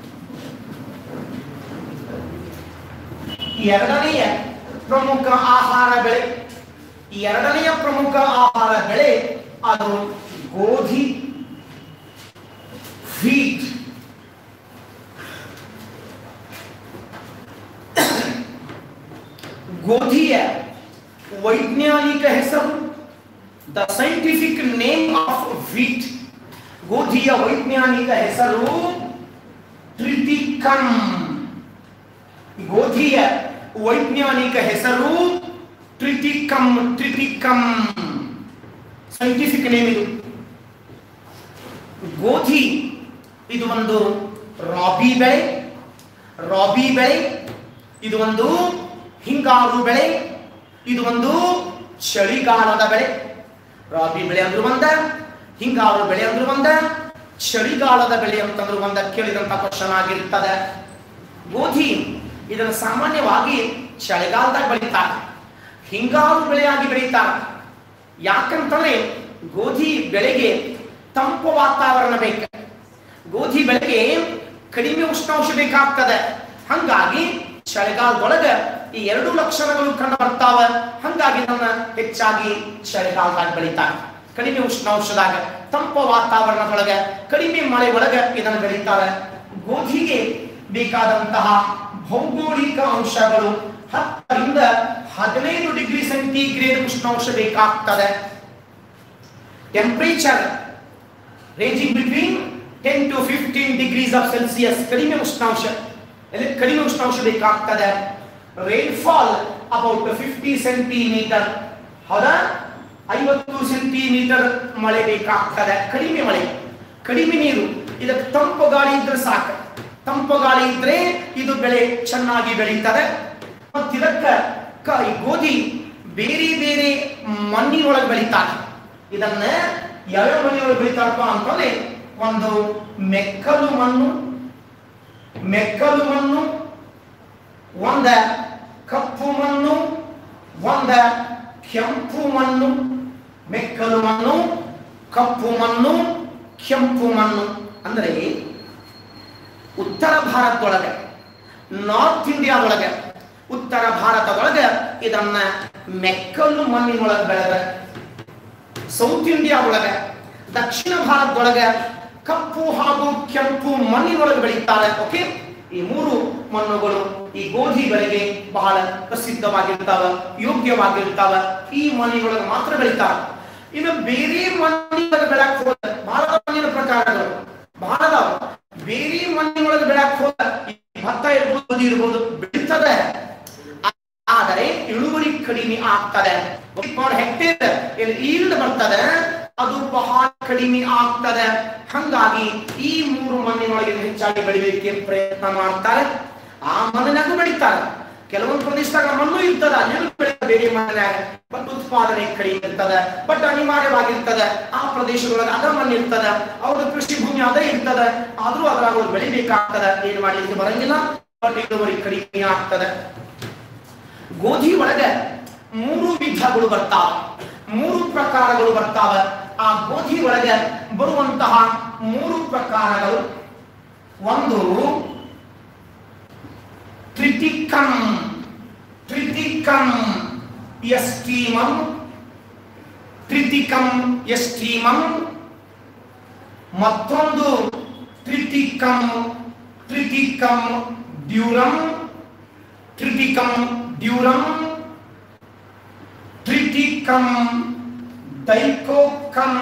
ಎರಡನೆಯ ಪ್ರಮುಖ ಆಹಾರ ಬೆಳೆ ಎರಡನೆಯ ಪ್ರಮುಖ ಆಹಾರ ಬೆಳೆ ಅದು ಗೋಧಿ ವೀಟ್ ಗೋಧಿಯ ವೈಜ್ಞಾನಿಕ ಹೆಸರು the scientific name of wheat ಗೋಧಿಯ ವೈಜ್ಞಾನಿಕ ಹೆಸರು ಟ್ರಿಟಿಕಮ್ ಗೋಧಿಯ ವೈಜ್ಞಾನಿಕ ಹೆಸರು ಟ್ರಿಟಿಕಮ್ ಟ್ರಿಟಿಕಮ್ ಸೈಂಟಿಫಿಕ್ ನೇಮ್ ಇದು ಗೋಧಿ ಇದು ಒಂದು ರಾಬಿ ಬೆಳೆ ರಾಬಿ ಬೆಳೆ ಇದು ಒಂದು ಹಿಂಗಾರು ಬೆಳೆ ಇದು ಒಂದು ಚಳಿಗಾಲದ ಬೆಳೆ ರಾಬಿ ಬೆಳೆ ಅಂದ್ರು ಒಂದ ಹಿಂಗಾರು ಬೆಳೆ ಅಂದ್ರು ಒಂದ ಚಳಿಗಾಲದ ಬೆಳೆ ಅಂತಂದ್ರು ಒಂದ ಕೇಳಿದಂತ ಕ್ವಶನ್ ಆಗಿರ್ತದೆ ಗೋಧಿ ಇದನ್ನು ಸಾಮಾನ್ಯವಾಗಿ ಚಳಿಗಾಲದಾಗ ಬೆಳೀತಾರೆ ಹಿಂಗಾರು ಬೆಳೆಯಾಗಿ ಬೆಳೀತಾರೆ ಯಾಕಂತಂದ್ರೆ ಗೋಧಿ ಬೆಳೆಗೆ ತಂಪು ವಾತಾವರಣ ಬೇಕು ಗೋಧಿ ಬೆಳೆಗೆ ಕಡಿಮೆ ಉಷ್ಣಾಂಶ ಬೇಕಾಗ್ತದೆ ಹಂಗಾಗಿ ಚಳಿಗಾಲದೊಳಗ ಈ ಎರಡು ಲಕ್ಷಣಗಳು ಕಂಡು ಬರ್ತಾವ ಹಂಗಾಗಿ ನನ್ನ ಹೆಚ್ಚಾಗಿ ಚಳಿಗಾಲದಾಗ ಬೆಳೀತಾರೆ ಕಡಿಮೆ ಉಷ್ಣಾಂಶದಾಗ ತಂಪ ವಾತಾವರಣದೊಳಗ ಕಡಿಮೆ ಮಳೆ ಒಳಗ ಇದನ್ನು ಬೆಳೀತಾರೆ ಗೋಧಿಗೆ ಬೇಕಾದಂತಹ ಭೌಗೋಳಿಕ ಅಂಶಗಳು ಹತ್ತರಿಂದ ಹದಿನೈದು ಡಿಗ್ರಿ ಸೆಂಟಿಗ್ರೇಡ್ ಉಷ್ಣಾಂಶ ಬೇಕಾಗ್ತದೆ temperature ranging between ten to fifteen degrees of Celsius ಕಡಿಮೆ ಉಷ್ಣಾಂಶ ಎಲ್ಲಿ ಕಡಿಮೆ ಉಷ್ಣಾಂಶ ಬೇಕಾಗ್ತದೆ ರೈನ್ಫಾಲ್ ಅಬೌಟ್ ಫಿಫ್ಟಿ ಸೆಂಟಿಮೀಟರ್ ಹೌದಾ ಐವತ್ತು ಸೆಂಟಿಮೀಟರ್ ಮಳೆ ಬೇಕಾಗ್ತದೆ ಕಡಿಮೆ ಮಳೆ ಕಡಿಮೆ ನೀರು ಇದಕ್ಕೆ ತಂಪು ಗಾಳಿ ಇದ್ರೆ ಸಾಕು ತಂಪು ಗಾಳಿ ಇದ್ರೆ ಇದು ಬೆಳೆ ಚೆನ್ನಾಗಿ ಬೆಳೀತದೆ ಮತ್ತು ಇದಕ್ಕ ಕ- ಈ ಗೋಧಿ ಬೇರೆ ಬೇರೆ ಮಣ್ಣಿನೊಳಗೆ ಬೆಳೀತಾರೆ ಇದನ್ನ ಯಾವ್ಯಾವ ಮಣ್ಣಿನೊಳಗೆ ಬೆಳೀತಾರಪ್ಪ ಅಂತಂದ್ರೆ ಒಂದು ಮೆಕ್ಕಲು ಮಣ್ಣು ಮೆಕ್ಕಲು ಮಣ್ಣು ಒಂದ ಕಪ್ಪು ಮಣ್ಣು ಒಂದ ಕೆಂಪು ಮಣ್ಣು ಮೆಕ್ಕಲು ಮಣ್ಣು ಕಪ್ಪು ಮಣ್ಣು ಕೆಂಪು ಮಣ್ಣು ಅಂದ್ರೆ ಉತ್ತರ ಭಾರತದೊಳಗೆ ನಾರ್ತ್ ಇಂಡಿಯಾದೊಳಗೆ ಉತ್ತರ ಭಾರತದೊಳಗೆ ಇದನ್ನ ಮೆಕ್ಕಲು ಮಣ್ಣಿನೊಳಗೆ ಬೆಳೆದ ಸೌತ್ ಇಂಡಿಯಾದೊಳಗೆ ದಕ್ಷಿಣ ಭಾರತದೊಳಗೆ ಕಪ್ಪು ಹಾಗೂ ಕೆಂಪು ಮಣ್ಣಿನೊಳಗೆ ಬೆಳೀತಾರೆ ಓಕೆ ಈ ಮೂರು ಮಣ್ಣುಗಳು ಈ ಗೋಧಿ ಬೆಳೆಗೆ ಬಹಳ ಪ್ರಸಿದ್ಧವಾಗಿರ್ತಾವ ಯೋಗ್ಯವಾಗಿರ್ತಾವ ಈ ಮಣ್ಣಿನೊಳಗೆ ಮಾತ್ರ ಬೆಳೀತಾವ ಇನ್ನು ಬೇರೆ ಮಣ್ಣಿನೊಳಗೆ ಬೆಳಕ್ ಹೋದ ಬಹಳ ಮಣ್ಣಿನ ಪ್ರಕಾರಗಳು ಬಹಳ ಅದಾವ ಬೇರೆ ಮಣ್ಣಿನೊಳಗೆ ಬೆಳಕ್ ಹೋದ ಈ ಭತ್ತ ಇರ್ಬೋದು ಗೋಧಿ ಇರ್ಬೋದು ಬೆಳೀತದೆ ಆದರೆ ಇಳುವರಿ ಕಡಿಮೆ ಆಗ್ತದೆ ಪರ್ ಹೆಕ್ಟೇರ್ ಈಲ್ಡ್ ಬರ್ತದೆ ಅದು ಬಹಳ ಕಡಿಮೆ ಆಗ್ತದೆ ಹಂಗಾಗಿ ಈ ಮೂರು ಮಣ್ಣಿನೊಳಗೆ ಹೆಚ್ಚಾಗಿ ಬೆಳಿಲಿಕ್ಕೆ ಪ್ರಯತ್ನ ಮಾಡ್ತಾರೆ ಆ ಮಣ್ಣಿನಾಗೂ ಬೆಳಿತಾರೆ ಕೆಲವೊಂದು ಪ್ರದೇಶದಾಗ ಮಣ್ಣು ಇರ್ತದ ಅಲ್ಲಿ ಬೆಳಿತಾರೆ ಬೇರೆ ಮಣ್ಣಿನಾಗ ಬಟ್ ಉತ್ಪಾದನೆ ಕಡಿಮೆ ಇರ್ತದ ಬಟ್ ಅನಿವಾರ್ಯವಾಗಿರ್ತದ ಆ ಪ್ರದೇಶದೊಳಗೆ ಅದ ಮಣ್ಣು ಇರ್ತದ ಅವ್ರದ್ದು ಕೃಷಿ ಭೂಮಿ ಅದೇ ಇರ್ತದ ಆದ್ರೂ ಅದ್ರಾಗ ಅವ್ರು ಬೆಳಿಬೇಕಾಗ್ತದ ಏನ್ ಮಾಡ್ಲಿಕ್ಕೆ ಬರಂಗಿಲ್ಲ ಬಟ್ ಇಳುವರಿ ಕಡಿಮೆ ಆಗ್ತದೆ ಗೋಧಿ ಒಳಗೆ ಮೂರು ವಿಧಗಳು ಬರ್ತಾವ ಮೂರು ಪ್ರಕಾರಗಳು ಬರ್ತಾವ ಆ ಗೋಧಿ ಒಳಗೆ ಬರುವಂತಹ ಮೂರು ಪ್ರಕಾರಗಳು ಒಂದು ಟ್ರಿಟಿಕಮ್ ಟ್ರಿಟಿಕಮ್ ಎಸ್ಟೀಮಮ್ ಟ್ರಿಟಿಕಮ್ ಎಸ್ಟೀಮಮ್ ಮತ್ತೊಂದು ಟ್ರಿಟಿಕಮ್ ಟ್ರಿಟಿಕಮ್ ಡ್ಯೂರಮ್ ಟ್ರಿಟಿಕಮ್ ಡ್ಯೂರಮ್ ಟ್ರಿಟಿಕಮ್ ಡೈಕೋ ಡೈಕೋಕಂ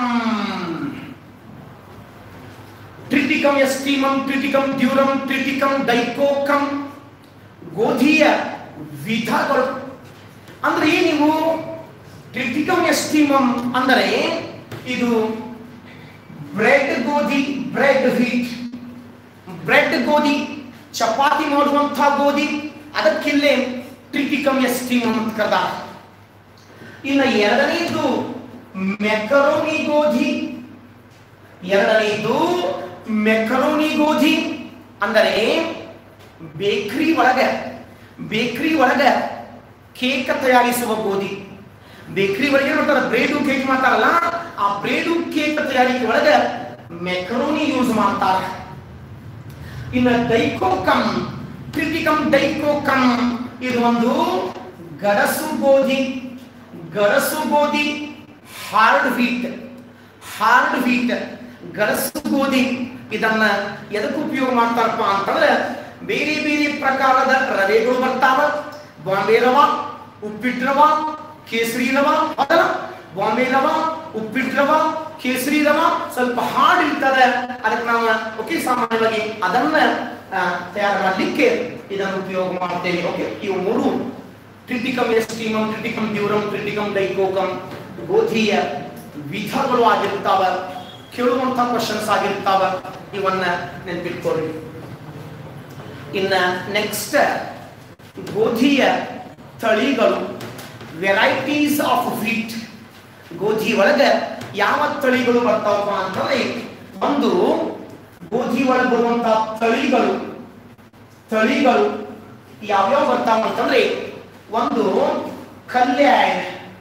ಟ್ರಿಟಿಕಂ ಎಸ್ಟಿಮಂ ಟ್ರಿಟಿಕಂ ಡ್ಯೂರಂ ಟ್ರಿಟಿಕಂ ಡೈಕೋಕಂ ಗೋಧಿಯ ವಿಧಗಳು ಅಂದ್ರೆ ನೀವು ಟ್ರಿಟಿಕಂ ಎಸ್ಟಿಮಂ ಅಂದರೆ ಇದು ಬ್ರೆಡ್ ಗೋಧಿ ಬ್ರೆಡ್ ವೀಟ್ ಬ್ರೆಡ್ ಗೋಧಿ ಚಪಾತಿ ಮಾಡುವಂತಹ ಗೋಧಿ ಅದಕ್ಕಿಲ್ಲೇ ಟ್ರಿಟಿಕಂ ಎಸ್ಟಿಮಂ ಅಂತ ಕರೆದ ಇನ್ನು ಎರಡನೇದು ಮೆಕರೋನಿ ಗೋಧಿ ಎರಡನೇದು ಮೆಕರೋನಿ ಗೋಧಿ ಅಂದರೆ ಬೇಕರಿ ಒಳಗ ಬೇಕರಿ ಒಳಗ ಕೇಕ್ ತಯಾರಿಸುವ ಗೋಧಿ ಬೇಕರಿ ಒಳಗೆ ಮಾಡ್ತಾರ ಬ್ರೇಡು ಕೇಕ್ ಮಾಡ್ತಾರಲ್ಲ ಆ ಬ್ರೇಡು ಕೇಕ್ ತಯಾರಿಕೆ ಒಳಗ ಮೆಕರೋನಿ ಯೂಸ್ ಮಾಡ್ತಾರ ಇನ್ನು ಡೈಕೋಕಂ ಕ್ರಿಟಿಕಂ ಡೈಕೋಕಂ ಇದು ಒಂದು ಗಡಸು ಗೋಧಿ ಗಡಸು ಗೋಧಿ ಹಾರ್ಡ್ ವೀಟ್ ಹಾರ್ಡ್ ವೀಟ್ ಗಡಸು ಗೋಧಿ ಇದನ್ನ ಎದಕ್ಕೆ ಉಪಯೋಗ ಮಾಡ್ತಾರಪ್ಪ ಅಂತಂದ್ರೆ ಬೇರೆ ಬೇರೆ ಪ್ರಕಾರದ ರವೆಗಳು ಬರ್ತಾವ ಬಾಂಬೆ ರವ ಉಪ್ಪಿಟ್ಟು ರವ ಕೇಸರಿ ರವ ಅದಲ್ಲ ಬಾಂಬೆ ರವ ಉಪ್ಪಿಟ್ಟು ರವ ಕೇಸರಿ ರವ ಸ್ವಲ್ಪ ಹಾರ್ಡ್ ಇರ್ತದೆ ಅದಕ್ಕೆ ನಾವು ಓಕೆ ಸಾಮಾನ್ಯವಾಗಿ ಅದನ್ನ ಆ, ತಯಾರು ಮಾಡಲಿಕ್ಕೆ ಇದನ್ನು ಉಪಯೋಗ ಮಾಡ್ತೇವೆ ಓಕೆ ಇವು ಮೂರು ಟ್ರಿಟಿಕಮ್ ಎಸ್ಟಿಮಮ್ ಟ್ರಿಟಿಕಮ್ ಡ್ಯೂರಮ್ ಟ್ರಿಟಿಕಮ್ ಡೈಕೋಕಮ್ ಗೋಧಿಯ ವಿಧಗಳು ಆಗಿರ್ತಾವ ಕೇಳುವಂತ ಕ್ವಶನ್ಸ್ ಆಗಿರ್ತಾವ ಇವನ್ನ ನೆನ್ಪಿಟ್ಕೊಳ್ರಿ ಇನ್ನ ನೆಕ್ಸ್ಟ್ ಗೋಧಿಯ ತಳಿಗಳು ವೆರೈಟೀಸ್ ಆಫ್ ವೀಟ್ ಗೋಧಿ ಒಳಗೆ ಯಾವ ತಳಿಗಳು ಬರ್ತಾವಪ್ಪ ಅಂತಂದ್ರೆ ಒಂದು ಗೋಧಿ ಒಳಗೆ ಬರುವಂತ ತಳಿಗಳು ತಳಿಗಳು ಯಾವ್ಯಾವ ಬರ್ತಾವ ಅಂತಂದ್ರೆ ಒಂದು ಕಲ್ಯಾಣ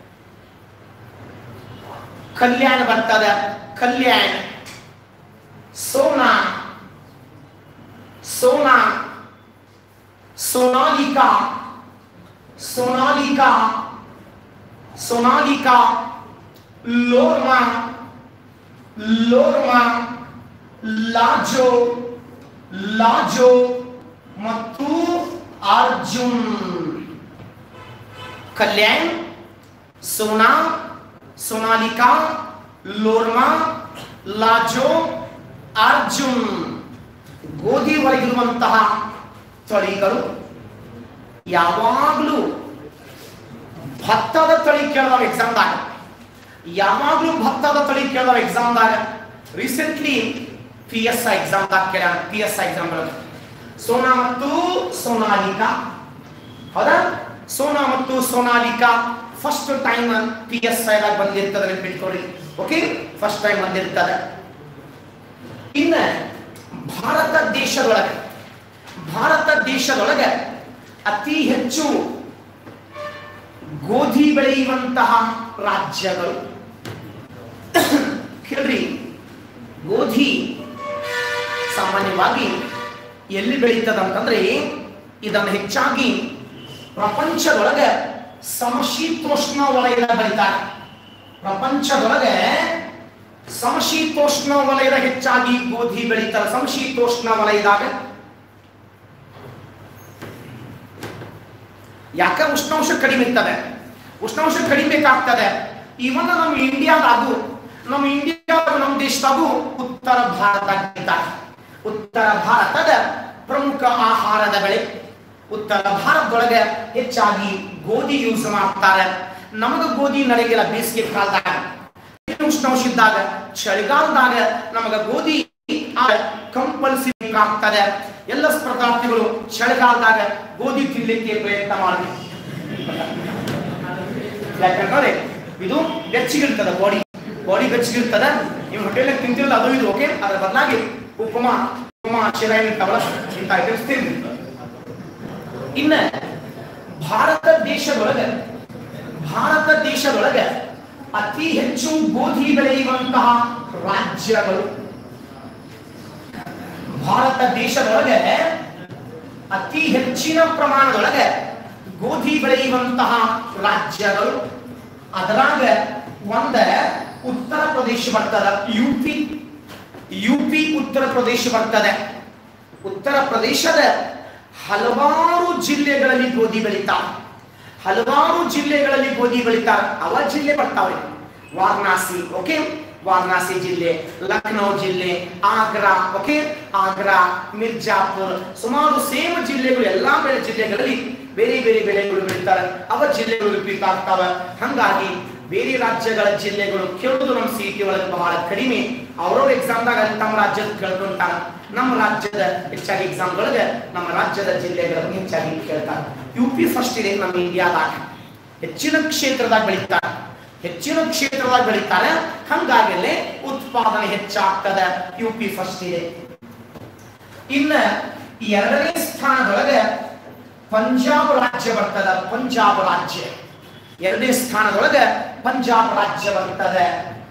ಕಲ್ಯಾಣ ಬರ್ತದ ಕಲ್ಯಾಣ ಸೋನಾ ಸೋನಾ ಸೋನಾಲಿಕಾ ಸೋನಾಲಿಕಾ ಸೋನಾಲಿಕಾ ಲೋರ್ಮಾ ಲೋರ್ಮಾ ಲಾಜೋ ಲಾಜೋ ಮತ್ತು ಅರ್ಜುನ್ ಕಲ್ಯಾಣ್ ಸೋನಾ ಸೋನಾಲಿಕಾ ಲೋರ್ಮಾ ಲಾಜೋ ಅರ್ಜುನ್ ಗೋಧಿ ಒಳಗಿರುವಂತಹ ತಳಿಗಳು ಯಾವಾಗಲೂ ಭತ್ತದ ತಳಿ ಕೇಳಿದವ ಎಕ್ಸಾಮ್ದಾಗ ಯಾವಾಗಲೂ ಭತ್ತದ ತಳಿ ಕೇಳಿದವ ಎಕ್ಸಾಮ್ದಾಗ ರೀಸೆಂಟ್ಲಿ ಪಿ ಎಸ್ ಐ ಎಕ್ಸಾಮ್ದಾಗ ಕೇಳ P S I exam Sona ಮತ್ತು ಸೋನಾಲಿಕಾ ಹೌದಾ ಸೋನಾ ಮತ್ತು Sonalika first time P S I ದಾಗ ಬಂದಿರ್ತದೆ ನೆನ್ಪಿಟ್ಕೊಳ್ಳಿ ಓಕೆ ಫಸ್ಟ್ ಟೈಮ್ ಬಂದಿರ್ತದೆ ಇನ್ನ ಭಾರತ ದೇಶದೊಳಗೆ ಭಾರತ ದೇಶದೊಳಗೆ ಅತಿ ಹೆಚ್ಚು ಗೋಧಿ ಬೆಳೆಯುವಂತಹ ರಾಜ್ಯಗಳು ಕೇಳ್ರಿ ಗೋಧಿ ಸಾಮಾನ್ಯವಾಗಿ ಎಲ್ಲಿ ಬೆಳೀತದ ಅಂತಂದ್ರೆ ಇದನ್ನು ಹೆಚ್ಚಾಗಿ ಪ್ರಪಂಚದೊಳಗೆ ಸಮಶೀತೋಷ್ಣ ವಲಯದ ಬೆಳೀತಾರೆ ಪ್ರಪಂಚದೊಳಗೆ ಸಮಶೀತೋಷ್ಣ ವಲಯದ ಹೆಚ್ಚಾಗಿ ಗೋಧಿ ಬೆಳೀತಾರೆ ಸಮಶೀತೋಷ್ಣ ವಲಯದಾಗ ಯಾಕೆ ಉಷ್ಣಾಂಶ ಕಡಿಮೆ ಇರ್ತದೆ ಉಷ್ಣಾಂಶ ಕಡಿಮೆ ಬೇಕಾಗ್ತದೆ ಇವನ್ ನಮ್ಮ ಇಂಡಿಯಾದಾಗೂ ನಮ್ಮ ಇಂಡಿಯಾದ ನಮ್ಮ ದೇಶದಾಗೂ ಉತ್ತರ ಭಾರತ ಇದ್ದಾರೆ ಉತ್ತರ ಭಾರತದ ಪ್ರಮುಖ ಆಹಾರದ ಬೆಳೆ ಉತ್ತರ ಭಾರತದೊಳಗೆ ಹೆಚ್ಚಾಗಿ ಗೋಧಿ ಯೂಸ್ ಮಾಡ್ತಾರೆ ನಮಗ ಗೋಧಿ ನಡೆಗಿಲ್ಲ ಬೇಸಿಗೆ ಕಾಲದಾಗ ಉಷ್ಣಾಂಶ ಇದ್ದಾಗ ಚಳಿಗಾಲದಾಗ ನಮಗ ಗೋಧಿ ಕಂಪಲ್ಸರಿ ಬೇಕಾಗ್ತದೆ ಎಲ್ಲ ಸ್ಪರ್ಧಾರ್ಥಿಗಳು ಚಳಿಗಾಲದಾಗ ಗೋಧಿ ತಿನ್ಲಿಕ್ಕೆ ಪ್ರಯತ್ನ ಮಾಡಬೇಕು ಯಾಕಂದ್ರೆ ಇದು ಬೆಚ್ಚಗಿರ್ತದ ಬಾಡಿ ಬಾಡಿ ಬೆಚ್ಚಗಿರ್ತದ ನೀವು ಹೋಟೆಲ್ ತಿಂತಿರಲ್ಲ ಅದು ಇದು ಓಕೆ ಅದ್ರ ಬದಲಾಗಿ ಉಪಮಾ ಉಪಮಾ ಶಿರ ಏನಿರ್ತಾವಲ್ಲ ಇಂಥ ಐಟಮ್ಸ್ ತಿನ್ನಿ ಇನ್ನ ಭಾರತ ದೇಶದೊಳಗೆ ಭಾರತ ದೇಶದೊಳಗೆ ಅತಿ ಹೆಚ್ಚು ಗೋಧಿ ಬೆಳೆಯುವಂತಹ ರಾಜ್ಯಗಳು ಭಾರತ ದೇಶದೊಳಗೆ ಅತಿ ಹೆಚ್ಚಿನ ಪ್ರಮಾಣದೊಳಗೆ ಗೋಧಿ ಬೆಳೆಯುವಂತಹ ರಾಜ್ಯಗಳು ಅದರಾಗ ಒಂದ ಉತ್ತರ ಪ್ರದೇಶ ಬರ್ತದ ಯು ಪಿ ಯು ಪಿ ಉತ್ತರ ಪ್ರದೇಶ ಬರ್ತದೆ ಉತ್ತರ ಪ್ರದೇಶದ ಹಲವಾರು ಜಿಲ್ಲೆಗಳಲ್ಲಿ ಗೋಧಿ ಬೆಳೀತಾರೆ ಹಲವಾರು ಜಿಲ್ಲೆಗಳಲ್ಲಿ ಗೋಧಿ ಬೆಳೀತಾರೆ ಅವ ಜಿಲ್ಲೆ ಬರ್ತಾವೆ ವಾರಣಾಸಿ ಓಕೆ ವಾರಣಾಸಿ ಜಿಲ್ಲೆ ಲಕ್ನೌ ಜಿಲ್ಲೆ ಆಗ್ರಾ ಓಕೆ ಆಗ್ರಾ ಮಿರ್ಜಾಪುರ್ ಸುಮಾರು ಸೇಮ್ ಜಿಲ್ಲೆಗಳು ಎಲ್ಲಾ ಬೆಳೆ ಜಿಲ್ಲೆಗಳಲ್ಲಿ ಬೇರೆ ಬೇರೆ ಬೆಳೆಗಳು ಬೆಳೀತಾರೆ ಅವ ಜಿಲ್ಲೆಗಳು ರಿಪೀಟ್ ಆಗ್ತಾವ ಹಂಗಾಗಿ ಬೇರೆ ರಾಜ್ಯಗಳ ಜಿಲ್ಲೆಗಳು ಕೇಳೋದು ನಮ್ಮ ಸಿ ಟಿ ಒಳಗೆ ಬಹಳ ಕಡಿಮೆ ಅವ್ರವ್ರ ಎಕ್ಸಾಮ್ದಾಗ ಅಲ್ಲಿ ತಮ್ಮ ರಾಜ್ಯದ ಕೇಳ್ಕೊಂತಾರ ನಮ್ಮ ರಾಜ್ಯದ ಹೆಚ್ಚಾಗಿ ಎಕ್ಸಾಮ್ ಒಳಗೆ ನಮ್ಮ ರಾಜ್ಯದ ಜಿಲ್ಲೆಗಳನ್ನು ಹೆಚ್ಚಾಗಿ ಕೇಳ್ತಾರೆ ಯು ಪಿ ಫಸ್ಟ್ ಇದೆ ನಮ್ಮ ಇಂಡಿಯಾದಾಗ ಹೆಚ್ಚಿನ ಕ್ಷೇತ್ರದಾಗ ಬೆಳೀತಾರೆ ಹೆಚ್ಚಿನ ಕ್ಷೇತ್ರದಾಗ ಬೆಳೀತಾರೆ ಹಂಗಾಗಲೇ ಉತ್ಪಾದನೆ ಹೆಚ್ಚಾಗ್ತದೆ ಯು ಪಿ ಫಸ್ಟ್ ಇದೆ ಇನ್ನ ಎರಡನೇ ಸ್ಥಾನದೊಳಗೆ ಪಂಜಾಬ್ ರಾಜ್ಯ ಬರ್ತದ ಪಂಜಾಬ್ ರಾಜ್ಯ ಎರಡನೇ ಸ್ಥಾನದೊಳಗೆ ಪಂಜಾಬ್ ರಾಜ್ಯ ಬರ್ತದೆ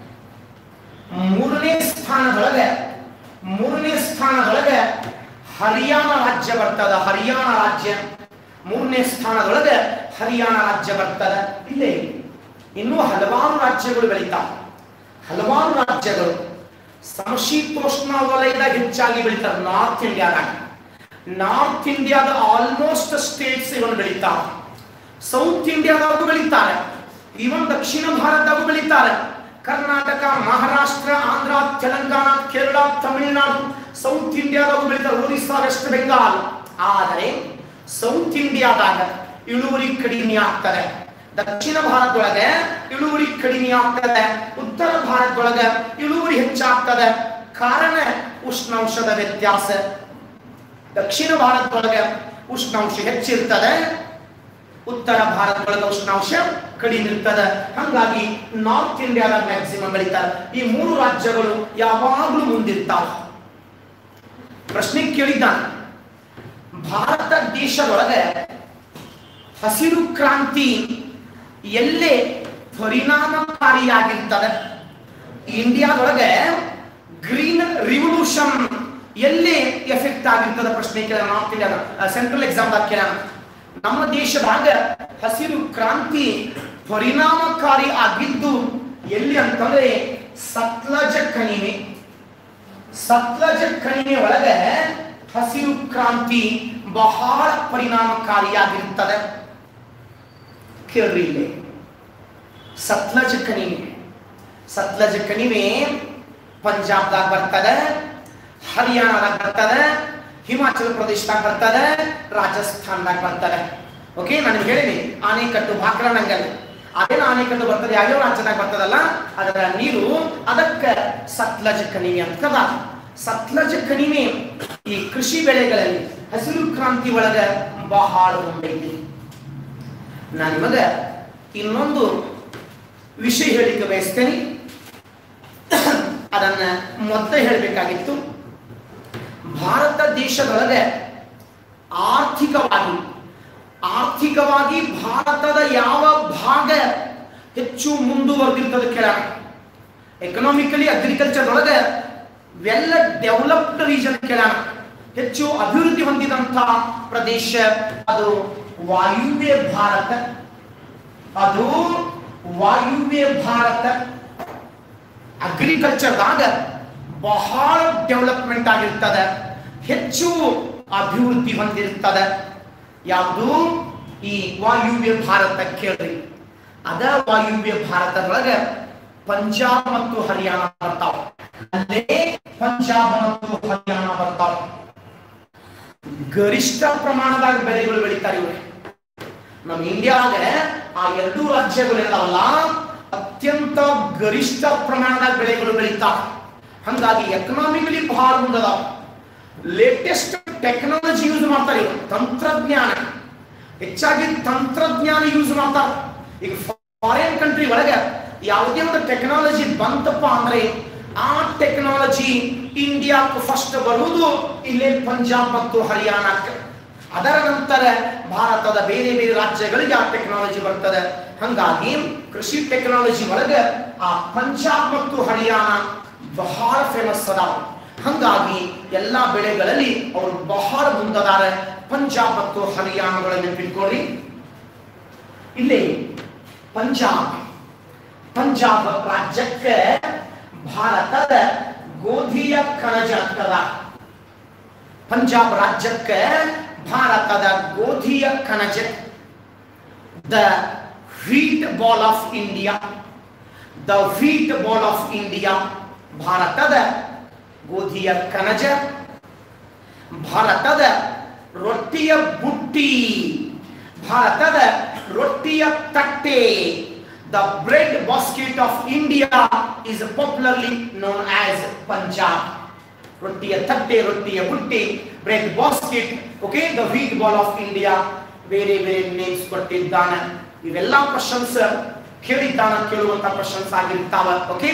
ಮೂರನೇ ಸ್ಥಾನದೊಳಗೆ ಮೂರನೇ ಸ್ಥಾನದೊಳಗೆ ಹರಿಯಾಣ ರಾಜ್ಯ ಬರ್ತದ ಹರಿಯಾಣ ರಾಜ್ಯ ಮೂರನೇ ಸ್ಥಾನದೊಳಗೆ ಹರಿಯಾಣ ರಾಜ್ಯ ಬರ್ತದೆ ಇಲ್ಲೇ ಇನ್ನೂ ಹಲವಾರು ರಾಜ್ಯಗಳು ಬೆಳೀತಾವೆ ಹಲವಾರು ರಾಜ್ಯಗಳು ಸಮಶೀತೋಷ್ಣ ವಲಯದಾಗ ಹೆಚ್ಚಾಗಿ ಬೆಳೀತಾರೆ ನಾರ್ತ್ ಇಂಡಿಯಾದಾಗ ನಾರ್ತ್ ಇಂಡಿಯಾದ ಆಲ್ಮೋಸ್ಟ್ ಸ್ಟೇಟ್ಸ್ ಇವನ್ ಬೆಳೀತಾವೆ ಸೌತ್ ಇಂಡಿಯಾದಾಗೂ ಬೆಳೀತಾರೆ ಇವನ್ ದಕ್ಷಿಣ ಭಾರತದಾಗೂ ಬೆಳೀತಾರೆ ಕರ್ನಾಟಕ ಮಹಾರಾಷ್ಟ್ರ ಆಂಧ್ರ ತೆಲಂಗಾಣ ಕೇರಳ ತಮಿಳುನಾಡು ಸೌತ್ ಇಂಡಿಯಾದಾಗೂ ಬೆಳೀತಾರೆ ಒರಿಸ್ಸಾ ವೆಸ್ಟ್ ಬೆಂಗಾಲ್ ಆದರೆ ಸೌತ್ ಇಂಡಿಯಾದಾಗ ಇಳುವರಿ ಕಡಿಮೆ ಆಗ್ತದೆ ದಕ್ಷಿಣ ಭಾರತದೊಳಗೆ ಇಳುವರಿ ಕಡಿಮೆ ಆಗ್ತದೆ ಉತ್ತರ ಭಾರತದೊಳಗೆ ಇಳುವರಿ ಹೆಚ್ಚಾಗ್ತದೆ ಕಾರಣ ಉಷ್ಣಾಂಶದ ವ್ಯತ್ಯಾಸ ದಕ್ಷಿಣ ಭಾರತದೊಳಗೆ ಉಷ್ಣಾಂಶ ಹೆಚ್ಚಿರ್ತದೆ ಉತ್ತರ ಭಾರತದೊಳಗೆ ಉಷ್ಣಾಂಶ ಕಡಿಮೆ ಇರ್ತದೆ ಹಂಗಾಗಿ ನಾರ್ತ್ ಇಂಡಿಯಾದಾಗ ಮ್ಯಾಕ್ಸಿಮಮ್ ಬೆಳೀತಾರೆ ಈ ಮೂರು ರಾಜ್ಯಗಳು ಯಾವಾಗಲೂ ಮುಂದಿರ್ತಾವ ಪ್ರಶ್ನೆ ಕೇಳಿದ್ದಾನೆ ಭಾರತ ದೇಶದೊಳಗೆ ಹಸಿರು ಕ್ರಾಂತಿ ಎಲ್ಲೇ ಪರಿಣಾಮಕಾರಿಯಾಗಿರ್ತದೆ ಇಂಡಿಯಾದೊಳಗೆ ಗ್ರೀನ್ ರಿವಲ್ಯೂಷನ್ ಎಲ್ಲಿ ಎಫೆಕ್ಟ್ ಆಗಿರ್ತದ ಪ್ರಶ್ನೆ ಕೇಳ ನಾರ್ತ್ ಇಂಡಿಯಾದ ಸೆಂಟ್ರಲ್ ಎಕ್ಸಾಮ್ದಾಗ ಕೇಳೋಣ ನಮ್ಮ ದೇಶದಾಗ ಹಸಿರು ಕ್ರಾಂತಿ ಪರಿಣಾಮಕಾರಿ ಆಗಿದ್ದು ಎಲ್ಲಿ ಅಂತಂದ್ರೆ ಸತ್ಲಜ ಕಣಿವೆ ಸತ್ಲಜ ಕಣಿವೆ ಒಳಗೆ ಹಸಿರು ಕ್ರಾಂತಿ ಬಹಳ ಪರಿಣಾಮಕಾರಿಯಾಗಿರ್ತದೆ ಕೇಳ್ರಿ ಇಲ್ಲಿ ಸತ್ಲಜ ಕಣಿವೆ ಸತ್ಲಜ ಕಣಿವೆ ಪಂಜಾಬ್ದಾಗ ಬರ್ತದೆ ಹರಿಯಾಣದಾಗ ಬರ್ತದೆ ಹಿಮಾಚಲ ಪ್ರದೇಶದಾಗ ಬರ್ತದೆ ರಾಜಸ್ಥಾನದಾಗ ಬರ್ತದೆ ಓಕೆ ನಾನು ಹೇಳಿನಿ ಆನೆಕಟ್ಟು ಭಾಕ್ರಾನಂಗಲ್ ಅದೇನು ಆನೆಕಟ್ಟು ಬರ್ತದೆ ಯಾವ್ಯಾವ ರಾಜ್ಯದಾಗ ಬರ್ತದಲ್ಲ ಅದರ ನೀರು ಅದಕ್ಕೆ ಸತ್ಲಜ ಕಣಿವೆ ಅಂತ ಕದ ಸತ್ಲಜ ಕಣಿವೆ ಈ ಕೃಷಿ ಬೆಳೆಗಳಲ್ಲಿ ಹಸಿರು ಕ್ರಾಂತಿ ಒಳಗ ಬಹಳ ಮುಂದೈತಿ ನಾನು ನಿಮಗ ಇನ್ನೊಂದು ವಿಷಯ ಹೇಳಿಕೆ ಬಯಸ್ತೇನೆ ಅದನ್ನ ಮೊದಲೇ ಹೇಳಬೇಕಾಗಿತ್ತು ಭಾರತ ದೇಶದೊಳಗೆ ಆರ್ಥಿಕವಾಗಿ ಆರ್ಥಿಕವಾಗಿ ಭಾರತದ ಯಾವ ಭಾಗ ಹೆಚ್ಚು ಮುಂದುವರೆದಿರ್ತದೆ ಕೆಳ ಎಕನಾಮಿಕಲಿ ಅಗ್ರಿಕಲ್ಚರ್ ಒಳಗೆ ವೆಲ್ ಡೆವಲಪ್ಡ್ ರೀಜನ್ ಕೆಳ ಹೆಚ್ಚು ಅಭಿವೃದ್ಧಿ ಹೊಂದಿದಂತ ಪ್ರದೇಶ ಅದು ವಾಯುವ್ಯ ಭಾರತ ಅದು ವಾಯುವ್ಯ ಭಾರತ ಅಗ್ರಿಕಲ್ಚರ್ದಾಗ ಬಹಳ ಡೆವಲಪ್ಮೆಂಟ್ ಆಗಿರ್ತದೆ ಹೆಚ್ಚು ಅಭಿವೃದ್ಧಿ ಹೊಂದಿರ್ತದೆ ಯಾವುದು ಈ ವಾಯುವ್ಯ ಭಾರತ ಕೇಳ್ರಿ ಅದ ವಾಯುವ್ಯ ಭಾರತದೊಳಗೆ ಪಂಜಾಬ್ ಮತ್ತು ಹರಿಯಾಣ ಬರ್ತಾವ ಅಲ್ಲೇ ಪಂಜಾಬ್ ಮತ್ತು ಹರಿಯಾಣ ಬರ್ತಾವ ಗರಿಷ್ಠ ಪ್ರಮಾಣದಾಗ ಬೆಳೆಗಳು ಬೆಳೀತಾರೆ ಇವ್ರೆ ನಮ್ಮ ಇಂಡಿಯಾಗ ಆ ಎರಡೂ ರಾಜ್ಯಗಳು ಇರ್ತಾವಲ್ಲ ಅತ್ಯಂತ ಗರಿಷ್ಠ ಪ್ರಮಾಣದಾಗ ಬೆಳೆಗಳು ಬೆಳೀತಾವ ಹಂಗಾಗಿ ಎಕನಾಮಿಕಲಿ ಬಹಳ ಮುಂದದಾವ ಲೇಟೆಸ್ಟ್ ಟೆಕ್ನಾಲಜಿ ಯೂಸ್ ಮಾಡ್ತಾರೆ ಇವ್ರು ತಂತ್ರಜ್ಞಾನ ಹೆಚ್ಚಾಗಿ ತಂತ್ರಜ್ಞಾನ ಯೂಸ್ ಮಾಡ್ತಾರೆ ಈಗ ಫಾರಿನ್ ಕಂಟ್ರಿ ಒಳಗೆ ಯಾವುದೇ ಒಂದು ಟೆಕ್ನಾಲಜಿ ಬಂತಪ್ಪ ಅಂದ್ರೆ ಆ ಟೆಕ್ನಾಲಜಿ ಇಂಡಿಯಾಕ್ಕೆ ಫಸ್ಟ್ ಬರುವುದು ಇಲ್ಲೇ ಪಂಜಾಬ್ ಮತ್ತು ಹರಿಯಾಣಕ್ಕೆ ಅದರ ನಂತರ ಭಾರತದ ಬೇರೆ ಬೇರೆ ರಾಜ್ಯಗಳಿಗೆ ಆ ಟೆಕ್ನಾಲಜಿ ಬರ್ತದೆ ಹಂಗಾಗಿ ಕೃಷಿ ಟೆಕ್ನಾಲಜಿ ಒಳಗೆ ಆ ಪಂಜಾಬ್ ಮತ್ತು ಹರಿಯಾಣ ಬಹಳ ಫೇಮಸ್ ಅದಾವ ಹಂಗಾಗಿ ಎಲ್ಲಾ ಬೆಳೆಗಳಲ್ಲಿ ಅವರು ಬಹಳ ಮುಂದದಾರ ಪಂಜಾಬ್ ಮತ್ತು ಹರಿಯಾಣಗಳ ನೆನಪಿಟ್ಕೊಳ್ಳಿ ಇಲ್ಲಿ ಪಂಜಾಬ್ ಪಂಜಾಬ್ ರಾಜ್ಯಕ್ಕೆ ಭಾರತದ ಗೋಧಿಯ ಕಣಜ ಅಂತದ ಪಂಜಾಬ್ ರಾಜ್ಯಕ್ಕೆ ಭಾರತದ ಗೋಧಿಯ ಕಣಜ the wheat bowl of India the wheat bowl of India ಭಾರತದ ಗೋಧಿಯ ಕಣಜ ಭಾರತದ ರೊಟ್ಟಿಯ ಬುಟ್ಟಿ ಭಾರತದ ರೊಟ್ಟಿಯ ತಟ್ಟೆ the bread basket of India is popularly known as Punjab ರೊಟ್ಟಿಯ ತಟ್ಟೆ ರೊಟ್ಟಿಯ ಬುಟ್ಟಿ bread basket okay the wheat bowl of India ಬೇರೆ ಬೇರೆ ನೇಮ್ಸ್ ಕೊಟ್ಟಿದ್ದಾನೆ ಇವೆಲ್ಲ ಕ್ವಶನ್ಸ್ ಕೇಳಿದ್ದಾನ ಕೇಳುವಂತ ಕ್ವಶನ್ಸ್ ಆಗಿರ್ತಾವ ಓಕೆ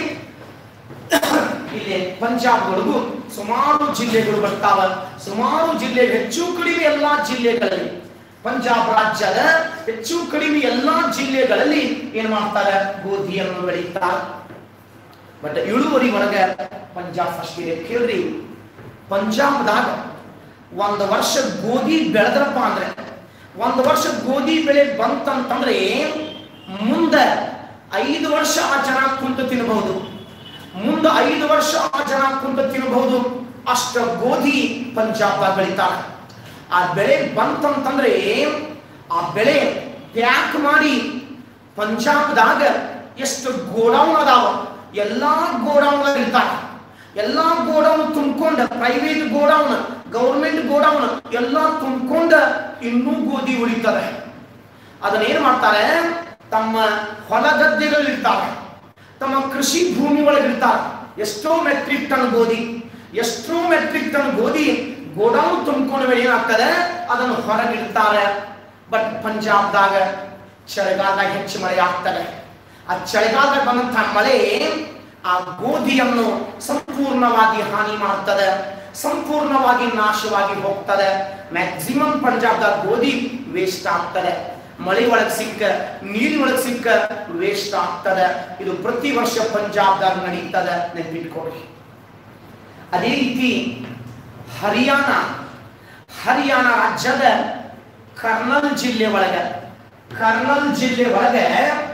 ಇಲ್ಲಿ ಪಂಜಾಬ್ಗಳಿಗೂ ಸುಮಾರು ಜಿಲ್ಲೆಗಳು ಬರ್ತಾವ ಸುಮಾರು ಜಿಲ್ಲೆ ಹೆಚ್ಚು ಕಡಿಮೆ ಎಲ್ಲಾ ಜಿಲ್ಲೆಗಳಲ್ಲಿ ಪಂಜಾಬ್ ರಾಜ್ಯದ ಹೆಚ್ಚು ಕಡಿಮೆ ಎಲ್ಲಾ ಜಿಲ್ಲೆಗಳಲ್ಲಿ ಏನ್ ಮಾಡ್ತಾರೆ ಗೋಧಿಯನ್ನು ಬೆಳೀತಾರೆ ಬಟ್ ಇಳುವರಿ ಒಳಗ ಪಂಜಾಬ್ ಫಸ್ಟ್ ಇದೆ ಕೇಳ್ರಿ ಪಂಜಾಬ್ದಾಗ ಒಂದು ವರ್ಷ ಗೋಧಿ ಬೆಳೆದ್ರಪ್ಪ ಅಂದ್ರೆ ಒಂದು ವರ್ಷ ಗೋಧಿ ಬೆಳೆ ಬಂತಂತಂದ್ರೆ ಮುಂದೆ ಐದು ವರ್ಷ ಆ ಜನ ಕುಂತು ತಿನ್ನಬಹುದು ಮುಂದೆ ಐದು ವರ್ಷ ಆ ಜನ ಕುಂತು ತಿನ್ನಬಹುದು ಅಷ್ಟ ಗೋಧಿ ಪಂಜಾಬ್ದಾಗ ಬೆಳಿತಾರೆ ಆ ಬೆಳೆ ಬಂತಂತಂದ್ರೆ ಆ ಬೆಳೆ ಪ್ಯಾಕ್ ಮಾಡಿ ಪಂಜಾಬ್ದಾಗ ಎಷ್ಟು ಗೋಡೌನ್ ಅದಾವ ಎಲ್ಲಾ ಗೋಡೌನ್ ಇರ್ತಾವ ಎಲ್ಲಾ ಗೋಡೌನ್ ತುಂಬಿಕೊಂಡ ಪ್ರೈವೇಟ್ ಗೋಡೌನ್ ಗೌರ್ಮೆಂಟ್ ಗೋಡೌನ್ ಎಲ್ಲಾ ತುಂಬಿಕೊಂಡ ಇನ್ನೂ ಗೋಧಿ ಉಳಿತದೆ ಅದನ್ನ ಏನ್ ಮಾಡ್ತಾರೆ ತಮ್ಮ ಹೊಲ ಗದ್ದೆಗಳು ಇರ್ತಾವೆ ತಮ್ಮ ಕೃಷಿ ಭೂಮಿ ಒಳಗಿರ್ತಾರೆ ಎಷ್ಟೋ ಮೆಟ್ರಿಕ್ ಟನ್ ಗೋಧಿ ಎಷ್ಟೋ ಮೆಟ್ರಿಕ್ ಟನ್ ಗೋಧಿ ಗೋಡೌನ್ ತುಂಬಿಕೊಂಡ ಮೇಲೆ ಏನಾಗ್ತದೆ ಅದನ್ನು ಹೊರಗಿಡ್ತಾರೆ ಬಟ್ ಪಂಜಾಬ್ದಾಗ ಚಳಿಗಾಲದಾಗ ಹೆಚ್ಚು ಮಳೆ ಆಗ್ತದೆ ಆ ಚಳಿಗಾಲದಾಗ ಬಂದಂತಹ ಮಳೆ ಆ ಗೋಧಿಯನ್ನು ಸಂಪೂರ್ಣವಾಗಿ ಹಾನಿ ಮಾಡ್ತದೆ ಸಂಪೂರ್ಣವಾಗಿ ನಾಶವಾಗಿ ಹೋಗ್ತದೆ ಮ್ಯಾಕ್ಸಿಮಮ್ ಪಂಜಾಬ್ದಾಗ ಗೋಧಿ ವೇಸ್ಟ್ ಆಗ್ತದೆ ಮಳೆ ಒಳಗ್ ಸಿಕ್ಕ ನೀರಿನ ಒಳಗ್ ಸಿಕ್ಕ ವೇಸ್ಟ್ ಆಗ್ತದೆ ಇದು ಪ್ರತಿ ವರ್ಷ ಪಂಜಾಬ್ದಾಗ ನಡೀತದೆ ನೆನ್ಪಿಟ್ಕೊಡಿ ಅದೇ ರೀತಿ ಹರಿಯಾಣ ಹರಿಯಾಣ ರಾಜ್ಯದ ಕರ್ನಲ್ ಜಿಲ್ಲೆ ಒಳಗೆ ಕರ್ನಲ್ ಜಿಲ್ಲೆ ಒಳಗೆ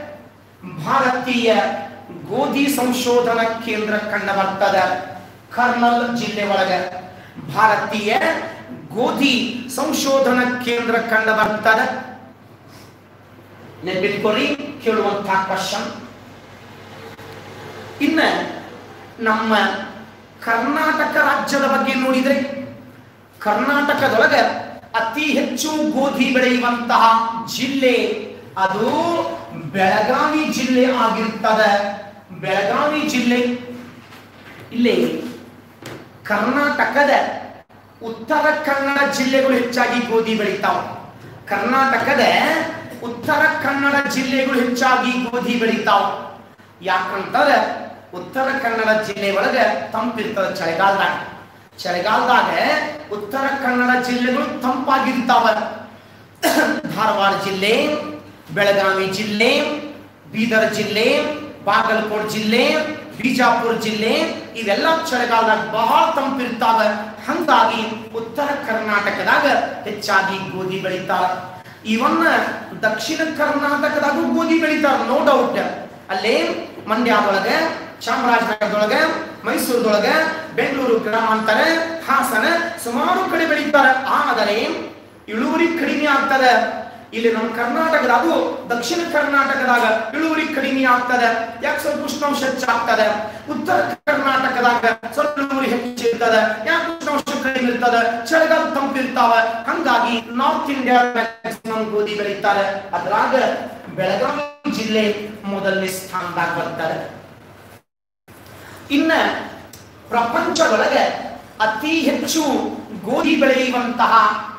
ಭಾರತೀಯ ಗೋಧಿ ಸಂಶೋಧನಾ ಕೇಂದ್ರ ಕಂಡು ಬರ್ತದೆ ಕರ್ನಲ್ ಜಿಲ್ಲೆ ಒಳಗೆ ಭಾರತೀಯ ಗೋಧಿ ಸಂಶೋಧನಾ ಕೇಂದ್ರ ಕಂಡು ಬರ್ತದೆ ನೆನ್ಪಿಟ್ಕೊಳ್ಳಿ ಕೇಳುವಂತಹ ಕ್ವಶನ್ ಇನ್ನ ನಮ್ಮ ಕರ್ನಾಟಕ ರಾಜ್ಯದ ಬಗ್ಗೆ ನೋಡಿದ್ರೆ ಕರ್ನಾಟಕದೊಳಗ ಅತಿ ಹೆಚ್ಚು ಗೋಧಿ ಬೆಳೆಯುವಂತಹ ಜಿಲ್ಲೆ ಅದು ಬೆಳಗಾವಿ ಜಿಲ್ಲೆ ಆಗಿರ್ತದೆ ಬೆಳಗಾವಿ ಜಿಲ್ಲೆ ಇಲ್ಲಿ ಕರ್ನಾಟಕದ ಉತ್ತರ ಕನ್ನಡ ಜಿಲ್ಲೆಗಳು ಹೆಚ್ಚಾಗಿ ಗೋಧಿ ಬೆಳಿತಾವ ಕರ್ನಾಟಕದ ಉತ್ತರ ಕನ್ನಡ ಜಿಲ್ಲೆಗಳು ಹೆಚ್ಚಾಗಿ ಗೋಧಿ ಬೆಳಿತಾವ ಯಾಕಂತಂದ್ರೆ ಉತ್ತರ ಕನ್ನಡ ಜಿಲ್ಲೆ ಒಳಗೆ ತಂಪಿರ್ತದ ಚಳಿಗಾಲದಾಗ ಚಳಿಗಾಲದಾಗ ಉತ್ತರ ಕನ್ನಡ ಜಿಲ್ಲೆಗಳು ತಂಪಾಗಿರ್ತಾವ ಧಾರವಾಡ ಜಿಲ್ಲೆ ಬೆಳಗಾವಿ ಜಿಲ್ಲೆ ಬೀದರ್ ಜಿಲ್ಲೆ ಬಾಗಲಕೋಟ್ ಜಿಲ್ಲೆ ಬಿಜಾಪುರ ಜಿಲ್ಲೆ ಇವೆಲ್ಲ ಚಳಿಗಾಲದಾಗ ಬಹಳ ತಂಪಿರ್ತಾವ ಹಂಗಾಗಿ ಉತ್ತರ ಕರ್ನಾಟಕದಾಗ ಹೆಚ್ಚಾಗಿ ಗೋಧಿ ಬೆಳಿತಾರ ಇವನ್ನ ದಕ್ಷಿಣ ಕರ್ನಾಟಕದಾಗೂ ಗೋಧಿ ಬೆಳಿತಾರ ನೋ ಡೌಟ್ ಅಲ್ಲೇ ಮಂಡ್ಯದೊಳಗೆ ಚಾಮರಾಜನಗರದೊಳಗೆ ಮೈಸೂರದೊಳಗೆ ಬೆಂಗಳೂರು ಗ್ರಾಮಾಂತರ ಹಾಸನ ಸುಮಾರು ಕಡೆ ಬೆಳೀತಾರೆ ಆದರೆ ಇಳುವರಿ ಕಡಿಮೆ ಆಗ್ತದೆ ಇಲ್ಲಿ ನಮ್ಮ ಕರ್ನಾಟಕದಾಗ ದಕ್ಷಿಣ ಕರ್ನಾಟಕದಾಗ ಇಳುವರಿ ಕಡಿಮೆ ಆಗ್ತದೆ ಯಾಕೆ ಸ್ವಲ್ಪ ಉಷ್ಣಾಂಶ ಹೆಚ್ಚಾಗ್ತದೆ ಉತ್ತರ ಕರ್ನಾಟಕದಾಗ ಸ್ವಲ್ಪ ಇಳುವರಿ ಹೆಚ್ಚಿರ್ತದೆ ಯಾಕೆ ಉಷ್ಣಾಂಶ ಕಡಿಮೆ ಇರ್ತದೆ ಚಳಿಗಾಲ ತಂಪಿರ್ತಾವ ಹಂಗಾಗಿ ನಾರ್ತ್ ಇಂಡಿಯಾ ಮ್ಯಾಕ್ಸಿಮಮ್ ಗೋಧಿ ಬೆಳೀತಾರೆ ಅದ್ರಾಗ ಬೆಳಗಾವಿ ಜಿಲ್ಲೆ ಮೊದಲನೇ ಸ್ಥಾನದಾಗ ಬರ್ತಾರೆ ಇನ್ನ ಪ್ರಪಂಚದೊಳಗೆ ಅತಿ ಹೆಚ್ಚು ಗೋಧಿ ಬೆಳೆಯುವಂತಹ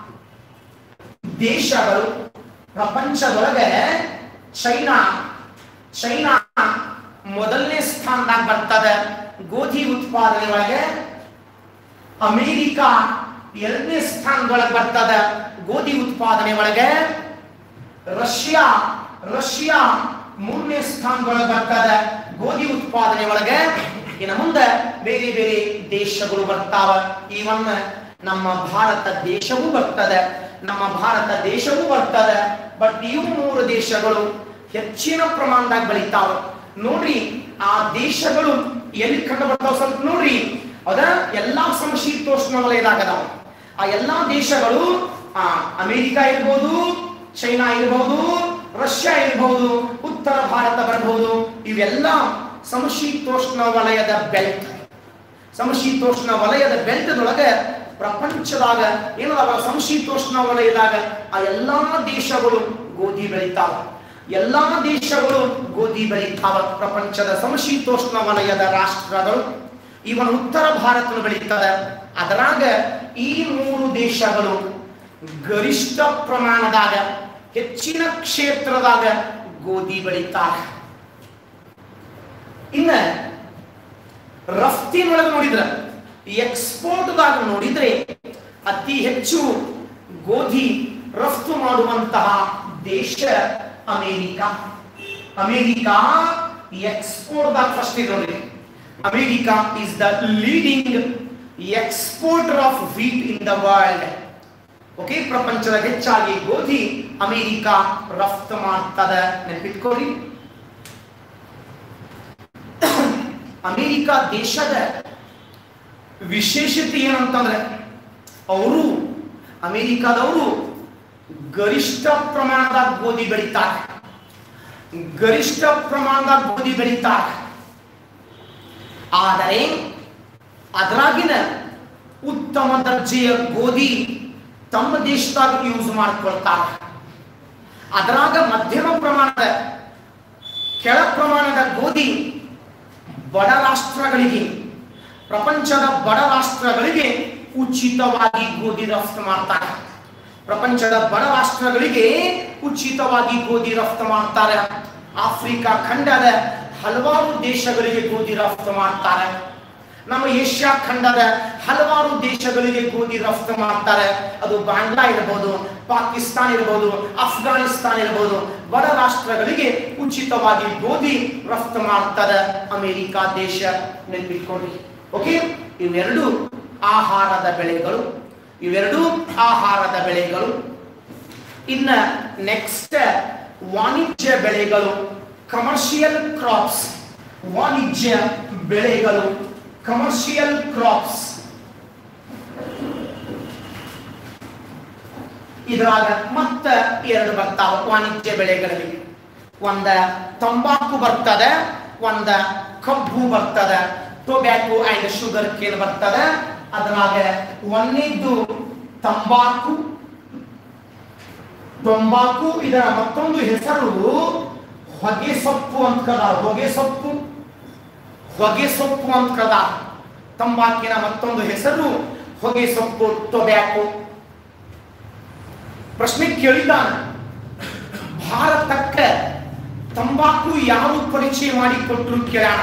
ದೇಶಗಳು ಪ್ರಪಂಚದೊಳಗೆ ಚೈನಾ ಚೈನಾ ಮೊದಲನೇ ಸ್ಥಾನದಾಗ ಬರ್ತದೆ ಗೋಧಿ ಉತ್ಪಾದನೆ ಒಳಗೆ ಅಮೇರಿಕ ಎರಡನೇ ಸ್ಥಾನದೊಳಗೆ ಬರ್ತದೆ ಗೋಧಿ ಉತ್ಪಾದನೆ ಒಳಗೆ ರಷ್ಯಾ ರಷ್ಯಾ ಮೂರನೇ ಸ್ಥಾನದೊಳಗೆ ಬರ್ತದೆ ಗೋಧಿ ಉತ್ಪಾದನೆ ಒಳಗೆ ಇನ್ನು ಮುಂದೆ ಬೇರೆ ಬೇರೆ ದೇಶಗಳು ಬರ್ತಾವ ಇವನ್ ನಮ್ಮ ಭಾರತ ದೇಶವೂ ಬರ್ತದೆ ನಮ್ಮ ಭಾರತ ದೇಶವೂ ಬರ್ತದೆ ಬಟ್ ಇವು ಮೂರು ದೇಶಗಳು ಹೆಚ್ಚಿನ ಪ್ರಮಾಣದಾಗ ಬೆಳಿತಾವ ನೋಡ್ರಿ ಆ ದೇಶಗಳು ಎಲ್ಲಿ ಕಂಡು ಬರ್ತಾವ ಸ್ವಲ್ಪ ನೋಡ್ರಿ ಹೌದಾ ಎಲ್ಲಾ ಸಮಶೀತೋಷ್ಣ ವಲಯದಾಗ ಅದಾವ ಆ ಎಲ್ಲಾ ದೇಶಗಳು ಆ ಅಮೆರಿಕ ಇರ್ಬೋದು ಚೈನಾ ಇರ್ಬೋದು ರಷ್ಯಾ ಇರ್ಬೋದು ಉತ್ತರ ಭಾರತ ಬರಬಹುದು ಇವೆಲ್ಲ ಸಮಶೀತೋಷ್ಣ ವಲಯದ ಬೆಲ್ಟ್ ಸಮಶೀತೋಷ್ಣ ವಲಯದ ಬೆಲ್ಟ್ದೊಳಗೆ ಪ್ರಪಂಚದಾಗ ಏನದಾವ ಸಮಶೀತೋಷ್ಣ ವಲಯದಾಗ ಆ ಎಲ್ಲಾ ದೇಶಗಳು ಗೋಧಿ ಬೆಳಿತಾವ ಎಲ್ಲಾ ದೇಶಗಳು ಗೋಧಿ ಬೆಳಿತಾವ ಪ್ರಪಂಚದ ಸಮಶೀತೋಷ್ಣ ವಲಯದ ರಾಷ್ಟ್ರಗಳು ಇವನ್ ಉತ್ತರ ಭಾರತ ಬೆಳೀತದ ಅದರಾಗ ಈ ಮೂರು ದೇಶಗಳು ಗರಿಷ್ಠ ಪ್ರಮಾಣದಾಗ ಹೆಚ್ಚಿನ ಕ್ಷೇತ್ರದಾಗ ಗೋಧಿ ಬೆಳಿತಾರೆ ಇನ್ನ ರಫ್ತಿನೊಳಗೆ ನೋಡಿದ್ರ ಎಕ್ಸ್ಪೋರ್ಟ್ದಾಗ ನೋಡಿದ್ರೆ ಅತಿ ಹೆಚ್ಚು ಗೋಧಿ ರಫ್ತು ಮಾಡುವಂತಹ ದೇಶ ಅಮೇರಿಕ ಅಮೇರಿಕ ಎಕ್ಸ್ಪೋರ್ಟ್ದಾಗ ಫಸ್ಟ್ ಇದೆ ನೋಡಿ America is the leading exporter of wheat in the world okay ಪ್ರಪಂಚದ ಹೆಚ್ಚಾಗಿ ಗೋಧಿ ಅಮೇರಿಕ ರಫ್ತು ಮಾಡ್ತದ ನೆನಪಿಟ್ಕೋರಿ ಅಮೇರಿಕ ದೇಶದ ವಿಶೇಷತೆ ಏನಂತಂದ್ರೆ ಅವರು ಅಮೇರಿಕಾದವರು ಗರಿಷ್ಠ ಪ್ರಮಾಣದ ಗೋಧಿ ಬೆಳಿತಾರೆ ಗರಿಷ್ಠ ಪ್ರಮಾಣದ ಗೋಧಿ ಬೆಳಿತಾರೆ ಆದರೆ ಅದರಾಗಿನ ಉತ್ತಮ ದರ್ಜೆಯ ಗೋಧಿ ತಮ್ಮ ದೇಶದಾಗ ಯೂಸ್ ಮಾಡ್ಕೊಳ್ತಾರೆ ಅದರಾಗ ಮಧ್ಯಮ ಪ್ರಮಾಣದ ಕೆಳ ಪ್ರಮಾಣದ ಗೋಧಿ ಬಡ ರಾಷ್ಟ್ರಗಳಿಗೆ ಪ್ರಪಂಚದ ಬಡ ರಾಷ್ಟ್ರಗಳಿಗೆ ಉಚಿತವಾಗಿ ಗೋಧಿ ರಫ್ತು ಮಾಡ್ತಾರೆ ಪ್ರಪಂಚದ ಬಡ ರಾಷ್ಟ್ರಗಳಿಗೆ ಉಚಿತವಾಗಿ ಗೋಧಿ ರಫ್ತು ಮಾಡ್ತಾರೆ ಆಫ್ರಿಕಾ ಖಂಡದ ಹಲವಾರು ದೇಶಗಳಿಗೆ ಗೋಧಿ ರಫ್ತು ಮಾಡ್ತಾರೆ ನಮ್ಮ ಏಷ್ಯಾ ಖಂಡದ ಹಲವಾರು ದೇಶಗಳಿಗೆ ಗೋಧಿ ರಫ್ತು ಮಾಡ್ತಾರೆ ಅದು ಬಾಂಗ್ಲಾ ಇರಬಹುದು ಪಾಕಿಸ್ತಾನ ಇರಬಹುದು ಅಫ್ಘಾನಿಸ್ತಾನ ಇರಬಹುದು ಬಡ ರಾಷ್ಟ್ರಗಳಿಗೆ ಉಚಿತವಾಗಿ ಗೋಧಿ ರಫ್ತು ಮಾಡ್ತಾರೆ ಅಮೆರಿಕ ದೇಶ ನೆನ್ಪಿಟ್ಕೊಳ್ಳಿ ಓಕೆ ಇವೆರಡು ಆಹಾರದ ಬೆಳೆಗಳು ಇವೆರಡು ಆಹಾರದ ಬೆಳೆಗಳು ಇನ್ನ ನೆಕ್ಸ್ಟ್ ವಾಣಿಜ್ಯ ಬೆಳೆಗಳು ಕಮರ್ಷಿಯಲ್ ಕ್ರಾಪ್ಸ್ ವಾಣಿಜ್ಯ ಬೆಳೆಗಳು ಕಮರ್ಷಿಯಲ್ ಕ್ರಾಪ್ಸ್ ಇದ್ರಾಗ ಮತ್ತ ಎರಡು ಬರ್ತಾವ ವಾಣಿಜ್ಯ ಬೆಳೆಗಳಲ್ಲಿ ಒಂದ ತಂಬಾಕು ಬರ್ತದ ಒಂದ ಕಬ್ಬು ಬರ್ತದ ಟೊಬ್ಯಾಕೋ ಅಂಡ್ ಶುಗರ್ ಕೇನ್ ಬರ್ತದ ಅದ್ರಾಗ ಒಂದನೇದ್ದು ತಂಬಾಕು ತಂಬಾಕು ಇದರ ಮತ್ತೊಂದು ಹೆಸರು ಹೊಗೆ ಸೊಪ್ಪು ಅಂತ ಕದ ಹೊಗೆ ಸೊಪ್ಪು ಹೊಗೆ ಸೊಪ್ಪು ಅಂತ ಕದ ತಂಬಾಕಿನ ಮತ್ತೊಂದು ಹೆಸರು ಹೊಗೆ ಸೊಪ್ಪು ಟೊಬ್ಯಾಕೋ ಪ್ರಶ್ನೆ ಕೇಳಿದ್ದಾನ ಭಾರತಕ್ಕೆ ತಂಬಾಕು ಯಾರು ಪರಿಚಯ ಮಾಡಿಕೊಟ್ರು ಕೇಳೋಣ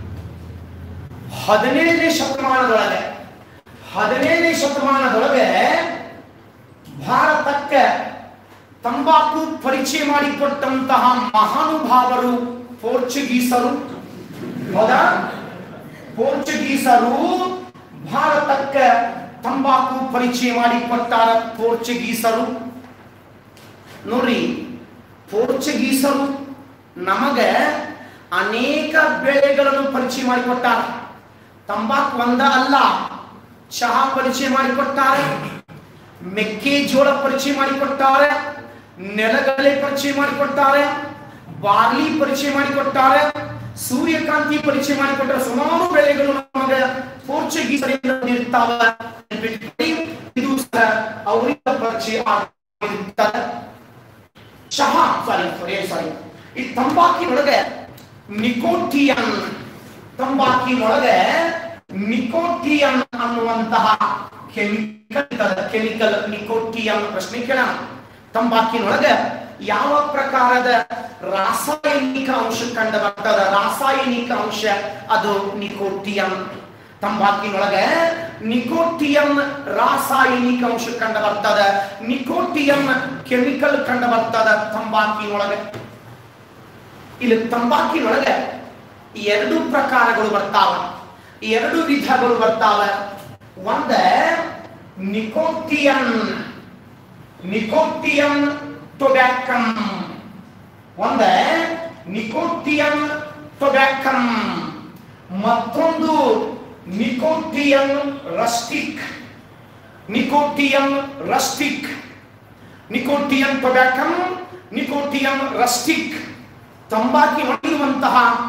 ಹದಿನೇಳನೇ ಶತಮಾನದೊಳಗೆ ಹದಿನೇಳನೇ ಶತಮಾನದೊಳಗೆ ಭಾರತಕ್ಕೆ ತಂಬಾಕು ಪರಿಚಯ ಮಾಡಿಕೊಟ್ಟಂತಹ ಮಹಾನುಭಾವರು ಪೋರ್ಚುಗೀಸರು ಹೌದಾ ಪೋರ್ಚುಗೀಸರು ಭಾರತಕ್ಕೆ ತಂಬಾಕು ಪರಿಚಯ ಮಾಡಿಕೊಟ್ಟಾರ ಪೋರ್ಚುಗೀಸರು ನೋಡ್ರಿ ಪೋರ್ಚುಗೀಸರು ನಮಗ ಅನೇಕ ಬೆಳೆಗಳನ್ನು ಪರಿಚಯ ಮಾಡಿಕೊಟ್ಟಾರ ತಂಬಾಕು ಒಂದ ಅಲ್ಲ ಚಹಾ ಪರಿಚಯ ಮಾಡಿಕೊಟ್ಟಾರೆ ಮೆಕ್ಕೆಜೋಳ ಪರಿಚಯ ಮಾಡಿಕೊಟ್ಟಾರೆ ನೆಲಗಡಲೆ ಪರಿಚಯ ಮಾಡಿಕೊಟ್ಟಾರೆ ಬಾರ್ಲಿ ಪರಿಚಯ ಮಾಡಿಕೊಟ್ಟಾರೆ ಸೂರ್ಯಕಾಂತಿ ಪರಿಚಯ ಮಾಡಿಕೊಟ್ಟರೆ ಸುಮಾರು ಬೆಳೆಗಳು ನಮಗೆ ಪೋರ್ಚುಗೀಸರಿಂದ ಇರ್ತಾವ ಇದು ಸಹ ಅವರಿಂದ ಪರಿಚಯ ಆಗಿರುತ್ತದೆ ಚಹಾ ಸಾರಿ ಸಾರಿ ಸಾರಿ ಈ ತಂಬಾಕಿನೊಳಗೆ ನಿಕೋಟಿಯನ್ ತಂಬಾಕಿನೊಳಗೆ ನಿಕೋಟಿಯನ್ ಅನ್ನುವಂತಹ ಕೆಮಿಕಲ್ ಕೆಮಿಕಲ್ ನಿಕೋಟಿಯನ್ ಪ್ರಶ್ನೆ ಕೇಳೋಣ ತಂಬಾಕಿನೊಳಗೆ ಯಾವ ಪ್ರಕಾರದ ರಾಸಾಯನಿಕ ಅಂಶ ಕಂಡು ಬರ್ತದ ರಾಸಾಯನಿಕ ಅಂಶ ಅದು ನಿಕೋಟಿಯನ್ ತಂಬಾಕಿನೊಳಗೆ ನಿಕೋಟಿಯನ್ ರಾಸಾಯನಿಕ ಅಂಶ ಕಂಡು ಬರ್ತದ ನಿಕೋಟಿಯನ್ ಕೆಮಿಕಲ್ ಕಂಡು ಬರ್ತದ ತಂಬಾಕಿನೊಳಗೆ ಇಲ್ಲಿ ತಂಬಾಕಿನೊಳಗೆ ಎರಡು ಪ್ರಕಾರಗಳು ಬರ್ತಾವ ಎರಡು ವಿಧಗಳು ಬರ್ತಾವ ಒಂದ ನಿಕೋಟಿಯನ್ ನಿಕೋಟಿಯನ್ ಟೊಬ್ಯಾಕಮ್ ಒಂದ ನಿಕೋಟಿಯನ್ ಟೊಬ್ಯಾಕಮ್ ಮತ್ತೊಂದು Nicotiana rustica Nicotiana rustica Nicotiana tabacum Nicotiana rustica ತಂಬಾಕಿನೊಳಗಿರುವಂತಹ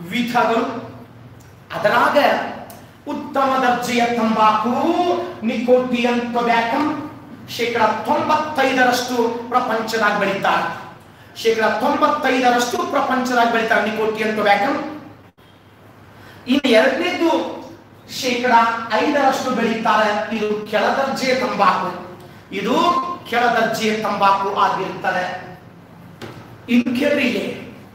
ವಿಧಗಳು ಅದರಾಗ ಉತ್ತಮ ದರ್ಜೆಯ ತಂಬಾಕು ನಿಕೋಟಿಯನ್ ಟೊಬ್ಯಾಕಮ್ ಶೇಕಡ ತೊಂಬತ್ತೈದರಷ್ಟು ಪ್ರಪಂಚದಾಗ ಬೆಳೀತಾರೆ ಶೇಕಡ ತೊಂಬತ್ತೈದರಷ್ಟು ಪ್ರಪಂಚದಾಗ ಬೆಳೀತಾರೆ ನಿಕೋಟಿಯನ್ ಟೊಬ್ಯಾಕಮ್ ಇನ್ನು ಎರಡನೇದು ಶೇಕಡ ಐದರಷ್ಟು ಬೆಳೀತಾರೆ ಇದು ಕೆಳದರ್ಜೆಯ ತಂಬಾಕು ಇದು ಕೆಳದರ್ಜೆಯ ತಂಬಾಕು ಆಗಿರ್ತದೆ ಇನ್ನು ಕೇಳ್ರಿ ಇಲ್ಲಿ.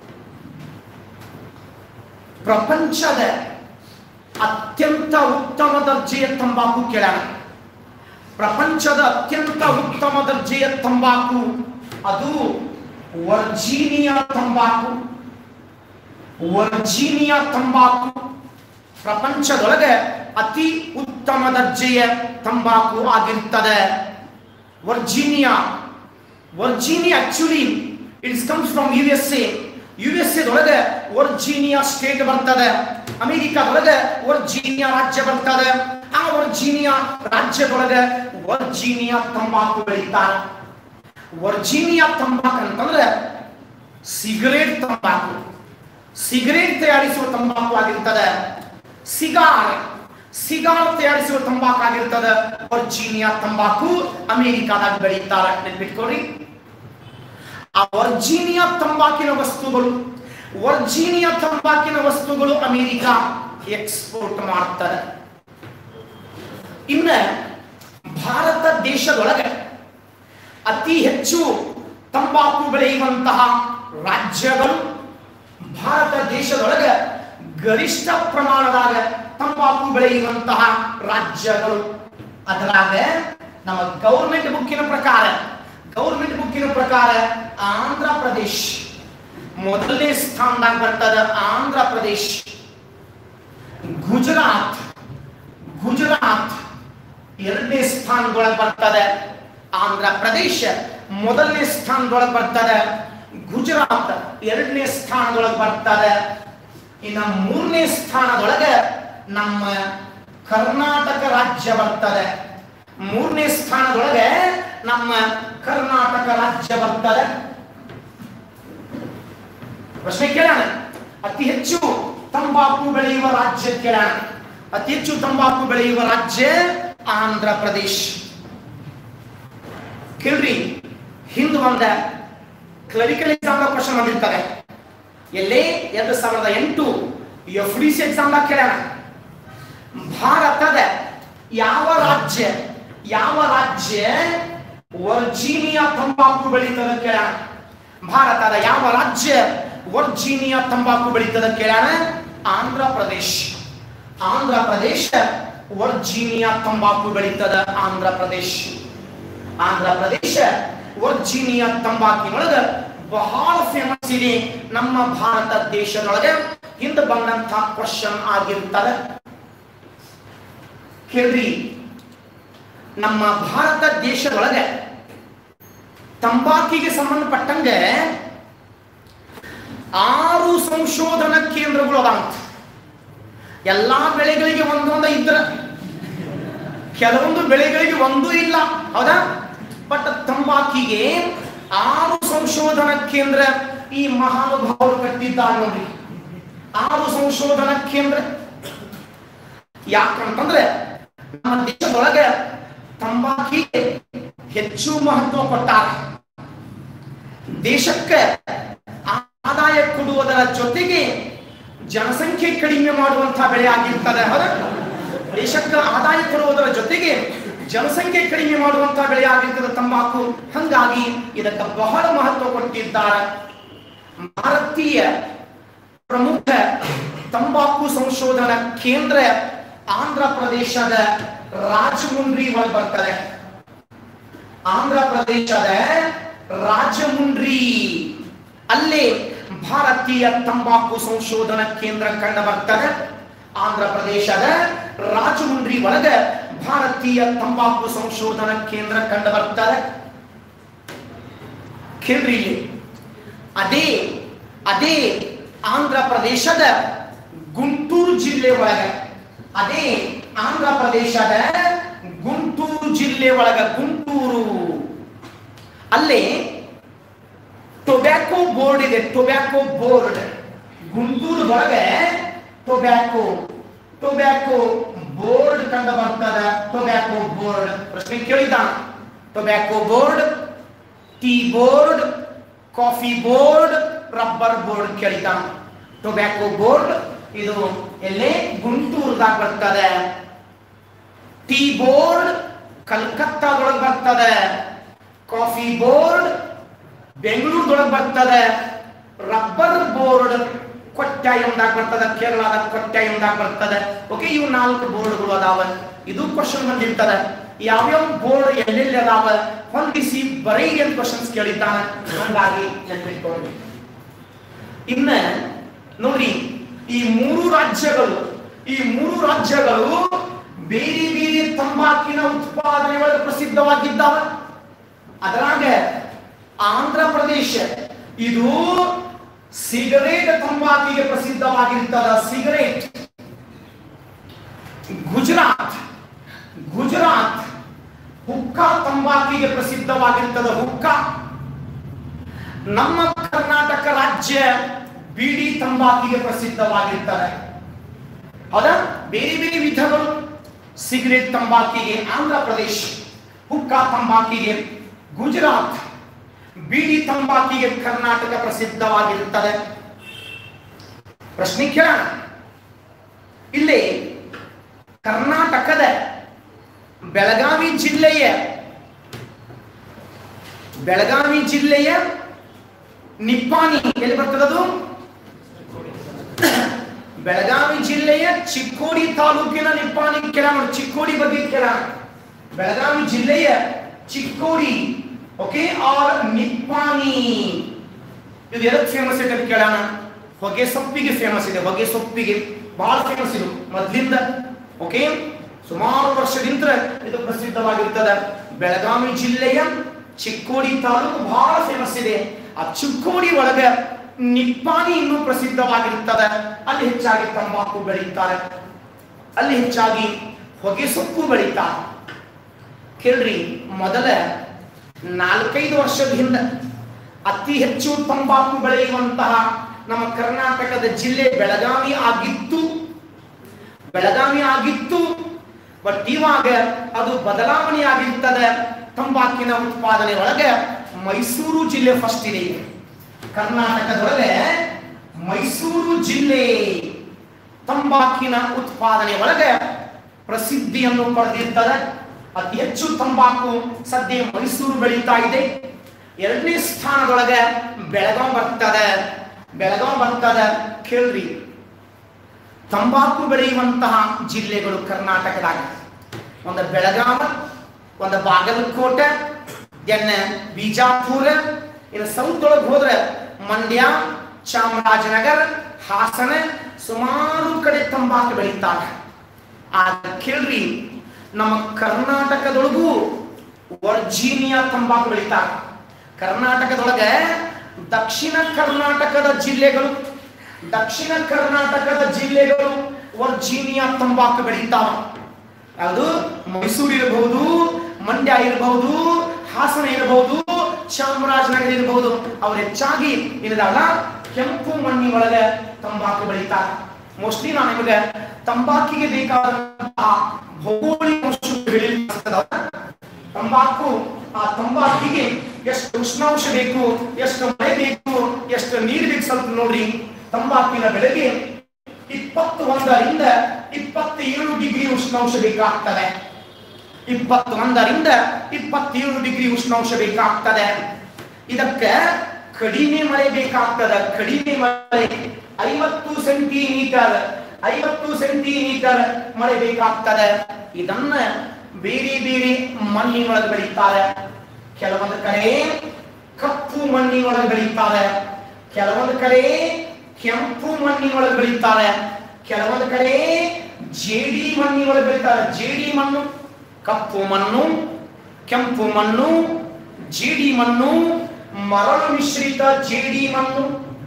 ಪ್ರಪಂಚದ ಅತ್ಯಂತ ಉತ್ತಮ ದರ್ಜೆಯ ತಂಬಾಕು ಕೆಳಗ ಪ್ರಪಂಚದ ಅತ್ಯಂತ ಉತ್ತಮ ದರ್ಜೆಯ ತಂಬಾಕು ಅದು ವರ್ಜೀನಿಯಾ ತಂಬಾಕು ವರ್ಜೀನಿಯಾ ತಂಬಾಕು ಪ್ರಪಂಚದೊಳಗೆ ಅತಿ ಉತ್ತಮ ದರ್ಜೆಯ ತಂಬಾಕು ಆಗಿರ್ತದೆ Virginia Virginia actually it's comes from U S A U S ಎದೊಳಗೆ ವರ್ಜೀನಿಯಾ ಸ್ಟೇಟ್ ಬರ್ತದೆ ಅಮೆರಿಕಾದೊಳಗೆ ವರ್ಜೀನಿಯಾ ರಾಜ್ಯ ಬರ್ತದೆ ಆ ವರ್ಜೀನಿಯಾ ರಾಜ್ಯದೊಳಗೆ ವರ್ಜೀನಿಯಾ ತಂಬಾಕು ಬೆಳೀತಾರೆ ವರ್ಜೀನಿಯಾ ತಂಬಾಕು ಅಂತಂದ್ರೆ ಸಿಗರೇಟ್ ತಂಬಾಕು ಸಿಗರೇಟ್ ತಯಾರಿಸುವ ತಂಬಾಕು ಆಗಿರ್ತದೆ ಸಿಗಾರ್ ಸಿಗಾರ್ ತಯಾರಿಸುವ ತಂಬಾಕು ಆಗಿರ್ತದೆ ವರ್ಜೀನಿಯಾ ತಂಬಾಕು ಅಮೆರಿಕಾದಾಗ ಬೆಳೀತಾರೆ ನೆನ್ಪಿಟ್ಕೊಳ್ರಿ ಆ ವರ್ಜೀನಿಯಾ ತಂಬಾಕಿನ ವಸ್ತುಗಳು ವರ್ಜೀನಿಯಾ ತಂಬಾಕಿನ ವಸ್ತುಗಳು ಅಮೆರಿಕ ಎಕ್ಸ್ಪೋರ್ಟ್ ಮಾಡ್ತಾರೆ ಇನ್ನ ಭಾರತ ದೇಶದೊಳಗೆ ಅತಿ ಹೆಚ್ಚು ತಂಬಾಕು ಬೆಳೆಯುವಂತಹ ರಾಜ್ಯಗಳು ಭಾರತ ದೇಶದೊಳಗೆ ಗರಿಷ್ಠ ಪ್ರಮಾಣದಾಗ ತಂಬಾಕು ಬೆಳೆಯುವಂತಹ ರಾಜ್ಯಗಳು ಅದರಾಗ ನಮ್ಮ ಗೌರ್ಮೆಂಟ್ ಬುಕ್ಕಿನ ಪ್ರಕಾರ ಗೌರ್ಮೆಂಟ್ ಬುಕ್ಕಿನ ಪ್ರಕಾರ ಆಂಧ್ರ ಪ್ರದೇಶ್ ಮೊದಲನೇ ಸ್ಥಾನದಾಗ ಬರ್ತದ ಆಂಧ್ರ ಪ್ರದೇಶ್ ಗುಜರಾತ್ ಗುಜರಾತ್ ಎರಡನೇ ಸ್ಥಾನದೊಳಗೆ ಬರ್ತದೆ ಆಂಧ್ರ ಪ್ರದೇಶ ಮೊದಲನೇ ಸ್ಥಾನದೊಳಗೆ ಬರ್ತದೆ ಗುಜರಾತ್ ಎರಡನೇ ಸ್ಥಾನದೊಳಗೆ ಬರ್ತದೆ ಇನ್ನು ಮೂರನೇ ಸ್ಥಾನದೊಳಗೆ ನಮ್ಮ ಕರ್ನಾಟಕ ರಾಜ್ಯ ಬರ್ತದೆ ಮೂರನೇ ಸ್ಥಾನದೊಳಗೆ ನಮ್ಮ ಕರ್ನಾಟಕ ರಾಜ್ಯ ಬರ್ತದೆ ಪ್ರಶ್ನೆ ಕೇಳೋಣ ಅತಿ ಹೆಚ್ಚು ತಂಬಾಕು ಬೆಳೆಯುವ ರಾಜ್ಯ ಕೇಳೋಣ ಅತಿ ಹೆಚ್ಚು ತಂಬಾಕು ಬೆಳೆಯುವ ರಾಜ್ಯ ಆಂಧ್ರ ಪ್ರದೇಶ್ ಕೇಳ್ರಿ ಹಿಂದ್ ಒಂದ ಕ್ಲರಿಕಲ್ ಎಕ್ಸಾಮ್ ಕ್ವಶನ್ ಬಂದಿರ್ತಾರೆ ಎಲ್ಲೇ ಎರಡು ಸಾವಿರದ ಎಂಟು ಎಫ್ ಡಿ ಸಿ ಎಕ್ಸಾಮ್ ಕೇಳೋಣ ಭಾರತದ ಯಾವ ರಾಜ್ಯ ಯಾವ ರಾಜ್ಯ ವರ್ಜೀನಿಯಾ ತಂಬಾಕು ಬೆಳೀತದ ಕೇಳೋಣ ಭಾರತದ ಯಾವ ರಾಜ್ಯ ವರ್ಜೀನಿಯಾ ತಂಬಾಕು ಬೆಳೀತದ ಕೇಳೋಣ ಆಂಧ್ರ ಪ್ರದೇಶ್ ಆಂಧ್ರ ಪ್ರದೇಶ ವರ್ಜೀನಿಯಾ ತಂಬಾಕು ಬೆಳೀತದ ಆಂಧ್ರ ಪ್ರದೇಶ್ ಆಂಧ್ರ ಪ್ರದೇಶ ವರ್ಜೀನಿಯಾ ತಂಬಾಕಿನೊಳಗ ಬಹಳ ಫೇಮಸ್ ಇದೆ ನಮ್ಮ ಭಾರತ ದೇಶದೊಳಗೆ ಹಿಂದೆ ಬಂದಂತ ಕ್ವಶನ್ ಆಗಿರ್ತದೆ ಕೇಳ್ರಿ ನಮ್ಮ ಭಾರತ ದೇಶದೊಳಗೆ ತಂಬಾಕಿಗೆ ಸಂಬಂಧಪಟ್ಟಂಗೆ ಆರು ಸಂಶೋಧನಾ ಕೇಂದ್ರಗಳು ಅದಾವಂತ ಎಲ್ಲಾ ಬೆಳೆಗಳಿಗೆ ಒಂದೊಂದ ಇದ್ರ ಕೆಲವೊಂದು ಬೆಳೆಗಳಿಗೆ ಒಂದೂ ಇಲ್ಲ ಹೌದಾ ಬಟ್ ತಂಬಾಕಿಗೆ ಆರು ಸಂಶೋಧನಾ ಕೇಂದ್ರ ಈ ಮಹಾನುಭಾವರು ಕಟ್ಟಿದ್ದಾರೆ ನೋಡ್ರಿ ಆರು ಸಂಶೋಧನಾ ಕೇಂದ್ರ ಯಾಕಂತಂದ್ರೆ ನಮ್ಮ ದೇಶದೊಳಗೆ ತಂಬಾಕಿಗೆ ಹೆಚ್ಚು ಮಹತ್ವ ಕೊಟ್ಟಾರ ದೇಶಕ್ಕೆ ಆದಾಯ ಕೊಡುವುದರ ಜೊತೆಗೆ ಜನಸಂಖ್ಯೆ ಕಡಿಮೆ ಮಾಡುವಂತಹ ಬೆಳೆ ಆಗಿರ್ತದೆ ಹೌದಾ ದೇಶಕ್ಕೆ ಆದಾಯ ಕೊಡುವುದರ ಜೊತೆಗೆ ಜನಸಂಖ್ಯೆ ಕಡಿಮೆ ಮಾಡುವಂತಹ ಬೆಳೆ ಆಗಿರ್ತದೆ ತಂಬಾಕು ಹಂಗಾಗಿ ಇದಕ್ಕೆ ಬಹಳ ಮಹತ್ವ ಕೊಟ್ಟಿದ್ದಾರೆ ಭಾರತೀಯ ಪ್ರಮುಖ ತಂಬಾಕು ಸಂಶೋಧನಾ ಕೇಂದ್ರ ಆಂಧ್ರ ಪ್ರದೇಶದ ರಾಜಮುಂಡ್ರಿ ಒಳಗೆ ಬರ್ತದೆ ಆಂಧ್ರ ಪ್ರದೇಶದ ರಾಜಮುಂಡ್ರಿ ಅಲ್ಲಿ ಭಾರತೀಯ ತಂಬಾಕು ಸಂಶೋಧನಾ ಕೇಂದ್ರ ಕಂಡು ಬರ್ತದೆ ಆಂಧ್ರ ಪ್ರದೇಶದ ರಾಜಮುಂಡ್ರಿ ಒಳಗೆ ಭಾರತೀಯ ತಂಬಾಕು ಸಂಶೋಧನಾ ಕೇಂದ್ರ ಕಂಡು ಬರ್ತದೆ ಕೇಳ್ರಿ ಇಲ್ಲಿ ಅದೇ ಅದೇ ಆಂಧ್ರ ಪ್ರದೇಶದ ಗುಂಟೂರು ಜಿಲ್ಲೆ ಒಳಗೆ ಅದೇ ಆಂಧ್ರ ಪ್ರದೇಶದ ಗುಂಟೂರು ಜಿಲ್ಲೆ ಒಳಗ ಗುಂಟೂರು ಅಲ್ಲಿ ಟೊಬ್ಯಾಕೋ ಬೋರ್ಡ್ ಇದೆ ಟೊಬ್ಯಾಕೋ ಬೋರ್ಡ್ ಗುಂಟೂರದೊಳಗೆ ಟೊಬ್ಯಾಕೋ ಟೊಬ್ಯಾಕೋ ಬೋರ್ಡ್ ಕಂಡು ಬರ್ತದ ಟೊಬ್ಯಾಕೋ ಬೋರ್ಡ್ ಪ್ರಶ್ನೆ ಕೇಳಿದ tobacco board tea board coffee board rubber board ಕೇಳಿದ ಟೊಬ್ಯಾಕೋ ಬೋರ್ಡ್ ಇದು ಎಲ್ಲೇ ಗುಂಟೂರ್ದಾಗ ಬರ್ತದೆ ಟೀ ಬೋರ್ಡ್ ಕಲ್ಕತ್ತಾದೊಳಗೆ ಬರ್ತದೆ ಕಾಫಿ ಬೋರ್ಡ್ ಬೆಂಗಳೂರದೊಳಗೆ ಬರ್ತದೆ ರಬ್ಬರ್ ಬೋರ್ಡ್ ಕೊಟ್ಟಾಯಂದಾಗ ಬರ್ತದೆ ಕೇರಳದ ಕೊಟ್ಟಾಯಂದಾಗ ಬರ್ತದೆ ಓಕೆ ಇವು ನಾಲ್ಕು ಬೋರ್ಡ್ಗಳು ಅದಾವ ಇದು ಕ್ವಶನ್ ಬಂದಿರ್ತದೆ ಯಾವ್ಯಾವ ಬೋರ್ಡ್ ಎಲ್ಲೆಲ್ಲಿ ಅದಾವ ಹೊಂದಿಸಿ ಬರೀರಿ ಅಂತ ಕ್ವಶನ್ಸ್ ಕೇಳಿದ್ದಾನೆ ಹಂಗಾಗಿ ನೆನ್ಪಿಟ್ಕೊಳ್ಳಿ ಇನ್ನ ನೋಡಿ ಈ ಮೂರು ರಾಜ್ಯಗಳು ಈ ಮೂರು ರಾಜ್ಯಗಳು ಬೇರೆ ಬೇರೆ ತಂಬಾಕಿನ ಉತ್ಪಾದನೆ ಒಳಗೆ ಪ್ರಸಿದ್ಧವಾಗಿದ್ದಾವೆ ಅದರಾಗ ಆಂಧ್ರ ಪ್ರದೇಶ ಇದು ಸಿಗರೇಟ್ ತಂಬಾಕಿಗೆ ಪ್ರಸಿದ್ಧವಾಗಿರ್ತದ ಸಿಗರೇಟ್ ಗುಜರಾತ್ ಗುಜರಾತ್ ಹುಕ್ಕಾ ತಂಬಾಕಿಗೆ ಪ್ರಸಿದ್ಧವಾಗಿರ್ತದ ಹುಕ್ಕಾ ನಮ್ಮ ಕರ್ನಾಟಕ ರಾಜ್ಯ ಬೀಡಿ ತಂಬಾಕಿಗೆ ಪ್ರಸಿದ್ಧವಾಗಿರ್ತದೆ ಹೌದಾ ಬೇರೆ ಬೇರೆ ವಿಧಗಳು ಸಿಗರೇಟ್ ತಂಬಾಕಿಗೆ ಆಂಧ್ರ ಪ್ರದೇಶ ಹುಕ್ಕಾ ತಂಬಾಕಿಗೆ ಗುಜರಾತ್ ಬೀಡಿ ತಂಬಾಕಿಗೆ ಕರ್ನಾಟಕ ಪ್ರಸಿದ್ಧವಾಗಿರುತ್ತದೆ ಪ್ರಶ್ನೆ ಕೇಳೋಣ ಇಲ್ಲಿ ಕರ್ನಾಟಕದ ಬೆಳಗಾವಿ ಜಿಲ್ಲೆಯ ಬೆಳಗಾವಿ ಜಿಲ್ಲೆಯ ನಿಪ್ಪಾಣಿ ಎಲ್ಲಿ ಬರ್ತದದು ಬೆಳಗಾವಿ ಜಿಲ್ಲೆಯ ಚಿಕ್ಕೋಡಿ ತಾಲೂಕಿನ ನಿಪ್ಪಾಣಿ ಕೆಳ ನೋಡಿ ಚಿಕ್ಕೋಡಿ ಬಗ್ಗೆ ಕೆಳ ಬೆಳಗಾವಿ ಜಿಲ್ಲೆಯ ಚಿಕ್ಕೋಡಿ ಓಕೆ ಆರ್ ನಿಪ್ಪಾಣಿ ಇದು ಎದಕ್ಕೆ ಫೇಮಸ್ ಇದೆ ಅಂತ ಕೇಳೋಣ ಹೊಗೆ ಸೊಪ್ಪಿಗೆ ಫೇಮಸ್ ಇದೆ ಹೊಗೆ ಸೊಪ್ಪಿಗೆ ಬಹಳ ಫೇಮಸ್ ಇದು ಮೊದ್ಲಿಂದ ಓಕೆ ಸುಮಾರು ವರ್ಷದಿಂದ ಇದು ಪ್ರಸಿದ್ಧವಾಗಿರ್ತದೆ ಬೆಳಗಾವಿ ಜಿಲ್ಲೆಯ ಚಿಕ್ಕೋಡಿ ತಾಲೂಕು ಬಹಳ ಫೇಮಸ್ ಇದೆ ಆ ಚಿಕ್ಕೋಡಿ ಒಳಗೆ ನಿಪ್ಪಾಣಿ ಇನ್ನೂ ಪ್ರಸಿದ್ಧವಾಗಿರ್ತದೆ ಅಲ್ಲಿ ಹೆಚ್ಚಾಗಿ ತಂಬಾಕು ಬೆಳೀತಾರೆ ಅಲ್ಲಿ ಹೆಚ್ಚಾಗಿ ಹೊಗೆ ಸೊಪ್ಪು ಬೆಳೀತಾರೆ ಕೇಳ್ರಿ ಮೊದಲ ನಾಲ್ಕೈದು ವರ್ಷದ ಹಿಂದೆ ಅತಿ ಹೆಚ್ಚು ತಂಬಾಕು ಬೆಳೆಯುವಂತಹ ನಮ್ಮ ಕರ್ನಾಟಕದ ಜಿಲ್ಲೆ ಬೆಳಗಾವಿ ಆಗಿತ್ತು ಬೆಳಗಾವಿ ಆಗಿತ್ತು ಬಟ್ ಇವಾಗ ಅದು ಬದಲಾವಣೆ ಆಗಿರ್ತದೆ ತಂಬಾಕಿನ ಉತ್ಪಾದನೆ ಒಳಗೆ ಮೈಸೂರು ಜಿಲ್ಲೆ ಫಸ್ಟ್ ಇದೆ ಈಗ. ಕರ್ನಾಟಕದೊಳಗೆ ಮೈಸೂರು ಜಿಲ್ಲೆ ತಂಬಾಕಿನ ಉತ್ಪಾದನೆ ಒಳಗೆ ಪ್ರಸಿದ್ಧಿಯನ್ನು ಪಡೆದಿರ್ತದೆ ಅತಿ ಹೆಚ್ಚು ತಂಬಾಕು ಸದ್ಯ ಮೈಸೂರು ಬೆಳೀತಾ ಇದೆ ಎರಡನೇ ಸ್ಥಾನದೊಳಗೆ ಬೆಳಗಾವ್ ಬರ್ತದೆ ಬೆಳಗಾವ್ ಬರ್ತದೆ ಕೇಳ್ರಿ ತಂಬಾಕು ಬೆಳೆಯುವಂತಹ ಜಿಲ್ಲೆಗಳು ಕರ್ನಾಟಕದಾಗ ಒಂದು ಬೆಳಗಾವ ಒಂದು ಬಾಗಲಕೋಟೆ ದೆನ್ ಬಿಜಾಪುರ ಇನ್ನು ಸೌತ್ ಒಳಗೆ ಹೋದ್ರೆ ಮಂಡ್ಯ ಚಾಮರಾಜನಗರ ಹಾಸನ ಸುಮಾರು ಕಡೆ ತಂಬಾಕು ಬೆಳೀತಾರೆ ಆದ್ರೆ ಕೇಳ್ರಿ ನಮ್ಮ ಕರ್ನಾಟಕದೊಳಗೂ ವರ್ಜೀನಿಯಾ ತಂಬಾಕು ಬೆಳೀತಾರೆ ಕರ್ನಾಟಕದೊಳಗೆ ದಕ್ಷಿಣ ಕರ್ನಾಟಕದ ಜಿಲ್ಲೆಗಳು ದಕ್ಷಿಣ ಕರ್ನಾಟಕದ ಜಿಲ್ಲೆಗಳು ವರ್ಜೀನಿಯಾ ತಂಬಾಕು ಬೆಳೀತಾವ ಯಾವುದು ಮೈಸೂರು ಇರಬಹುದು ಮಂಡ್ಯ ಇರಬಹುದು ಹಾಸನ ಇರಬಹುದು ಚಾಮರಾಜನಗರ ಇರಬಹುದು ಅವ್ರು ಹೆಚ್ಚಾಗಿ ಏನಿದಾವಲ್ಲ ಕೆಂಪು ಮಣ್ಣಿನೊಳಗೆ ತಂಬಾಕು ಬೆಳೀತಾರೆ ಮೋಸ್ಟ್ಲಿ ನಾನು ನಿಮಗೆ ತಂಬಾಕಿಗೆ ಬೇಕಾದಂತಹ ಭೌಗೋಳಿಕ ಅಂಶಗಳು ಹೇಳಿರ್ತದಲ್ಲ. ತಂಬಾಕು ಆ ತಂಬಾಕಿಗೆ ಎಷ್ಟು ಉಷ್ಣಾಂಶ ಬೇಕು ಎಷ್ಟು ಮಳೆ ಬೇಕು ಎಷ್ಟು ನೀರು ಬೇಕು ಸ್ವಲ್ಪ ನೋಡ್ರಿ ತಂಬಾಕಿನ ಬೆಳೆಗೆ ಇಪ್ಪತ್ತು ಒಂದರಿಂದ ಇಪ್ಪತ್ತೇಳು ಡಿಗ್ರಿ ಉಷ್ಣಾಂಶ ಬೇಕಾಗ್ತದೆ ಇಪ್ಪತ್ತೊಂದರಿಂದ ಇಪ್ಪತ್ತೇಳು ಡಿಗ್ರಿ ಉಷ್ಣಾಂಶ ಬೇಕಾಗ್ತದೆ ಇದಕ್ಕೆ ಕಡಿಮೆ ಮಳೆ ಬೇಕಾಗ್ತದೆ ಕಡಿಮೆ ಮಳೆ ಐವತ್ತು ಸೆಂಟಿಮೀಟರ್ ಐವತ್ತು ಸೆಂಟಿಮೀಟರ್ ಮಳೆ ಬೇಕಾಗ್ತದೆ ಇದನ್ನ ಬೇರೆ ಬೇರೆ ಮಣ್ಣಿನೊಳಗೆ ಬೆಳೀತಾರೆ ಕೆಲವೊಂದು ಕಡೆ ಕಪ್ಪು ಮಣ್ಣಿನೊಳಗೆ ಬೆಳೀತಾರೆ ಕೆಲವೊಂದು ಕಡೆ ಕೆಂಪು ಮಣ್ಣಿನೊಳಗೆ ಬೆಳೀತಾರೆ ಕೆಲವೊಂದು ಕಡೆ ಜೇಡಿ ಮಣ್ಣಿನೊಳಗೆ ಬೆಳೀತಾರೆ ಜೇಡಿ ಮಣ್ಣು ಕಪ್ಪು ಮಣ್ಣು ಕೆಂಪು ಮಣ್ಣು ಜೇಡಿ ಮಣ್ಣು ಮರಳು ಮಿಶ್ರಿತ ಜೇಡಿ ಮಣ್ಣು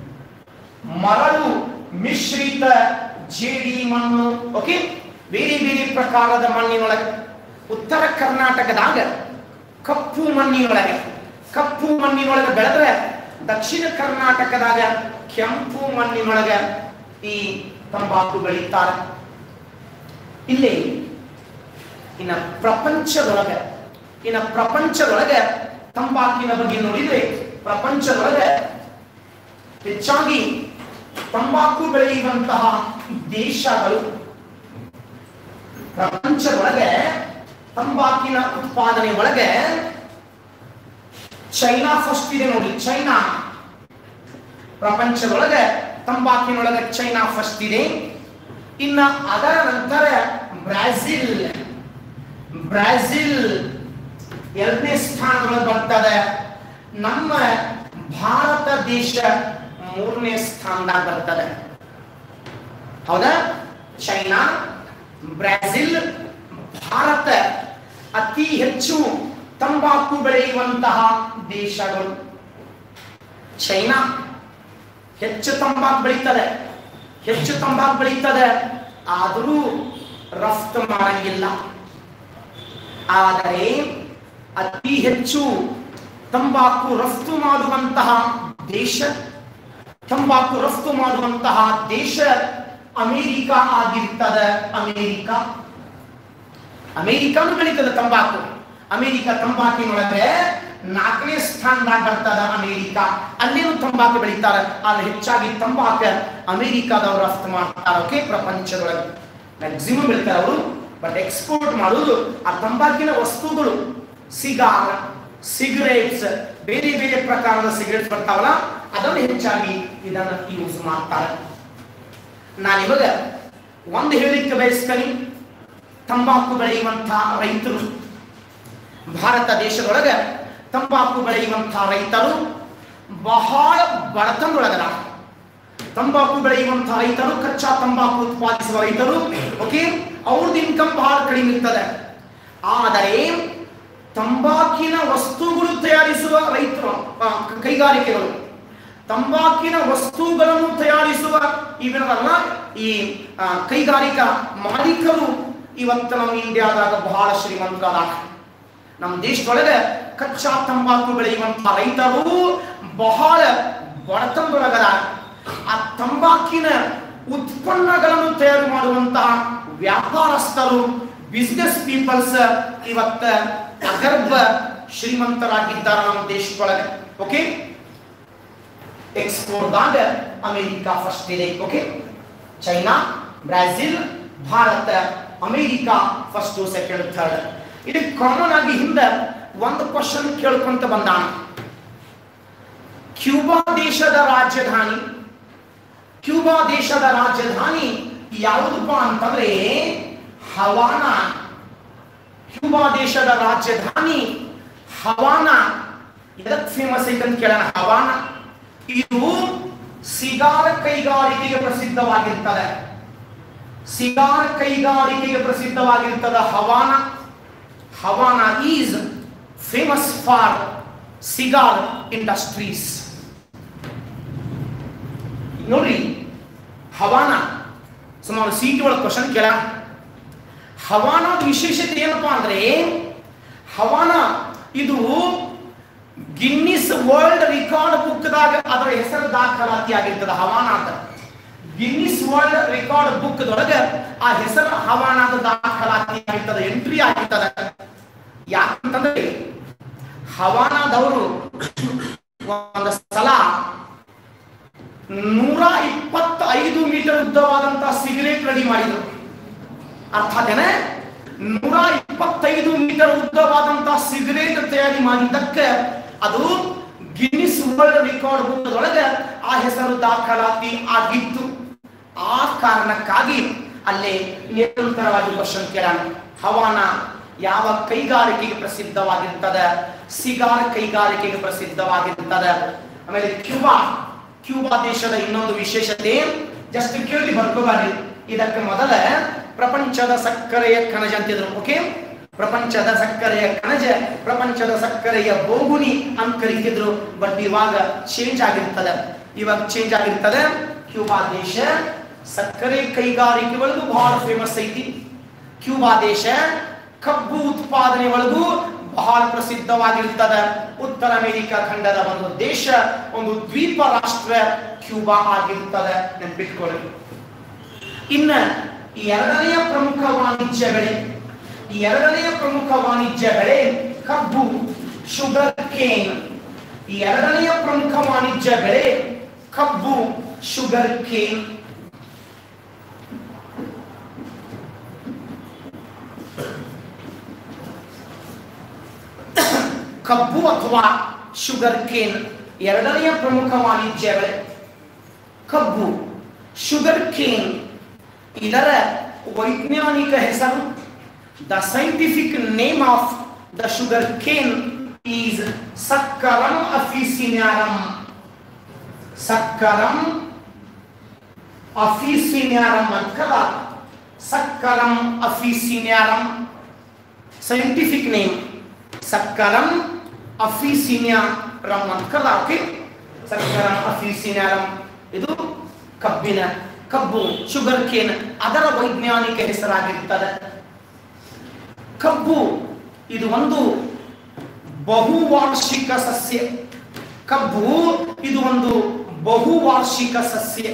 ಮರಳು ಮಿಶ್ರಿತ ಜೇಡಿ ಮಣ್ಣು ಓಕೆ ಬೇರೆ ಬೇರೆ ಪ್ರಕಾರದ ಮಣ್ಣಿನೊಳಗೆ ಉತ್ತರ ಕರ್ನಾಟಕದಾಗ ಕಪ್ಪು ಮಣ್ಣಿನೊಳಗೆ ಕಪ್ಪು ಮಣ್ಣಿನೊಳಗೆ ಬೆಳೆದ್ರೆ ದಕ್ಷಿಣ ಕರ್ನಾಟಕದಾಗ ಕೆಂಪು ಮಣ್ಣಿನೊಳಗ ಈ ತಂಬಾಕು ಬೆಳೀತಾರ ಇಲ್ಲಿ ಇನ್ನ ಪ್ರಪಂಚದೊಳಗ ಇನ್ನ ಪ್ರಪಂಚದೊಳಗ ತಂಬಾಕಿನ ಬಗ್ಗೆ ನೋಡಿದ್ರೆ ಪ್ರಪಂಚದೊಳಗ ಹೆಚ್ಚಾಗಿ ತಂಬಾಕು ಬೆಳೆಯುವಂತಹ ದೇಶಗಳು ಪ್ರಪಂಚದೊಳಗೆ ತಂಬಾಕಿನ ಉತ್ಪಾದನೆ ಒಳಗೆ ಚೈನಾ ಫಸ್ಟ್ ಇದೆ ನೋಡಿ ಚೈನಾ ಪ್ರಪಂಚದೊಳಗೆ ತಂಬಾಕಿನೊಳಗೆ ಚೈನಾ ಫಸ್ಟ್ ಇದೆ ಇನ್ನ ಅದರ ನಂತರ ಬ್ರಾಜಿಲ್ ಬ್ರಾಜಿಲ್ ಎರಡನೇ ಸ್ಥಾನದೊಳಗೆ ಬರ್ತದೆ ನಮ್ಮ ಭಾರತ ದೇಶ ಮೂರನೇ ಸ್ಥಾನದಾಗ ಬರ್ತದೆ ಹೌದಾ ಚೈನಾ ಬ್ರಾಜಿಲ್ ಭಾರತ ಅತಿ ಹೆಚ್ಚು ತಂಬಾಕು ಬೆಳೆಯುವಂತಹ ದೇಶಗಳು ಚೈನಾ ಹೆಚ್ಚು ತಂಬಾಕು ಬೆಳೀತದೆ ಹೆಚ್ಚು ತಂಬಾಕು ಬೆಳೀತದೆ ಆದರೂ ರಫ್ತು ಮಾಡಂಗಿಲ್ಲ ಆದರೆ ಅತಿ ಹೆಚ್ಚು ತಂಬಾಕು ರಫ್ತು ಮಾಡುವಂತಹ ದೇಶ ತಂಬಾಕು ರಫ್ತು ಮಾಡುವಂತಹ ದೇಶ ಅಮೇರಿಕ ಆಗಿರ್ತದೆ ಅಮೇರಿಕ ಅಮೇರಿಕಾನು ಬೆಳೀತದೆ ತಂಬಾಕು ಅಮೇರಿಕ ತಂಬಾಕಿನೊಳಗೆ ನಾಲ್ಕನೇ ಸ್ಥಾನದಾಗ ಬರ್ತದ ಅಮೇರಿಕ ಅಲ್ಲೇನು ತಂಬಾಕು ಬೆಳೀತಾರೆ ಆದ್ರೆ ಹೆಚ್ಚಾಗಿ ತಂಬಾಕ ಅಮೇರಿಕಾದವರು ರಫ್ತು ಮಾಡ್ತಾರೆ ಓಕೆ ಪ್ರಪಂಚದೊಳಗೆ ಮ್ಯಾಕ್ಸಿಮಮ್ ಬೆಳಿತಾರೆ ಅವರು ಬಟ್ ಎಕ್ಸ್ಪೋರ್ಟ್ ಮಾಡುವುದು ಆ ತಂಬಾಕಿನ ವಸ್ತುಗಳು ಸಿಗಾರ್ ಸಿಗರೇಟ್ಸ್ ಬೇರೆ ಬೇರೆ ಪ್ರಕಾರದ ಸಿಗರೇಟ್ಸ್ ಬರ್ತಾವಲ್ಲ ಅದನ್ನು ಹೆಚ್ಚಾಗಿ ಇದನ್ನು ಯೂಸ್ ಮಾಡ್ತಾರೆ ನಾನು ಇವಾಗ ಒಂದು ಹೇಳಿಕ್ಕೆ ಬಯಸ್ತೀನಿ ತಂಬಾಕು ಬೆಳೆಯುವಂತಹ ರೈತರು ಭಾರತ ದೇಶದೊಳಗೆ ತಂಬಾಕು ಬೆಳೆಯುವಂತಹ ರೈತರು ಬಹಳ ಬಡತನದೊಳಗದ ತಂಬಾಕು ಬೆಳೆಯುವಂತಹ ರೈತರು ಕಚ್ಚಾ ತಂಬಾಕು ಉತ್ಪಾದಿಸುವ ರೈತರು ಓಕೆ ಅವ್ರದ್ದು ಇನ್ಕಮ್ ಬಹಳ ಕಡಿಮೆ ಇರ್ತದೆ ಆದರೆ ತಂಬಾಕಿನ ವಸ್ತುಗಳು ತಯಾರಿಸುವ ರೈತರು ಆ, ಕೈಗಾರಿಕೆಗಳು ತಂಬಾಕಿನ ವಸ್ತುಗಳನ್ನು ತಯಾರಿಸುವ ಇವೆಲ್ಲ ಈ ಆ, ಕೈಗಾರಿಕಾ ಮಾಲೀಕರು ಇವತ್ತು ನಮ್ಮ ಇಂಡಿಯಾದಾಗ ಬಹಳ ಶ್ರೀಮಂತರಾದ ನಮ್ಮ ದೇಶದೊಳಗೆ ಕಚ್ಚಾ ತಂಬಾಕು ಬೆಳೆಯುವಂತಹ ರೈತರು ಬಹಳ ಬಡತನದೊಳಗದ ಆ ತಂಬಾಕಿನ ಉತ್ಪನ್ನಗಳನ್ನು ತಯಾರು ಮಾಡುವಂತಹ ವ್ಯಾಪಾರಸ್ಥರು ಬಿಸ್ನೆಸ್ ಪೀಪಲ್ಸ್ ಇವತ್ತ ಅಗರ್ಭ ಶ್ರೀಮಂತರಾಗಿದ್ದಾರೆ ನಮ್ಮ ದೇಶದೊಳಗೆ ಓಕೆ ಎಕ್ಸ್ಪೋರ್ಟ್ದಾಗ ಅಮೆರಿಕ ಫಸ್ಟ್ ಇದೆ okay China Brazil Bharat America first second third ಇದು ಕಾಮನ್ ಆಗಿ ಹಿಂದೆ ಒಂದು ಕ್ವಶನ್ ಕೇಳ್ಕೊಂತ ಬಂದಾನ ಕ್ಯೂಬಾ ದೇಶದ ರಾಜಧಾನಿ ಕ್ಯೂಬಾ ದೇಶದ ರಾಜಧಾನಿ ಯಾವುದಪ್ಪ ಅಂತಂದ್ರೆ ಹವಾನಾ ಕ್ಯೂಬಾ ದೇಶದ ರಾಜಧಾನಿ ಹವಾನಾ ಎದಕ್ ಫೇಮಸ್ ಐತೆ ಅಂತ ಕೇಳೋಣ ಹವಾನಾ ಇದು ಸಿಗಾರ ಕೈಗಾರಿಕೆಗೆ ಪ್ರಸಿದ್ಧವಾಗಿರ್ತದೆ ಸಿಗಾರ್ ಕೈಗಾರಿಕೆಗೆ ಪ್ರಸಿದ್ಧವಾಗಿರ್ತದ Havana Havana is famous for cigar industries ನೋಡ್ರಿ ಹವಾನ ಸುಮಾರು ಸೀಟ್ ಒಳಗೆ ಕ್ವಶನ್ ಕೇಳ ಹವಾನದ ವಿಶೇಷತೆ ಏನಪ್ಪಾ ಅಂದ್ರೆ ಹವಾನ ಇದು ಗಿನ್ನಿಸ್ ವರ್ಲ್ಡ್ ರೆಕಾರ್ಡ್ ಬುಕ್ದಾಗ ಅದರ ಹೆಸರು ದಾಖಲಾತಿ ಆಗಿರ್ತದೆ ಹವಾನ ಅಂತ ಗಿನ್ನಿಸ್ ವರ್ಲ್ಡ್ ರೆಕಾರ್ಡ್ ಬುಕ್ ದೊಳಗೆ ಆ ಹೆಸರು ಹವಾನದ ದಾಖಲಾತಿ ಆಗಿರ್ತದೆ ಎಂಟ್ರಿ ಆಗಿರ್ತದೆ ಯಾಕಂತಂದ್ರೆ ಹವಾನದವರು ಒಂದು ಸಲ ನೂರ ಇಪ್ಪತ್ತೈದು ಮೀಟರ್ ಉದ್ದವಾದಂತಹ ಸಿಗರೇಟ್ ರೆಡಿ ಮಾಡಿದ್ರು ಅರ್ಥಾತ್ ನೂರ ಇಪ್ಪತ್ತೈದು ಮೀಟರ್ ಉದ್ದವಾದಂತಹ ಸಿಗರೇಟ್ ತಯಾರಿ ಮಾಡಿದ್ದಕ್ಕೆ ಅದು ಗಿನ್ನಿಸ್ ವರ್ಲ್ಡ್ ರೆಕಾರ್ಡ್ ಬುಕ್ ಒಳಗೆ ಆ ಹೆಸರು ದಾಖಲಾತಿ ಆಗಿತ್ತು ಆ ಕಾರಣಕ್ಕಾಗಿ ಅಲ್ಲೇ ನಿರಂತರವಾಗಿ ಕ್ವಶನ್ ಕೇಳೋಣ ಹವಾನ ಯಾವ ಕೈಗಾರಿಕೆಗೆ ಪ್ರಸಿದ್ಧವಾಗಿರ್ತದೆ ಸಿಗಾರ್ ಕೈಗಾರಿಕೆಗೆ ಪ್ರಸಿದ್ಧವಾಗಿರ್ತದೆ ಆಮೇಲೆ ಕ್ಯೂಬಾ ಕ್ಯೂಬಾ ದೇಶದ ಇನ್ನೊಂದು ವಿಶೇಷತೆ ಜಸ್ಟ್ ಕೇಳಿ ಬರ್ಕೋಬಾರಿ ಇದಕ್ಕೆ ಮೊದಲ ಪ್ರಪಂಚದ ಸಕ್ಕರೆಯ ಕಣಜ ಅಂತಿದ್ರು ಓಕೆ ಪ್ರಪಂಚದ ಸಕ್ಕರೆಯ ಕಣಜ ಪ್ರಪಂಚದ ಸಕ್ಕರೆಯ ಬೋಗುಣಿ ಅಂತ ಕರೀತಿದ್ರು ಬಟ್ ಇವಾಗ ಚೇಂಜ್ ಆಗಿರ್ತದೆ ಇವಾಗ ಚೇಂಜ್ ಆಗಿರ್ತದೆ ಕ್ಯೂಬಾ ದೇಶ ಸಕ್ಕರೆ ಕೈಗಾರಿಕೆಗಳಿಗೂ ಬಹಳ ಫೇಮಸ್ ಐತಿ ಕ್ಯೂಬಾ ದೇಶ ಕಬ್ಬು ಉತ್ಪಾದನೆ ಒಳಗೂ ಬಹಳ ಪ್ರಸಿದ್ಧವಾಗಿರುತ್ತದೆ ಉತ್ತರ ಅಮೆರಿಕ ಖಂಡದ ಒಂದು ದೇಶ ಒಂದು ದ್ವೀಪ ರಾಷ್ಟ್ರ ಕ್ಯೂಬಾ ಆಗಿರುತ್ತದೆ ನೆನಪಿಟ್ಕೊಳ್ಳಿ ಇನ್ನ ಈ ಎರಡನೆಯ ಪ್ರಮುಖ ವಾಣಿಜ್ಯ ಬೆಳೆ ಈ ಎರಡನೆಯ ಪ್ರಮುಖ ವಾಣಿಜ್ಯ ಬೆಳೆ ಕಬ್ಬು ಶುಗರ್ ಕೇನ್ ಈ ಎರಡನೆಯ ಪ್ರಮುಖ ವಾಣಿಜ್ಯ ಬೆಳೆ ಕಬ್ಬು ಶುಗರ್ ಕೇನ್ ಕಬ್ಬು ಅಥವಾ ಶುಗರ್ ಕೇನ್ ಎರಡನೆಯ ಪ್ರಮುಖ ವಾಣಿಜ್ಯ ಬೆಳೆ ಕಬ್ಬು ಶುಗರ್ ಕೇನ್ ಇದರ ವೈಜ್ಞಾನಿಕ ಹೆಸರು the scientific name of the sugar cane is Saccharum officinarum Saccharum officinarum ಅಂತ ಸಕ್ಕರಂ ಅಫಿಸಿನ್ಯಾರಂ ಸೈಂಟಿಫಿಕ್ ನೇಮ್ ಸಕ್ಕರಂ ಅಫಿಸಿನ್ಯಾರಂ ಅಂತ ಓಕೆ ಸಕ್ಕರಂ ಅಫಿಸಿನ್ಯಾರಂ ಇದು ಕಬ್ಬಿನ ಕಬ್ಬು ಶುಗರ್ ಕೇನ್ ಅದರ ವೈಜ್ಞಾನಿಕ ಹೆಸರಾಗಿರುತ್ತದೆ ಕಬ್ಬು ಇದು ಒಂದು ಬಹುವಾರ್ಷಿಕ ಸಸ್ಯ ಕಬ್ಬು ಇದು ಒಂದು ಬಹುವಾರ್ಷಿಕ ಸಸ್ಯ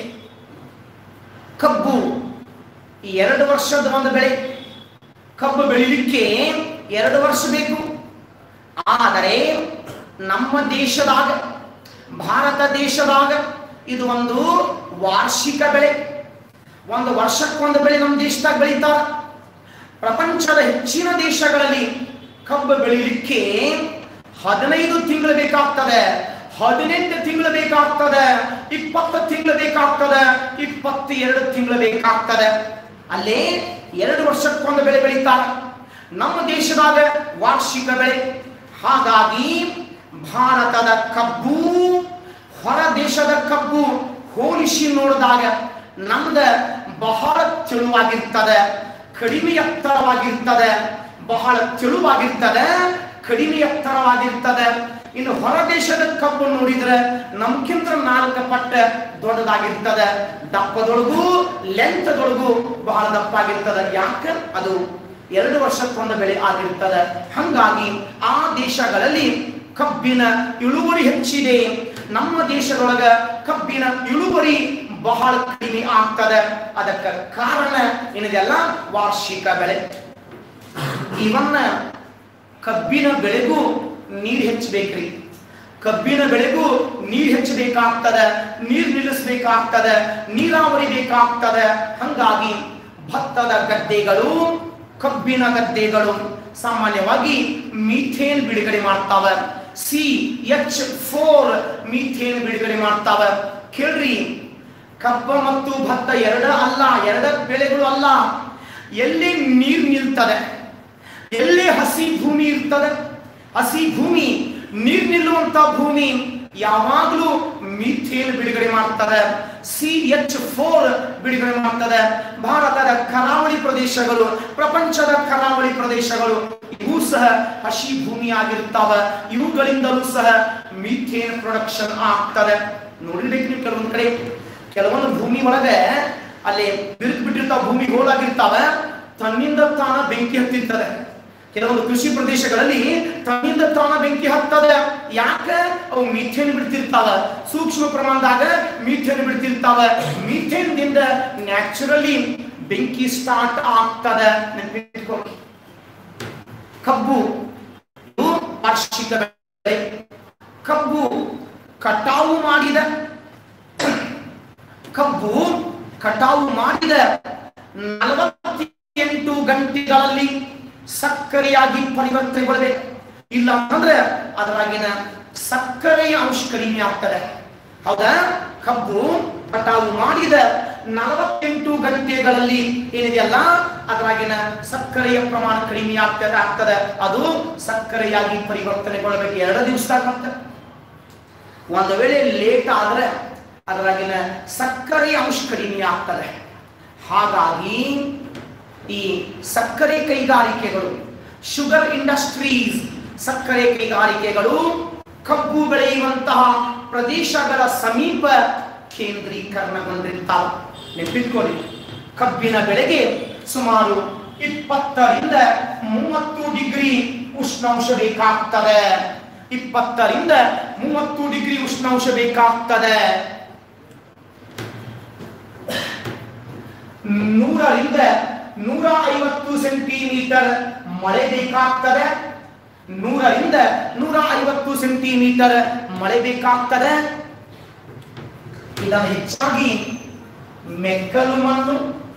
ಕಬ್ಬು ಈ ಎರಡು ವರ್ಷದ ಒಂದು ಬೆಳೆ ಕಬ್ಬು ಬೆಳಿಲಿಕ್ಕೆ ಎರಡು ವರ್ಷ ಬೇಕು ಆದರೆ ನಮ್ಮ ದೇಶದಾಗ ಭಾರತ ದೇಶದಾಗ ಇದು ಒಂದು ವಾರ್ಷಿಕ ಬೆಳೆ ಒಂದು ವರ್ಷಕ್ಕೊಂದು ಬೆಳೆ ನಮ್ಮ ದೇಶದಾಗ ಬೆಳೀತಾರ ಪ್ರಪಂಚದ ಹೆಚ್ಚಿನ ದೇಶಗಳಲ್ಲಿ ಕಬ್ಬು ಬೆಳಿಲಿಕ್ಕೆ ಹದಿನೈದು ತಿಂಗಳು ಬೇಕಾಗ್ತದೆ ಹದಿನೆಂಟು ತಿಂಗಳು ಬೇಕಾಗ್ತದೆ ಇಪ್ಪತ್ತು ತಿಂಗಳು ಬೇಕಾಗ್ತದೆ ಇಪ್ಪತ್ತೆರಡು ತಿಂಗಳು ಬೇಕಾಗ್ತದೆ ಅಲ್ಲೇ ಎರಡು ವರ್ಷಕ್ಕೊಂದು ಬೆಳೆ ಬೆಳೀತಾರೆ ನಮ್ಮ ದೇಶದಾಗ ವಾರ್ಷಿಕ ಬೆಳೆ ಹಾಗಾಗಿ ಭಾರತದ ಕಬ್ಬು ಹೊರ ದೇಶದ ಕಬ್ಬು ಹೋಲಿಸಿ ನೋಡಿದಾಗ ನಮ್ದ ಬಹಳ ತೆಳುವಾಗಿರ್ತದೆ ಕಡಿಮೆ ಎತ್ತರವಾಗಿರ್ತದೆ ಬಹಳ ತೆಳುವಾಗಿರ್ತದೆ ಕಡಿಮೆ ಎತ್ತರವಾಗಿರ್ತದೆ ಇನ್ನು ಹೊರ ದೇಶದ ಕಬ್ಬು ನೋಡಿದ್ರೆ ನಮ್ಗಿಂತ ನಾಲ್ಕು ಪಟ್ಟ ದೊಡ್ಡದಾಗಿರ್ತದೆ ದಪ್ಪದೊಳಗು ಲೆಂತ್ದೊಳಗು ಬಹಳ ದಪ್ಪಾಗಿರ್ತದೆ ಯಾಕೆ ಅದು ಎರಡು ವರ್ಷಕ್ಕೊಂದು ಬೆಳೆ ಆಗಿರ್ತದೆ ಹಂಗಾಗಿ ಆ ದೇಶಗಳಲ್ಲಿ ಕಬ್ಬಿನ ಇಳುವರಿ ಹೆಚ್ಚಿದೆ ನಮ್ಮ ದೇಶದೊಳಗ ಕಬ್ಬಿನ ಇಳುವರಿ ಬಹಳ ಕಡಿಮೆ ಆಗ್ತದೆ ಅದಕ್ಕೆ ಕಾರಣ ಏನಿದೆಲ್ಲ ವಾರ್ಷಿಕ ಬೆಳೆ ಇವನ್ನ ಕಬ್ಬಿನ ಬೆಳೆಗೂ ನೀರು ಹೆಚ್ಚಬೇಕ್ರಿ ಕಬ್ಬಿನ ಬೆಳೆಗೂ ನೀರು ಹೆಚ್ಚಬೇಕಾಗ್ತದೆ ನೀರು ನಿಲ್ಲಿಸ್ಬೇಕಾಗ್ತದೆ ನೀರಾವರಿ ಬೇಕಾಗ್ತದೆ ಹಂಗಾಗಿ ಭತ್ತದ ಗದ್ದೆಗಳು ಕಬ್ಬಿನ ಗದ್ದೆಗಳು ಸಾಮಾನ್ಯವಾಗಿ ಮೀಥೇನ್ ಬಿಡುಗಡೆ ಮಾಡ್ತಾವೆ ಸಿ ಎಚ್ ಫೋರ್ ಮೀಥೇನ್ ಬಿಡುಗಡೆ ಮಾಡ್ತಾವೆ ಕೇಳ್ರಿ ಕಬ್ಬ ಮತ್ತು ಭತ್ತ ಎರಡ ಅಲ್ಲ ಎರಡ ಬೆಳೆಗಳು ಅಲ್ಲ ಎಲ್ಲಿ ನೀರು ನಿಲ್ತದೆ ಎಲ್ಲಿ ಹಸಿ ಭೂಮಿ ಇರ್ತದೆ ಹಸಿ ಭೂಮಿ ನೀರು ನಿಲ್ಲುವಂತ ಭೂಮಿ ಯಾವಾಗಲೂ ಮೀಥೇನ್ ಬಿಡುಗಡೆ ಮಾಡ್ತದೆ ಸಿ ಎಚ್ ಫೋರ್ ಬಿಡುಗಡೆ ಮಾಡ್ತದೆ ಭಾರತದ ಕರಾವಳಿ ಪ್ರದೇಶಗಳು ಪ್ರಪಂಚದ ಕರಾವಳಿ ಪ್ರದೇಶಗಳು ಇವು ಸಹ ಹಸಿ ಭೂಮಿ ಆಗಿರ್ತಾವ ಇವುಗಳಿಂದಲೂ ಸಹ ಮೀಥೇನ್ ಪ್ರೊಡಕ್ಷನ್ ಆಗ್ತದೆ ನೋಡಿರ್ಬೇಕು ನೀವು ಕೆಲವೊಂದ್ ಕಡೆ ಕೆಲವೊಂದು ಭೂಮಿ ಒಳಗೆ ಅಲ್ಲಿ ಬಿರುಕು ಬಿಟ್ಟಿರ್ತಾವ ಭೂಮಿ ಹೋಲಾಗಿರ್ತಾವ ತನ್ನಿಂದ ತಾನ ಬೆಂಕಿ ಹತ್ತಿರ್ತದೆ ಕೆಲವೊಂದು ಕೃಷಿ ಪ್ರದೇಶಗಳಲ್ಲಿ ತನ್ನಿಂದ ತಾನ ಬೆಂಕಿ ಹತ್ತದ ಯಾಕೆ ಅವು ಮೀಥೇನ್ ಬಿಡ್ತಿರ್ತಾವ ಸೂಕ್ಷ್ಮ ಪ್ರಮಾಣದಾಗ ಮೀಥೇನ್ ಬಿಡ್ತಿರ್ತಾವ ಮೀಥೇನ್ ದಿಂದ ನ್ಯಾಚುರಲಿ ಬೆಂಕಿ ಸ್ಟಾರ್ಟ್ ಆಗ್ತದ ನೆನಪಿಟ್ಕೊಳ್ಳಿ ಕಬ್ಬು ಇದು ವಾರ್ಷಿಕ ಬೆಳೆ ಕಬ್ಬು ಕಟಾವು ಮಾಡಿದ ಕಬ್ಬು ಕಟಾವು ಮಾಡಿದ ನಲವತ್ತೆಂಟು ಗಂಟೆಗಳಲ್ಲಿ ಸಕ್ಕರೆಯಾಗಿ ಪರಿವರ್ತನೆಗೊಳ್ಳಬೇಕು ಇಲ್ಲ ಅಂತಂದ್ರೆ ಅದರಾಗಿನ ಸಕ್ಕರೆಯ ಅಂಶ ಕಡಿಮೆ ಆಗ್ತದೆ ಹೌದಾ ಕಬ್ಬು ಕಟಾವು ಮಾಡಿದ ನಲವತ್ತೆಂಟು ಗಂಟೆಗಳಲ್ಲಿ ಏನಿದೆಯಲ್ಲ ಅದರಾಗಿನ ಸಕ್ಕರೆಯ ಪ್ರಮಾಣ ಕಡಿಮೆ ಆಗ್ತದೆ ಆಗ್ತದೆ ಅದು ಸಕ್ಕರೆಯಾಗಿ ಪರಿವರ್ತನೆಗೊಳ್ಳಬೇಕು ಎರಡು ದಿವಸದಾಗ ಮತ್ತೆ ಒಂದು ವೇಳೆ ಲೇಟ್ ಆದ್ರೆ ಅದರಾಗಿನ ಸಕ್ಕರೆ ಅಂಶ ಕಡಿಮೆ ಆಗ್ತದೆ ಹಾಗಾಗಿ ಈ ಸಕ್ಕರೆ ಕೈಗಾರಿಕೆಗಳು ಶುಗರ್ ಇಂಡಸ್ಟ್ರೀಸ್ ಸಕ್ಕರೆ ಕೈಗಾರಿಕೆಗಳು ಕಬ್ಬು ಬೆಳೆಯುವಂತಹ ಪ್ರದೇಶಗಳ ಸಮೀಪ ಕೇಂದ್ರೀಕರಣಗೊಂಡಿರ್ತಾವ ನೆನಪಿಟ್ಕೊಳ್ಳಿ ಕಬ್ಬಿನ ಬೆಳೆಗೆ ಸುಮಾರು ಇಪ್ಪತ್ತರಿಂದ ಮೂವತ್ತು ಡಿಗ್ರಿ ಉಷ್ಣ ಉಷ್ಣಾಂಶ ಬೇಕಾಗ್ತದೆ ಇಪ್ಪತ್ತರಿಂದ ಮೂವತ್ತು ಡಿಗ್ರಿ ಉಷ್ಣಾಂಶ ಬೇಕಾಗ್ತದೆ ನೂರರಿಂದ ನೂರ ಐವತ್ತು ಸೆಂಟಿಮೀಟರ್ ಮಳೆ ಬೇಕಾಗ್ತದೆ ನೂರರಿಂದ ನೂರ ಐವತ್ತು ಸೆಂಟಿಮೀಟರ್ ಮಳೆ ಬೇಕಾಗ್ತದೆ ಇದನ್ನು ಹೆಚ್ಚಾಗಿ ಮೆಕ್ಕಲು ಮಣ್ಣು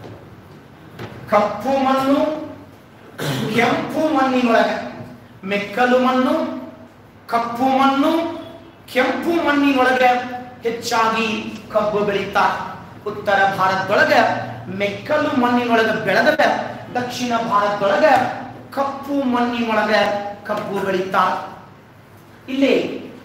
ಕಪ್ಪು ಮಣ್ಣು ಕೆಂಪು ಮಣ್ಣಿನೊಳಗೆ ಮೆಕ್ಕಲು ಮಣ್ಣು ಕಪ್ಪು ಮಣ್ಣು ಕೆಂಪು ಮಣ್ಣಿನೊಳಗೆ ಹೆಚ್ಚಾಗಿ ಕಬ್ಬು ಬೆಳೀತಾರೆ ಉತ್ತರ ಭಾರತದೊಳಗೆ ಮೆಕ್ಕಲು ಮಣ್ಣಿನೊಳಗೆ ಬೆಳೆದರೆ ದಕ್ಷಿಣ ಭಾರತದೊಳಗೆ ಕಪ್ಪು ಮಣ್ಣಿನೊಳಗೆ ಕಬ್ಬು ಬೆಳೀತಾರೆ ಇಲ್ಲಿ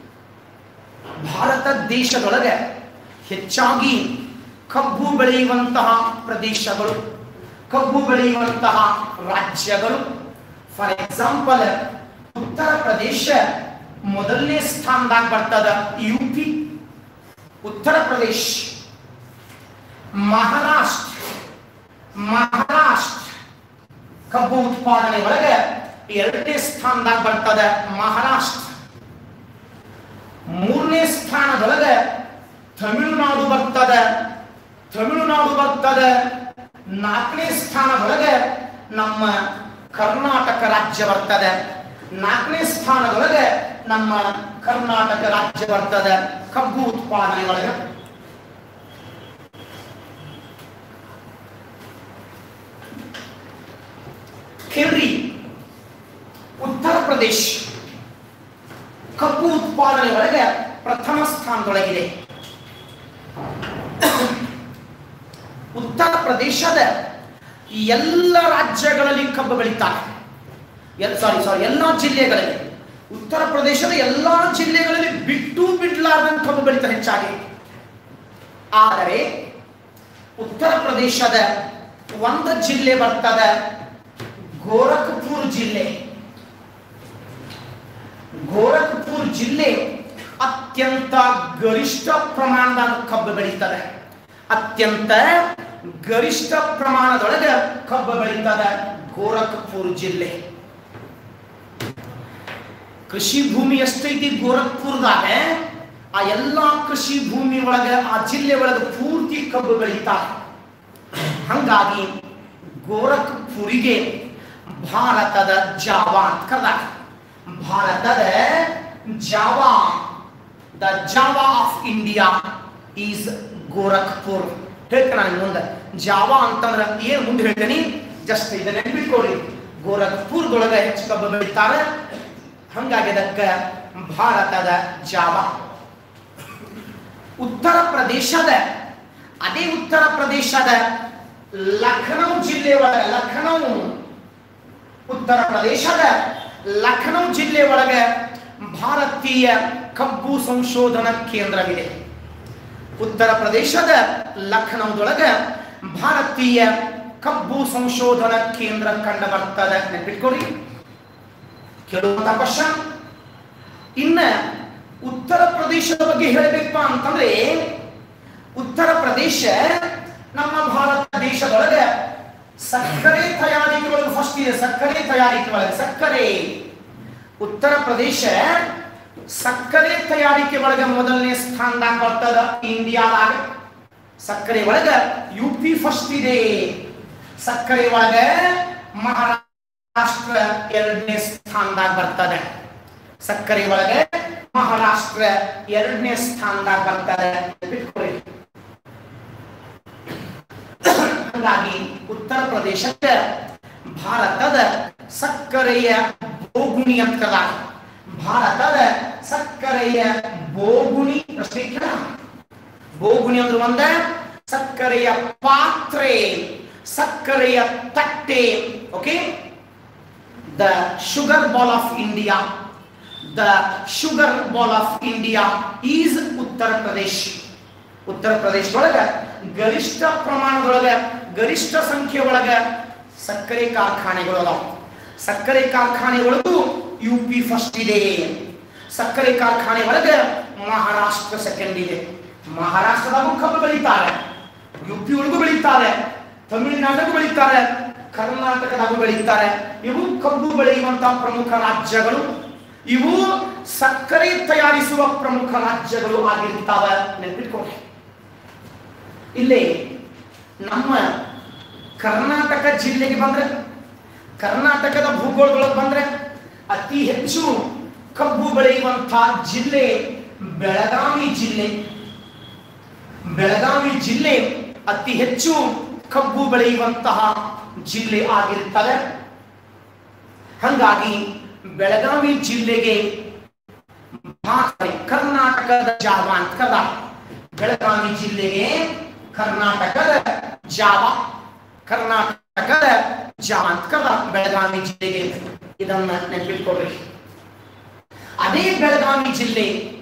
ಭಾರತ ದೇಶದೊಳಗೆ ಹೆಚ್ಚಾಗಿ ಕಬ್ಬು ಬೆಳೆಯುವಂತಹ ಪ್ರದೇಶಗಳು ಕಬ್ಬು ಬೆಳೆಯುವಂತಹ ರಾಜ್ಯಗಳು ಫಾರ್ ಎಕ್ಸಾಂಪಲ್ ಉತ್ತರ ಪ್ರದೇಶ ಮೊದಲನೇ ಸ್ಥಾನದಾಗ ಬರ್ತದ ಯು ಪಿ ಉತ್ತರ ಪ್ರದೇಶ್ ಮಹಾರಾಷ್ಟ್ರ ಮಹಾರಾಷ್ಟ್ರ ಕಬ್ಬು ಉತ್ಪಾದನೆ ಒಳಗೆ ಎರಡನೇ ಸ್ಥಾನದಾಗ ಬರ್ತದ ಮಹಾರಾಷ್ಟ್ರ ಮೂರನೇ ಸ್ಥಾನದೊಳಗೆ ತಮಿಳುನಾಡು ಬರ್ತದೆ ತಮಿಳುನಾಡು ಬರ್ತದೆ ನಾಲ್ಕನೇ ಸ್ಥಾನದೊಳಗೆ ನಮ್ಮ ಕರ್ನಾಟಕ ರಾಜ್ಯ ಬರ್ತದೆ ನಾಲ್ಕನೇ ಸ್ಥಾನದೊಳಗೆ ನಮ್ಮ ಕರ್ನಾಟಕ ರಾಜ್ಯ ಬರ್ತದೆ ಕಬ್ಬು ಉತ್ಪಾದನೆ ಒಳಗೆ ಕೇಳ್ರಿ ಉತ್ತರ ಪ್ರದೇಶ್ ಕಬ್ಬು ಉತ್ಪಾದನೆ ಒಳಗೆ ಪ್ರಥಮ ಸ್ಥಾನದೊಳಗಿದೆ ಉತ್ತರ ಪ್ರದೇಶದ ಎಲ್ಲ ರಾಜ್ಯಗಳಲ್ಲಿ ಕಬ್ಬು ಬೆಳೀತಾರೆ ಸಾರಿ ಸಾರಿ ಎಲ್ಲ ಜಿಲ್ಲೆಗಳಲ್ಲಿ ಉತ್ತರ ಪ್ರದೇಶದ ಎಲ್ಲ ಜಿಲ್ಲೆಗಳಲ್ಲಿ ಬಿಟ್ಟು ಬಿಡ್ಲಾರ್ದಂಗೆ ಕಬ್ಬು ಬೆಳೀತಾರೆ ಹೆಚ್ಚಾಗಿ ಆದರೆ ಉತ್ತರ ಪ್ರದೇಶದ ಒಂದು ಜಿಲ್ಲೆ ಬರ್ತದೆ ಗೋರಖ್ಪುರ್ ಜಿಲ್ಲೆ ಗೋರಖ್ಪುರ್ ಜಿಲ್ಲೆ ಅತ್ಯಂತ ಗರಿಷ್ಠ ಪ್ರಮಾಣದ ಕಬ್ಬು ಬೆಳೀತದೆ ಅತ್ಯಂತ ಗರಿಷ್ಠ ಪ್ರಮಾಣದೊಳಗೆ ಕಬ್ಬು ಬೆಳೀತದೆ ಗೋರಖ್ಪುರ್ ಜಿಲ್ಲೆ ಕೃಷಿ ಭೂಮಿ ಎಷ್ಟೈತಿ ಗೋರಖ್ಪುರದಾಗ ಆ ಎಲ್ಲಾ ಕೃಷಿ ಭೂಮಿ ಒಳಗೆ ಆ ಜಿಲ್ಲೆ ಒಳಗೆ ಪೂರ್ತಿ ಕಬ್ಬು ಬೆಳೀತಾರೆ ಹಂಗಾಗಿ ಗೋರಖ್ಪುರಿಗೆ ಭಾರತದ ಜಾವಾ ಅಂತ ಕರೆದಾರ ಭಾರತದ Java the Java of India is Gorakhpur ಹೇಳ್ತೇನೆ ನಾನು ಮುಂದೆ ಜಾವಾ ಅಂತಂದ್ರೆ ಏನ್ ಮುಂದೆ ಹೇಳ್ತೇನೆ ಜಸ್ಟ್ ಇದನ್ನ ನೆನ್ಪಿಟ್ಕೊಡಿ ಗೋರಖ್ಪುರದೊಳಗೆ ಹೆಚ್ಚು ಕಬ್ಬು ಬೆಳೀತಾರೆ ಹಂಗಾಗಿ ಅದಕ್ಕೆ ಭಾರತದ ಜಾವಾ ಉತ್ತರ ಪ್ರದೇಶದ ಅದೇ ಉತ್ತರ ಪ್ರದೇಶದ ಲಖನೌ ಜಿಲ್ಲೆ ಒಳಗೆ ಲಖನೌ ಉತ್ತರ ಪ್ರದೇಶದ ಲಖನೌ ಜಿಲ್ಲೆ ಒಳಗೆ ಭಾರತೀಯ ಕಬ್ಬು ಸಂಶೋಧನಾ ಕೇಂದ್ರವಿದೆ ಉತ್ತರ ಪ್ರದೇಶದ ಲಖನೌದೊಳಗೆ ಭಾರತೀಯ ಕಬ್ಬು ಸಂಶೋಧನಾ ಕೇಂದ್ರ ಕಂಡು ಬರ್ತದೆ ನೆನ್ಪಿಟ್ಕೊಡಿ ಕೇಳುವಂತ ಕ್ವಶನ್ ಇನ್ನ ಉತ್ತರ ಪ್ರದೇಶದ ಬಗ್ಗೆ ಹೇಳಬೇಕಪ್ಪ ಅಂತಂದ್ರೆ ಉತ್ತರ ಪ್ರದೇಶ ನಮ್ಮ ಭಾರತ ದೇಶದೊಳಗೆ ಸಕ್ಕರೆ ತಯಾರಿಕೆ ಒಳಗೆ ಫಸ್ಟ್ ಇದೆ ಸಕ್ಕರೆ ತಯಾರಿಕೆ ಒಳಗೆ ಸಕ್ಕರೆ ಉತ್ತರ ಪ್ರದೇಶ ಸಕ್ಕರೆ ತಯಾರಿಕೆ ಒಳಗೆ ಮೊದಲನೇ ಸ್ಥಾನದಾಗ ಬರ್ತದ ಇಂಡಿಯಾದಾಗ ಸಕ್ಕರೆ ಒಳಗ ಯು ಪಿ ಫಸ್ಟ್ ಇದೆ ಸಕ್ಕರೆ ಒಳಗೆ ಮಹಾರಾಷ್ಟ್ರ ಎರಡನೇ ಸ್ಥಾನದಾಗ ಬರ್ತದೆ ಸಕ್ಕರೆ ಒಳಗೆ ಮಹಾರಾಷ್ಟ್ರ ಎರಡನೇ ಸ್ಥಾನದಾಗ ಬರ್ತದೆ ಬಿಟ್ಕೊಳ್ಳಿ ಹಾಗಾಗಿ ಉತ್ತರ ಪ್ರದೇಶಕ್ಕೆ ಭಾರತದ ಸಕ್ಕರೆಯ ಬೋಗುಣಿ ಅಂತ ಕರೆದಾರ ಭಾರತದ ಸಕ್ಕರೆಯ ಬೋಗುಣಿ ಪ್ರಶ್ನೆ ಕೇಳ ಬೋಗುಣಿ ಅಂದ್ರೆ ಒಂದ ಸಕ್ಕರೆಯ ಪಾತ್ರೆ ಸಕ್ಕರೆಯ ತಟ್ಟೆ okay the sugar bowl of India the sugar bowl of India is Uttar Pradesh ಉತ್ತರ ಪ್ರದೇಶದೊಳಗ ಗರಿಷ್ಠ ಪ್ರಮಾಣದೊಳಗ ಗರಿಷ್ಠ ಸಂಖ್ಯೆ ಒಳಗ ಸಕ್ಕರೆ ಕಾರ್ಖಾನೆಗಳು ಅದಾವ ಸಕ್ಕರೆ ಕಾರ್ಖಾನೆಗಳಿಗೂ ಯು ಪಿ ಫಸ್ಟ್ ಇದೆ ಸಕ್ಕರೆ ಕಾರ್ಖಾನೆ ಒಳಗ ಮಹಾರಾಷ್ಟ್ರ ಸೆಕೆಂಡ್ ಇದೆ ಮಹಾರಾಷ್ಟ್ರದಾಗೂ ಕಬ್ಬು ಬೆಳೀತಾರೆ ಯು ಪಿ ಒಳಗೂ ಬೆಳೀತಾರೆ ತಮಿಳುನಾಡಿಗೂ ಬೆಳೀತಾರೆ ಕರ್ನಾಟಕದಾಗ ಬೆಳೀತಾರೆ ಇವು ಕಬ್ಬು ಬೆಳೆಯುವಂತಹ ಪ್ರಮುಖ ರಾಜ್ಯಗಳು ಇವು ಸಕ್ಕರೆ ತಯಾರಿಸುವ ಪ್ರಮುಖ ರಾಜ್ಯಗಳು ಆಗಿರ್ತಾವ ನೆನಪಿಟ್ಕೊಳ್ಳಿ ಇಲ್ಲಿ ನಮ್ಮ ಕರ್ನಾಟಕ ಜಿಲ್ಲೆಗೆ ಬಂದ್ರೆ ಕರ್ನಾಟಕದ ಭೂಗೋಳದೊಳಗೆ ಬಂದ್ರೆ ಅತಿ ಹೆಚ್ಚು ಕಬ್ಬು ಬೆಳೆಯುವಂತಹ ಜಿಲ್ಲೆ ಬೆಳಗಾವಿ ಜಿಲ್ಲೆ ಬೆಳಗಾವಿ ಜಿಲ್ಲೆ ಅತಿ ಹೆಚ್ಚು ಕಬ್ಬು ಬೆಳೆಯುವಂತಹ ಜಿಲ್ಲೆ ಆಗಿರುತ್ತದೆ ಹಂಗಾಗಿ ಬೆಳಗಾವಿ ಜಿಲ್ಲೆಗೆ ಭಾರತ ಕರ್ನಾಟಕದ ಜಾವ ಅಂತ ಕರೆದ ಬೆಳಗಾವಿ ಜಿಲ್ಲೆಗೆ ಕರ್ನಾಟಕದ ಜಾವ ಕರ್ನಾಟಕದ ಜಾವ ಅಂತ ಕರೆದ ಬೆಳಗಾವಿ ಜಿಲ್ಲೆಗೆ ಇದನ್ನ ನೆನಪಿಟ್ಕೊಳ್ರಿ ಅದೇ ಬೆಳಗಾವಿ ಜಿಲ್ಲೆ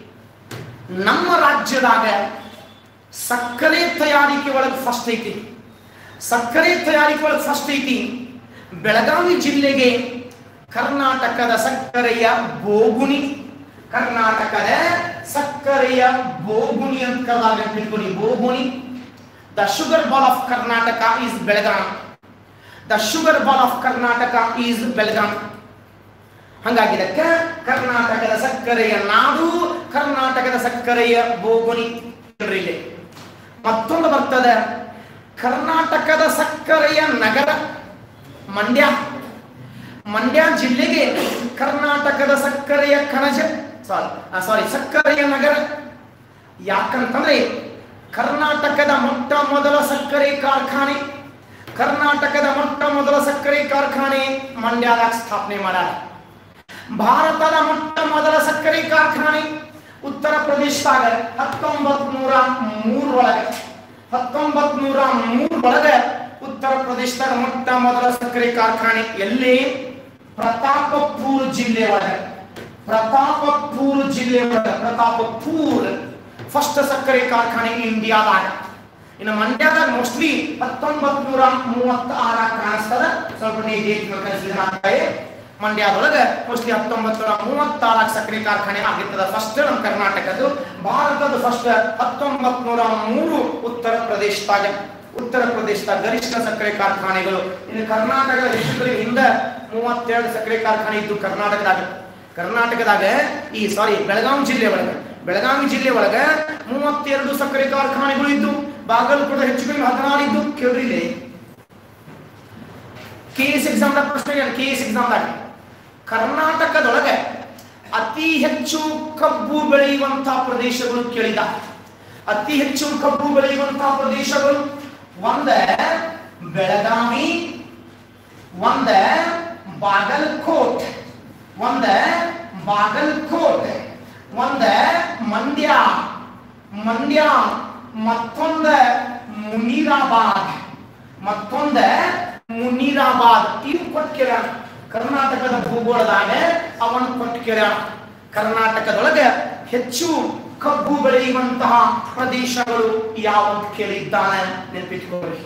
ನಮ್ಮ ರಾಜ್ಯದಾಗ ಸಕ್ಕರೆ ತಯಾರಿಕೆ ಒಳಗೆ ಫಸ್ಟ್ ಐತಿ ಸಕ್ಕರೆ ತಯಾರಿಕೆ ಒಳಗೆ ಫಸ್ಟ್ ಐತಿ ಬೆಳಗಾವಿ ಜಿಲ್ಲೆಗೆ ಕರ್ನಾಟಕದ ಸಕ್ಕರೆಯ ಬೋಗುಣಿ ಕರ್ನಾಟಕದ ಸಕ್ಕರೆಯ ಬೋಗುಣಿ ಅಂತ ಕರೆದಾಗ ನೆನಪಿಟ್ಕೊಳ್ಳಿ ಬೋಗುಣಿ the sugar bowl of Karnataka is Belgaum the sugar bowl of Karnataka is Belgaum ಹಂಗಾಗಿ ಇದಕ್ಕೆ ಕರ್ನಾಟಕದ ಸಕ್ಕರೆಯ ನಾಡು ಕರ್ನಾಟಕದ ಸಕ್ಕರೆಯ ಬೋಗುಣಿ ನೋಡ್ರಿ ಇಲ್ಲಿ ಮತ್ತೊಂದು ಬರ್ತದೆ ಕರ್ನಾಟಕದ ಸಕ್ಕರೆಯ ನಗರ ಮಂಡ್ಯ ಮಂಡ್ಯ ಜಿಲ್ಲೆಗೆ ಕರ್ನಾಟಕದ ಸಕ್ಕರೆಯ ಕಣಜ ಸಾರಿ ಸಾರಿ ಸಕ್ಕರೆಯ ನಗರ ಯಾಕಂತಂದ್ರೆ ಕರ್ನಾಟಕದ ಮೊಟ್ಟ ಮೊದಲ ಸಕ್ಕರೆ ಕಾರ್ಖಾನೆ ಕರ್ನಾಟಕದ ಮೊಟ್ಟ ಮೊದಲ ಸಕ್ಕರೆ ಕಾರ್ಖಾನೆ ಮಂಡ್ಯದಾಗ ಸ್ಥಾಪನೆ ಮಾಡ್ಯಾರ ಭಾರತದ ಮೊಟ್ಟ ಮೊದಲ ಸಕ್ಕರೆ ಕಾರ್ಖಾನೆ ಉತ್ತರ ಪ್ರದೇಶದಾಗ ಹತ್ತೊಂಬತ್ ನೂರ ಮೂರೊಳಗೆ ಹತ್ತೊಂಬತ್ ನೂರ ಮೂರೊಳಗೆ ಉತ್ತರ ಪ್ರದೇಶದಾಗ ಮೊಟ್ಟ ಮೊದಲ ಸಕ್ಕರೆ ಕಾರ್ಖಾನೆ ಎಲ್ಲಿ ಪ್ರತಾಪಪುರ ಜಿಲ್ಲೆ ಒಳಗೆ ಪ್ರತಾಪಪುರ ಜಿಲ್ಲೆ ಒಳಗೆ ಪ್ರತಾಪಪುರ್ ಫಸ್ಟ್ ಸಕ್ಕರೆ ಕಾರ್ಖಾನೆ ಇಂಡಿಯಾದಾಗ ಇನ್ನು ಮಂಡ್ಯದಾಗ ಮೋಸ್ಟ್ಲಿ ಹತ್ತೊಂಬತ್ ನೂರ ಮೂವತ್ತಾರ ಕಾಣಿಸ್ತದ ಸ್ವಲ್ಪ ನೀವು ಡೇಟ್ ಕನ್ಸಿಡರ್ ಆಗ್ತಾರೆ ಮಂಡ್ಯದೊಳಗೆ ಮೋಸ್ಟ್ಲಿ ಹತ್ತೊಂಬತ್ತು ನೂರ ಮೂವತ್ತಾರ ಸಕ್ಕರೆ ಕಾರ್ಖಾನೆ ಆಗಿರ್ತದ ಫಸ್ಟ್ ನಮ್ಮ ಕರ್ನಾಟಕದ್ದು ಭಾರತದ ಫಸ್ಟ್ ಹತ್ತೊಂಬತ್ ನೂರ ಮೂರು ಉತ್ತರ ಪ್ರದೇಶದಾಗ ಉತ್ತರ ಪ್ರದೇಶದಾಗ ಗರಿಷ್ಠ ಸಕ್ಕರೆ ಕಾರ್ಖಾನೆಗಳು ಇನ್ನು ಕರ್ನಾಟಕದ ಎಷ್ಟು ಹಿಂದ ಮೂವತ್ತೆರಡು ಸಕ್ಕರೆ ಕಾರ್ಖಾನೆ ಇದ್ದು ಕರ್ನಾಟಕದಾಗ ಕರ್ನಾಟಕದಾಗ ಈ ಸಾರಿ ಬೆಳಗಾವಿ ಜಿಲ್ಲೆ ಒಳಗೆ ಬೆಳಗಾವಿ ಜಿಲ್ಲೆ ಒಳಗೆ ಮೂವತ್ತೆರಡು ಸಕ್ಕರೆ ಕಾರ್ಖಾನೆಗಳು ಇದ್ದು ಬಾಗಲಕೋಟೆ ಹೆಚ್ಚು ಕಡಿಮೆ ಹದಿನಾರು ಇದ್ದು ಕೇಳ್ರಿ ಇಲ್ಲಿ ಕೆ ಎಸ್ ಎಕ್ಸಾಮ್ ಪ್ರಶ್ನೆ ಕೆ ಎಸ್ ಎಕ್ಸಾಮ್ದಾಗ ಕರ್ನಾಟಕದೊಳಗೆ ಅತಿ ಹೆಚ್ಚು ಕಬ್ಬು ಬೆಳೆಯುವಂತಹ ಪ್ರದೇಶಗಳು ಕೇಳಿದ ಅತಿ ಹೆಚ್ಚು ಕಬ್ಬು ಬೆಳೆಯುವಂತಹ ಪ್ರದೇಶಗಳು ಒಂದ ಬೆಳಗಾವಿ ಒಂದ ಬಾಗಲಕೋಟ್ ಒಂದ ಬಾಗಲಕೋಟ್ ಒಂದ ಮಂಡ್ಯ ಮಂಡ್ಯ ಮತ್ತೊಂದ ಮುನೀರಾಬಾದ್ ಮತ್ತೊಂದ ಮುನೀರಾಬಾದ್ ಇವು ಕೊಟ್ಟು ಕೇಳ್ಯಾರ ಕರ್ನಾಟಕದ ಭೂಗೋಳದಾಗ ಅವನ್ ಕೊಟ್ಟು ಕೇಳ್ಯಾರ ಕರ್ನಾಟಕದೊಳಗೆ ಹೆಚ್ಚು ಕಬ್ಬು ಬೆಳೆಯುವಂತಹ ಪ್ರದೇಶಗಳು ಯಾವಂತ ಕೇಳಿದ್ದಾನೆ ನೆನಪಿಟ್ಕೊಳ್ಳಿ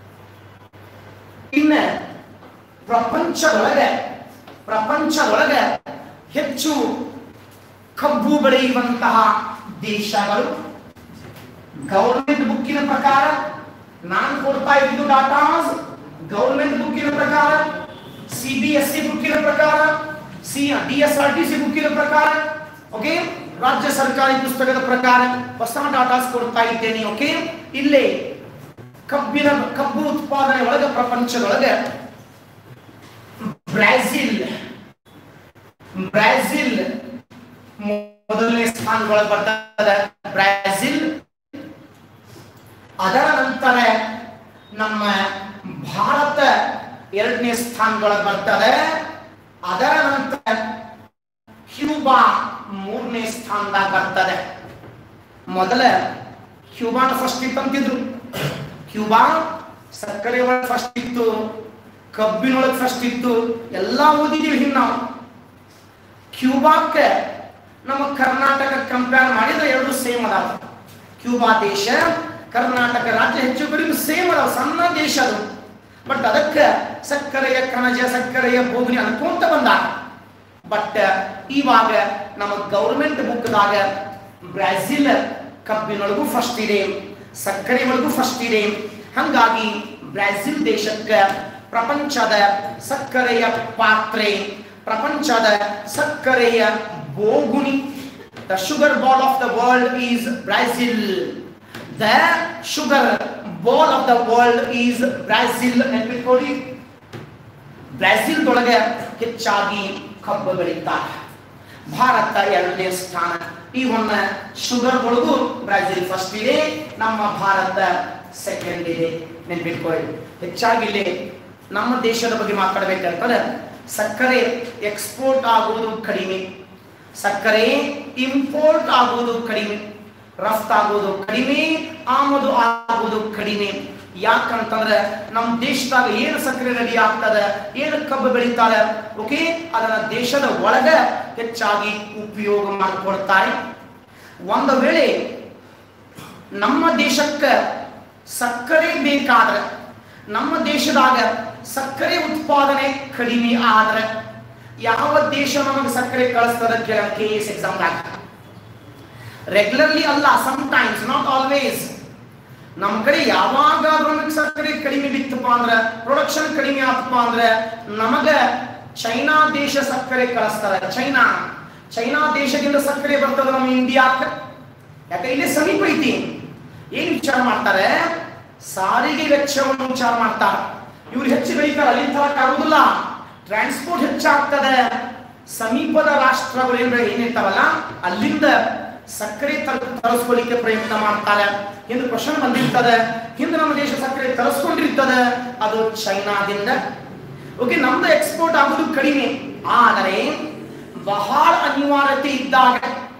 ಇನ್ನ ಪ್ರಪಂಚದೊಳಗೆ ಪ್ರಪಂಚದೊಳಗೆ ಹೆಚ್ಚು ಕಬ್ಬು ಬೆಳೆಯುವಂತಹ ದೇಶಗಳು ಗೌರ್ಮೆಂಟ್ ಬುಕ್ಕಿನ ಪ್ರಕಾರ ನಾನು ಕೊಡ್ತಾ ಇದ್ದು ಡಾಟಾಸ್ ಗೌರ್ಮೆಂಟ್ ಬುಕ್ಕಿನ ಪ್ರಕಾರ ಸಿ ಬಿ ಎಸ್ ಸಿ ಬುಕ್ಕಿನ ಪ್ರಕಾರ C D S R T C ಬುಕ್ಕಿನ ಪ್ರಕಾರ ಓಕೆ ರಾಜ್ಯ ಸರ್ಕಾರಿ ಪುಸ್ತಕದ ಪ್ರಕಾರ ಹೊಸ ಡಾಟಾಸ್ ಕೊಡ್ತಾ ಇದ್ದೇನೆ ಓಕೆ ಇಲ್ಲೇ ಕಬ್ಬಿನ ಕಬ್ಬು ಉತ್ಪಾದನೆ ಒಳಗೆ ಪ್ರಪಂಚದೊಳಗೆ ಬ್ರಾಜಿಲ್ ಬ್ರಾಜಿಲ್ ಮೊದಲನೇ ಸ್ಥಾನದೊಳಗೆ ಬರ್ತದೆ ಬ್ರಾಜಿಲ್ ಅದರ ನಂತರ ನಮ್ಮ ಭಾರತ ಎರಡನೇ ಸ್ಥಾನದೊಳಗೆ ಬರ್ತದೆ ಅದರ ನಂತರ ಕ್ಯೂಬಾ ಮೂರನೇ ಸ್ಥಾನದಾಗ ಬರ್ತದೆ ಮೊದಲ ಕ್ಯೂಬಾನ ಫಸ್ಟ್ ಇತ್ತು ಅಂತಿದ್ರು ಕ್ಯೂಬಾ ಸಕ್ಕರೆ ಒಳಗೆ ಫಸ್ಟ್ ಇತ್ತು ಕಬ್ಬಿನೊಳಗೆ ಫಸ್ಟ್ ಇತ್ತು ಎಲ್ಲ ಓದಿದೀವಿ ಹಿಂಗೆ ನಾವು ಕ್ಯೂಬಾಕ್ಕೆ ನಮ್ಮ ಕರ್ನಾಟಕ ಕಂಪೇರ್ ಮಾಡಿದ್ರೆ ಎರಡು ಸೇಮ್ ಅದಾವ ಕ್ಯೂಬಾ ದೇಶ ಕರ್ನಾಟಕ ರಾಜ್ಯ ಹೆಚ್ಚು ಕಡಿಮೆ ಸೇಮ್ ಅದಾವ ಸಣ್ಣ ದೇಶ ಅದು ಬಟ್ ಅದಕ್ಕೆ ಸಕ್ಕರೆಯ ಕಣಜ ಸಕ್ಕರೆಯ ಬೋಗಿನಿ ಅನ್ಕೊಂತ ಬಂದಾಗ ಬಟ್ ಇವಾಗ ನಮ್ಮ ಗೌರ್ಮೆಂಟ್ ಬುಕ್ದಾಗ ಬ್ರಾಜಿಲ್ ಕಬ್ಬಿನೊಳಗೂ ಫಸ್ಟ್ ಇದೆ ಸಕ್ಕರೆ ಒಳಗೂ ಫಸ್ಟ್ ಇದೆ ಹಂಗಾಗಿ ಬ್ರಾಜಿಲ್ ದೇಶಕ್ಕೆ ಪ್ರಪಂಚದ ಸಕ್ಕರೆಯ ಪಾತ್ರೆ ಪ್ರಪಂಚದ ಸಕ್ಕರೆಯ ಬೋಗುಣಿ the sugar bowl of the world is Brazil the sugar bowl of the world is Brazil ನೆನ್ಪಿಟ್ಕೊಳ್ಳಿ ಬ್ರಾಜಿಲ್ದೊಳಗೆ ಹೆಚ್ಚಾಗಿ ಕಬ್ಬು ಬೆಳೀತಾರೆ ಭಾರತ ಎರಡನೇ ಸ್ಥಾನ ಈ ಒನ್ನ ಶುಗರ್ ಒಳಗೂ ಬ್ರಾಜಿಲ್ ಫಸ್ಟ್ ಇದೆ ನಮ್ಮ ಭಾರತ ಸೆಕೆಂಡ್ ಇದೆ ನೆನ್ಪಿಟ್ಕೊಳ್ಳಿ ಹೆಚ್ಚಾಗಿ ಇಲ್ಲಿ ನಮ್ಮ ದೇಶದ ಬಗ್ಗೆ ಮಾತಾಡಬೇಕಂತಂದ್ರೆ ಸಕ್ಕರೆ ಎಕ್ಸ್ಪೋರ್ಟ್ ಆಗುವುದು ಕಡಿಮೆ ಸಕ್ಕರೆ ಇಂಪೋರ್ಟ್ ಆಗುವುದು ಕಡಿಮೆ ರಫ್ತಾಗುವುದು ಕಡಿಮೆ ಆಮದು ಆಗುವುದು ಕಡಿಮೆ ಯಾಕಂತಂದ್ರೆ ನಮ್ಮ ದೇಶದಾಗ ಏನು ಸಕ್ಕರೆ ರೆಡಿ ಆಗ್ತದ ಏನು ಕಬ್ಬು ಬೆಳೀತಾರೆ ಓಕೆ ಅದನ್ನ ದೇಶದ ಒಳಗ ಹೆಚ್ಚಾಗಿ ಉಪಯೋಗ ಮಾಡಿಕೊಡ್ತಾರೆ ಒಂದು ವೇಳೆ ನಮ್ಮ ದೇಶಕ್ಕೆ ಸಕ್ಕರೆ ಬೇಕಾದ್ರೆ ನಮ್ಮ ದೇಶದಾಗ ಸಕ್ಕರೆ ಉತ್ಪಾದನೆ ಕಡಿಮೆ ಆದ್ರೆ ಯಾವ ದೇಶ ನಮಗೆ ಸಕ್ಕರೆ ಕಳಿಸ್ತದ ಕೇಳ ಕೆ ಎಸ್ ಎಕ್ಸಾಮ್ದಾಗ ರೆಗ್ಯುಲರ್ಲಿ ಅಲ್ಲ ಸಮ್ ಟೈಮ್ಸ್ ನಾಟ್ ಆಲ್ವೇಸ್ ನಮ್ಮ ಕಡೆ ಯಾವಾಗ ನಮಗೆ ಸಕ್ಕರೆ ಕಡಿಮೆ ಬಿತ್ತಪ್ಪ ಅಂದ್ರೆ ಪ್ರೊಡಕ್ಷನ್ ಕಡಿಮೆ ಆತಪ್ಪ ಅಂದ್ರೆ ನಮಗ ಚೈನಾ ದೇಶ ಸಕ್ಕರೆ ಕಳಿಸ್ತಾರೆ ಚೈನಾ ಚೈನಾ ದೇಶದಿಂದ ಸಕ್ಕರೆ ಬರ್ತದ ನಮ್ಮ ಇಂಡಿಯಾಕ್ಕೆ ಯಾಕೆ ಇಲ್ಲಿ ಸಮೀಪ ಐತಿ ಏನ್ ವಿಚಾರ ಮಾಡ್ತಾರೆ ಸಾರಿಗೆ ವೆಚ್ಚವನ್ನು ವಿಚಾರ ಮಾಡ್ತಾರೆ ಇವ್ರು ಹೆಚ್ಚು ಬೆಳೀತಾರೆ ಅಲ್ಲಿ ತರಕ್ ಆಗುದಿಲ್ಲ ಟ್ರಾನ್ಸ್ಪೋರ್ಟ್ ಹೆಚ್ಚಾಗ್ತದೆ ಸಮೀಪದ ರಾಷ್ಟ್ರಗಳು ಏನ್ ಏನಿರ್ತಾವಲ್ಲ ಅಲ್ಲಿಂದ ಸಕ್ಕರೆ ತರ ತರಿಸ್ಕೊಳ್ಳಿಕ್ಕೆ ಪ್ರಯತ್ನ ಮಾಡ್ತಾರೆ ಎಂದು ಕ್ವಶನ್ ಬಂದಿರ್ತದೆ ಹಿಂದೆ ನಮ್ಮ ದೇಶ ಸಕ್ಕರೆ ತರಿಸ್ಕೊಂಡಿರ್ತದೆ ಅದು ಚೈನಾದಿಂದ ಓಕೆ ನಮ್ದು ಎಕ್ಸ್ಪೋರ್ಟ್ ಆಗುದು ಕಡಿಮೆ ಆದರೆ ಬಹಳ ಅನಿವಾರ್ಯತೆ ಇದ್ದಾಗ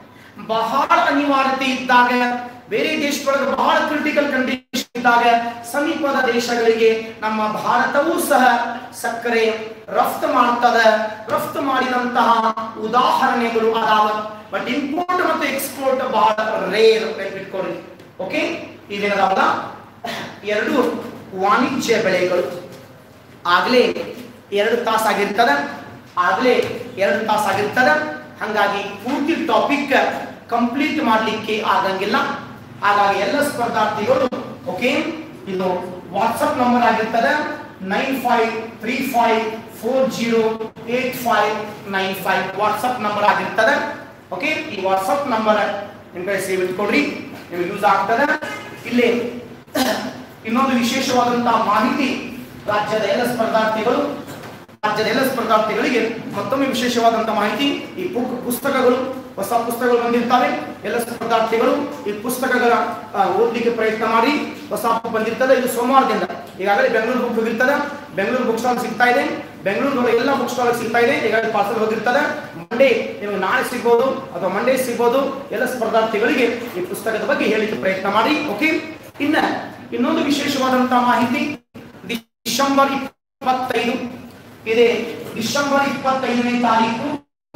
ಬಹಳ ಅನಿವಾರ್ಯತೆ ಇದ್ದಾಗ ಬೇರೆ ದೇಶದೊಳಗೆ ಬಹಳ ಕ್ರಿಟಿಕಲ್ ಕಂಡೀಷನ್ ಇದ್ದಾಗ ಸಮೀಪದ ದೇಶಗಳಿಗೆ ನಮ್ಮ ಭಾರತವೂ ಸಹ ಸಕ್ಕರೆ ರಫ್ತು ಮಾಡ್ತದೆ ರಫ್ತು ಮಾಡಿದಂತಹ ಉದಾಹರಣೆಗಳು ಅದಾವ ಬಟ್ ಇಂಪೋರ್ಟ್ ಮತ್ತು ಎಕ್ಸ್ಪೋರ್ಟ್ ಬಹಳ ರೇರ್ ನೆನ್ಪಿಟ್ಕೊಳ್ಳಿ ಓಕೆ ಇದೇನದಾವಲ್ಲ ಎರಡು ವಾಣಿಜ್ಯ ಬೆಳೆಗಳು ಆಗ್ಲೇ ಎರಡು ತಾಸಾಗಿರ್ತದ ಆಗ್ಲೇ ಎರಡು ತಾಸಾಗಿರ್ತದ ಹಂಗಾಗಿ ಪೂರ್ತಿ ಟಾಪಿಕ್ ಕಂಪ್ಲೀಟ್ ಮಾಡ್ಲಿಕ್ಕೆ ಆಗಂಗಿಲ್ಲ ಹಾಗಾಗಿ ಎಲ್ಲ ಸ್ಪರ್ಧಾರ್ಥಿಗಳು ಓಕೆ ಇದು ವಾಟ್ಸಪ್ ನಂಬರ್ ಆಗಿರ್ತದೆ nine five three five four zero eight five nine five WhatsApp number ಆಗಿರ್ತದೆ ಓಕೆ ಈ ವಾಟ್ಸಪ್ ನಂಬರ್ ನಿಮ್ ಕಡೆ ಸೇವ್ ಇಟ್ಕೊಡ್ರಿ ನಿಮ್ಗೆ ಯೂಸ್ ಆಗ್ತದೆ ಇಲ್ಲಿ ಇನ್ನೊಂದು ವಿಶೇಷವಾದಂತಹ ಮಾಹಿತಿ ರಾಜ್ಯದ ಎಲ್ಲ ಸ್ಪರ್ಧಾರ್ಥಿಗಳು ರಾಜ್ಯದ ಎಲ್ಲ ಸ್ಪರ್ಧಾರ್ಥಿಗಳಿಗೆ ಮತ್ತೊಮ್ಮೆ ವಿಶೇಷವಾದಂತಹ ಮಾಹಿತಿ ಈ ಬುಕ್ ಪುಸ್ತಕಗಳು ಹೊಸ ಪುಸ್ತಕಗಳು ಬಂದಿರ್ತವೆ ಎಲ್ಲ ಸ್ಪರ್ಧಾರ್ಥಿಗಳು ಈ ಪುಸ್ತಕಗಳ ಆ, ಓದ್ಲಿಕ್ಕೆ ಪ್ರಯತ್ನ ಮಾಡಿ ಹೊಸ book ಬಂದಿರ್ತದೆ ಇದು ಸೋಮವಾರದಿಂದ ಈಗಾಗಲೇ ಬೆಂಗಳೂರು ಬುಕ್ ಹೋಗಿರ್ತದೆ ಬೆಂಗಳೂರು ಬುಕ್ ಸ್ಟಾಲ್ ಸಿಗ್ತಾ ಇದೆ ಬೆಂಗಳೂರು ಎಲ್ಲ ಬುಕ್ ಸ್ಟಾಲ್ ಸಿಗ್ತಾ ಇದೆ ಈಗಾಗಲೇ ಪಾರ್ಸಲ್ ಹೋಗಿರ್ತದೆ ಮಂಡೇ ನಿಮಗೆ ನಾಳೆ ಸಿಗ್ಬೋದು ಅಥವಾ ಮಂಡೇ ಸಿಗ್ಬೋದು ಎಲ್ಲ ಸ್ಪರ್ಧಾರ್ಥಿಗಳಿಗೆ ಈ ಪುಸ್ತಕದ ಬಗ್ಗೆ ಹೇಳಿಕ್ಕೆ ಪ್ರಯತ್ನ ಮಾಡಿ ಓಕೆ ಇನ್ನ ಇನ್ನೊಂದು ವಿಶೇಷವಾದಂತಹ ಮಾಹಿತಿ ಡಿಸೆಂಬರ್ ಇಪ್ಪತ್ತೈದು ಇದೆ ಡಿಸೆಂಬರ್ ಇಪ್ಪತ್ತೈದನೇ ತಾರೀಕು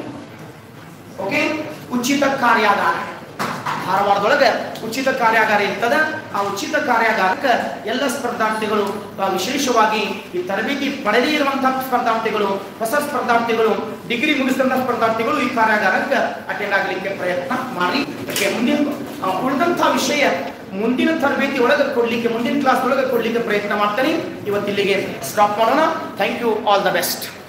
ಓಕೆ ಉಚಿತ ಕಾರ್ಯಾಗಾರ ಧಾರವಾಡದೊಳಗೆ ಉಚಿತ ಕಾರ್ಯಾಗಾರ ಇರ್ತದ ಆ ಉಚಿತ ಕಾರ್ಯಾಗಾರಕ್ಕೆ ಎಲ್ಲ ಸ್ಪರ್ಧಾರ್ಥಿಗಳು ಆ, ವಿಶೇಷವಾಗಿ ಈ ತರಬೇತಿ ಪಡೆದೇ ಇರುವಂತಹ ಸ್ಪರ್ಧಾರ್ಥಿಗಳು ಹೊಸ ಸ್ಪರ್ಧಾರ್ಥಿಗಳು ಡಿಗ್ರಿ ಮುಗಿಸಿದಂತಹ ಸ್ಪರ್ಧಾರ್ಥಿಗಳು ಈ ಕಾರ್ಯಾಗಾರಕ್ಕೆ ಅಟೆಂಡ್ ಆಗಲಿಕ್ಕೆ ಪ್ರಯತ್ನ ಮಾಡಿ ಅದಕ್ಕೆ ಮುಂದಿನ ಆ, ಉಳಿದಂತಹ ವಿಷಯ ಮುಂದಿನ ತರಬೇತಿ ಒಳಗೆ ಕೊಡ್ಲಿಕ್ಕೆ ಮುಂದಿನ ಕ್ಲಾಸ್ ಒಳಗೆ ಕೊಡ್ಲಿಕ್ಕೆ ಪ್ರಯತ್ನ ಮಾಡ್ತೇನೆ ಇವತ್ತಿಲ್ಲಿಗೆ ಸ್ಟಾಪ್ ಮಾಡೋಣ thank you all the best